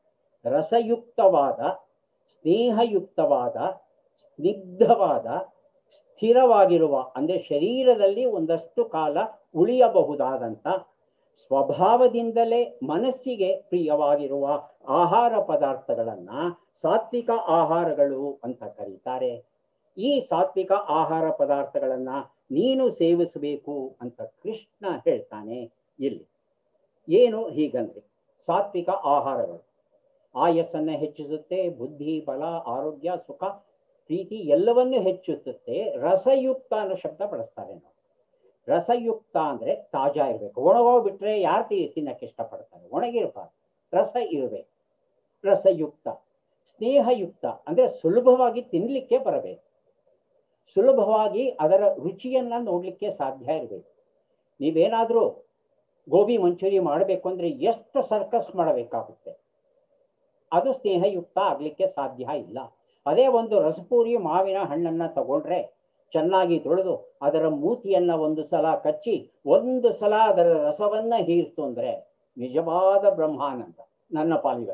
ರಸಯುಕ್ತವಾದ ಸ್ನೇಹಯುಕ್ತವಾದ ಸ್ನಿಗ್ಧವಾದ ಸ್ಥಿರವಾಗಿರುವ ಅಂದ್ರೆ ಶರೀರದಲ್ಲಿ ಒಂದಷ್ಟು ಕಾಲ ಉಳಿಯಬಹುದಾದಂಥ ಸ್ವಭಾವದಿಂದಲೇ ಮನಸ್ಸಿಗೆ ಪ್ರಿಯವಾಗಿರುವ ಆಹಾರ ಪದಾರ್ಥಗಳನ್ನ ಸಾತ್ವಿಕ ಆಹಾರಗಳು ಅಂತ ಕರೀತಾರೆ ಈ ಸಾತ್ವಿಕ ಆಹಾರ ಪದಾರ್ಥಗಳನ್ನ ನೀನು ಸೇವಿಸಬೇಕು ಅಂತ ಕೃಷ್ಣ ಹೇಳ್ತಾನೆ ಇಲ್ಲಿ ಏನು ಹೀಗಂದ್ರೆ ಸಾತ್ವಿಕ ಆಹಾರಗಳು ಆಯಸ್ಸನ್ನ ಹೆಚ್ಚಿಸುತ್ತೆ ಬುದ್ಧಿ ಬಲ ಆರೋಗ್ಯ ಸುಖ ಪ್ರೀತಿ ಎಲ್ಲವನ್ನೂ ಹೆಚ್ಚಿಸುತ್ತೆ ರಸಯುಕ್ತ ಅನ್ನೋ ಶಬ್ದ ಬಳಸ್ತಾರೆ ನಾವು ರಸಯುಕ್ತ ಅಂದ್ರೆ ತಾಜಾ ಇರಬೇಕು ಒಣಗೋಗ್ಬಿಟ್ರೆ ಯಾರು ತಿನ್ನಕ್ಕೆ ಇಷ್ಟಪಡ್ತಾರೆ ಒಣಗಿರ್ಬಾರ್ದು ರಸ ಇರಬೇಕು ರಸಯುಕ್ತ ಸ್ನೇಹಯುಕ್ತ ಅಂದ್ರೆ ಸುಲಭವಾಗಿ ತಿನ್ಲಿಕ್ಕೆ ಬರಬೇಕು ಸುಲಭವಾಗಿ ಅದರ ರುಚಿಯನ್ನ ನೋಡ್ಲಿಕ್ಕೆ ಸಾಧ್ಯ ಇರಬೇಕು ನೀವೇನಾದ್ರೂ ಗೋಬಿ ಮಂಚೂರಿ ಮಾಡಬೇಕು ಅಂದ್ರೆ ಎಷ್ಟು ಸರ್ಕಸ್ ಮಾಡಬೇಕಾಗುತ್ತೆ ಅದು ಸ್ನೇಹಯುಕ್ತ ಆಗ್ಲಿಕ್ಕೆ ಸಾಧ್ಯ ಇಲ್ಲ ಅದೇ ಒಂದು ರಸಪೂರಿ ಮಾವಿನ ಹಣ್ಣನ್ನ ತಗೊಂಡ್ರೆ ಚೆನ್ನಾಗಿ ತೊಳೆದು ಅದರ ಮೂತಿಯನ್ನ ಒಂದು ಸಲ ಕಚ್ಚಿ ಒಂದು ಸಲ ಅದರ ರಸವನ್ನ ಹೀರ್ತು ಅಂದ್ರೆ ನಿಜವಾದ ಬ್ರಹ್ಮಾನಂದ ನನ್ನ ಪಾಲಿಗೆ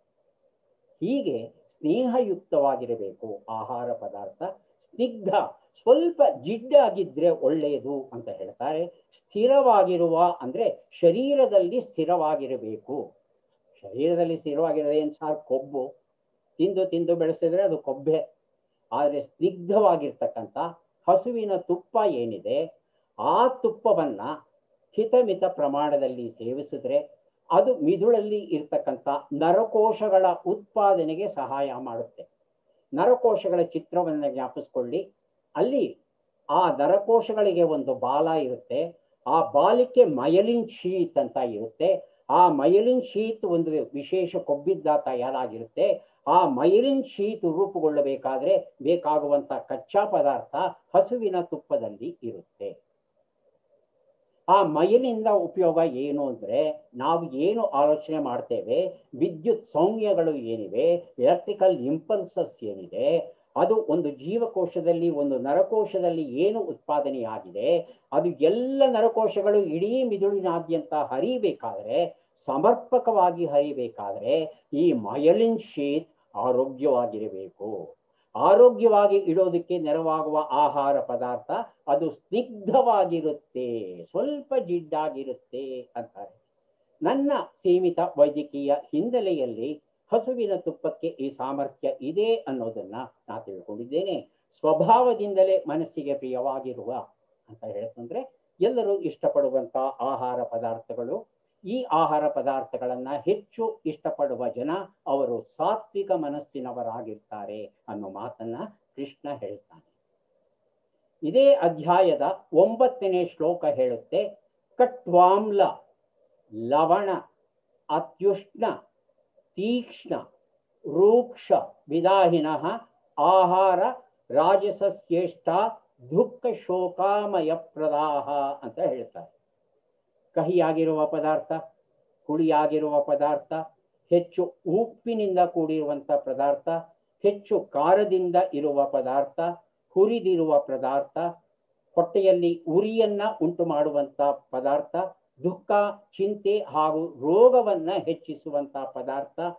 ಹೀಗೆ ಸ್ನೇಹಯುಕ್ತವಾಗಿರಬೇಕು ಆಹಾರ ಪದಾರ್ಥ ಸ್ನಿಗ್ಧ ಸ್ವಲ್ಪ ಜಿಡ್ಡಾಗಿದ್ರೆ ಒಳ್ಳೆಯದು ಅಂತ ಹೇಳ್ತಾರೆ ಸ್ಥಿರವಾಗಿರುವ ಅಂದ್ರೆ ಶರೀರದಲ್ಲಿ ಸ್ಥಿರವಾಗಿರಬೇಕು ಶರೀರದಲ್ಲಿ ಸ್ಥಿರವಾಗಿರೋದು ಏನು ಸಾರ್ ಕೊಬ್ಬು ತಿಂದು ತಿಂದು ಬೆಳೆಸಿದ್ರೆ ಅದು ಕೊಬ್ಬೆ ಆದರೆ ಸ್ನಿಗ್ಧವಾಗಿರ್ತಕ್ಕಂಥ ಹಸುವಿನ ತುಪ್ಪ ಏನಿದೆ ಆ ತುಪ್ಪವನ್ನ ಹಿತಮಿತ ಪ್ರಮಾಣದಲ್ಲಿ ಸೇವಿಸಿದ್ರೆ ಅದು ಮಿದುಳಲ್ಲಿ ಇರ್ತಕ್ಕಂಥ ನರಕೋಶಗಳ ಉತ್ಪಾದನೆಗೆ ಸಹಾಯ ಮಾಡುತ್ತೆ ನರಕೋಶಗಳ ಚಿತ್ರವನ್ನು ಜ್ಞಾಪಿಸ್ಕೊಳ್ಳಿ ಅಲ್ಲಿ ಆ ನರಕೋಶಗಳಿಗೆ ಒಂದು ಬಾಲ ಇರುತ್ತೆ ಆ ಬಾಲಕ್ಕೆ ಮಯಲಿನ್ ಶೀತ್ ಅಂತ ಇರುತ್ತೆ ಆ ಮಯಲಿನ್ ಶೀತ್ ಒಂದು ವಿಶೇಷ ಕೊಬ್ಬಿದ್ದ ತಯಾರಾಗಿರುತ್ತೆ ಆ ಮೈಲಿನ್ ಶೀತ್ ರೂಪುಗೊಳ್ಳಬೇಕಾದ್ರೆ ಬೇಕಾಗುವಂತ ಕಚ್ಚಾ ಪದಾರ್ಥ ಹಸುವಿನ ತುಪ್ಪದಲ್ಲಿ ಇರುತ್ತೆ ಆ ಮೈಲಿಂದ ಉಪಯೋಗ ಏನು ಅಂದ್ರೆ ನಾವು ಏನು ಆಲೋಚನೆ ಮಾಡ್ತೇವೆ ವಿದ್ಯುತ್ ಸೌಮ್ಯಗಳು ಏನಿವೆ ಎಲೆಕ್ಟ್ರಿಕಲ್ ಇಂಪಲ್ಸಸ್ ಏನಿದೆ ಅದು ಒಂದು ಜೀವಕೋಶದಲ್ಲಿ ಒಂದು ನರಕೋಶದಲ್ಲಿ ಏನು ಉತ್ಪಾದನೆಯಾಗಿದೆ ಅದು ಎಲ್ಲ ನರಕೋಶಗಳು ಇಡೀ ಮಿದುಳಿನಾದ್ಯಂತ ಹರಿಬೇಕಾದ್ರೆ ಸಮರ್ಪಕವಾಗಿ ಹರಿಬೇಕಾದ್ರೆ ಈ ಮಯಲಿನ್ ಶೀತ್ ಆರೋಗ್ಯವಾಗಿರಬೇಕು ಆರೋಗ್ಯವಾಗಿ ಇಡೋದಕ್ಕೆ ನೆರವಾಗುವ ಆಹಾರ ಪದಾರ್ಥ ಅದು ಸ್ನಿಗ್ಧವಾಗಿರುತ್ತೆ ಸ್ವಲ್ಪ ಜಿಡ್ಡಾಗಿರುತ್ತೆ ಅಂತಾರೆ ನನ್ನ ಸೀಮಿತ ವೈದ್ಯಕೀಯ ಹಿನ್ನೆಲೆಯಲ್ಲಿ ಹಸುವಿನ ತುಪ್ಪಕ್ಕೆ ಈ ಸಾಮರ್ಥ್ಯ ಇದೆ ಅನ್ನೋದನ್ನ ನಾ ತಿಳ್ಕೊಂಡಿದ್ದೇನೆ ಸ್ವಭಾವದಿಂದಲೇ ಮನಸ್ಸಿಗೆ ಪ್ರಿಯವಾಗಿರುವ ಅಂತ ಹೇಳ್ತಂದ್ರೆ ಎಲ್ಲರೂ ಇಷ್ಟಪಡುವಂತ ಆಹಾರ ಪದಾರ್ಥಗಳು ಈ ಆಹಾರ ಪದಾರ್ಥಗಳನ್ನ ಹೆಚ್ಚು ಇಷ್ಟಪಡುವ ಜನ ಅವರು ಸಾತ್ವಿಕ ಮನಸ್ಸಿನವರಾಗಿರ್ತಾರೆ ಅನ್ನೋ ಮಾತನ್ನ ಕೃಷ್ಣ ಹೇಳ್ತಾನೆ ಇದೇ ಅಧ್ಯಾಯದ ಒಂಬತ್ತನೇ ಶ್ಲೋಕ ಹೇಳುತ್ತೆ ಕಟ್ವಾಮ್ಲ ಲವಣ ಅತ್ಯುಷ್ಣ ತೀಕ್ಷ್ಣ ರೂಕ್ಷ ವಿದಾಹಿನ ಆಹಾರ ರಾಜಸಸ್ಯೇಷ್ಟ ದುಃಖ ಶೋಕಾಮಯ ಪ್ರದಾಹ ಅಂತ ಹೇಳ್ತಾರೆ ಕಹಿಯಾಗಿರುವ ಪದಾರ್ಥ ಹುಳಿಯಾಗಿರುವ ಪದಾರ್ಥ ಹೆಚ್ಚು ಉಪ್ಪಿನಿಂದ ಕೂಡಿರುವಂಥ ಪದಾರ್ಥ ಹೆಚ್ಚು ಖಾರದಿಂದ ಇರುವ ಪದಾರ್ಥ ಹುರಿದಿರುವ ಪದಾರ್ಥ ಹೊಟ್ಟೆಯಲ್ಲಿ ಉರಿಯನ್ನ ಉಂಟು ಮಾಡುವಂತ ಪದಾರ್ಥ ದುಃಖ ಚಿಂತೆ ಹಾಗೂ ರೋಗವನ್ನ ಹೆಚ್ಚಿಸುವಂತ ಪದಾರ್ಥ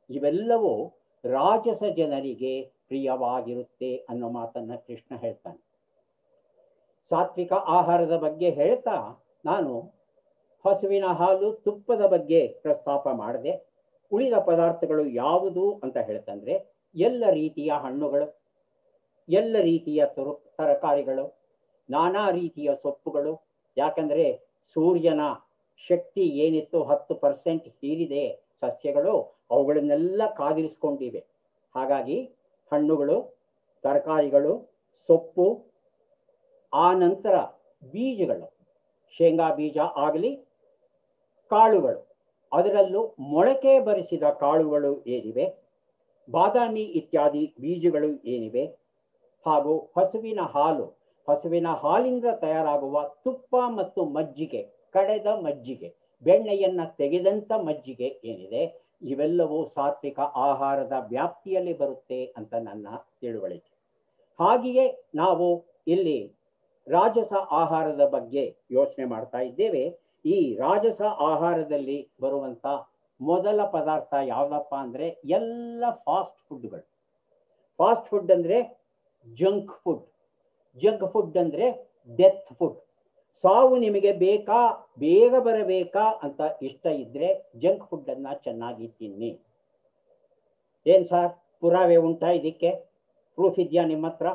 ಇವೆಲ್ಲವೂ ರಾಜಸ ಜನರಿಗೆ ಪ್ರಿಯವಾಗಿರುತ್ತೆ ಅನ್ನೋ ಮಾತನ್ನ ಕೃಷ್ಣ ಹೇಳ್ತಾನೆ ಸಾತ್ವಿಕ ಆಹಾರದ ಬಗ್ಗೆ ಹೇಳ್ತಾ ನಾನು ಹಸುವಿನ ಹಾಲು ತುಪ್ಪದ ಬಗ್ಗೆ ಪ್ರಸ್ತಾಪ ಮಾಡಿದೆ ಉಳಿದ ಪದಾರ್ಥಗಳು ಯಾವುದು ಅಂತ ಹೇಳ್ತಂದ್ರೆ ಎಲ್ಲ ರೀತಿಯ ಹಣ್ಣುಗಳು ಎಲ್ಲ ರೀತಿಯ ತುರು ತರಕಾರಿಗಳು ನಾನಾ ರೀತಿಯ ಸೊಪ್ಪುಗಳು ಯಾಕಂದ್ರೆ ಸೂರ್ಯನ ಶಕ್ತಿ ಏನಿತ್ತು ಹತ್ತು ಪರ್ಸೆಂಟ್ ಹೀರಿದೆ ಸಸ್ಯಗಳು ಅವುಗಳನ್ನೆಲ್ಲ ಕಾದಿರಿಸ್ಕೊಂಡಿವೆ ಹಾಗಾಗಿ ಹಣ್ಣುಗಳು ತರಕಾರಿಗಳು ಸೊಪ್ಪು ಆ ನಂತರ ಬೀಜಗಳು ಶೇಂಗಾ ಬೀಜ ಆಗಲಿ ಕಾಳುಗಳು ಅದರಲ್ಲೂ ಮೊಳಕೆ ಬರಿಸಿದ ಕಾಳುಗಳು ಏನಿವೆ ಬಾದಾಮಿ ಇತ್ಯಾದಿ ಬೀಜಗಳು ಏನಿವೆ ಹಾಗೂ ಹಸುವಿನ ಹಾಲು ಹಸುವಿನ ಹಾಲಿಂದ ತಯಾರಾಗುವ ತುಪ್ಪ ಮತ್ತು ಮಜ್ಜಿಗೆ ಕಡೆದ ಮಜ್ಜಿಗೆ ಬೆಣ್ಣೆಯನ್ನ ತೆಗೆದಂತ ಮಜ್ಜಿಗೆ ಏನಿದೆ ಇವೆಲ್ಲವೂ ಸಾತ್ವಿಕ ಆಹಾರದ ವ್ಯಾಪ್ತಿಯಲ್ಲಿ ಬರುತ್ತೆ ಅಂತ ನನ್ನ ತಿಳುವಳಿಕೆ ಹಾಗೆಯೇ ನಾವು ಇಲ್ಲಿ ರಾಜಸ ಆಹಾರದ ಬಗ್ಗೆ ಯೋಚನೆ ಮಾಡ್ತಾ ಇದ್ದೇವೆ ಈ ರಾಜಸ ಆಹಾರದಲ್ಲಿ ಬರುವಂತ ಮೊದಲ ಪದಾರ್ಥ ಯಾವ್ದಪ್ಪ ಅಂದ್ರೆ ಎಲ್ಲ ಫಾಸ್ಟ್ ಫುಡ್ಗಳು ಫಾಸ್ಟ್ ಫುಡ್ ಅಂದ್ರೆ ಜಂಕ್ ಫುಡ್ ಜಂಕ್ ಫುಡ್ ಅಂದ್ರೆ ಡೆತ್ ಫುಡ್ ಸಾವು ನಿಮಗೆ ಬೇಕಾ ಬೇಗ ಬರಬೇಕಾ ಅಂತ ಇಷ್ಟ ಇದ್ರೆ ಜಂಕ್ ಫುಡ್ ಅನ್ನ ಚೆನ್ನಾಗಿ ತಿನ್ನಿ ಏನ್ ಸರ್ ಪುರಾವೆ ಉಂಟಾ ಇದಕ್ಕೆ ಪ್ರೂಫ್ ಇದೆಯಾ ನಿಮ್ಮ ಹತ್ರ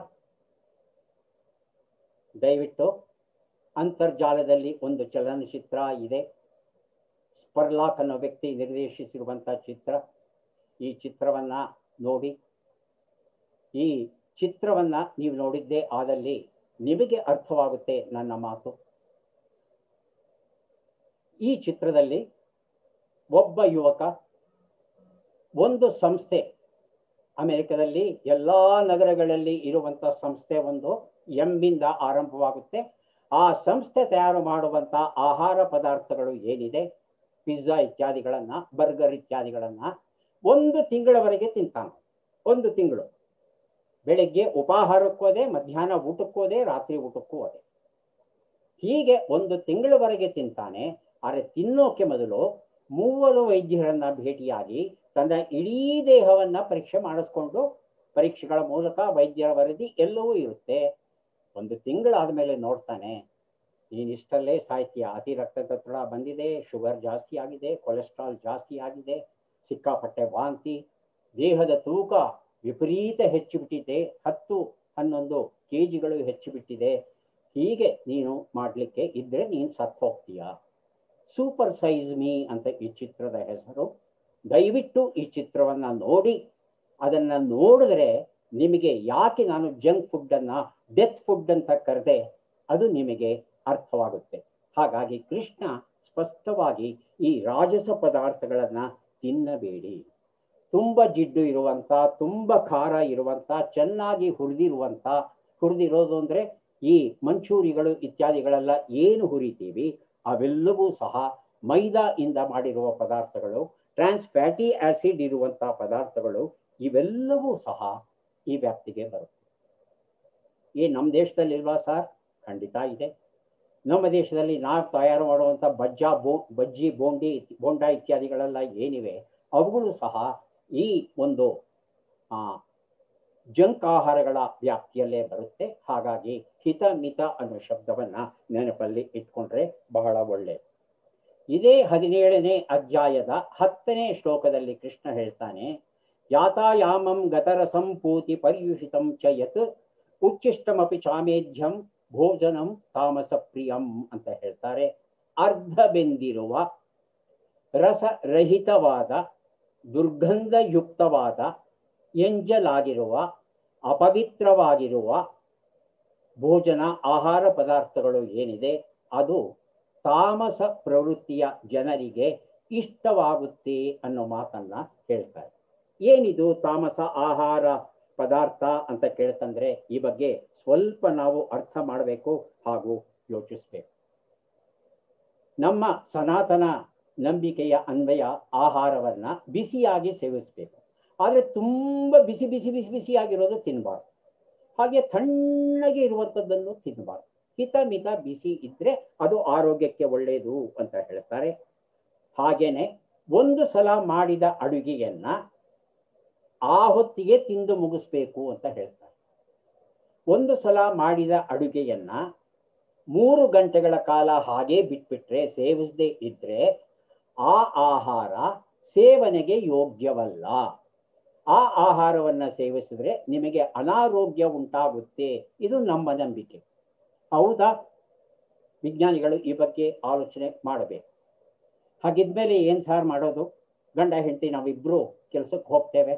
ದಯವಿಟ್ಟು ಅಂತರ್ಜಾಲದಲ್ಲಿ ಒಂದು ಚಲನಚಿತ್ರ ಇದೆ ಸ್ಪರ್ಲಾಕ್ ಅನ್ನೋ ವ್ಯಕ್ತಿ ನಿರ್ದೇಶಿಸಿರುವಂತಹ ಚಿತ್ರ ಈ ಚಿತ್ರವನ್ನ ನೋಡಿ ಈ ಚಿತ್ರವನ್ನ ನೀವು ನೋಡಿದ್ದೇ ಆದಲ್ಲಿ ನಿಮಗೆ ಅರ್ಥವಾಗುತ್ತೆ ನನ್ನ ಮಾತು ಈ ಚಿತ್ರದಲ್ಲಿ ಒಬ್ಬ ಯುವಕ ಒಂದು ಸಂಸ್ಥೆ ಅಮೆರಿಕದಲ್ಲಿ ಎಲ್ಲಾ ನಗರಗಳಲ್ಲಿ ಇರುವಂತ ಸಂಸ್ಥೆ ಒಂದು ಎಂಬಿಂದ ಆರಂಭವಾಗುತ್ತೆ ಆ ಸಂಸ್ಥೆ ತಯಾರು ಮಾಡುವಂತ ಆಹಾರ ಪದಾರ್ಥಗಳು ಏನಿದೆ ಪಿಜ್ಜಾ ಇತ್ಯಾದಿಗಳನ್ನ ಬರ್ಗರ್ ಇತ್ಯಾದಿಗಳನ್ನ ಒಂದು ತಿಂಗಳವರೆಗೆ ತಿಂತಾನೆ ಒಂದು ತಿಂಗಳು ಬೆಳಿಗ್ಗೆ ಉಪಾಹಾರಕ್ಕೂ ಅದೇ ಮಧ್ಯಾಹ್ನ ಊಟಕ್ಕೂ ಅದೇ ರಾತ್ರಿ ಊಟಕ್ಕೂ ಅದೇ ಹೀಗೆ ಒಂದು ತಿಂಗಳವರೆಗೆ ತಿಂತಾನೆ ಆದರೆ ತಿನ್ನೋಕೆ ಮೊದಲು ಮೂವರು ವೈದ್ಯರನ್ನ ಭೇಟಿಯಾಗಿ ತನ್ನ ಇಡೀ ದೇಹವನ್ನ ಪರೀಕ್ಷೆ ಮಾಡಿಸ್ಕೊಂಡು ಪರೀಕ್ಷೆಗಳ ಮೂಲಕ ವೈದ್ಯರ ವರದಿ ಎಲ್ಲವೂ ಇರುತ್ತೆ ಒಂದು ತಿಂಗಳಾದ ಮೇಲೆ ನೋಡ್ತಾನೆ ನೀನ್ ಇಷ್ಟಲ್ಲೇ ಸಾಯ್ತೀಯ ಅತಿ ರಕ್ತದೊತ್ತಡ ಬಂದಿದೆ ಶುಗರ್ ಜಾಸ್ತಿ ಆಗಿದೆ ಕೊಲೆಸ್ಟ್ರಾಲ್ ಜಾಸ್ತಿ ಆಗಿದೆ ಸಿಕ್ಕಾಪಟ್ಟೆ ವಾಂತಿ ದೇಹದ ತೂಕ ವಿಪರೀತ ಹೆಚ್ಚು ಬಿಟ್ಟಿದೆ ಹತ್ತು ಹನ್ನೊಂದು ಕೆ ಜಿಗಳು ಹೆಚ್ಚು ಬಿಟ್ಟಿದೆ ಹೀಗೆ ನೀನು ಮಾಡಲಿಕ್ಕೆ ಇದ್ರೆ ನೀನು ಸತ್ತು ಹೋಗ್ತೀಯ ಸೂಪರ್ ಸೈಜ್ ಮೀ ಅಂತ ಈ ಚಿತ್ರದ ಹೆಸರು ದಯವಿಟ್ಟು ಈ ಚಿತ್ರವನ್ನ ನೋಡಿ ಅದನ್ನ ನೋಡಿದ್ರೆ ನಿಮಗೆ ಯಾಕೆ ನಾನು ಜಂಕ್ ಫುಡ್ ಅನ್ನ ಡೆತ್ ಫುಡ್ ಅಂತ ಕರೆದೆ ಅದು ನಿಮಗೆ ಅರ್ಥವಾಗುತ್ತೆ ಹಾಗಾಗಿ ಕೃಷ್ಣ ಸ್ಪಷ್ಟವಾಗಿ ಈ ರಾಜಸ ಪದಾರ್ಥಗಳನ್ನ ತಿನ್ನಬೇಡಿ ತುಂಬ ಜಿಡ್ಡು ಇರುವಂತ ತುಂಬ ಖಾರ ಇರುವಂತ ಚೆನ್ನಾಗಿ ಹುರಿದಿರುವಂತ ಹುರಿದಿರೋದು ಅಂದ್ರೆ ಈ ಮಂಚೂರಿಗಳು ಇತ್ಯಾದಿಗಳೆಲ್ಲ ಏನು ಹುರಿತೀವಿ ಅವೆಲ್ಲವೂ ಸಹ ಮೈದಾ ಇಂದ ಮಾಡಿರುವ ಪದಾರ್ಥಗಳು ಟ್ರಾನ್ಸ್ ಫ್ಯಾಟಿ ಆಸಿಡ್ ಇರುವಂತಹ ಪದಾರ್ಥಗಳು ಇವೆಲ್ಲವೂ ಸಹ ಈ ವ್ಯಾಪ್ತಿಗೆ ಬರುತ್ತೆ ಈ ನಮ್ಮ ದೇಶದಲ್ಲಿ ಇಲ್ವಾ ಸರ್ ಖಂಡಿತ ಇದೆ ನಮ್ಮ ದೇಶದಲ್ಲಿ ನಾವು ತಯಾರು ಮಾಡುವಂಥ ಬಜ್ಜ ಬೋ ಬಜ್ಜಿ ಬೋಂಡಿ ಬೋಂಡ ಇತ್ಯಾದಿಗಳೆಲ್ಲ ಏನಿವೆ ಅವುಗಳು ಸಹ ಈ ಒಂದು ಆ ಜಂಕ್ ಆಹಾರಗಳ ವ್ಯಾಪ್ತಿಯಲ್ಲೇ ಬರುತ್ತೆ ಹಾಗಾಗಿ ಹಿತ ಮಿತ ಅನ್ನೋ ಶಬ್ದವನ್ನ ನೆನಪಲ್ಲಿ ಇಟ್ಕೊಂಡ್ರೆ ಬಹಳ ಒಳ್ಳೆ ಇದೇ ಹದಿನೇಳನೇ ಅಧ್ಯಾಯದ ಹತ್ತನೇ ಶ್ಲೋಕದಲ್ಲಿ ಕೃಷ್ಣ ಹೇಳ್ತಾನೆ ಯಾತಾಯಾಮಂ ಗತರ ಸಂಪೂತಿ ಪರ್ಯುಷಿತಂ ಚ ಯತ್ ಉಚ್ಚಿಷ್ಟಮಪಿ ಚಾಮೇಧ್ಯಂ ಭೋಜನಂ ತಾಮಸ ಪ್ರಿಯಂ ಅಂತ ಹೇಳ್ತಾರೆ ಅರ್ಧ ಬೆಂದಿರುವ ರಸರಹಿತವಾದ ದುರ್ಗಂಧಯುಕ್ತವಾದ ಎಂಜಲಾಗಿರುವ ಅಪವಿತ್ರವಾಗಿರುವ ಭೋಜನ ಆಹಾರ ಪದಾರ್ಥಗಳು ಏನಿದೆ ಅದು ತಾಮಸ ಪ್ರವೃತ್ತಿಯ ಜನರಿಗೆ ಇಷ್ಟವಾಗುತ್ತೆ ಅನ್ನೋ ಮಾತನ್ನ ಹೇಳ್ತಾರೆ ಏನಿದು ತಾಮಸ ಆಹಾರ ಪದಾರ್ಥ ಅಂತ ಕೇಳ್ತಂದ್ರೆ ಈ ಬಗ್ಗೆ ಸ್ವಲ್ಪ ನಾವು ಅರ್ಥ ಮಾಡಬೇಕು ಹಾಗೂ ಯೋಚಿಸ್ಬೇಕು ನಮ್ಮ ಸನಾತನ ನಂಬಿಕೆಯ ಅನ್ವಯ ಆಹಾರವನ್ನ ಬಿಸಿಯಾಗಿ ಸೇವಿಸಬೇಕು ಆದರೆ ತುಂಬ ಬಿಸಿ ಬಿಸಿ ಬಿಸಿ ಬಿಸಿಯಾಗಿರೋದು ತಿನ್ನಬಾರ್ದು ಹಾಗೆ ತಣ್ಣಗೆ ಇರುವಂಥದ್ದನ್ನು ತಿನ್ನಬಾರ್ದು ಹಿತ ಮಿತ ಬಿಸಿ ಇದ್ರೆ ಅದು ಆರೋಗ್ಯಕ್ಕೆ ಒಳ್ಳೆಯದು ಅಂತ ಹೇಳ್ತಾರೆ ಹಾಗೇನೆ ಒಂದು ಸಲ ಮಾಡಿದ ಅಡುಗೆಯನ್ನ ಆ ಹೊತ್ತಿಗೆ ತಿಂದು ಮುಗಿಸ್ಬೇಕು ಅಂತ ಹೇಳ್ತಾರೆ ಒಂದು ಸಲ ಮಾಡಿದ ಅಡುಗೆಯನ್ನ ಮೂರು ಗಂಟೆಗಳ ಕಾಲ ಹಾಗೆ ಬಿಟ್ಬಿಟ್ರೆ ಸೇವಿಸದೇ ಇದ್ರೆ ಆ ಆಹಾರ ಸೇವನೆಗೆ ಯೋಗ್ಯವಲ್ಲ ಆ ಆಹಾರವನ್ನ ಸೇವಿಸಿದ್ರೆ ನಿಮಗೆ ಅನಾರೋಗ್ಯ ಉಂಟಾಗುತ್ತೆ ಇದು ನಮ್ಮ ನಂಬಿಕೆ ಹೌದಾ ವಿಜ್ಞಾನಿಗಳು ಈ ಬಗ್ಗೆ ಆಲೋಚನೆ ಮಾಡಬೇಕು ಹಾಗಿದ್ಮೇಲೆ ಏನ್ ಸಾರ್ ಮಾಡೋದು ಗಂಡ ಹೆಂಡತಿ ನಾವಿಬ್ರು ಕೆಲಸಕ್ಕೆ ಹೋಗ್ತೇವೆ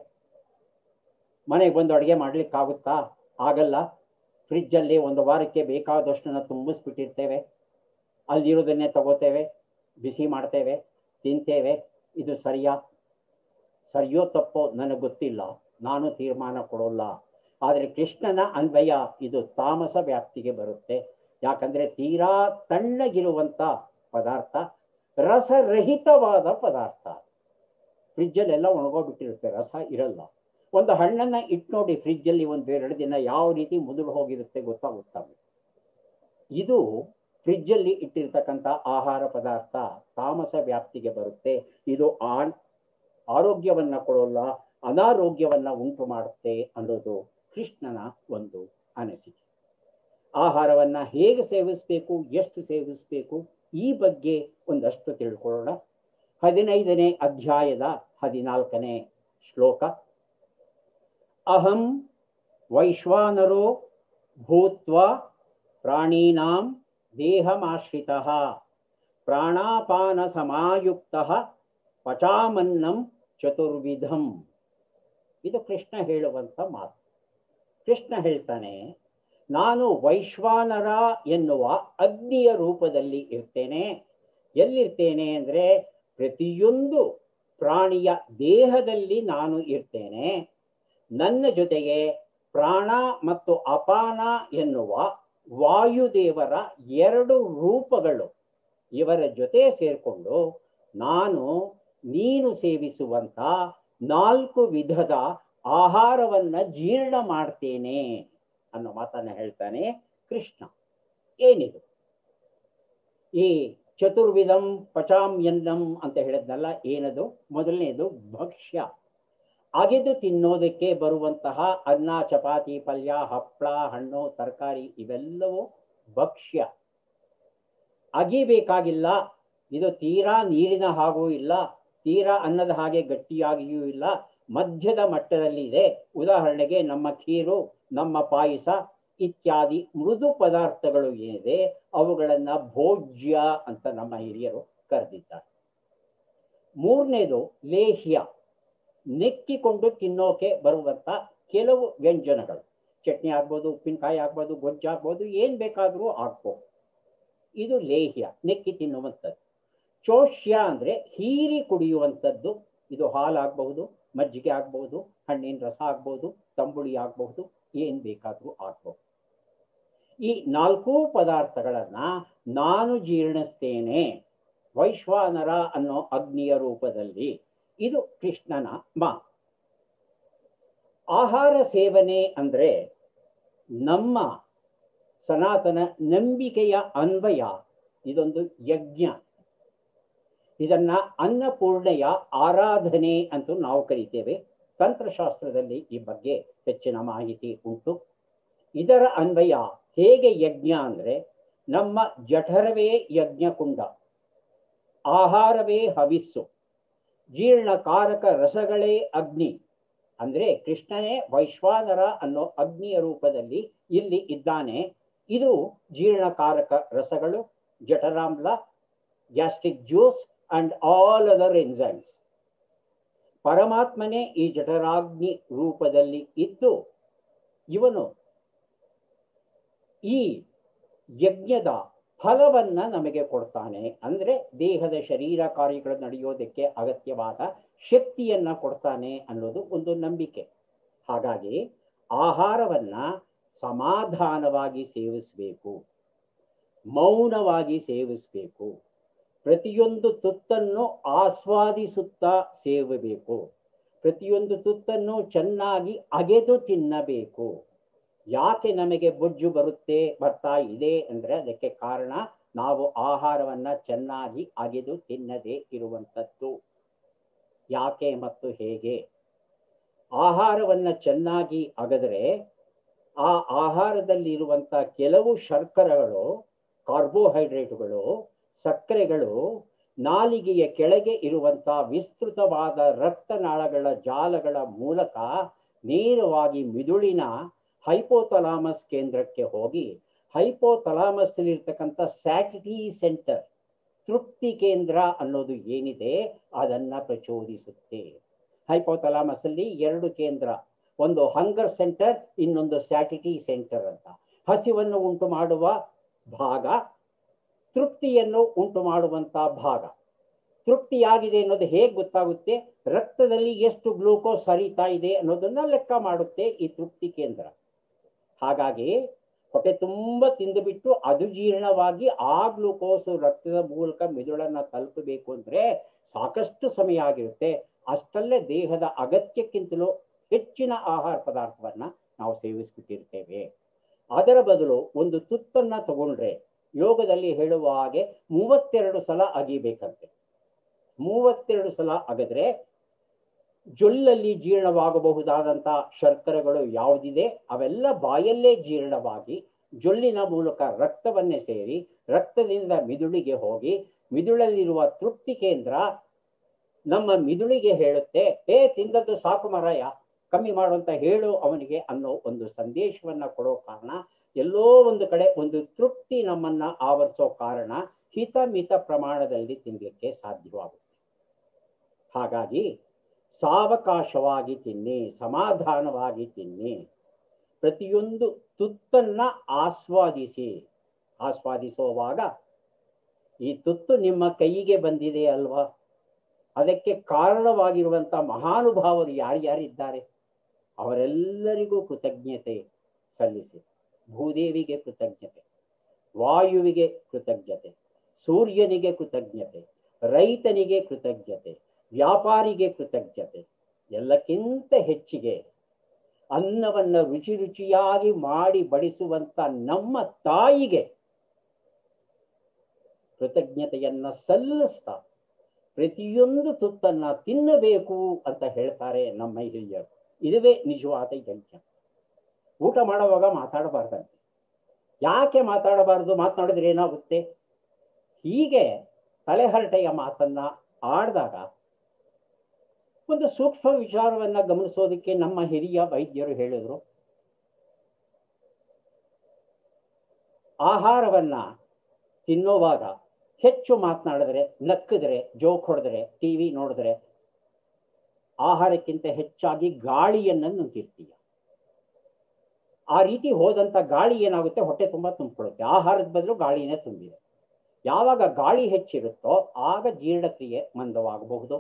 ಮನೆಗೆ ಬಂದು ಅಡುಗೆ ಮಾಡ್ಲಿಕ್ಕಾಗುತ್ತಾ ಆಗಲ್ಲ ಫ್ರಿಜ್ಜಲ್ಲಿ ಒಂದು ವಾರಕ್ಕೆ ಬೇಕಾದಷ್ಟನ್ನ ತುಂಬಿಸ್ಬಿಟ್ಟಿರ್ತೇವೆ ಅಲ್ಲಿರೋದನ್ನೇ ತಗೋತೇವೆ ಬಿಸಿ ಮಾಡ್ತೇವೆ ತಿಂತೇವೆ ಇದು ಸರಿಯಾ ಸರಿಯೋ ತಪ್ಪೋ ನನಗೆ ಗೊತ್ತಿಲ್ಲ ನಾನು ತೀರ್ಮಾನ ಕೊಡೋಲ್ಲ ಆದರೆ ಕೃಷ್ಣನ ಅನ್ವಯ ಇದು ತಾಮಸ ವ್ಯಾಪ್ತಿಗೆ ಬರುತ್ತೆ ಯಾಕಂದ್ರೆ ತೀರಾ ತಣ್ಣಗಿರುವಂತ ಪದಾರ್ಥ ರಸರಹಿತವಾದ ಪದಾರ್ಥ ಫ್ರಿಜ್ಜಲ್ಲೆಲ್ಲ ಒಣಗೋಗ್ಬಿಟ್ಟಿರುತ್ತೆ ರಸ ಇರಲ್ಲ ಒಂದು ಹಣ್ಣನ್ನ ಇಟ್ಟು ನೋಡಿ ಫ್ರಿಜ್ಜಲ್ಲಿ ಒಂದು ಎರಡು ದಿನ ಯಾವ ರೀತಿ ಮುದುಡು ಹೋಗಿರುತ್ತೆ ಗೊತ್ತಾಗುತ್ತಾ ಇದು ಫ್ರಿಜ್ಜಲ್ಲಿ ಇಟ್ಟಿರ್ತಕ್ಕಂಥ ಆಹಾರ ಪದಾರ್ಥ ತಾಮಸ ವ್ಯಾಪ್ತಿಗೆ ಬರುತ್ತೆ ಇದು ಆನ್ ಆರೋಗ್ಯವನ್ನ ಕೊಡೋಲ್ಲ ಅನಾರೋಗ್ಯವನ್ನ ಉಂಟು ಮಾಡುತ್ತೆ ಅನ್ನೋದು ಕೃಷ್ಣನ ಒಂದು ಅನಿಸಿಕೆ ಆಹಾರವನ್ನ ಹೇಗೆ ಸೇವಿಸಬೇಕು ಎಷ್ಟು ಸೇವಿಸಬೇಕು ಈ ಬಗ್ಗೆ ಒಂದಷ್ಟು ತಿಳ್ಕೊಳ್ಳೋಣ ಹದಿನೈದನೇ ಅಧ್ಯಾಯದ ಹದಿನಾಲ್ಕನೇ ಶ್ಲೋಕ ಅಹಂ ವೈಶ್ವಾನರೋ ಭೂತ್ವ ಪ್ರಾಣೀನಾಂ ದೇಹಮಾಶ್ರಿತ ಪ್ರಾಣಾಪಾನ ಸಮಾಯುಕ್ತ ಪಚಾಮನ್ನಂ ಚತುರ್ವಿಧಂ ಇದು ಕೃಷ್ಣ ಹೇಳುವಂತ ಮಾತು ಕೃಷ್ಣ ಹೇಳ್ತಾನೆ ನಾನು ವೈಶ್ವಾನರ ಎನ್ನುವ ಅಗ್ನಿಯ ರೂಪದಲ್ಲಿ ಇರ್ತೇನೆ ಎಲ್ಲಿರ್ತೇನೆ ಅಂದ್ರೆ ಪ್ರತಿಯೊಂದು ಪ್ರಾಣಿಯ ದೇಹದಲ್ಲಿ ನಾನು ಇರ್ತೇನೆ ನನ್ನ ಜೊತೆಗೆ ಪ್ರಾಣ ಮತ್ತು ಅಪಾನ ಎನ್ನುವ ವಾಯುದೇವರ ಎರಡು ರೂಪಗಳು ಇವರ ಜೊತೆ ಸೇರ್ಕೊಂಡು ನಾನು ನೀನು ಸೇವಿಸುವಂತ ನಾಲ್ಕು ವಿಧದ ಆಹಾರವನ್ನ ಜೀರ್ಣ ಮಾಡ್ತೇನೆ ಅನ್ನೋ ಮಾತನ್ನ ಹೇಳ್ತಾನೆ ಕೃಷ್ಣ ಏನಿದು ಈ ಚತುರ್ವಿಧಂ ಪಚಾಮ್ಯನ್ನಂ ಅಂತ ಹೇಳಿದ್ನಲ್ಲ ಏನದು ಮೊದಲನೇದು ಭಕ್ಷ್ಯ ಅಗೆದು ತಿನ್ನೋದಕ್ಕೆ ಬರುವಂತಹ ಅನ್ನ ಚಪಾತಿ ಪಲ್ಯ ಹಪ್ಪಳ ಹಣ್ಣು ತರಕಾರಿ ಇವೆಲ್ಲವೂ ಭಕ್ಷ್ಯ ಅಗಿಬೇಕಾಗಿಲ್ಲ ಇದು ತೀರಾ ನೀರಿನ ಹಾಗೂ ಇಲ್ಲ ತೀರಾ ಅನ್ನದ ಹಾಗೆ ಗಟ್ಟಿಯಾಗಿಯೂ ಇಲ್ಲ ಮಧ್ಯದ ಮಟ್ಟದಲ್ಲಿ ಇದೆ ಉದಾಹರಣೆಗೆ ನಮ್ಮ ಖೀರು ನಮ್ಮ ಪಾಯಸ ಇತ್ಯಾದಿ ಮೃದು ಪದಾರ್ಥಗಳು ಏನಿದೆ ಅವುಗಳನ್ನ ಭೋಜ್ಯ ಅಂತ ನಮ್ಮ ಹಿರಿಯರು ಕರೆದಿದ್ದಾರೆ ಮೂರನೇದು ಲೇಹ್ಯ ನೆಕ್ಕಿಕೊಂಡು ತಿನ್ನೋಕೆ ಬರುವಂತ ಕೆಲವು ವ್ಯಂಜನಗಳು ಚಟ್ನಿ ಆಗ್ಬೋದು ಉಪ್ಪಿನಕಾಯಿ ಆಗ್ಬೋದು ಗೊಜ್ಜಾಗ್ಬೋದು ಏನ್ ಬೇಕಾದರೂ ಆಗ್ಬೋದು ಇದು ಲೇಹ್ಯ ನೆಕ್ಕಿ ತಿನ್ನುವಂಥದ್ದು ಚೋಷ್ಯ ಅಂದ್ರೆ ಹೀರಿ ಕುಡಿಯುವಂಥದ್ದು ಇದು ಹಾಲಾಗಬಹುದು ಮಜ್ಜಿಗೆ ಆಗ್ಬಹುದು ಹಣ್ಣಿನ ರಸ ಆಗ್ಬಹುದು ತಂಬುಳಿ ಆಗಬಹುದು ಏನ್ ಬೇಕಾದರೂ ಆಗ್ಬಹುದು ಈ ನಾಲ್ಕೂ ಪದಾರ್ಥಗಳನ್ನ ನಾನು ಜೀರ್ಣಿಸ್ತೇನೆ ವೈಶ್ವಾನರ ಅನ್ನೋ ಅಗ್ನಿಯ ರೂಪದಲ್ಲಿ ಇದು ಕೃಷ್ಣನ ಮಾತು ಆಹಾರ ಸೇವನೆ ಅಂದ್ರೆ ನಮ್ಮ ಸನಾತನ ನಂಬಿಕೆಯ ಅನ್ವಯ ಇದೊಂದು ಯಜ್ಞ ಇದನ್ನ ಅನ್ನಪೂರ್ಣೆಯ ಆರಾಧನೆ ಅಂತ ನಾವು ಕರಿತೇವೆ ತಂತ್ರಶಾಸ್ತ್ರದಲ್ಲಿ ಈ ಬಗ್ಗೆ ಹೆಚ್ಚಿನ ಮಾಹಿತಿ ಉಂಟು ಇದರ ಅನ್ವಯ ಹೇಗೆ ಯಜ್ಞ ಅಂದ್ರೆ ನಮ್ಮ ಜಠರವೇ ಯಜ್ಞಕುಂಡ ಆಹಾರವೇ ಹವಿಸ್ಸು ಜೀರ್ಣಕಾರಕ ರಸಗಳೇ ಅಗ್ನಿ ಅಂದ್ರೆ ಕೃಷ್ಣನೇ ವೈಶ್ವಾನರ ಅನ್ನೋ ಅಗ್ನಿಯ ರೂಪದಲ್ಲಿ ಇಲ್ಲಿ ಇದ್ದಾನೆ ಇದು ಜೀರ್ಣಕಾರಕ ರಸಗಳು ಜಠರಾಮ್ಲ gastric juice and all other enzymes ಪರಮಾತ್ಮನೇ ಈ ಜಠರಾಗ್ನಿ ರೂಪದಲ್ಲಿ ಇದ್ದು ಇವನು ಈ ಯಜ್ಞದ ಫಲವನ್ನ ನಮಗೆ ಕೊಡ್ತಾನೆ ಅಂದ್ರೆ ದೇಹದ ಶರೀರ ಕಾರ್ಯಗಳು ನಡೆಯೋದಕ್ಕೆ ಅಗತ್ಯವಾದ ಶಕ್ತಿಯನ್ನ ಕೊಡ್ತಾನೆ ಅನ್ನೋದು ಒಂದು ನಂಬಿಕೆ ಹಾಗಾಗಿ ಆಹಾರವನ್ನ ಸಮಾಧಾನವಾಗಿ ಸೇವಿಸಬೇಕು ಮೌನವಾಗಿ ಸೇವಿಸಬೇಕು ಪ್ರತಿಯೊಂದು ತುತ್ತನ್ನು ಆಸ್ವಾದಿಸುತ್ತಾ ಸೇವಬೇಕು ಪ್ರತಿಯೊಂದು ತುತ್ತನ್ನು ಚೆನ್ನಾಗಿ ಅಗೆದು ತಿನ್ನಬೇಕು ಯಾಕೆ ನಮಗೆ ಬೊಜ್ಜು ಬರುತ್ತೆ ಬರ್ತಾ ಇದೆ ಅಂದ್ರೆ ಅದಕ್ಕೆ ಕಾರಣ ನಾವು ಆಹಾರವನ್ನ ಚೆನ್ನಾಗಿ ಅಗೆದು ತಿನ್ನದೇ ಇರುವಂಥದ್ದು ಯಾಕೆ ಮತ್ತು ಹೇಗೆ ಆಹಾರವನ್ನ ಚೆನ್ನಾಗಿ ಅಗದರೆ ಆ ಆಹಾರದಲ್ಲಿರುವಂತ ಕೆಲವು ಶರ್ಕರೆಗಳು ಕಾರ್ಬೋಹೈಡ್ರೇಟ್ಗಳು ಸಕ್ಕರೆಗಳು ನಾಲಿಗೆಯ ಕೆಳಗೆ ಇರುವಂತ ವಿಸ್ತೃತವಾದ ರಕ್ತನಾಳಗಳ ಜಾಲಗಳ ಮೂಲಕ ನೇರವಾಗಿ ಮಿದುಳಿನ ಹೈಪೋಥಲಾಮಸ್ ಕೇಂದ್ರಕ್ಕೆ ಹೋಗಿ ಹೈಪೋಥಲಾಮಸ್ ಇರ್ತಕ್ಕಂಥ ಸ್ಯಾಟಿಟಿ ಸೆಂಟರ್ ತೃಪ್ತಿ ಕೇಂದ್ರ ಅನ್ನೋದು ಏನಿದೆ ಅದನ್ನ ಪ್ರಚೋದಿಸುತ್ತೆ ಹೈಪೋಥಲಾಮಸ್ ಅಲ್ಲಿ ಎರಡು ಕೇಂದ್ರ ಒಂದು ಹಂಗರ್ ಸೆಂಟರ್ ಇನ್ನೊಂದು ಸ್ಯಾಟಿಟಿ ಸೆಂಟರ್ ಅಂತ ಹಸಿವನ್ನು ಉಂಟು ಮಾಡುವ ಭಾಗ ತೃಪ್ತಿಯನ್ನು ಉಂಟು ಮಾಡುವಂತ ಭಾಗ ತೃಪ್ತಿಯಾಗಿದೆ ಅನ್ನೋದು ಹೇಗೆ ಗೊತ್ತಾಗುತ್ತೆ ರಕ್ತದಲ್ಲಿ ಎಷ್ಟು ಗ್ಲೂಕೋಸ್ ಹರಿತಾ ಇದೆ ಅನ್ನೋದನ್ನ ಲೆಕ್ಕ ಮಾಡುತ್ತೆ ಈ ತೃಪ್ತಿ ಕೇಂದ್ರ ಹಾಗಾಗಿ ಹೊಟ್ಟೆ ತುಂಬ ತಿಂದುಬಿಟ್ಟು ಅದು ಜೀರ್ಣವಾಗಿ ಆ ಗ್ಲೂಕೋಸ್ ರಕ್ತದ ಮೂಲಕ ಮಿದುಳನ್ನ ತಲುಪಬೇಕು ಅಂದ್ರೆ ಸಾಕಷ್ಟು ಸಮಯ ಆಗಿರುತ್ತೆ ಅಷ್ಟಲ್ಲೇ ದೇಹದ ಅಗತ್ಯಕ್ಕಿಂತಲೂ ಹೆಚ್ಚಿನ ಆಹಾರ ಪದಾರ್ಥವನ್ನ ನಾವು ಸೇವಿಸ್ಬಿಟ್ಟಿರ್ತೇವೆ ಅದರ ಬದಲು ಒಂದು ತುತ್ತನ್ನ ತಗೊಂಡ್ರೆ ಯೋಗದಲ್ಲಿ ಹೇಳುವ ಹಾಗೆ ಮೂವತ್ತೆರಡು ಸಲ ಅಗಿಬೇಕಂತೆ ಮೂವತ್ತೆರಡು ಸಲ ಅಗದ್ರೆ ಜೊಲ್ಲಲ್ಲಿ ಜೀರ್ಣವಾಗಬಹುದಾದಂತ ಶರ್ಕರೆಗಳು ಯಾವುದಿದೆ ಅವೆಲ್ಲ ಬಾಯಲ್ಲೇ ಜೀರ್ಣವಾಗಿ ಜೊಲ್ಲಿನ ಮೂಲಕ ರಕ್ತವನ್ನೇ ಸೇರಿ ರಕ್ತದಿಂದ ಮಿದುಳಿಗೆ ಹೋಗಿ ಮಿದುಳಲ್ಲಿರುವ ತೃಪ್ತಿ ಕೇಂದ್ರ ನಮ್ಮ ಮಿದುಳಿಗೆ ಹೇಳುತ್ತೆ ಏ ತಿಂದದ್ದು ಸಾಕು ಮರಯ ಕಮ್ಮಿ ಮಾಡುವಂತ ಹೇಳು ಅವನಿಗೆ ಅನ್ನೋ ಒಂದು ಸಂದೇಶವನ್ನ ಕೊಡೋ ಕಾರಣ ಎಲ್ಲೋ ಒಂದು ಕಡೆ ಒಂದು ತೃಪ್ತಿ ನಮ್ಮನ್ನ ಆವರಿಸೋ ಕಾರಣ ಹಿತ ಮಿತ ಪ್ರಮಾಣದಲ್ಲಿ ತಿನ್ಲಿಕ್ಕೆ ಸಾಧ್ಯವಾಗುತ್ತೆ ಹಾಗಾಗಿ ಸಾವಕಾಶವಾಗಿ ತಿನ್ನಿ ಸಮಾಧಾನವಾಗಿ ತಿನ್ನಿ ಪ್ರತಿಯೊಂದು ತುತ್ತನ್ನ ಆಸ್ವಾದಿಸಿ ಆಸ್ವಾದಿಸುವಾಗ ಈ ತುತ್ತು ನಿಮ್ಮ ಕೈಗೆ ಬಂದಿದೆ ಅಲ್ವಾ ಅದಕ್ಕೆ ಕಾರಣವಾಗಿರುವಂತ ಮಹಾನುಭಾವರು ಯಾರ್ಯಾರಿದ್ದಾರೆ ಅವರೆಲ್ಲರಿಗೂ ಕೃತಜ್ಞತೆ ಸಲ್ಲಿಸಿ ಭೂದೇವಿಗೆ ಕೃತಜ್ಞತೆ ವಾಯುವಿಗೆ ಕೃತಜ್ಞತೆ ಸೂರ್ಯನಿಗೆ ಕೃತಜ್ಞತೆ ರೈತನಿಗೆ ಕೃತಜ್ಞತೆ ವ್ಯಾಪಾರಿಗೆ ಕೃತಜ್ಞತೆ ಎಲ್ಲಕ್ಕಿಂತ ಹೆಚ್ಚಿಗೆ ಅನ್ನವನ್ನ ರುಚಿ ರುಚಿಯಾಗಿ ಮಾಡಿ ಬಡಿಸುವಂತ ನಮ್ಮ ತಾಯಿಗೆ ಕೃತಜ್ಞತೆಯನ್ನ ಸಲ್ಲಿಸ್ತಾ ಪ್ರತಿಯೊಂದು ತುತ್ತನ್ನ ತಿನ್ನಬೇಕು ಅಂತ ಹೇಳ್ತಾರೆ ನಮ್ಮ ಹಿರಿಯರು ಇದುವೇ ನಿಜವಾದ ಯಜ್ಞ ಊಟ ಮಾಡುವಾಗ ಮಾತಾಡಬಾರ್ದಂತೆ ಯಾಕೆ ಮಾತಾಡಬಾರದು ಮಾತನಾಡಿದ್ರೆ ಏನಾಗುತ್ತೆ ಹೀಗೆ ತಲೆಹರಟೆಯ ಮಾತನ್ನ ಆಡಿದಾಗ ಒಂದು ಸೂಕ್ಷ್ಮ ವಿಚಾರವನ್ನ ಗಮನಿಸೋದಕ್ಕೆ ನಮ್ಮ ಹಿರಿಯ ವೈದ್ಯರು ಹೇಳಿದ್ರು ಆಹಾರವನ್ನ ತಿನ್ನೋವಾಗ ಹೆಚ್ಚು ಮಾತನಾಡಿದ್ರೆ ನಕ್ಕಿದ್ರೆ ಜೋಕ್ ಹೊಡೆದ್ರೆ ಟಿವಿ ನೋಡಿದ್ರೆ ಆಹಾರಕ್ಕಿಂತ ಹೆಚ್ಚಾಗಿ ಗಾಳಿಯನ್ನ ನುಂಗಿರ್ತೀಯ ಆ ರೀತಿ ಹೋದಂತ ಗಾಳಿ ಏನಾಗುತ್ತೆ ಹೊಟ್ಟೆ ತುಂಬಾ ತುಂಬಿಕೊಳ್ಳುತ್ತೆ ಆಹಾರದ ಬದಲು ಗಾಳಿನೇ ತುಂಬಿದೆ ಯಾವಾಗ ಗಾಳಿ ಹೆಚ್ಚಿರುತ್ತೋ ಆಗ ಜೀರ್ಣಕ್ರಿಯೆ ಮಂದವಾಗಬಹುದು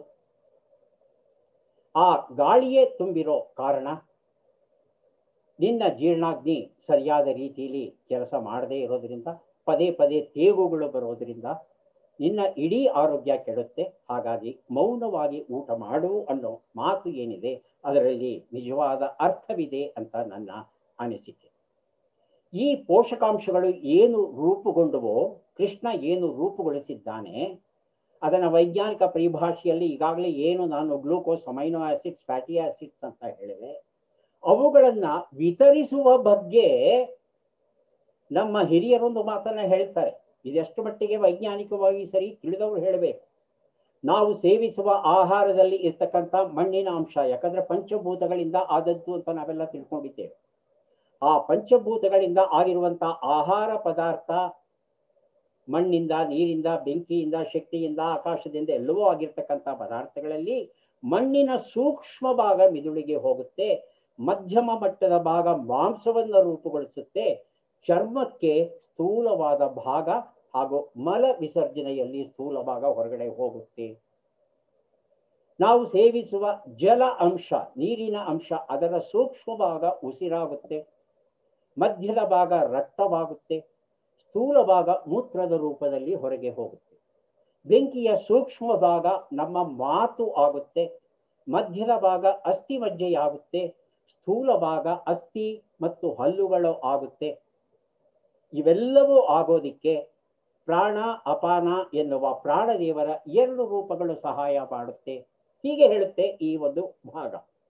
ಆ ಗಾಳಿಯೇ ತುಂಬಿರೋ ಕಾರಣ ನಿನ್ನ ಜೀರ್ಣಾಗ್ನಿ ಸರಿಯಾದ ರೀತಿಯಲ್ಲಿ ಕೆಲಸ ಮಾಡದೇ ಇರೋದ್ರಿಂದ ಪದೇ ಪದೇ ತೇಗುಗಳು ಬರೋದ್ರಿಂದ ನಿನ್ನ ಇಡೀ ಆರೋಗ್ಯ ಕೆಡುತ್ತೆ ಹಾಗಾಗಿ ಮೌನವಾಗಿ ಊಟ ಮಾಡು ಅನ್ನೋ ಮಾತು ಏನಿದೆ ಅದರಲ್ಲಿ ನಿಜವಾದ ಅರ್ಥವಿದೆ ಅಂತ ನನ್ನ ಅನಿಸಿಕೆ ಈ ಪೋಷಕಾಂಶಗಳು ಏನು ರೂಪುಗೊಂಡವೋ ಕೃಷ್ಣ ಏನು ರೂಪುಗೊಳಿಸಿದ್ದಾನೆ ಅದನ್ನ ವೈಜ್ಞಾನಿಕ ಪರಿಭಾಷೆಯಲ್ಲಿ ಈಗಾಗಲೇ ಏನು ನಾನು glucose amino acids fatty acids ಅಂತ ಹೇಳಿದೆ ಅವುಗಳನ್ನ ವಿತರಿಸುವ ಬಗ್ಗೆ ನಮ್ಮ ಹಿರಿಯರೊಂದು ಮಾತನ್ನ ಹೇಳ್ತಾರೆ ಇದೆಷ್ಟು ಮಟ್ಟಿಗೆ ವೈಜ್ಞಾನಿಕವಾಗಿ ಸರಿ ತಿಳಿದವರು ಹೇಳಬೇಕು ನಾವು ಸೇವಿಸುವ ಆಹಾರದಲ್ಲಿ ಇರ್ತಕ್ಕಂಥ ಮಣ್ಣಿನ ಅಂಶ ಯಾಕಂದ್ರೆ ಪಂಚಭೂತಗಳಿಂದ ಆದದ್ದು ಅಂತ ನಾವೆಲ್ಲ ತಿಳ್ಕೊಂಡಿದ್ದೇವೆ ಆ ಪಂಚಭೂತಗಳಿಂದ ಆಗಿರುವಂತ ಆಹಾರ ಪದಾರ್ಥ ಮಣ್ಣಿಂದ ನೀರಿಂದ ಬೆಂಕಿಯಿಂದ ಶಕ್ತಿಯಿಂದ ಆಕಾಶದಿಂದ ಎಲ್ಲವೂ ಆಗಿರ್ತಕ್ಕಂಥ ಪದಾರ್ಥಗಳಲ್ಲಿ ಮಣ್ಣಿನ ಸೂಕ್ಷ್ಮ ಭಾಗ ಮಿದುಳಿಗೆ ಹೋಗುತ್ತೆ ಮಧ್ಯಮ ಮಟ್ಟದ ಭಾಗ ಮಾಂಸವನ್ನು ರೂಪುಗೊಳಿಸುತ್ತೆ ಚರ್ಮಕ್ಕೆ ಸ್ಥೂಲವಾದ ಭಾಗ ಹಾಗೂ ಮಲ ವಿಸರ್ಜನೆಯಲ್ಲಿ ಸ್ಥೂಲ ಭಾಗ ಹೊರಗಡೆ ಹೋಗುತ್ತೆ ನಾವು ಸೇವಿಸುವ ಜಲ ಅಂಶ ನೀರಿನ ಅಂಶ ಅದರ ಸೂಕ್ಷ್ಮ ಭಾಗ ಉಸಿರಾಗುತ್ತೆ ಮಧ್ಯದ ಭಾಗ ರಕ್ತವಾಗುತ್ತೆ ಸ್ಥೂಲ ಭಾಗ ಮೂತ್ರದ ರೂಪದಲ್ಲಿ ಹೊರಗೆ ಹೋಗುತ್ತೆ ಬೆಂಕಿಯ ಸೂಕ್ಷ್ಮ ಭಾಗ ನಮ್ಮ ಮಾತು ಆಗುತ್ತೆ ಮಧ್ಯದ ಭಾಗ ಅಸ್ಥಿ ಮಜ್ಜೆಯಾಗುತ್ತೆ ಸ್ಥೂಲ ಭಾಗ ಅಸ್ಥಿ ಮತ್ತು ಹಲ್ಲುಗಳು ಆಗುತ್ತೆ ಇವೆಲ್ಲವೂ ಆಗೋದಿಕ್ಕೆ ಪ್ರಾಣ ಅಪಾನ ಎನ್ನುವ ಪ್ರಾಣದೇವರ ಎರಡು ರೂಪಗಳು ಸಹಾಯ ಮಾಡುತ್ತೆ ಹೀಗೆ ಹೇಳುತ್ತೆ ಈ ಒಂದು ಭಾಗ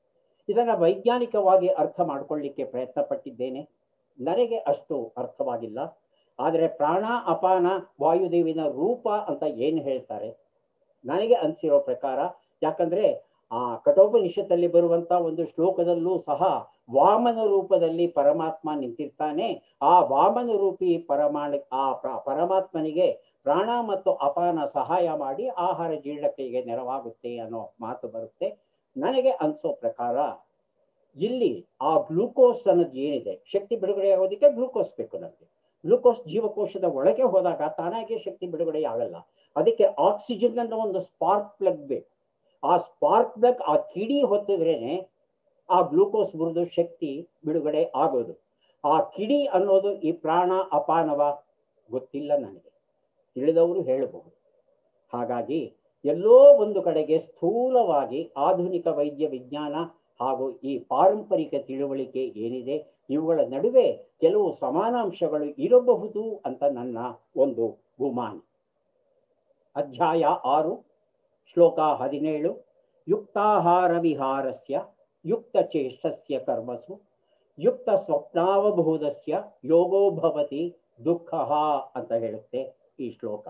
ಇದನ್ನ ವೈಜ್ಞಾನಿಕವಾಗಿ ಅರ್ಥ ಮಾಡ್ಕೊಳ್ಳಿಕ್ಕೆ ಪ್ರಯತ್ನ ಪಟ್ಟಿದ್ದೇನೆ ನನಗೆ ಅಷ್ಟು ಅರ್ಥವಾಗಿಲ್ಲ ಆದರೆ ಪ್ರಾಣ ಅಪಾನ ವಾಯುದೇವಿನ ರೂಪ ಅಂತ ಏನು ಹೇಳ್ತಾರೆ ನನಗೆ ಅನಿಸಿರೋ ಪ್ರಕಾರ ಯಾಕಂದ್ರೆ ಆ ಕಠೋಪನಿಷತ್ತಲ್ಲಿ ಬರುವಂತ ಒಂದು ಶ್ಲೋಕದಲ್ಲೂ ಸಹ ವಾಮನ ರೂಪದಲ್ಲಿ ಪರಮಾತ್ಮ ನಿಂತಿರ್ತಾನೆ ಆ ವಾಮನ ರೂಪಿ ಪರಮಾಣ ಆ ಪ್ರ- ಪರಮಾತ್ಮನಿಗೆ ಪ್ರಾಣ ಮತ್ತು ಅಪಾನ ಸಹಾಯ ಮಾಡಿ ಆಹಾರ ಜೀರ್ಣಕ್ರಿಯೆಗೆ ನೆರವಾಗುತ್ತೆ ಅನ್ನೋ ಮಾತು ಬರುತ್ತೆ ನನಗೆ ಅನ್ಸೋ ಪ್ರಕಾರ ಇಲ್ಲಿ ಆ ಗ್ಲೂಕೋಸ್ ಅನ್ನೋದು ಏನಿದೆ ಶಕ್ತಿ ಬಿಡುಗಡೆ ಆಗೋದಕ್ಕೆ ಗ್ಲೂಕೋಸ್ ಬೇಕು ನಮಗೆ ಗ್ಲೂಕೋಸ್ ಜೀವಕೋಶದ ಒಳಗೆ ಹೋದಾಗ ತಾನಾಗೆ ಶಕ್ತಿ ಬಿಡುಗಡೆ ಆಗಲ್ಲ ಅದಕ್ಕೆ ಆಕ್ಸಿಜನ್ ಅನ್ನೋ ಒಂದು ಸ್ಪಾರ್ಕ್ ಪ್ಲಗ್ ಬೇಕು ಆ ಸ್ಪಾರ್ಕ್ ಪ್ಲಗ್ ಆ ಕಿಡಿ ಹೊತ್ತಿದ್ರೇನೆ ಆ ಗ್ಲೂಕೋಸ್ ಬುರಿದು ಶಕ್ತಿ ಬಿಡುಗಡೆ ಆಗೋದು ಆ ಕಿಡಿ ಅನ್ನೋದು ಈ ಪ್ರಾಣ ಅಪಾನವ ಗೊತ್ತಿಲ್ಲ ನನಗೆ ತಿಳಿದವರು ಹೇಳಬಹುದು ಹಾಗಾಗಿ ಎಲ್ಲೋ ಒಂದು ಕಡೆಗೆ ಸ್ಥೂಲವಾಗಿ ಆಧುನಿಕ ವೈದ್ಯ ವಿಜ್ಞಾನ ಹಾಗೂ ಈ ಪಾರಂಪರಿಕ ತಿಳುವಳಿಕೆ ಏನಿದೆ ಇವುಗಳ ನಡುವೆ ಕೆಲವು ಸಮಾನಾಂಶಗಳು ಇರಬಹುದು ಅಂತ ನನ್ನ ಒಂದು ಗುಮಾನ ಅಧ್ಯಾಯ ಆರು ಶ್ಲೋಕ ಹದಿನೇಳು ಯುಕ್ತಾಹಾರ ವಿಹಾರಸ್ಯ ಯುಕ್ತ ಚೇಷ್ಟಸ್ಯ ಕರ್ಮಸು ಯುಕ್ತ ಸ್ವಪ್ನಾವಬೋಧಸ್ಯ ಯೋಗೋ ಭವತಿ ದುಃಖ ಅಂತ ಹೇಳುತ್ತೆ ಈ ಶ್ಲೋಕ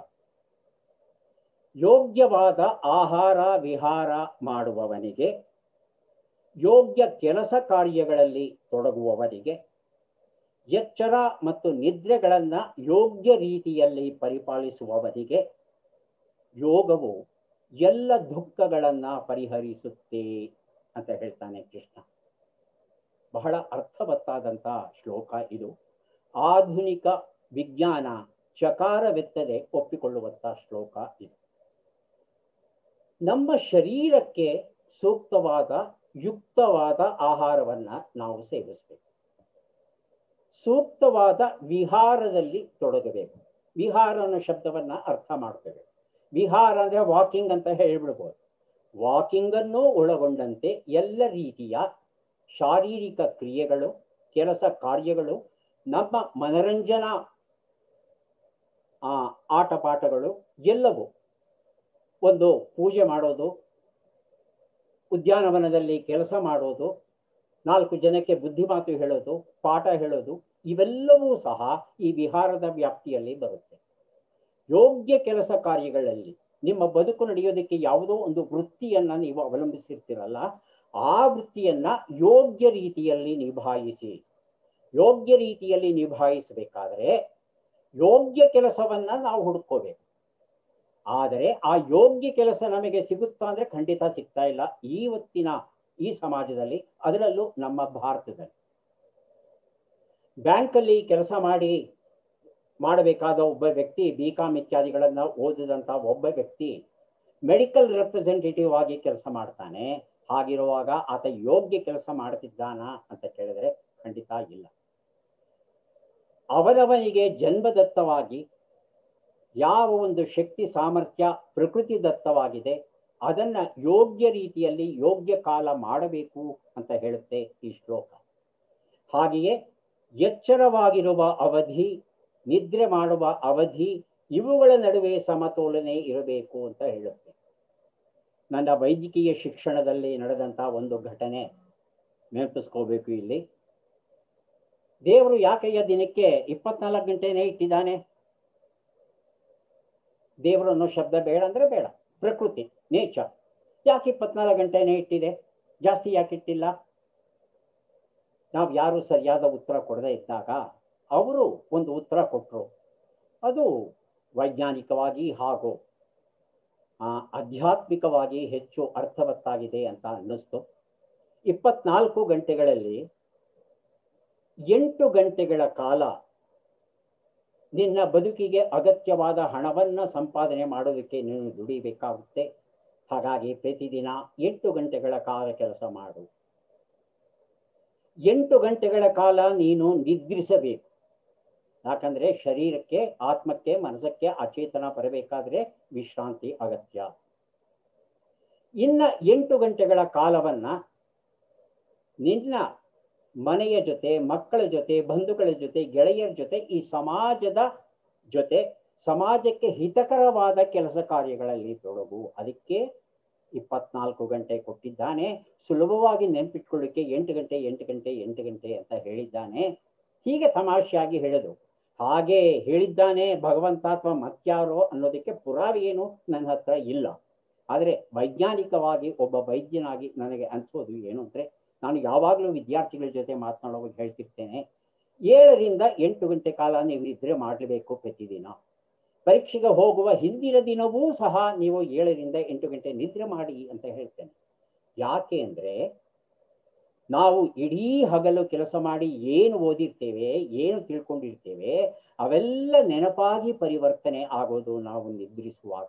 ಯೋಗ್ಯವಾದ ಆಹಾರ ವಿಹಾರ ಮಾಡುವವನಿಗೆ ಯೋಗ್ಯ ಕೆಲಸ ಕಾರ್ಯಗಳಲ್ಲಿ ತೊಡಗುವವನಿಗೆ ಎಚ್ಚರ ಮತ್ತು ನಿದ್ರೆಗಳನ್ನ ಯೋಗ್ಯ ರೀತಿಯಲ್ಲಿ ಪರಿಪಾಲಿಸುವವನಿಗೆ ಯೋಗವು ಎಲ್ಲ ದುಃಖಗಳನ್ನ ಪರಿಹರಿಸುತ್ತೆ ಅಂತ ಹೇಳ್ತಾನೆ ಕೃಷ್ಣ ಬಹಳ ಅರ್ಥವತ್ತಾದಂಥ ಶ್ಲೋಕ ಇದು ಆಧುನಿಕ ವಿಜ್ಞಾನ ಚಕಾರವೆತ್ತದೆ ಒಪ್ಪಿಕೊಳ್ಳುವಂತ ಶ್ಲೋಕ ಇದು ನಮ್ಮ ಶರೀರಕ್ಕೆ ಸೂಕ್ತವಾದ ಯುಕ್ತವಾದ ಆಹಾರವನ್ನ ನಾವು ಸೇವಿಸಬೇಕು ಸೂಕ್ತವಾದ ವಿಹಾರದಲ್ಲಿ ತೊಡಗಬೇಕು ವಿಹಾರ ಅನ್ನೋ ಶಬ್ದವನ್ನ ಅರ್ಥ ಮಾಡ್ತೇವೆ ವಿಹಾರ ಅಂದ್ರೆ ವಾಕಿಂಗ್ ಅಂತ ಹೇಳ್ಬಿಡ್ಬೋದು ವಾಕಿಂಗ್ ಅನ್ನು ಒಳಗೊಂಡಂತೆ ಎಲ್ಲ ರೀತಿಯ ಶಾರೀರಿಕ ಕ್ರಿಯೆಗಳು ಕೆಲಸ ಕಾರ್ಯಗಳು ನಮ್ಮ ಮನರಂಜನಾ ಆ ಆಟ ಪಾಠಗಳು ಎಲ್ಲವೂ ಒಂದು ಪೂಜೆ ಮಾಡೋದು ಉದ್ಯಾನವನದಲ್ಲಿ ಕೆಲಸ ಮಾಡೋದು ನಾಲ್ಕು ಜನಕ್ಕೆ ಬುದ್ಧಿಮಾತು ಹೇಳೋದು ಪಾಠ ಹೇಳೋದು ಇವೆಲ್ಲವೂ ಸಹ ಈ ವಿಹಾರದ ವ್ಯಾಪ್ತಿಯಲ್ಲಿ ಬರುತ್ತೆ ಯೋಗ್ಯ ಕೆಲಸ ಕಾರ್ಯಗಳಲ್ಲಿ ನಿಮ್ಮ ಬದುಕು ನಡೆಯೋದಕ್ಕೆ ಯಾವುದೋ ಒಂದು ವೃತ್ತಿಯನ್ನ ನೀವು ಅವಲಂಬಿಸಿರ್ತೀರಲ್ಲ ಆ ವೃತ್ತಿಯನ್ನ ಯೋಗ್ಯ ರೀತಿಯಲ್ಲಿ ನಿಭಾಯಿಸಿ ಯೋಗ್ಯ ರೀತಿಯಲ್ಲಿ ನಿಭಾಯಿಸಬೇಕಾದ್ರೆ ಯೋಗ್ಯ ಕೆಲಸವನ್ನ ನಾವು ಹುಡುಕೋಬೇಕು ಆದರೆ ಆ ಯೋಗ್ಯ ಕೆಲಸ ನಮಗೆ ಸಿಗುತ್ತಾ ಅಂದ್ರೆ ಖಂಡಿತ ಸಿಗ್ತಾ ಇಲ್ಲ ಇವತ್ತಿನ ಈ ಸಮಾಜದಲ್ಲಿ ಅದರಲ್ಲೂ ನಮ್ಮ ಭಾರತದಲ್ಲಿ ಬ್ಯಾಂಕಲ್ಲಿ ಕೆಲಸ ಮಾಡಿ ಮಾಡಬೇಕಾದ ಒಬ್ಬ ವ್ಯಕ್ತಿ ಬಿ ಕಾಮ್ ಇತ್ಯಾದಿಗಳನ್ನ ಓದಿದಂತ ಒಬ್ಬ ವ್ಯಕ್ತಿ ಮೆಡಿಕಲ್ ರೆಪ್ರೆಸೆಂಟೇಟಿವ್ ಆಗಿ ಕೆಲಸ ಮಾಡ್ತಾನೆ ಹಾಗಿರುವಾಗ ಆತ ಯೋಗ್ಯ ಕೆಲಸ ಮಾಡ್ತಿದ್ದಾನ ಅಂತ ಕೇಳಿದ್ರೆ ಖಂಡಿತ ಇಲ್ಲ ಅವನವನಿಗೆ ಜನ್ಮದತ್ತವಾಗಿ ಯಾವ ಒಂದು ಶಕ್ತಿ ಸಾಮರ್ಥ್ಯ ಪ್ರಕೃತಿ ದತ್ತವಾಗಿದೆ ಅದನ್ನ ಯೋಗ್ಯ ರೀತಿಯಲ್ಲಿ ಯೋಗ್ಯ ಕಾಲ ಮಾಡಬೇಕು ಅಂತ ಹೇಳುತ್ತೆ ಈ ಶ್ಲೋಕ ಹಾಗೆಯೇ ಎಚ್ಚರವಾಗಿರುವ ಅವಧಿ ನಿದ್ರೆ ಮಾಡುವ ಅವಧಿ ಇವುಗಳ ನಡುವೆ ಸಮತೋಲನೆ ಇರಬೇಕು ಅಂತ ಹೇಳುತ್ತೆ ನನ್ನ ವೈದ್ಯಕೀಯ ಶಿಕ್ಷಣದಲ್ಲಿ ನಡೆದಂತ ಒಂದು ಘಟನೆ ನೆನಪಿಸ್ಕೋಬೇಕು ಇಲ್ಲಿ ದೇವರು ಯಾಕಯ್ಯ ದಿನಕ್ಕೆ ಇಪ್ಪತ್ನಾಲ್ಕು ಗಂಟೆನೇ ಇಟ್ಟಿದ್ದಾನೆ ದೇವರು ಅನ್ನೋ ಶಬ್ದ ಬೇಡ ಅಂದ್ರೆ ಬೇಡ ಪ್ರಕೃತಿ ನೇಚರ್ ಯಾಕೆ ಇಪ್ಪತ್ನಾಲ್ಕು ಗಂಟೆನೇ ಇಟ್ಟಿದೆ ಜಾಸ್ತಿ ಯಾಕೆ ಇಟ್ಟಿಲ್ಲ ನಾವು ಯಾರು ಸರಿಯಾದ ಉತ್ತರ ಕೊಡದೇ ಇದ್ದಾಗ ಅವರು ಒಂದು ಉತ್ತರ ಕೊಟ್ಟರು ಅದು ವೈಜ್ಞಾನಿಕವಾಗಿ ಹಾಗೂ ಆಧ್ಯಾತ್ಮಿಕವಾಗಿ ಹೆಚ್ಚು ಅರ್ಥವತ್ತಾಗಿದೆ ಅಂತ ಅನ್ನಿಸ್ತು ಇಪ್ಪತ್ನಾಲ್ಕು ಗಂಟೆಗಳಲ್ಲಿ ಎಂಟು ಗಂಟೆಗಳ ಕಾಲ ನಿನ್ನ ಬದುಕಿಗೆ ಅಗತ್ಯವಾದ ಹಣವನ್ನ ಸಂಪಾದನೆ ಮಾಡೋದಕ್ಕೆ ನೀನು ದುಡಿಬೇಕಾಗುತ್ತೆ ಹಾಗಾಗಿ ಪ್ರತಿದಿನ ಎಂಟು ಗಂಟೆಗಳ ಕಾಲ ಕೆಲಸ ಮಾಡು ಎಂಟು ಗಂಟೆಗಳ ಕಾಲ ನೀನು ನಿದ್ರಿಸಬೇಕು ಯಾಕಂದ್ರೆ ಶರೀರಕ್ಕೆ ಆತ್ಮಕ್ಕೆ ಮನಸ್ಸಕ್ಕೆ ಅಚೇತನ ಬರಬೇಕಾದ್ರೆ ವಿಶ್ರಾಂತಿ ಅಗತ್ಯ ಇನ್ನ ಎಂಟು ಗಂಟೆಗಳ ಕಾಲವನ್ನ ನಿನ್ನ ಮನೆಯ ಜೊತೆ ಮಕ್ಕಳ ಜೊತೆ ಬಂಧುಗಳ ಜೊತೆ ಗೆಳೆಯರ ಜೊತೆ ಈ ಸಮಾಜದ ಜೊತೆ ಸಮಾಜಕ್ಕೆ ಹಿತಕರವಾದ ಕೆಲಸ ಕಾರ್ಯಗಳಲ್ಲಿ ತೊಡಗು ಅದಕ್ಕೆ ಇಪ್ಪತ್ನಾಲ್ಕು ಗಂಟೆ ಕೊಟ್ಟಿದ್ದಾನೆ ಸುಲಭವಾಗಿ ನೆನ್ಪಿಟ್ಕೊಳ್ಳಿಕ್ಕೆ ಎಂಟು ಗಂಟೆ ಎಂಟು ಗಂಟೆ ಎಂಟು ಗಂಟೆ ಅಂತ ಹೇಳಿದ್ದಾನೆ ಹೀಗೆ ತಮಾಷೆಯಾಗಿ ಹೇಳೋದು ಹಾಗೆ ಹೇಳಿದ್ದಾನೆ ಭಗವಂತ ಅಥವಾ ಮತ್ಯಾರೋ ಅನ್ನೋದಕ್ಕೆ ಪುರಾವೆ ಏನು ನನ್ನ ಹತ್ರ ಇಲ್ಲ ಆದರೆ ವೈಜ್ಞಾನಿಕವಾಗಿ ಒಬ್ಬ ವೈದ್ಯನಾಗಿ ನನಗೆ ಅನಿಸೋದು ಏನು ಅಂದರೆ ನಾನು ಯಾವಾಗಲೂ ವಿದ್ಯಾರ್ಥಿಗಳ ಜೊತೆ ಮಾತನಾಡುವಾಗ ಹೇಳ್ತಿರ್ತೇನೆ ಏಳರಿಂದ ಎಂಟು ಗಂಟೆ ಕಾಲ ನೀವು ನಿದ್ರೆ ಮಾಡಲೇಬೇಕು ಪ್ರತಿದಿನ ಪರೀಕ್ಷೆಗೆ ಹೋಗುವ ಹಿಂದಿನ ದಿನವೂ ಸಹ ನೀವು ಏಳರಿಂದ ಎಂಟು ಗಂಟೆ ನಿದ್ರೆ ಮಾಡಿ ಅಂತ ಹೇಳ್ತೇನೆ ಯಾಕೆ ಅಂದರೆ ನಾವು ಇಡೀ ಹಗಲು ಕೆಲಸ ಮಾಡಿ ಏನು ಓದಿರ್ತೇವೆ ಏನು ತಿಳ್ಕೊಂಡಿರ್ತೇವೆ ಅವೆಲ್ಲ ನೆನಪಾಗಿ ಪರಿವರ್ತನೆ ಆಗೋದು ನಾವು ನಿದ್ರಿಸುವಾಗ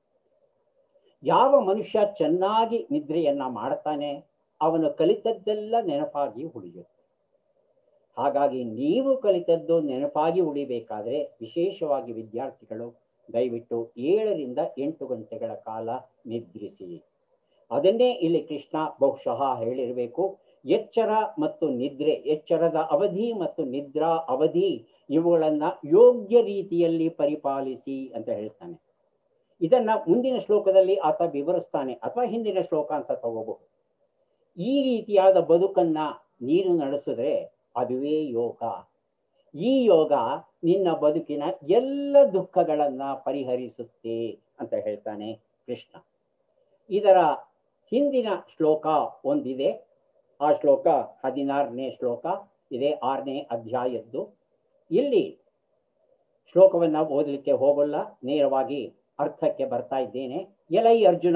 ಯಾವ ಮನುಷ್ಯ ಚೆನ್ನಾಗಿ ನಿದ್ರೆಯನ್ನ ಮಾಡ್ತಾನೆ ಅವನು ಕಲಿತದ್ದೆಲ್ಲ ನೆನಪಾಗಿ ಉಳಿಯುತ್ತೆ ಹಾಗಾಗಿ ನೀವು ಕಲಿತದ್ದು ನೆನಪಾಗಿ ಉಳಿಬೇಕಾದ್ರೆ ವಿಶೇಷವಾಗಿ ವಿದ್ಯಾರ್ಥಿಗಳು ದಯವಿಟ್ಟು ಏಳರಿಂದ ಎಂಟು ಗಂಟೆಗಳ ಕಾಲ ನಿದ್ರಿಸಿ ಅದನ್ನೇ ಇಲ್ಲಿ ಕೃಷ್ಣ ಬಹುಶಃ ಹೇಳಿರಬೇಕು ಎಚ್ಚರ ಮತ್ತು ನಿದ್ರೆ ಎಚ್ಚರದ ಅವಧಿ ಮತ್ತು ನಿದ್ರಾ ಅವಧಿ ಇವುಗಳನ್ನ ಯೋಗ್ಯ ರೀತಿಯಲ್ಲಿ ಪರಿಪಾಲಿಸಿ ಅಂತ ಹೇಳ್ತಾನೆ ಇದನ್ನ ಮುಂದಿನ ಶ್ಲೋಕದಲ್ಲಿ ಆತ ವಿವರಿಸ್ತಾನೆ ಅಥವಾ ಹಿಂದಿನ ಶ್ಲೋಕ ಅಂತ ತಗೋಬಹುದು ಈ ರೀತಿಯಾದ ಬದುಕನ್ನ ನೀನು ನಡೆಸಿದ್ರೆ ಅದುವೇ ಯೋಗ ಈ ಯೋಗ ನಿನ್ನ ಬದುಕಿನ ಎಲ್ಲ ದುಃಖಗಳನ್ನ ಪರಿಹರಿಸುತ್ತೆ ಅಂತ ಹೇಳ್ತಾನೆ ಕೃಷ್ಣ ಇದರ ಹಿಂದಿನ ಶ್ಲೋಕ ಒಂದಿದೆ ಆ ಶ್ಲೋಕ ಹದಿನಾರನೇ ಶ್ಲೋಕ ಇದೆ ಆರನೇ ಅಧ್ಯಾಯದ್ದು ಇಲ್ಲಿ ಶ್ಲೋಕವನ್ನ ಓದಲಿಕ್ಕೆ ಹೋಗಲ್ಲ ನೇರವಾಗಿ ಅರ್ಥಕ್ಕೆ ಬರ್ತಾ ಇದ್ದೇನೆ ಎಲೈ ಅರ್ಜುನ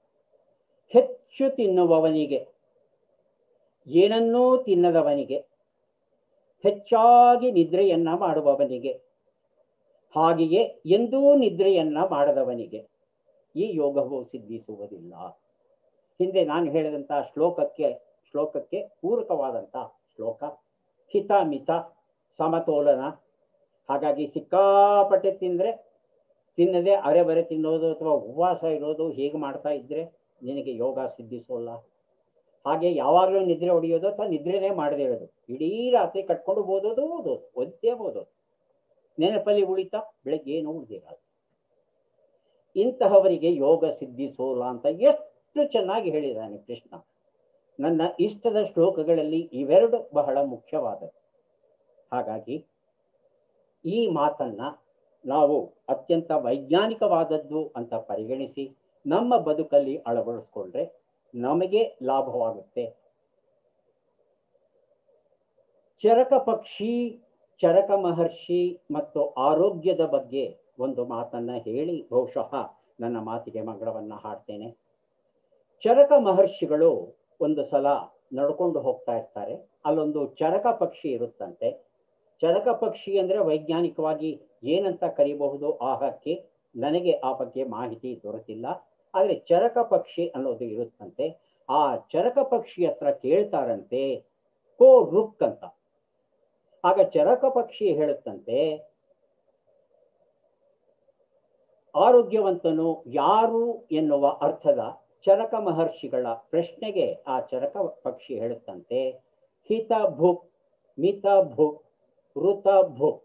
ಹೆಚ್ಚು ತಿನ್ನುವವನಿಗೆ ಏನನ್ನೂ ತಿನ್ನದವನಿಗೆ ಹೆಚ್ಚಾಗಿ ನಿದ್ರೆಯನ್ನ ಮಾಡುವವನಿಗೆ ಹಾಗೆಯೇ ಎಂದೂ ನಿದ್ರೆಯನ್ನ ಮಾಡದವನಿಗೆ ಈ ಯೋಗವು ಸಿದ್ಧಿಸುವುದಿಲ್ಲ ಹಿಂದೆ ನಾನು ಹೇಳಿದಂಥ ಶ್ಲೋಕಕ್ಕೆ ಶ್ಲೋಕಕ್ಕೆ ಪೂರಕವಾದಂಥ ಶ್ಲೋಕ ಹಿತ ಮಿತ ಸಮತೋಲನ ಹಾಗಾಗಿ ಸಿಕ್ಕಾಪಟ್ಟೆ ತಿಂದರೆ ತಿನ್ನದೆ ಅರೆ ಬರೆ ತಿನ್ನೋದು ಅಥವಾ ಉಪವಾಸ ಇರೋದು ಹೀಗೆ ಮಾಡ್ತಾ ಇದ್ರೆ ನಿನಗೆ ಯೋಗ ಸಿದ್ಧಿಸೋಲ್ಲ ಹಾಗೆ ಯಾವಾಗಲೂ ನಿದ್ರೆ ಹೊಡೆಯೋದು ಅಥವಾ ನಿದ್ರೆನೇ ಮಾಡದೇ ಇರೋದು ಇಡೀ ರಾತ್ರಿ ಕಟ್ಕೊಂಡು ಓದೋದು ಓದೋದು ಓದ್ತೇ ಓದೋದು ನೆನಪಲ್ಲಿ ಉಳಿತಾ ಬೆಳಗ್ಗೆ ಏನು ಉಳಿದಿರಲ್ಲ ಇಂತಹವರಿಗೆ ಯೋಗ ಸಿದ್ಧಿಸೋಲ್ಲ ಅಂತ ಎಷ್ಟು ಚೆನ್ನಾಗಿ ಹೇಳಿದ್ದಾನೆ ಕೃಷ್ಣ ನನ್ನ ಇಷ್ಟದ ಶ್ಲೋಕಗಳಲ್ಲಿ ಇವೆರಡು ಬಹಳ ಮುಖ್ಯವಾದದ್ದು ಹಾಗಾಗಿ ಈ ಮಾತನ್ನ ನಾವು ಅತ್ಯಂತ ವೈಜ್ಞಾನಿಕವಾದದ್ದು ಅಂತ ಪರಿಗಣಿಸಿ ನಮ್ಮ ಬದುಕಲ್ಲಿ ಅಳವಡಿಸ್ಕೊಂಡ್ರೆ ನಮಗೆ ಲಾಭವಾಗುತ್ತೆ ಚರಕ ಪಕ್ಷಿ ಚರಕ ಮಹರ್ಷಿ ಮತ್ತು ಆರೋಗ್ಯದ ಬಗ್ಗೆ ಒಂದು ಮಾತನ್ನ ಹೇಳಿ ಬಹುಶಃ ನನ್ನ ಮಾತಿಗೆ ಮಂಗಳವನ್ನ ಹಾಡ್ತೇನೆ ಚರಕ ಮಹರ್ಷಿಗಳು ಒಂದು ಸಲ ನಡ್ಕೊಂಡು ಹೋಗ್ತಾ ಇರ್ತಾರೆ ಅಲ್ಲೊಂದು ಚರಕ ಪಕ್ಷಿ ಇರುತ್ತಂತೆ ಚರಕ ಪಕ್ಷಿ ಅಂದ್ರೆ ವೈಜ್ಞಾನಿಕವಾಗಿ ಏನಂತ ಕರಿಬಹುದು ಆ ಹಕ್ಕಿ ನನಗೆ ಆ ಬಗ್ಗೆ ಮಾಹಿತಿ ದೊರೆತಿಲ್ಲ ಆದ್ರೆ ಚರಕ ಪಕ್ಷಿ ಅನ್ನೋದು ಇರುತ್ತಂತೆ ಆ ಚರಕ ಪಕ್ಷಿ ಹತ್ರ ಕೇಳ್ತಾರಂತೆ ಕೋ ರುಕ್ ಅಂತ ಆಗ ಚರಕ ಪಕ್ಷಿ ಹೇಳುತ್ತಂತೆ ಆರೋಗ್ಯವಂತನು ಯಾರು ಎನ್ನುವ ಅರ್ಥದ ಚರಕ ಮಹರ್ಷಿಗಳ ಪ್ರಶ್ನೆಗೆ ಆ ಚರಕ ಪಕ್ಷಿ ಹೇಳುತ್ತಂತೆ ಹಿತ ಭುಕ್ ಮಿತ ಭುಕ್ ಋತ ಭುಕ್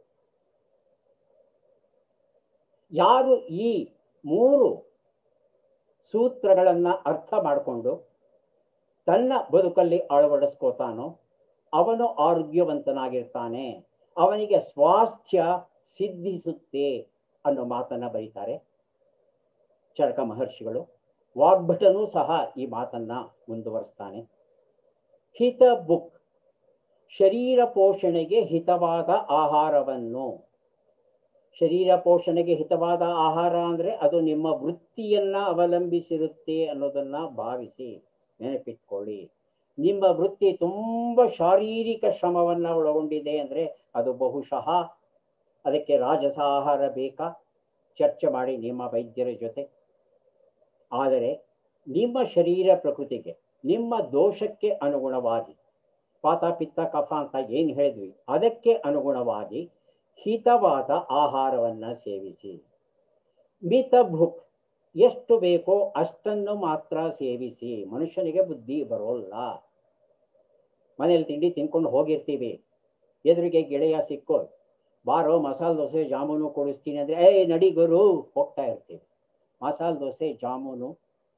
ಯಾರು ಈ ಮೂರು ಸೂತ್ರಗಳನ್ನ ಅರ್ಥ ಮಾಡಿಕೊಂಡು ತನ್ನ ಬದುಕಲ್ಲಿ ಅಳವಡಿಸ್ಕೋತಾನೋ ಅವನು ಆರೋಗ್ಯವಂತನಾಗಿರ್ತಾನೆ ಅವನಿಗೆ ಸ್ವಾಸ್ಥ್ಯ ಸಿದ್ಧಿಸುತ್ತೆ ಅನ್ನೋ ಮಾತನ್ನ ಬರೀತಾರೆ ಚರಕ ಮಹರ್ಷಿಗಳು ವಾಗ್ಭಟನೂ ಸಹ ಈ ಮಾತನ್ನ ಮುಂದುವರಿಸ್ತಾನೆ ಹಿತ ಬುಕ್ ಶರೀರ ಪೋಷಣೆಗೆ ಹಿತವಾದ ಆಹಾರವನ್ನು ಶರೀರ ಪೋಷಣೆಗೆ ಹಿತವಾದ ಆಹಾರ ಅಂದ್ರೆ ಅದು ನಿಮ್ಮ ವೃತ್ತಿಯನ್ನ ಅವಲಂಬಿಸಿರುತ್ತೆ ಅನ್ನೋದನ್ನ ಭಾವಿಸಿ ನೆನಪಿಟ್ಕೊಳ್ಳಿ ನಿಮ್ಮ ವೃತ್ತಿ ತುಂಬ ಶಾರೀರಿಕ ಶ್ರಮವನ್ನ ಒಳಗೊಂಡಿದೆ ಅಂದ್ರೆ ಅದು ಬಹುಶಃ ಅದಕ್ಕೆ ರಾಜಸ ಆಹಾರ ಬೇಕಾ ಚರ್ಚೆ ಮಾಡಿ ನಿಮ್ಮ ವೈದ್ಯರ ಜೊತೆ ಆದರೆ ನಿಮ್ಮ ಶರೀರ ಪ್ರಕೃತಿಗೆ ನಿಮ್ಮ ದೋಷಕ್ಕೆ ಅನುಗುಣವಾಗಿ ಪಾತ ಪಿತ್ತ ಕಫ ಅಂತ ಏನು ಹೇಳಿದ್ವಿ ಅದಕ್ಕೆ ಅನುಗುಣವಾಗಿ ಹಿತವಾದ ಆಹಾರವನ್ನ ಸೇವಿಸಿ ಮಿತ ಭುಕ್ ಎಷ್ಟು ಬೇಕೋ ಅಷ್ಟನ್ನು ಮಾತ್ರ ಸೇವಿಸಿ ಮನುಷ್ಯನಿಗೆ ಬುದ್ಧಿ ಬರೋಲ್ಲ ಮನೇಲಿ ತಿಂಡಿ ತಿನ್ಕೊಂಡು ಹೋಗಿರ್ತೀವಿ ಎದುರಿಗೆ ಗೆಳೆಯ ಸಿಕ್ಕೋ ಬಾರೋ ಮಸಾಲೆ ದೋಸೆ ಜಾಮೂನು ಕೊಡಿಸ್ತೀನಿ ಅಂದ್ರೆ ಏ ನಡಿ ಗುರು ಹೋಗ್ತಾ ಇರ್ತೀವಿ ಮಸಾಲೆ ದೋಸೆ ಜಾಮೂನು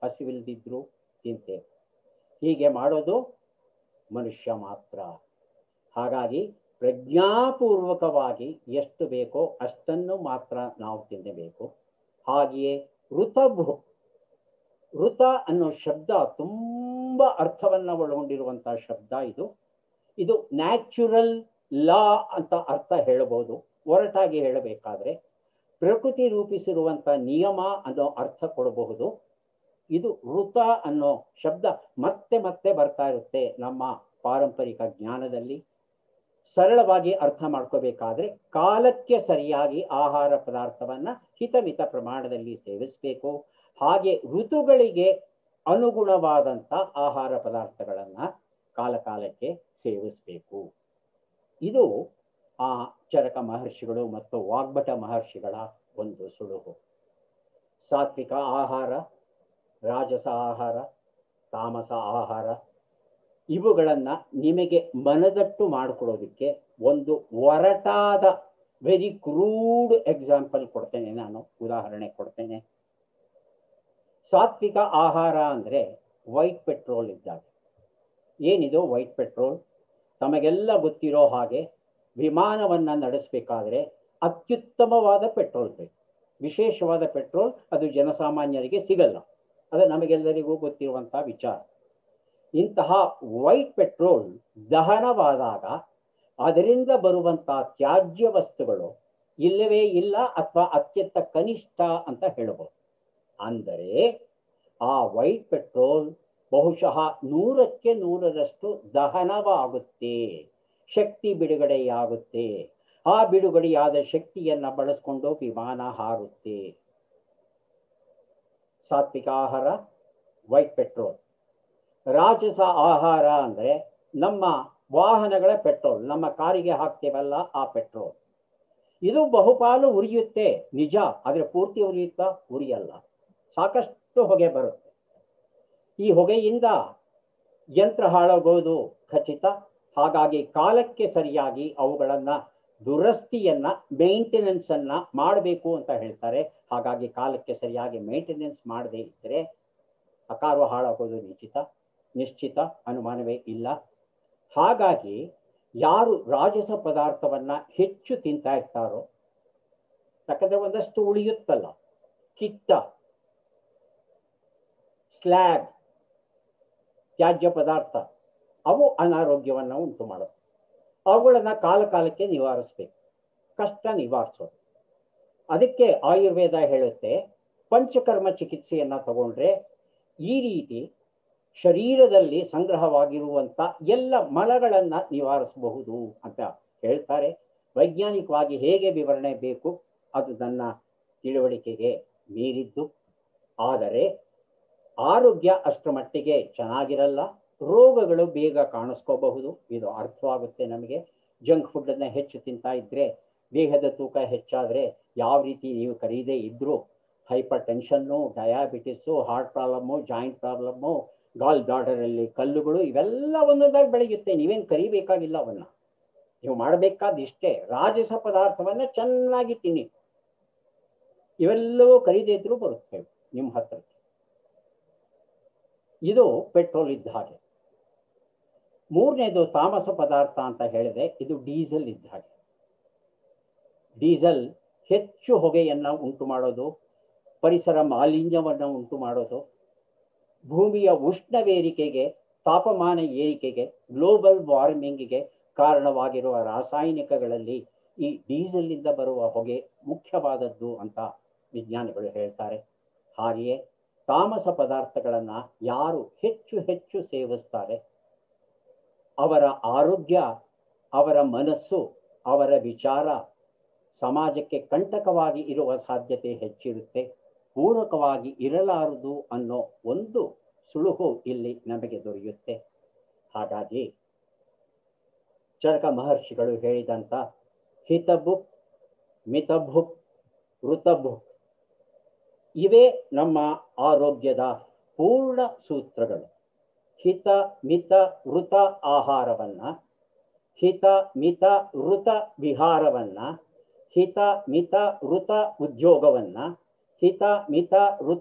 ಹಸಿವಿಲ್ದಿದ್ರು ತಿಂತೇವೆ ಹೀಗೆ ಮಾಡೋದು ಮನುಷ್ಯ ಮಾತ್ರ ಹಾಗಾಗಿ ಪ್ರಜ್ಞಾಪೂರ್ವಕವಾಗಿ ಎಷ್ಟು ಬೇಕೋ ಅಷ್ಟನ್ನು ಮಾತ್ರ ನಾವು ತಿನ್ನಬೇಕು ಹಾಗೆಯೇ ಋತಭು ಋತ ಅನ್ನೋ ಶಬ್ದ ತುಂಬ ಅರ್ಥವನ್ನ ಒಳಗೊಂಡಿರುವಂತಹ ಶಬ್ದ ಇದು ಇದು ನ್ಯಾಚುರಲ್ ಲಾ ಅಂತ ಅರ್ಥ ಹೇಳಬಹುದು ಒರಟಾಗಿ ಹೇಳಬೇಕಾದ್ರೆ ಪ್ರಕೃತಿ ರೂಪಿಸಿರುವಂತ ನಿಯಮ ಅನ್ನೋ ಅರ್ಥ ಕೊಡಬಹುದು ಇದು ಋತ ಅನ್ನೋ ಶಬ್ದ ಮತ್ತೆ ಮತ್ತೆ ಬರ್ತಾ ಇರುತ್ತೆ ನಮ್ಮ ಪಾರಂಪರಿಕ ಜ್ಞಾನದಲ್ಲಿ ಸರಳವಾಗಿ ಅರ್ಥ ಮಾಡ್ಕೋಬೇಕಾದ್ರೆ ಕಾಲಕ್ಕೆ ಸರಿಯಾಗಿ ಆಹಾರ ಪದಾರ್ಥವನ್ನ ಹಿತಮಿತ ಪ್ರಮಾಣದಲ್ಲಿ ಸೇವಿಸಬೇಕು ಹಾಗೆ ಋತುಗಳಿಗೆ ಅನುಗುಣವಾದಂಥ ಆಹಾರ ಪದಾರ್ಥಗಳನ್ನ ಕಾಲ ಕಾಲಕ್ಕೆ ಸೇವಿಸಬೇಕು ಇದು ಆ ಚರಕ ಮಹರ್ಷಿಗಳು ಮತ್ತು ವಾಗ್ಭಟ ಮಹರ್ಷಿಗಳ ಒಂದು ಸುಳುಹು ಸಾತ್ವಿಕ ಆಹಾರ ರಾಜಸ ಆಹಾರ ತಾಮಸ ಆಹಾರ ಇವುಗಳನ್ನ ನಿಮಗೆ ಮನದಟ್ಟು ಮಾಡಿಕೊಡೋದಕ್ಕೆ ಒಂದು ಒರಟಾದ ವೆರಿ ಕ್ರೂಡ್ ಎಕ್ಸಾಂಪಲ್ ಕೊಡ್ತೇನೆ ನಾನು ಉದಾಹರಣೆ ಕೊಡ್ತೇನೆ ಸಾತ್ವಿಕ ಆಹಾರ ಅಂದರೆ ವೈಟ್ ಪೆಟ್ರೋಲ್ ಇದ್ದಾಗ ಏನಿದು ವೈಟ್ ಪೆಟ್ರೋಲ್ ತಮಗೆಲ್ಲ ಗೊತ್ತಿರೋ ಹಾಗೆ ವಿಮಾನವನ್ನ ನಡೆಸಬೇಕಾದ್ರೆ ಅತ್ಯುತ್ತಮವಾದ ಪೆಟ್ರೋಲ್ ಬೇಕು ವಿಶೇಷವಾದ ಪೆಟ್ರೋಲ್ ಅದು ಜನಸಾಮಾನ್ಯರಿಗೆ ಸಿಗಲ್ಲ ಅದು ನಮಗೆಲ್ಲರಿಗೂ ಗೊತ್ತಿರುವಂತಹ ವಿಚಾರ ಇಂತಹ ವೈಟ್ ಪೆಟ್ರೋಲ್ ದಹನವಾದಾಗ ಅದರಿಂದ ಬರುವಂತಹ ತ್ಯಾಜ್ಯ ವಸ್ತುಗಳು ಇಲ್ಲವೇ ಇಲ್ಲ ಅಥವಾ ಅತ್ಯಂತ ಕನಿಷ್ಠ ಅಂತ ಹೇಳಬಹುದು ಅಂದರೆ ಆ ವೈಟ್ ಪೆಟ್ರೋಲ್ ಬಹುಶಃ ನೂರಕ್ಕೆ ನೂರರಷ್ಟು ದಹನವಾಗುತ್ತೆ ಶಕ್ತಿ ಬಿಡುಗಡೆಯಾಗುತ್ತೆ ಆ ಬಿಡುಗಡೆಯಾದ ಶಕ್ತಿಯನ್ನ ಬಳಸ್ಕೊಂಡು ವಿಮಾನ ಹಾರುತ್ತೆ ಸಾತ್ವಿಕ ಆಹಾರ ವೈಟ್ ಪೆಟ್ರೋಲ್ ರಾಜಸ ಆಹಾರ ಅಂದ್ರೆ ನಮ್ಮ ವಾಹನಗಳ ಪೆಟ್ರೋಲ್ ನಮ್ಮ ಕಾರಿಗೆ ಹಾಕ್ತೇವಲ್ಲ ಆ ಪೆಟ್ರೋಲ್ ಇದು ಬಹುಪಾಲು ಉರಿಯುತ್ತೆ ನಿಜ ಆದ್ರೆ ಪೂರ್ತಿ ಉರಿಯುತ್ತಾ ಉರಿಯಲ್ಲ ಸಾಕಷ್ಟು ಹೊಗೆ ಬರುತ್ತೆ ಈ ಹೊಗೆಯಿಂದ ಯಂತ್ರ ಹಾಳಾಗೋದು ಖಚಿತ ಹಾಗಾಗಿ ಕಾಲಕ್ಕೆ ಸರಿಯಾಗಿ ಅವುಗಳನ್ನ ದುರಸ್ತಿಯನ್ನ ಮೇಂಟೆನೆನ್ಸ್ ಅನ್ನ ಮಾಡಬೇಕು ಅಂತ ಹೇಳ್ತಾರೆ ಹಾಗಾಗಿ ಕಾಲಕ್ಕೆ ಸರಿಯಾಗಿ ಮೇಂಟೆನೆನ್ಸ್ ಮಾಡದೇ ಇದ್ರೆ ಆ ಕಾರು ಹಾಳಾಗೋದು ನಿಶ್ಚಿತ ನಿಶ್ಚಿತ ಅನುಮಾನವೇ ಇಲ್ಲ ಹಾಗಾಗಿ ಯಾರು ರಾಜಸ ಪದಾರ್ಥವನ್ನ ಹೆಚ್ಚು ತಿಂತಾ ಇರ್ತಾರೋ ಯಾಕಂದ್ರೆ ಒಂದಷ್ಟು ಉಳಿಯುತ್ತಲ್ಲ ಕಿತ್ತ ಸ್ಲ್ಯಾಗ್ ತ್ಯಾಜ್ಯ ಪದಾರ್ಥ ಅವು ಅನಾರೋಗ್ಯವನ್ನ ಉಂಟು ಮಾಡುತ್ತೆ ಅವುಗಳನ್ನ ಕಾಲ ಕಾಲಕ್ಕೆ ನಿವಾರಿಸ್ಬೇಕು ಕಷ್ಟ ನಿವಾರಿಸೋದು ಅದಕ್ಕೆ ಆಯುರ್ವೇದ ಹೇಳುತ್ತೆ ಪಂಚಕರ್ಮ ಚಿಕಿತ್ಸೆಯನ್ನ ತಗೊಂಡ್ರೆ ಈ ರೀತಿ ಶರೀರದಲ್ಲಿ ಸಂಗ್ರಹವಾಗಿರುವಂತ ಎಲ್ಲ ಮಲಗಳನ್ನ ನಿವಾರಿಸಬಹುದು ಅಂತ ಹೇಳ್ತಾರೆ ವೈಜ್ಞಾನಿಕವಾಗಿ ಹೇಗೆ ವಿವರಣೆ ಬೇಕು ಅದು ನನ್ನ ತಿಳುವಳಿಕೆಗೆ ಮೀರಿದ್ದು ಆದರೆ ಆರೋಗ್ಯ ಅಷ್ಟರ ಮಟ್ಟಿಗೆ ಚೆನ್ನಾಗಿರಲ್ಲ ರೋಗಗಳು ಬೇಗ ಕಾಣಿಸ್ಕೋಬಹುದು ಇದು ಅರ್ಥವಾಗುತ್ತೆ ನಮಗೆ ಜಂಕ್ ಫುಡ್ಡನ್ನು ಹೆಚ್ಚು ತಿಂತಾ ಇದ್ರೆ ದೇಹದ ತೂಕ ಹೆಚ್ಚಾದರೆ ಯಾವ ರೀತಿ ನೀವು ಕರೀದೇ ಇದ್ರೂ hypertension diabetes heart problem joint problem gall ಬ್ಲಾಡರಲ್ಲಿ ಕಲ್ಲುಗಳು ಇವೆಲ್ಲ ಒಂದೊಂದಾಗಿ ಬೆಳೆಯುತ್ತೆ ನೀವೇನು ಕರಿಬೇಕಾಗಿಲ್ಲ ಅವನ್ನ ನೀವು ಮಾಡಬೇಕಾದ ಇಷ್ಟೇ ರಾಜಸ ಪದಾರ್ಥವನ್ನ ಚೆನ್ನಾಗಿ ತಿನ್ನಿ ಇವೆಲ್ಲವೂ ಕರೀದೇ ಇದ್ರೂ ಬರುತ್ತೆ ನಿಮ್ಮ ಹತ್ರಕ್ಕೆ ಇದು ಪೆಟ್ರೋಲ್ ಇದ್ದ ಹಾಗೆ ಮೂರನೇದು ತಾಮಸ ಪದಾರ್ಥ ಅಂತ ಹೇಳಿದೆ ಇದು ಡೀಸೆಲ್ ಇದ್ದ ಹಾಗೆ ಡೀಸೆಲ್ ಹೆಚ್ಚು ಹೊಗೆಯನ್ನ ಉಂಟು ಮಾಡೋದು ಪರಿಸರ ಮಾಲಿನ್ಯವನ್ನು ಉಂಟು ಮಾಡೋದು ಭೂಮಿಯ ಉಷ್ಣವೇರಿಕೆಗೆ ತಾಪಮಾನ ಏರಿಕೆಗೆ ಗ್ಲೋಬಲ್ ವಾರ್ಮಿಂಗಿಗೆ ಕಾರಣವಾಗಿರುವ ರಾಸಾಯನಿಕಗಳಲ್ಲಿ ಈ ಡೀಸೆಲ್ನಿಂದ ಬರುವ ಹೊಗೆ ಮುಖ್ಯವಾದದ್ದು ಅಂತ ವಿಜ್ಞಾನಿಗಳು ಹೇಳ್ತಾರೆ ಹಾಗೆಯೇ ತಾಮಸ ಪದಾರ್ಥಗಳನ್ನು ಯಾರು ಹೆಚ್ಚು ಹೆಚ್ಚು ಸೇವಿಸ್ತಾರೆ ಅವರ ಆರೋಗ್ಯ ಅವರ ಮನಸ್ಸು ಅವರ ವಿಚಾರ ಸಮಾಜಕ್ಕೆ ಕಂಟಕವಾಗಿ ಇರುವ ಸಾಧ್ಯತೆ ಹೆಚ್ಚಿರುತ್ತೆ ಪೂರಕವಾಗಿ ಇರಲಾರದು ಅನ್ನೋ ಒಂದು ಸುಳುಹು ಇಲ್ಲಿ ನಮಗೆ ದೊರೆಯುತ್ತೆ ಹಾಗಾಗಿ ಚರಕ ಮಹರ್ಷಿಗಳು ಹೇಳಿದಂಥ ಹಿತಬುಕ್ ಮಿತಭುಕ್ ಋತಭುಕ್ ಇವೇ ನಮ್ಮ ಆರೋಗ್ಯದ ಪೂರ್ಣ ಸೂತ್ರಗಳು ಹಿತ ಮಿತ ಋತ ಆಹಾರವನ್ನ ಹಿತ ಮಿತ ಋತ ವಿಹಾರವನ್ನ ಹಿತ ಮಿತ ಋತ ಉದ್ಯೋಗವನ್ನ ಹಿತ ಮಿತ ಋತ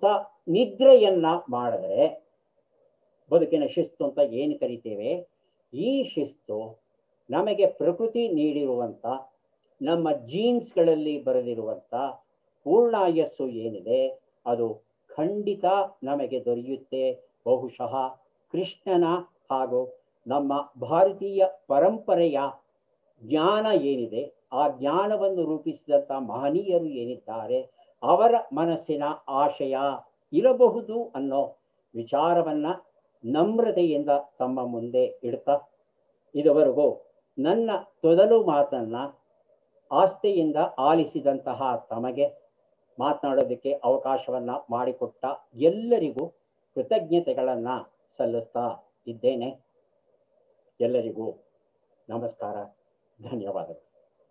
ನಿದ್ರೆಯನ್ನ ಮಾಡಿದ್ರೆ ಬದುಕಿನ ಶಿಸ್ತು ಅಂತ ಏನು ಕರಿತೇವೆ ಈ ಶಿಸ್ತು ನಮಗೆ ಪ್ರಕೃತಿ ನೀಡಿರುವಂಥ ನಮ್ಮ ಜೀನ್ಸ್ಗಳಲ್ಲಿ ಬರೆದಿರುವಂಥ ಪೂರ್ಣಾಯಸ್ಸು ಏನಿದೆ ಅದು ಖಂಡಿತ ನಮಗೆ ದೊರೆಯುತ್ತೆ ಬಹುಶಃ ಕೃಷ್ಣನ ಹಾಗೂ ನಮ್ಮ ಭಾರತೀಯ ಪರಂಪರೆಯ ಜ್ಞಾನ ಏನಿದೆ ಆ ಜ್ಞಾನವನ್ನು ರೂಪಿಸಿದಂಥ ಮಹನೀಯರು ಏನಿದ್ದಾರೆ ಅವರ ಮನಸ್ಸಿನ ಆಶಯ ಇರಬಹುದು ಅನ್ನೋ ವಿಚಾರವನ್ನ ನಮ್ರತೆಯಿಂದ ತಮ್ಮ ಮುಂದೆ ಇಡ್ತಾ ಇದುವರೆಗೂ ನನ್ನ ತೊದಲು ಮಾತನ್ನ ಆಸ್ತೆಯಿಂದ ಆಲಿಸಿದಂತಹ ತಮಗೆ ಮಾತನಾಡೋದಕ್ಕೆ ಅವಕಾಶವನ್ನ ಮಾಡಿಕೊಟ್ಟ ಎಲ್ಲರಿಗೂ ಕೃತಜ್ಞತೆಗಳನ್ನ ಸಲ್ಲಿಸ್ತಾ ಇದ್ದೇನೆ ಎಲ್ಲರಿಗೂ ನಮಸ್ಕಾರ ಧನ್ಯವಾದಗಳು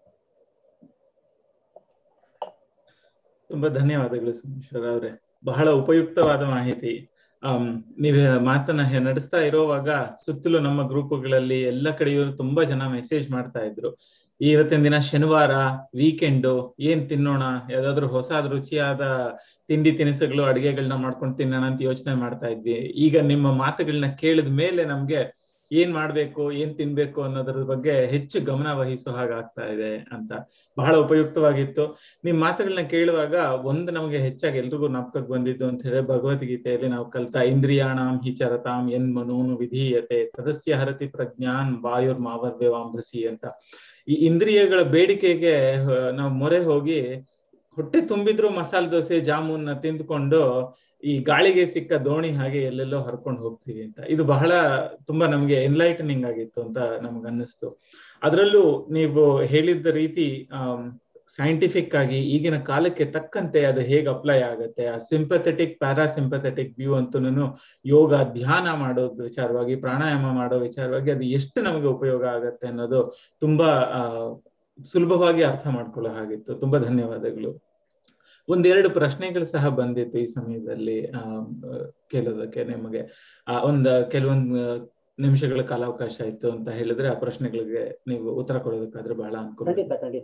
ತುಂಬಾ ಧನ್ಯವಾದಗಳು ಸೋಮೇಶ್ವರ ಅವರೇ ಬಹಳ ಉಪಯುಕ್ತವಾದ ಮಾಹಿತಿ ಆಮ್, ನೀವು ಮಾತನ್ನ ಹೆ- ನಡೆಸ್ತಾ ಇರುವಾಗ ಸುತ್ತಲೂ ನಮ್ಮ ಗ್ರೂಪ್ಗಳಲ್ಲಿ ಎಲ್ಲ ಕಡೆಯೂ ತುಂಬಾ ಜನ ಮೆಸೇಜ್ ಮಾಡ್ತಾ ಇದ್ರು ಇವತ್ತಿನ ದಿನ ಶನಿವಾರ ವೀಕೆಂಡು ಏನ್ ತಿನ್ನೋಣ ಯಾವ್ದಾದ್ರು ಹೊಸ ರುಚಿಯಾದ ತಿಂಡಿ ತಿನಿಸುಗಳು ಅಡಿಗೆಗಳನ್ನ ಮಾಡ್ಕೊಂಡು ತಿನ್ನೋಣ ಅಂತ ಯೋಚನೆ ಮಾಡ್ತಾ ಇದ್ವಿ ಈಗ ನಿಮ್ಮ ಮಾತುಗಳನ್ನ ಕೇಳಿದ ಮೇಲೆ ನಮ್ಗೆ ಏನ್ ಮಾಡ್ಬೇಕು ಏನ್ ತಿನ್ಬೇಕು ಅನ್ನೋದ್ರ ಬಗ್ಗೆ ಹೆಚ್ಚು ಗಮನ ವಹಿಸೋ ಹಾಗಾಗ್ತಾ ಇದೆ ಅಂತ ಬಹಳ ಉಪಯುಕ್ತವಾಗಿತ್ತು ನಿಮ್ ಮಾತುಗಳನ್ನ ಕೇಳುವಾಗ ಒಂದು ನಮಗೆ ಹೆಚ್ಚಾಗಿ ಎಲ್ರಿಗೂ ನಾಪಕಕ್ಕೆ ಬಂದಿದ್ದು ಅಂತ ಹೇಳಿದ್ರೆ ಭಗವದ್ಗೀತೆಯಲ್ಲಿ ನಾವು ಕಲ್ತ ಇಂದ್ರಿಯಾಣಾಂ ಹಿ ಚರತಾಂ ಎನ್ ಮನೋನು ವಿಧೀಯತೆ ತದಸ್ಯ ಹರತಿ ಪ್ರಜ್ಞಾನ್ ವಾಯುರ್ ಮಾವರ್ವ್ಯವಾಂಭಸಿ ಅಂತ ಈ ಇಂದ್ರಿಯಗಳ ಬೇಡಿಕೆಗೆ ಆ, ನಾವು ಮೊರೆ ಹೋಗಿ ಹೊಟ್ಟೆ ತುಂಬಿದ್ರು ಮಸಾಲೆ ದೋಸೆ ಜಾಮೂನ್ನ ತಿಂದ್ಕೊಂಡು ಈ ಗಾಳಿಗೆ ಸಿಕ್ಕ ದೋಣಿ ಹಾಗೆ ಎಲ್ಲೆಲ್ಲೋ ಹರ್ಕೊಂಡು ಹೋಗ್ತೀವಿ ಅಂತ ಇದು ಬಹಳ ತುಂಬಾ ನಮ್ಗೆ ಎನ್ಲೈಟನಿಂಗ್ ಆಗಿತ್ತು ಅಂತ ನಮ್ಗೆ ಅನ್ನಿಸ್ತು ಅದರಲ್ಲೂ ನೀವು ಹೇಳಿದ ರೀತಿ ಸೈಂಟಿಫಿಕ್ ಆಗಿ ಈಗಿನ ಕಾಲಕ್ಕೆ ತಕ್ಕಂತೆ ಅದು ಹೇಗೆ ಅಪ್ಲೈ ಆಗುತ್ತೆ ಆ ಸಿಂಪಥೆಟಿಕ್ ಪ್ಯಾರಾಸಿಂಪಥೆಟಿಕ್ ವ್ಯೂ ಅಂತೂ ಯೋಗ ಧ್ಯಾನ ಮಾಡೋದು ವಿಚಾರವಾಗಿ ಪ್ರಾಣಾಯಾಮ ಮಾಡೋ ವಿಚಾರವಾಗಿ ಅದು ಎಷ್ಟು ನಮಗೆ ಉಪಯೋಗ ಆಗತ್ತೆ ಅನ್ನೋದು ತುಂಬಾ ಆ ಸುಲಭವಾಗಿ ಅರ್ಥ ಮಾಡ್ಕೊಳ್ಳೋ ಹಾಗಿತ್ತು ತುಂಬಾ ಧನ್ಯವಾದಗಳು ಒಂದೆರಡು ಪ್ರಶ್ನೆಗಳು ಸಹ ಬಂದಿತ್ತು ಈ ಸಮಯದಲ್ಲಿ ಆ ಕೇಳೋದಕ್ಕೆ ನಿಮಗೆ ಆ ಒಂದ್ ಕೆಲವೊಂದು ನಿಮಿಷಗಳ ಕಾಲಾವಕಾಶ ಇತ್ತು ಅಂತ ಹೇಳಿದ್ರೆ ಆ ಪ್ರಶ್ನೆಗಳಿಗೆ ನೀವು ಉತ್ತರ ಕೊಡೋದಕ್ಕಾದ್ರೆ ಬಹಳ ಅನುಕೂಲ ಖಂಡಿತ ಖಂಡಿತ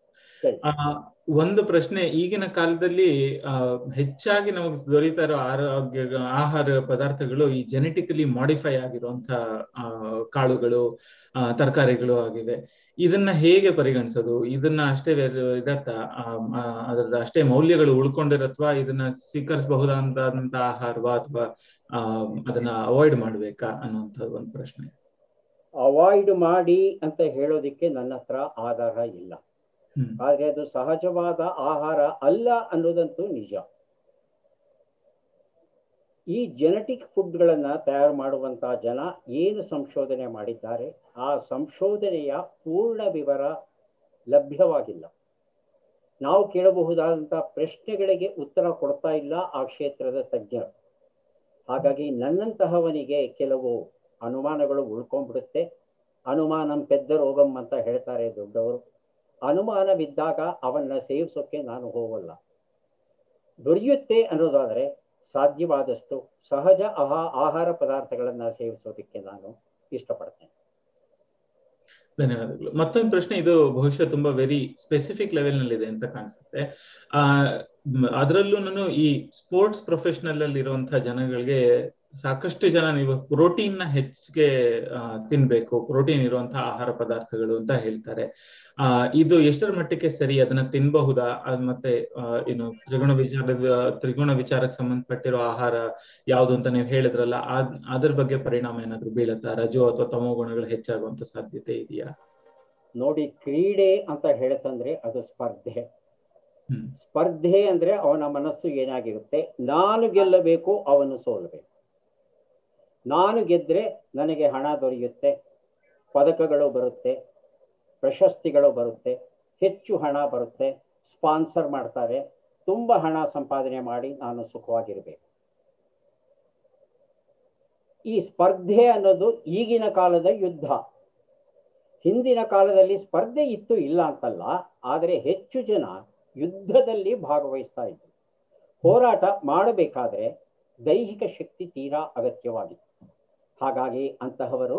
ಆ ಒಂದು ಪ್ರಶ್ನೆ ಈಗಿನ ಕಾಲದಲ್ಲಿ ಆ ಹೆಚ್ಚಾಗಿ ನಮಗೆ ದೊರೀತಾ ಇರೋ ಆರೋಗ್ಯ ಆಹಾರ ಪದಾರ್ಥಗಳು ಈ ಜೆನೆಟಿಕಲಿ ಮಾಡಿಫೈ ಆಗಿರುವಂತ ಆ ಕಾಳುಗಳು ಆ ತರಕಾರಿಗಳು ಆಗಿವೆ ಇದನ್ನ ಹೇಗೆ ಪರಿಗಣಿಸೋದು ಇದನ್ನ ಅಷ್ಟೇ ಇದತ್ತ ಅದರದ ಅಷ್ಟೇ ಮೌಲ್ಯಗಳು ಉಳ್ಕೊಂಡಿರತ್ವಾ ಇದನ್ನ ಸ್ವೀಕರಿಸಬಹುದಾದಂತ ಆಹಾರವಾ ಅಥವಾ ಆ ಅದನ್ನ ಅವಾಯ್ಡ್ ಮಾಡ್ಬೇಕಾ ಅನ್ನುವಂಥದ್ದು ಒಂದು ಪ್ರಶ್ನೆ ಅವಾಯ್ಡ್ ಮಾಡಿ ಅಂತ ಹೇಳೋದಿಕ್ಕೆ ನನ್ನ ಹತ್ರ ಆಧಾರ ಇಲ್ಲ ಹ್ಮ್ ಆದ್ರೆ ಅದು ಸಹಜವಾದ ಆಹಾರ ಅಲ್ಲ ಅನ್ನೋದಂತೂ ನಿಜ ಈ ಜೆನೆಟಿಕ್ ಫುಡ್ಗಳನ್ನ ತಯಾರು ಮಾಡುವಂತಹ ಜನ ಏನು ಸಂಶೋಧನೆ ಮಾಡಿದ್ದಾರೆ ಆ ಸಂಶೋಧನೆಯ ಪೂರ್ಣ ವಿವರ ಲಭ್ಯವಾಗಿಲ್ಲ ನಾವು ಕೇಳಬಹುದಾದಂತಹ ಪ್ರಶ್ನೆಗಳಿಗೆ ಉತ್ತರ ಕೊಡ್ತಾ ಇಲ್ಲ ಆ ಕ್ಷೇತ್ರದ ತಜ್ಞರು ಹಾಗಾಗಿ ನನ್ನಂತಹವನಿಗೆ ಕೆಲವು ಅನುಮಾನಗಳು ಉಳ್ಕೊಂಡ್ಬಿಡುತ್ತೆ ಅನುಮಾನಂ ಪೆದ್ದ ರೋಗಂ ಅಂತ ಹೇಳ್ತಾರೆ ದೊಡ್ಡವರು ಅನುಮಾನವಿದ್ದಾಗ ಅವನ್ನ ಸೇವಿಸೋಕೆ ನಾನು ಹೋಗಲ್ಲ ದೊರೆಯುತ್ತೆ ಅನ್ನೋದಾದರೆ ಸಾಧ್ಯವಾದಷ್ಟು ಸಹಜ ಆಹಾ ಆಹಾರ ಪದಾರ್ಥಗಳನ್ನ ಸೇವಿಸೋದಕ್ಕೆ ನಾನು ಇಷ್ಟಪಡ್ತೇನೆ ಧನ್ಯವಾದಗಳು ಮತ್ತೊಂದು ಪ್ರಶ್ನೆ ಇದು ಬಹುಶಃ ತುಂಬಾ ವೆರಿ ಸ್ಪೆಸಿಫಿಕ್ ಲೆವೆಲ್ ನಲ್ಲಿ ಇದೆ ಅಂತ ಕಾಣಿಸುತ್ತೆ ಆ ಅದರಲ್ಲೂ ಈ ಸ್ಪೋರ್ಟ್ಸ್ ಪ್ರೊಫೆಷನಲ್ ಅಲ್ಲಿ ಇರುವಂತಹ ಜನಗಳಿಗೆ ಸಾಕಷ್ಟು ಜನ ನೀವು ಪ್ರೋಟೀನ್ ನ ಹೆಚ್ಚಿಗೆ ತಿನ್ಬೇಕು ಪ್ರೋಟೀನ್ ಇರುವಂತಹ ಆಹಾರ ಪದಾರ್ಥಗಳು ಅಂತ ಹೇಳ್ತಾರೆ ಆ ಇದು ಎಷ್ಟರ ಮಟ್ಟಕ್ಕೆ ಸರಿ ಅದನ್ನ ತಿನ್ಬಹುದಾ ಮತ್ತೆ ಏನು ತ್ರಿಗುಣ ವಿಚಾರದ ತ್ರಿಗುಣ ವಿಚಾರಕ್ಕೆ ಸಂಬಂಧಪಟ್ಟಿರೋ ಆಹಾರ ಯಾವುದು ಅಂತ ನೀವು ಹೇಳಿದ್ರಲ್ಲ ಅದ್ರ ಬಗ್ಗೆ ಪರಿಣಾಮ ಏನಾದ್ರು ಬೀಳತ್ತಾ ರಜು ಅಥವಾ ತಮೋ ಗುಣಗಳು ಹೆಚ್ಚಾಗುವಂತ ಸಾಧ್ಯತೆ ಇದೆಯಾ ನೋಡಿ ಕ್ರೀಡೆ ಅಂತ ಹೇಳ್ತಂದ್ರೆ ಅದು ಸ್ಪರ್ಧೆ ಸ್ಪರ್ಧೆ ಅಂದ್ರೆ ಅವನ ಮನಸ್ಸು ಏನಾಗಿರುತ್ತೆ ನಾನು ಗೆಲ್ಲಬೇಕು ಅವನು ಸೋಲ್ಬೇಕು ನಾನು ಗೆದ್ರೆ ನನಗೆ ಹಣ ದೊರೆಯುತ್ತೆ ಪದಕಗಳು ಬರುತ್ತೆ ಪ್ರಶಸ್ತಿಗಳು ಬರುತ್ತೆ ಹೆಚ್ಚು ಹಣ ಬರುತ್ತೆ ಸ್ಪಾನ್ಸರ್ ಮಾಡ್ತಾರೆ ತುಂಬ ಹಣ ಸಂಪಾದನೆ ಮಾಡಿ ನಾನು ಸುಖವಾಗಿರಬೇಕು ಈ ಸ್ಪರ್ಧೆ ಅನ್ನೋದು ಈಗಿನ ಕಾಲದ ಯುದ್ಧ ಹಿಂದಿನ ಕಾಲದಲ್ಲಿ ಸ್ಪರ್ಧೆ ಇತ್ತು ಇಲ್ಲ ಅಂತಲ್ಲ ಆದರೆ ಹೆಚ್ಚು ಜನ ಯುದ್ಧದಲ್ಲಿ ಭಾಗವಹಿಸ್ತಾ ಇದ್ರು ಹೋರಾಟ ಮಾಡಬೇಕಾದ್ರೆ ದೈಹಿಕ ಶಕ್ತಿ ತೀರಾ ಅಗತ್ಯವಾಗಿತ್ತು ಹಾಗಾಗಿ ಅಂತಹವರು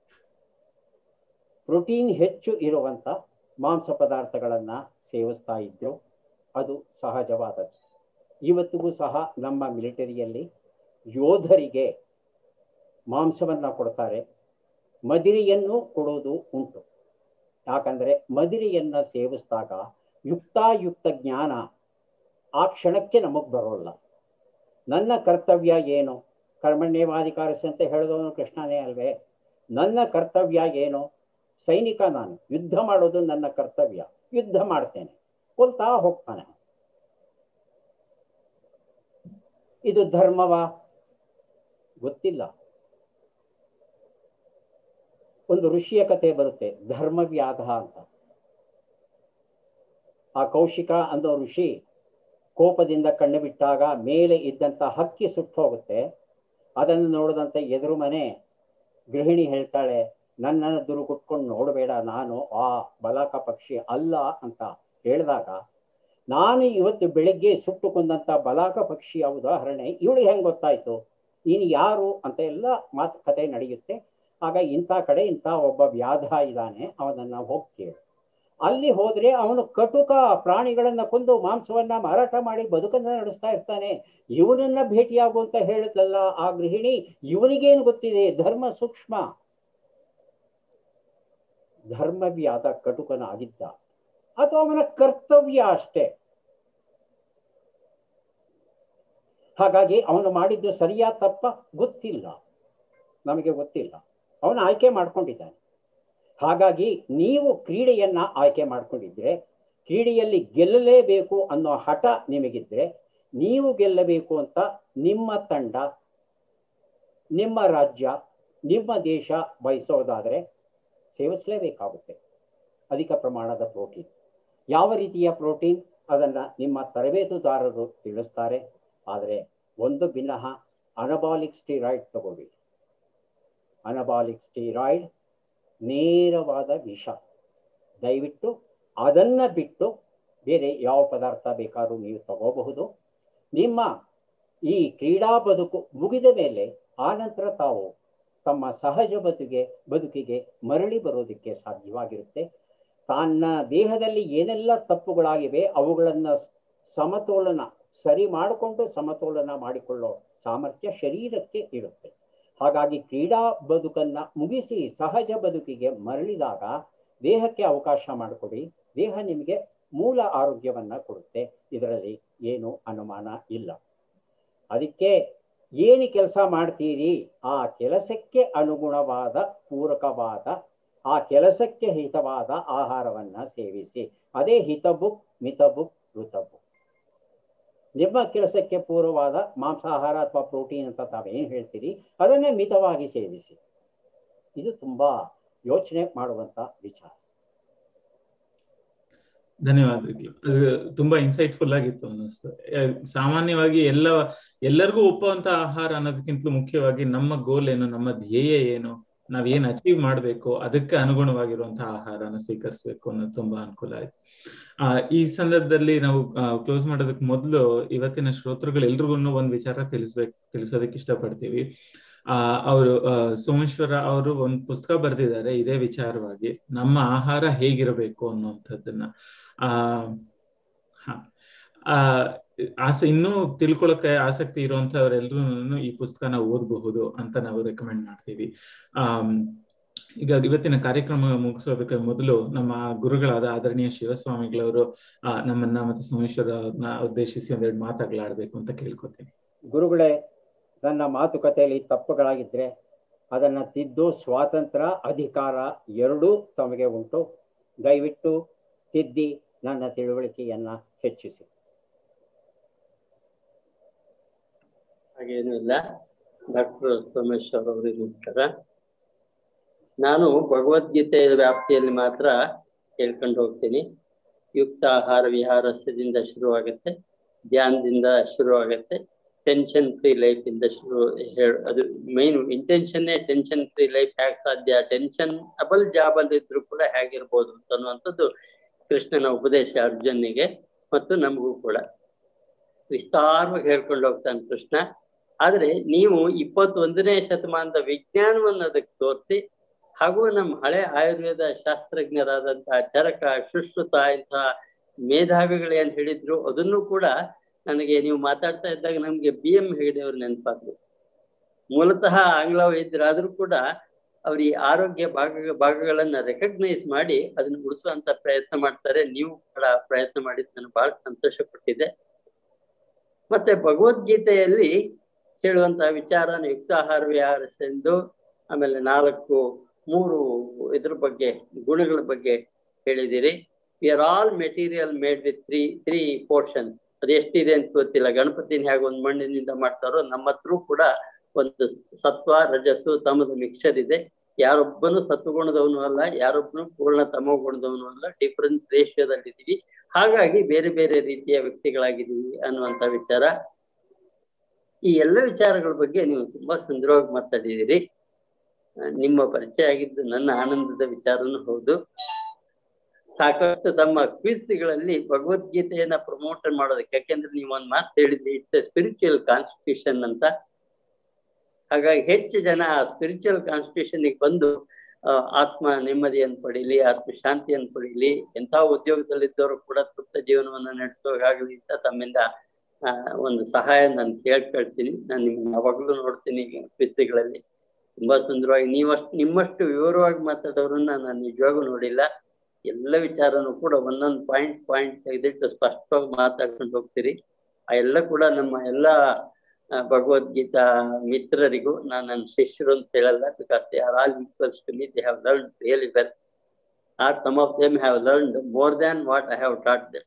ಪ್ರೋಟೀನ್ ಹೆಚ್ಚು ಇರುವಂತ ಮಾಂಸ ಪದಾರ್ಥಗಳನ್ನ ಸೇವಿಸ್ತಾ ಇದ್ರು ಅದು ಸಹಜವಾದದ್ದು ಇವತ್ತಿಗೂ ಸಹ ನಮ್ಮ ಮಿಲಿಟರಿಯಲ್ಲಿ ಯೋಧರಿಗೆ ಮಾಂಸವನ್ನು ಕೊಡ್ತಾರೆ ಮದಿರೆಯನ್ನು ಕೊಡೋದು ಉಂಟು ಯಾಕಂದರೆ ಮದಿರೆಯನ್ನು ಸೇವಿಸಿದಾಗ ಯುಕ್ತಾಯುಕ್ತ ಜ್ಞಾನ ಆ ಕ್ಷಣಕ್ಕೆ ನಮಗೆ ಬರೋಲ್ಲ ನನ್ನ ಕರ್ತವ್ಯ ಏನು ಕರ್ಮಣ್ಯವಾಧಿಕಾರಸಿ ಅಂತ ಹೇಳಿದವನು ಕೃಷ್ಣನೇ ಅಲ್ವೇ ನನ್ನ ಕರ್ತವ್ಯ ಏನು ಸೈನಿಕ ನಾನು ಯುದ್ಧ ಮಾಡೋದು ನನ್ನ ಕರ್ತವ್ಯ ಯುದ್ಧ ಮಾಡ್ತೇನೆ ಕೊಲ್ತಾ ಹೋಗ್ತಾನೆ ಇದು ಧರ್ಮವ ಗೊತ್ತಿಲ್ಲ ಒಂದು ಋಷಿಯ ಕಥೆ ಬರುತ್ತೆ ಧರ್ಮವ್ಯಾಧ ಅಂತ ಆ ಕೌಶಿಕ ಅನ್ನೋ ಋಷಿ ಕೋಪದಿಂದ ಕಣ್ಣು ಬಿಟ್ಟಾಗ ಮೇಲೆ ಇದ್ದಂಥ ಹಕ್ಕಿ ಸುಟ್ಟು ಹೋಗುತ್ತೆ ಅದನ್ನು ನೋಡಿದಂಥ ಎದುರು ಮನೆ ಗೃಹಿಣಿ ಹೇಳ್ತಾಳೆ ನನ್ನನ್ನು ದುರು ಕುಟ್ಕೊಂಡು ನೋಡಬೇಡ ನಾನು ಆ ಬಲಾಕ ಪಕ್ಷಿ ಅಲ್ಲ ಅಂತ ಹೇಳಿದಾಗ ನಾನು ಇವತ್ತು ಬೆಳಿಗ್ಗೆ ಸುಟ್ಟು ಕೊಂದಂಥ ಬಲಾಕ ಪಕ್ಷಿಯ ಉದಾಹರಣೆ ಇವಳು ಹೆಂಗೆ ಗೊತ್ತಾಯ್ತು ನೀನು ಯಾರು ಅಂತ ಎಲ್ಲ ಮಾತುಕತೆ ನಡೆಯುತ್ತೆ ಆಗ ಇಂಥ ಕಡೆ ಇಂಥ ಒಬ್ಬ ವ್ಯಾಧ ಇದ್ದಾನೆ ಅವನನ್ನು ಹೋಗಿ ಕೇಳು ಅಲ್ಲಿ ಹೋದ್ರೆ ಅವನು ಕಟುಕ ಪ್ರಾಣಿಗಳನ್ನ ಕೊಂದು ಮಾಂಸವನ್ನ ಮಾರಾಟ ಮಾಡಿ ಬದುಕನ್ನ ನಡೆಸ್ತಾ ಇರ್ತಾನೆ ಇವನನ್ನ ಭೇಟಿಯಾಗು ಅಂತ ಹೇಳಿದ್ಲಲ್ಲ ಆ ಗೃಹಿಣಿ ಇವನಿಗೇನು ಗೊತ್ತಿದೆ ಧರ್ಮ ಸೂಕ್ಷ್ಮ ಧರ್ಮವ್ಯಾದ ಕಟುಕನಾಗಿದ್ದ ಅಥವಾ ಅವನ ಕರ್ತವ್ಯ ಅಷ್ಟೇ ಹಾಗಾಗಿ ಅವನು ಮಾಡಿದ್ದು ಸರಿಯಾ ತಪ್ಪ ಗೊತ್ತಿಲ್ಲ ನಮಗೆ ಗೊತ್ತಿಲ್ಲ ಅವನು ಆಯ್ಕೆ ಮಾಡ್ಕೊಂಡಿದ್ದಾನೆ ಹಾಗಾಗಿ ನೀವು ಕ್ರೀಡೆಯನ್ನ ಆಯ್ಕೆ ಮಾಡ್ಕೊಂಡಿದ್ರೆ ಕ್ರೀಡೆಯಲ್ಲಿ ಗೆಲ್ಲಲೇಬೇಕು ಅನ್ನೋ ಹಠ ನಿಮಗಿದ್ರೆ ನೀವು ಗೆಲ್ಲಬೇಕು ಅಂತ ನಿಮ್ಮ ತಂಡ ನಿಮ್ಮ ರಾಜ್ಯ ನಿಮ್ಮ ದೇಶ ಬಯಸೋದಾದರೆ ಸೇವಿಸಲೇಬೇಕಾಗುತ್ತೆ ಅಧಿಕ ಪ್ರಮಾಣದ ಪ್ರೋಟೀನ್ ಯಾವ ರೀತಿಯ ಪ್ರೋಟೀನ್ ಅದನ್ನು ನಿಮ್ಮ ತರಬೇತುದಾರರು ತಿಳಿಸ್ತಾರೆ ಆದರೆ ಒಂದು ಭಿನ್ನಹ ಅನಬಾಲಿಕ್ ಸ್ಟೀರಾಯ್ಡ್ ತಗೋಬೇಡಿ ಅನಬಾಲಿಕ್ ಸ್ಟೀರಾಯ್ಡ್ ನೇರವಾದ ವಿಷ ದಯವಿಟ್ಟು ಅದನ್ನು ಬಿಟ್ಟು ಬೇರೆ ಯಾವ ಪದಾರ್ಥ ಬೇಕಾದ್ರೂ ನೀವು ತಗೋಬಹುದು ನಿಮ್ಮ ಈ ಕ್ರೀಡಾ ಬದುಕು ಮುಗಿದ ಮೇಲೆ ಆನಂತರ ತಾವು ತಮ್ಮ ಸಹಜ ಬದುಕಿಗೆ ಬದುಕಿಗೆ ಮರಳಿ ಬರೋದಕ್ಕೆ ಸಾಧ್ಯವಾಗಿರುತ್ತೆ ತನ್ನ ದೇಹದಲ್ಲಿ ಏನೆಲ್ಲ ತಪ್ಪುಗಳಾಗಿವೆ ಅವುಗಳನ್ನು ಸಮತೋಲನ ಸರಿ ಮಾಡಿಕೊಂಡು ಸಮತೋಲನ ಮಾಡಿಕೊಳ್ಳೋ ಸಾಮರ್ಥ್ಯ ಶರೀರಕ್ಕೆ ಇರುತ್ತೆ ಹಾಗಾಗಿ ಕ್ರೀಡಾ ಬದುಕನ್ನ ಮುಗಿಸಿ ಸಹಜ ಬದುಕಿಗೆ ಮರಳಿದಾಗ ದೇಹಕ್ಕೆ ಅವಕಾಶ ಮಾಡಿಕೊಡಿ ದೇಹ ನಿಮಗೆ ಮೂಲ ಆರೋಗ್ಯವನ್ನ ಕೊಡುತ್ತೆ ಇದರಲ್ಲಿ ಏನು ಅನುಮಾನ ಇಲ್ಲ ಅದಕ್ಕೆ ಏನು ಕೆಲಸ ಮಾಡ್ತೀರಿ ಆ ಕೆಲಸಕ್ಕೆ ಅನುಗುಣವಾದ ಪೂರಕವಾದ ಆ ಕೆಲಸಕ್ಕೆ ಹಿತವಾದ ಆಹಾರವನ್ನ ಸೇವಿಸಿ ಅದೇ ಹಿತಬುಕ್ ಮಿತಬುಕ್ ಋತಬುಕ್ ನಿಮ್ಮ ಕೆಲಸಕ್ಕೆ ಪೂರ್ವವಾದ ಮಾಂಸಾಹಾರ ಅಥವಾ ಪ್ರೋಟೀನ್ ಅಂತ ತಾವೇನು ಹೇಳ್ತೀರಿ ಅದನ್ನೇ ಮಿತವಾಗಿ ಸೇವಿಸಿ ಇದು ತುಂಬಾ ಯೋಚನೆ ಮಾಡುವಂತ ವಿಚಾರ ಧ್ಯನ್ಯವಾದಗಳು ಅದು ತುಂಬಾ ಇನ್ಸೈಟ್ಫುಲ್ ಆಗಿತ್ತು ಅನ್ನಿಸ್ತು ಸಾಮಾನ್ಯವಾಗಿ ಎಲ್ಲ ಎಲ್ಲರಿಗೂ ಒಪ್ಪುವಂತ ಆಹಾರ ಅನ್ನೋದಕ್ಕಿಂತಲೂ ಮುಖ್ಯವಾಗಿ ನಮ್ಮ ಗೋಲ್ ಏನು ನಮ್ಮ ಧ್ಯೇಯ ಏನು ನಾವ್ ಏನ್ ಅಚೀವ್ ಮಾಡ್ಬೇಕು ಅದಕ್ಕೆ ಅನುಗುಣವಾಗಿರುವಂತಹ ಆಹಾರನ ಸ್ವೀಕರಿಸಬೇಕು ಅನ್ನೋದು ತುಂಬಾ ಅನುಕೂಲ ಆಯ್ತು ಆ ಈ ಸಂದರ್ಭದಲ್ಲಿ ನಾವು ಕ್ಲೋಸ್ ಮಾಡೋದಕ್ಕೆ ಮೊದಲು ಇವತ್ತಿನ ಶ್ರೋತೃಗಳು ಎಲ್ರಿಗೂ ಒಂದ್ ವಿಚಾರ ತಿಳಿಸ್ಬೇಕು ತಿಳಿಸೋದಕ್ಕೆ ಇಷ್ಟಪಡ್ತೀವಿ ಆ ಅವರು ಸೋಮೇಶ್ವರ ಅವರು ಒಂದು ಪುಸ್ತಕ ಬರೆದಿದ್ದಾರೆ ಇದೇ ವಿಚಾರವಾಗಿ ನಮ್ಮ ಆಹಾರ ಹೇಗಿರಬೇಕು ಅನ್ನುವಂಥದ್ದನ್ನ ಆ ಆ ಆಸೆ ಇನ್ನೂ ತಿಳ್ಕೊಳಕ್ಕೆ ಆಸಕ್ತಿ ಇರುವಂತವರೆಲ್ಲರೂ ಈ ಪುಸ್ತಕನ ಓದಬಹುದು ಅಂತ ನಾವು ರೆಕಮೆಂಡ್ ಮಾಡ್ತೀವಿ ಆ ಈಗ ಇವತ್ತಿನ ಕಾರ್ಯಕ್ರಮ ಮುಗಿಸೋದಕ್ಕೆ ಮೊದಲು ನಮ್ಮ ಗುರುಗಳಾದ ಆದರಣೀಯ ಶಿವಸ್ವಾಮಿಗಳವರು ಆ ನಮ್ಮನ್ನ ಮತ್ತೆ ಸೋಮೇಶ್ವರನ ಉದ್ದೇಶಿಸಿ ಒಂದೆರಡು ಮಾತಾಡ್ಲಾಡ್ಬೇಕು ಅಂತ ಕೇಳ್ಕೊತೀನಿ ಗುರುಗಳೇ ನನ್ನ ಮಾತುಕತೆಯಲ್ಲಿ ತಪ್ಪುಗಳಾಗಿದ್ರೆ ಅದನ್ನ ತಿದ್ದು ಸ್ವಾತಂತ್ರ್ಯ ಅಧಿಕಾರ ಎರಡೂ ತಮಗೆ ಉಂಟು ದಯವಿಟ್ಟು ತಿದ್ದಿ ನನ್ನ ತಿಳುವಳಿಕೆಯನ್ನ ಹೆಚ್ಚಿಸಿ ಹಾಗೇನೂ ಇಲ್ಲ ಡಾಕ್ಟರ್ ಸೋಮೇಶ್ವರ್ ಅವರಿಗೆ ನಮಸ್ಕಾರ ನಾನು ಭಗವದ್ಗೀತೆಯ ವ್ಯಾಪ್ತಿಯಲ್ಲಿ ಮಾತ್ರ ಹೇಳ್ಕೊಂಡು ಹೋಗ್ತೀನಿ ಯುಕ್ತ ಆಹಾರ ವಿಹಾರಸ್ಯದಿಂದ ಶುರುವಾಗುತ್ತೆ ಧ್ಯಾನದಿಂದ ಶುರುವಾಗುತ್ತೆ ಟೆನ್ಷನ್ ಫ್ರೀ ಲೈಫ್ ಇಂದ ಶುರು ಹೇಳ ಅದು ಮೈನ್ ಇಂಟೆನ್ಷನ್ನೇ ಟೆನ್ಷನ್ ಫ್ರೀ ಲೈಫ್ ಹೇಗೆ ಸಾಧ್ಯ ಟೆನ್ಷನ್ ಅಬಲ್ ಜಾಬ್ ಅಲ್ಲಿ ಇದ್ರು ಕೂಡ ಹೇಗಿರ್ಬೋದು ಅನ್ನುವಂಥದ್ದು ಕೃಷ್ಣನ ಉಪದೇಶ ಅರ್ಜುನಿಗೆ ಮತ್ತು ನಮಗೂ ಕೂಡ ವಿಸ್ತಾರವಾಗಿ ಹೇಳ್ಕೊಂಡು ಹೋಗ್ತಾನೆ ಕೃಷ್ಣ ಆದ್ರೆ ನೀವು ಇಪ್ಪತ್ತೊಂದನೇ ಶತಮಾನದ ವಿಜ್ಞಾನವನ್ನು ಅದಕ್ಕೆ ತೋರಿಸಿ ಹಾಗೂ ನಮ್ಮ ಹಳೆ ಆಯುರ್ವೇದ ಶಾಸ್ತ್ರಜ್ಞರಾದಂತಹ ಚರಕ ಸುಶ್ರುತ ಇಂತಹ ಮೇಧಾವಿಗಳು ಏನ್ ಹೇಳಿದ್ರು ಅದನ್ನು ಕೂಡ ನನಗೆ ನೀವು ಮಾತಾಡ್ತಾ ಇದ್ದಾಗ ನಮ್ಗೆ ಬಿ ಎಂ ಹೆಗಡೆ ಅವ್ರು ನೆನಪಾದ್ರು ಮೂಲತಃ ಆಂಗ್ಲ ವೈದ್ಯರಾದ್ರೂ ಕೂಡ ಅವ್ರ ಈ ಆರೋಗ್ಯ ಭಾಗ ಭಾಗಗಳನ್ನ ರೆಕಗ್ನೈಸ್ ಮಾಡಿ ಅದನ್ನ ಉಳಿಸುವಂತ ಪ್ರಯತ್ನ ಮಾಡ್ತಾರೆ ನೀವು ಕೂಡ ಪ್ರಯತ್ನ ಮಾಡಿದ್ ನಾನು ಬಹಳ ಸಂತೋಷ ಪಟ್ಟಿದ್ದೆ ಮತ್ತೆ ಭಗವದ್ಗೀತೆಯಲ್ಲಿ ಹೇಳುವಂತಹ ವಿಚಾರನ ಯುಕ್ತಾಹಾರ ವಿಹಾರಸೆಂದು ಆಮೇಲೆ ನಾಲ್ಕು ಮೂರು ಇದ್ರ ಬಗ್ಗೆ ಗುಣಗಳ ಬಗ್ಗೆ ಹೇಳಿದಿರಿ we are all material made with three three portions ಅದು ಎಷ್ಟಿದೆ ಅಂತ ಗೊತ್ತಿಲ್ಲ ಗಣಪತಿನ ಹೇಗೆ ಒಂದು ಮಣ್ಣಿನಿಂದ ಮಾಡ್ತಾರೋ ನಮ್ಮ ಹತ್ರ ಕೂಡ ಒಂದು ಸತ್ವ ರಜಸ್ಸು ತಮದ ಮಿಕ್ಸರ್ ಇದೆ ಯಾರೊಬ್ಬನು ಸತ್ವಗುಣದವನು ಅಲ್ಲ ಯಾರೊಬ್ಬನು ಪೂರ್ಣ ತಮೋ ಗುಣದವನು ಅಲ್ಲ ಡಿಫ್ರೆಂಟ್ ರೇಷಿಯೋದಲ್ಲಿ ಇದೀವಿ ಹಾಗಾಗಿ ಬೇರೆ ಬೇರೆ ರೀತಿಯ ವ್ಯಕ್ತಿಗಳಾಗಿದ್ದೀವಿ ಅನ್ನುವಂತ ವಿಚಾರ ಈ ಎಲ್ಲ ವಿಚಾರಗಳ ಬಗ್ಗೆ ನೀವು ತುಂಬಾ ಸುಂದರವಾಗಿ ಮಾತಾಡಿದ್ದೀರಿ ನಿಮ್ಮ ಪರಿಚಯ ಆಗಿದ್ದು ನನ್ನ ಆನಂದದ ವಿಚಾರನೂ ಹೌದು ಸಾಕಷ್ಟು ತಮ್ಮ ಕ್ವಿಸ್ಗಳಲ್ಲಿ ಭಗವದ್ಗೀತೆಯನ್ನ ಪ್ರಮೋಟ್ ಮಾಡೋದಕ್ಕೆ ಯಾಕೆಂದ್ರೆ ನೀವು ಒಂದ್ ಮಾತು ಹೇಳಿದ್ರಿ ಇಟ್ಸ್ ಸ್ಪಿರಿಚುವಲ್ ಕಾನ್ಸ್ಟಿಟ್ಯೂಷನ್ ಅಂತ ಹಾಗಾಗಿ ಹೆಚ್ಚು ಜನ ಸ್ಪಿರಿಚುವಲ್ ಕಾನ್ಸ್ಟಿಟ್ಯೂಷನ್ಗೆ ಬಂದು ಆತ್ಮ ನೆಮ್ಮದಿಯನ್ನು ಪಡೀಲಿ ಆತ್ಮ ಶಾಂತಿಯನ್ನು ಪಡೀಲಿ ಎಂಥ ಉದ್ಯೋಗದಲ್ಲಿದ್ದವರು ಕೂಡ ತೃಪ್ತ ಜೀವನವನ್ನ ನಡೆಸೋಗಾಗಲಿ ಅಂತ ತಮ್ಮಿಂದ ಒಂದು ಸಹಾಯ ನಾನು ಕೇಳ್ಕೊಳ್ತೀನಿ ನಾನು ನಿಮ್ಮನ್ನ ಯಾವಾಗಲೂ ನೋಡ್ತೀನಿ ಕ್ವಿಸ್ಗಳಲ್ಲಿ ತುಂಬಾ ಸುಂದರವಾಗಿ ನೀವಷ್ಟು ನಿಮ್ಮಷ್ಟು ವಿವರವಾಗಿ ಮಾತಾಡೋರನ್ನ ನಾನು ನಿಜವಾಗೂ ನೋಡಿಲ್ಲ ಎಲ್ಲ ವಿಚಾರನೂ ಕೂಡ ಒಂದೊಂದು ಪಾಯಿಂಟ್ ಪಾಯಿಂಟ್ ತೆಗೆದಿಟ್ಟು ಸ್ಪಷ್ಟವಾಗಿ ಮಾತಾಡ್ಕೊಂಡು ಹೋಗ್ತೀರಿ ಆ ಎಲ್ಲ ಕೂಡ ನಮ್ಮ ಎಲ್ಲ ಭಗವದ್ಗೀತಾ ಮಿತ್ರರಿಗೂ ನಾನು ನನ್ನ ಶಿಷ್ಯರು ಅಂತ ಹೇಳಲ್ಲ because they are all equals to me they have learn really well or some of them have learned more than what I have taught them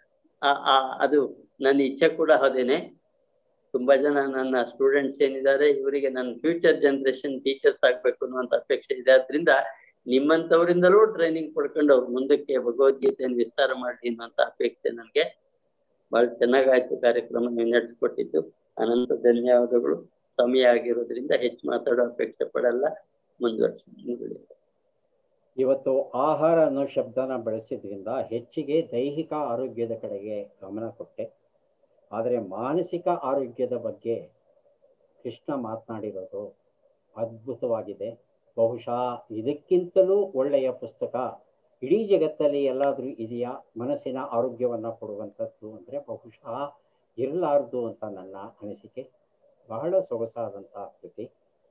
ಅದು ನನ್ನ ಇಚ್ಛೆ ಕೂಡ ಹೌದೇನೆ ತುಂಬಾ ಜನ ನನ್ನ ಸ್ಟೂಡೆಂಟ್ಸ್ ಏನಿದ್ದಾರೆ ಇವರಿಗೆ ನನ್ನ ಫ್ಯೂಚರ್ ಜನರೇಷನ್ ಟೀಚರ್ಸ್ ಆಗ್ಬೇಕು ಅನ್ನುವಂತ ಅಪೇಕ್ಷೆ ಇದೆ ಆದ್ರಿಂದ ನಿಮ್ಮಂತವರಿಂದಲೂ ಟ್ರೈನಿಂಗ್ ಪಡ್ಕೊಂಡು ಅವ್ರು ಮುಂದಕ್ಕೆ ಭಗವದ್ಗೀತೆಯನ್ನು ವಿಸ್ತಾರ ಮಾಡಿ ಅನ್ನುವಂತ ಅಪೇಕ್ಷೆ ನನಗೆ ಬಹಳ ಚೆನ್ನಾಗಾಯ್ತು ಕಾರ್ಯಕ್ರಮ ನೀವು ನಡೆಸ್ಕೊಟ್ಟಿದ್ದು ಅನಂತ ಧನ್ಯವಾದಗಳು ಸಮಯ ಆಗಿರೋದ್ರಿಂದ ಹೆಚ್ಚು ಮಾತಾಡೋ ಅಪೇಕ್ಷೆ ಪಡಲ್ಲ ಮುಂದುವರಿಸಿ ಇವತ್ತು ಆಹಾರ ಅನ್ನೋ ಶಬ್ದನ ಬಳಸಿದ್ರಿಂದ ಹೆಚ್ಚಿಗೆ ದೈಹಿಕ ಆರೋಗ್ಯದ ಕಡೆಗೆ ಗಮನ ಕೊಟ್ಟೆ ಆದರೆ ಮಾನಸಿಕ ಆರೋಗ್ಯದ ಬಗ್ಗೆ ಕೃಷ್ಣ ಮಾತನಾಡಿರೋದು ಅದ್ಭುತವಾಗಿದೆ ಬಹುಶಃ ಇದಕ್ಕಿಂತಲೂ ಒಳ್ಳೆಯ ಪುಸ್ತಕ ಇಡೀ ಜಗತ್ತಲ್ಲಿ ಎಲ್ಲಾದರೂ ಇದೆಯಾ ಮನಸ್ಸಿನ ಆರೋಗ್ಯವನ್ನು ಕೊಡುವಂಥದ್ದು ಅಂದರೆ ಬಹುಶಃ ಇರಲಾರ್ದು ಅಂತ ನನ್ನ ಅನಿಸಿಕೆ ಬಹಳ ಸೊಗಸಾದಂಥ ಕೃತಿ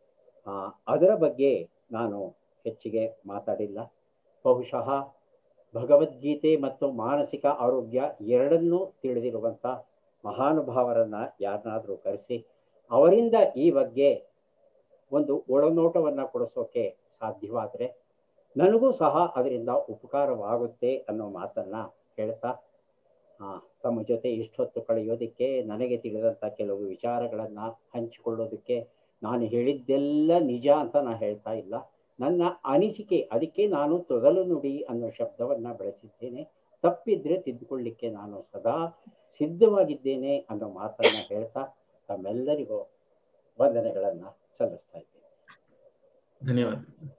ಅದರ ಬಗ್ಗೆ ನಾನು ಹೆಚ್ಚಿಗೆ ಮಾತಾಡಿಲ್ಲ ಬಹುಶಃ ಭಗವದ್ಗೀತೆ ಮತ್ತು ಮಾನಸಿಕ ಆರೋಗ್ಯ ಎರಡನ್ನೂ ತಿಳಿದಿರುವಂಥ ಮಹಾನುಭಾವರನ್ನ ಯಾರನ್ನಾದರೂ ಕರೆಸಿ ಅವರಿಂದ ಈ ಬಗ್ಗೆ ಒಂದು ಒಳನೋಟವನ್ನು ಕೊಡಿಸೋಕೆ ಸಾಧ್ಯವಾದರೆ ನನಗೂ ಸಹ ಅದರಿಂದ ಉಪಕಾರವಾಗುತ್ತೆ ಅನ್ನೋ ಮಾತನ್ನು ಹೇಳ್ತಾ ತಮ್ಮ ಜೊತೆ ಇಷ್ಟೊತ್ತು ಕಳೆಯೋದಕ್ಕೆ ನನಗೆ ತಿಳಿದಂಥ ಕೆಲವು ವಿಚಾರಗಳನ್ನು ಹಂಚಿಕೊಳ್ಳೋದಕ್ಕೆ ನಾನು ಹೇಳಿದ್ದೆಲ್ಲ ನಿಜ ಅಂತ ನಾನು ಹೇಳ್ತಾ ಇಲ್ಲ ನನ್ನ ಅನಿಸಿಕೆ ಅದಕ್ಕೆ ನಾನು ತೊದಲು ನುಡಿ ಅನ್ನೋ ಶಬ್ದವನ್ನು ಬಳಸಿದ್ದೇನೆ ತಪ್ಪಿದ್ರೆ ತಿದ್ದುಕೊಳ್ಳಿಕ್ಕೆ ನಾನು ಸದಾ ಸಿದ್ಧವಾಗಿದ್ದೇನೆ ಅನ್ನೋ ಮಾತನ್ನು ಹೇಳ್ತಾ ತಮ್ಮೆಲ್ಲರಿಗೂ ವಂದನೆಗಳನ್ನು ಸಲ್ಲಿಸ್ತಾ ಇದ್ದೇನೆ ಧನ್ಯವಾದ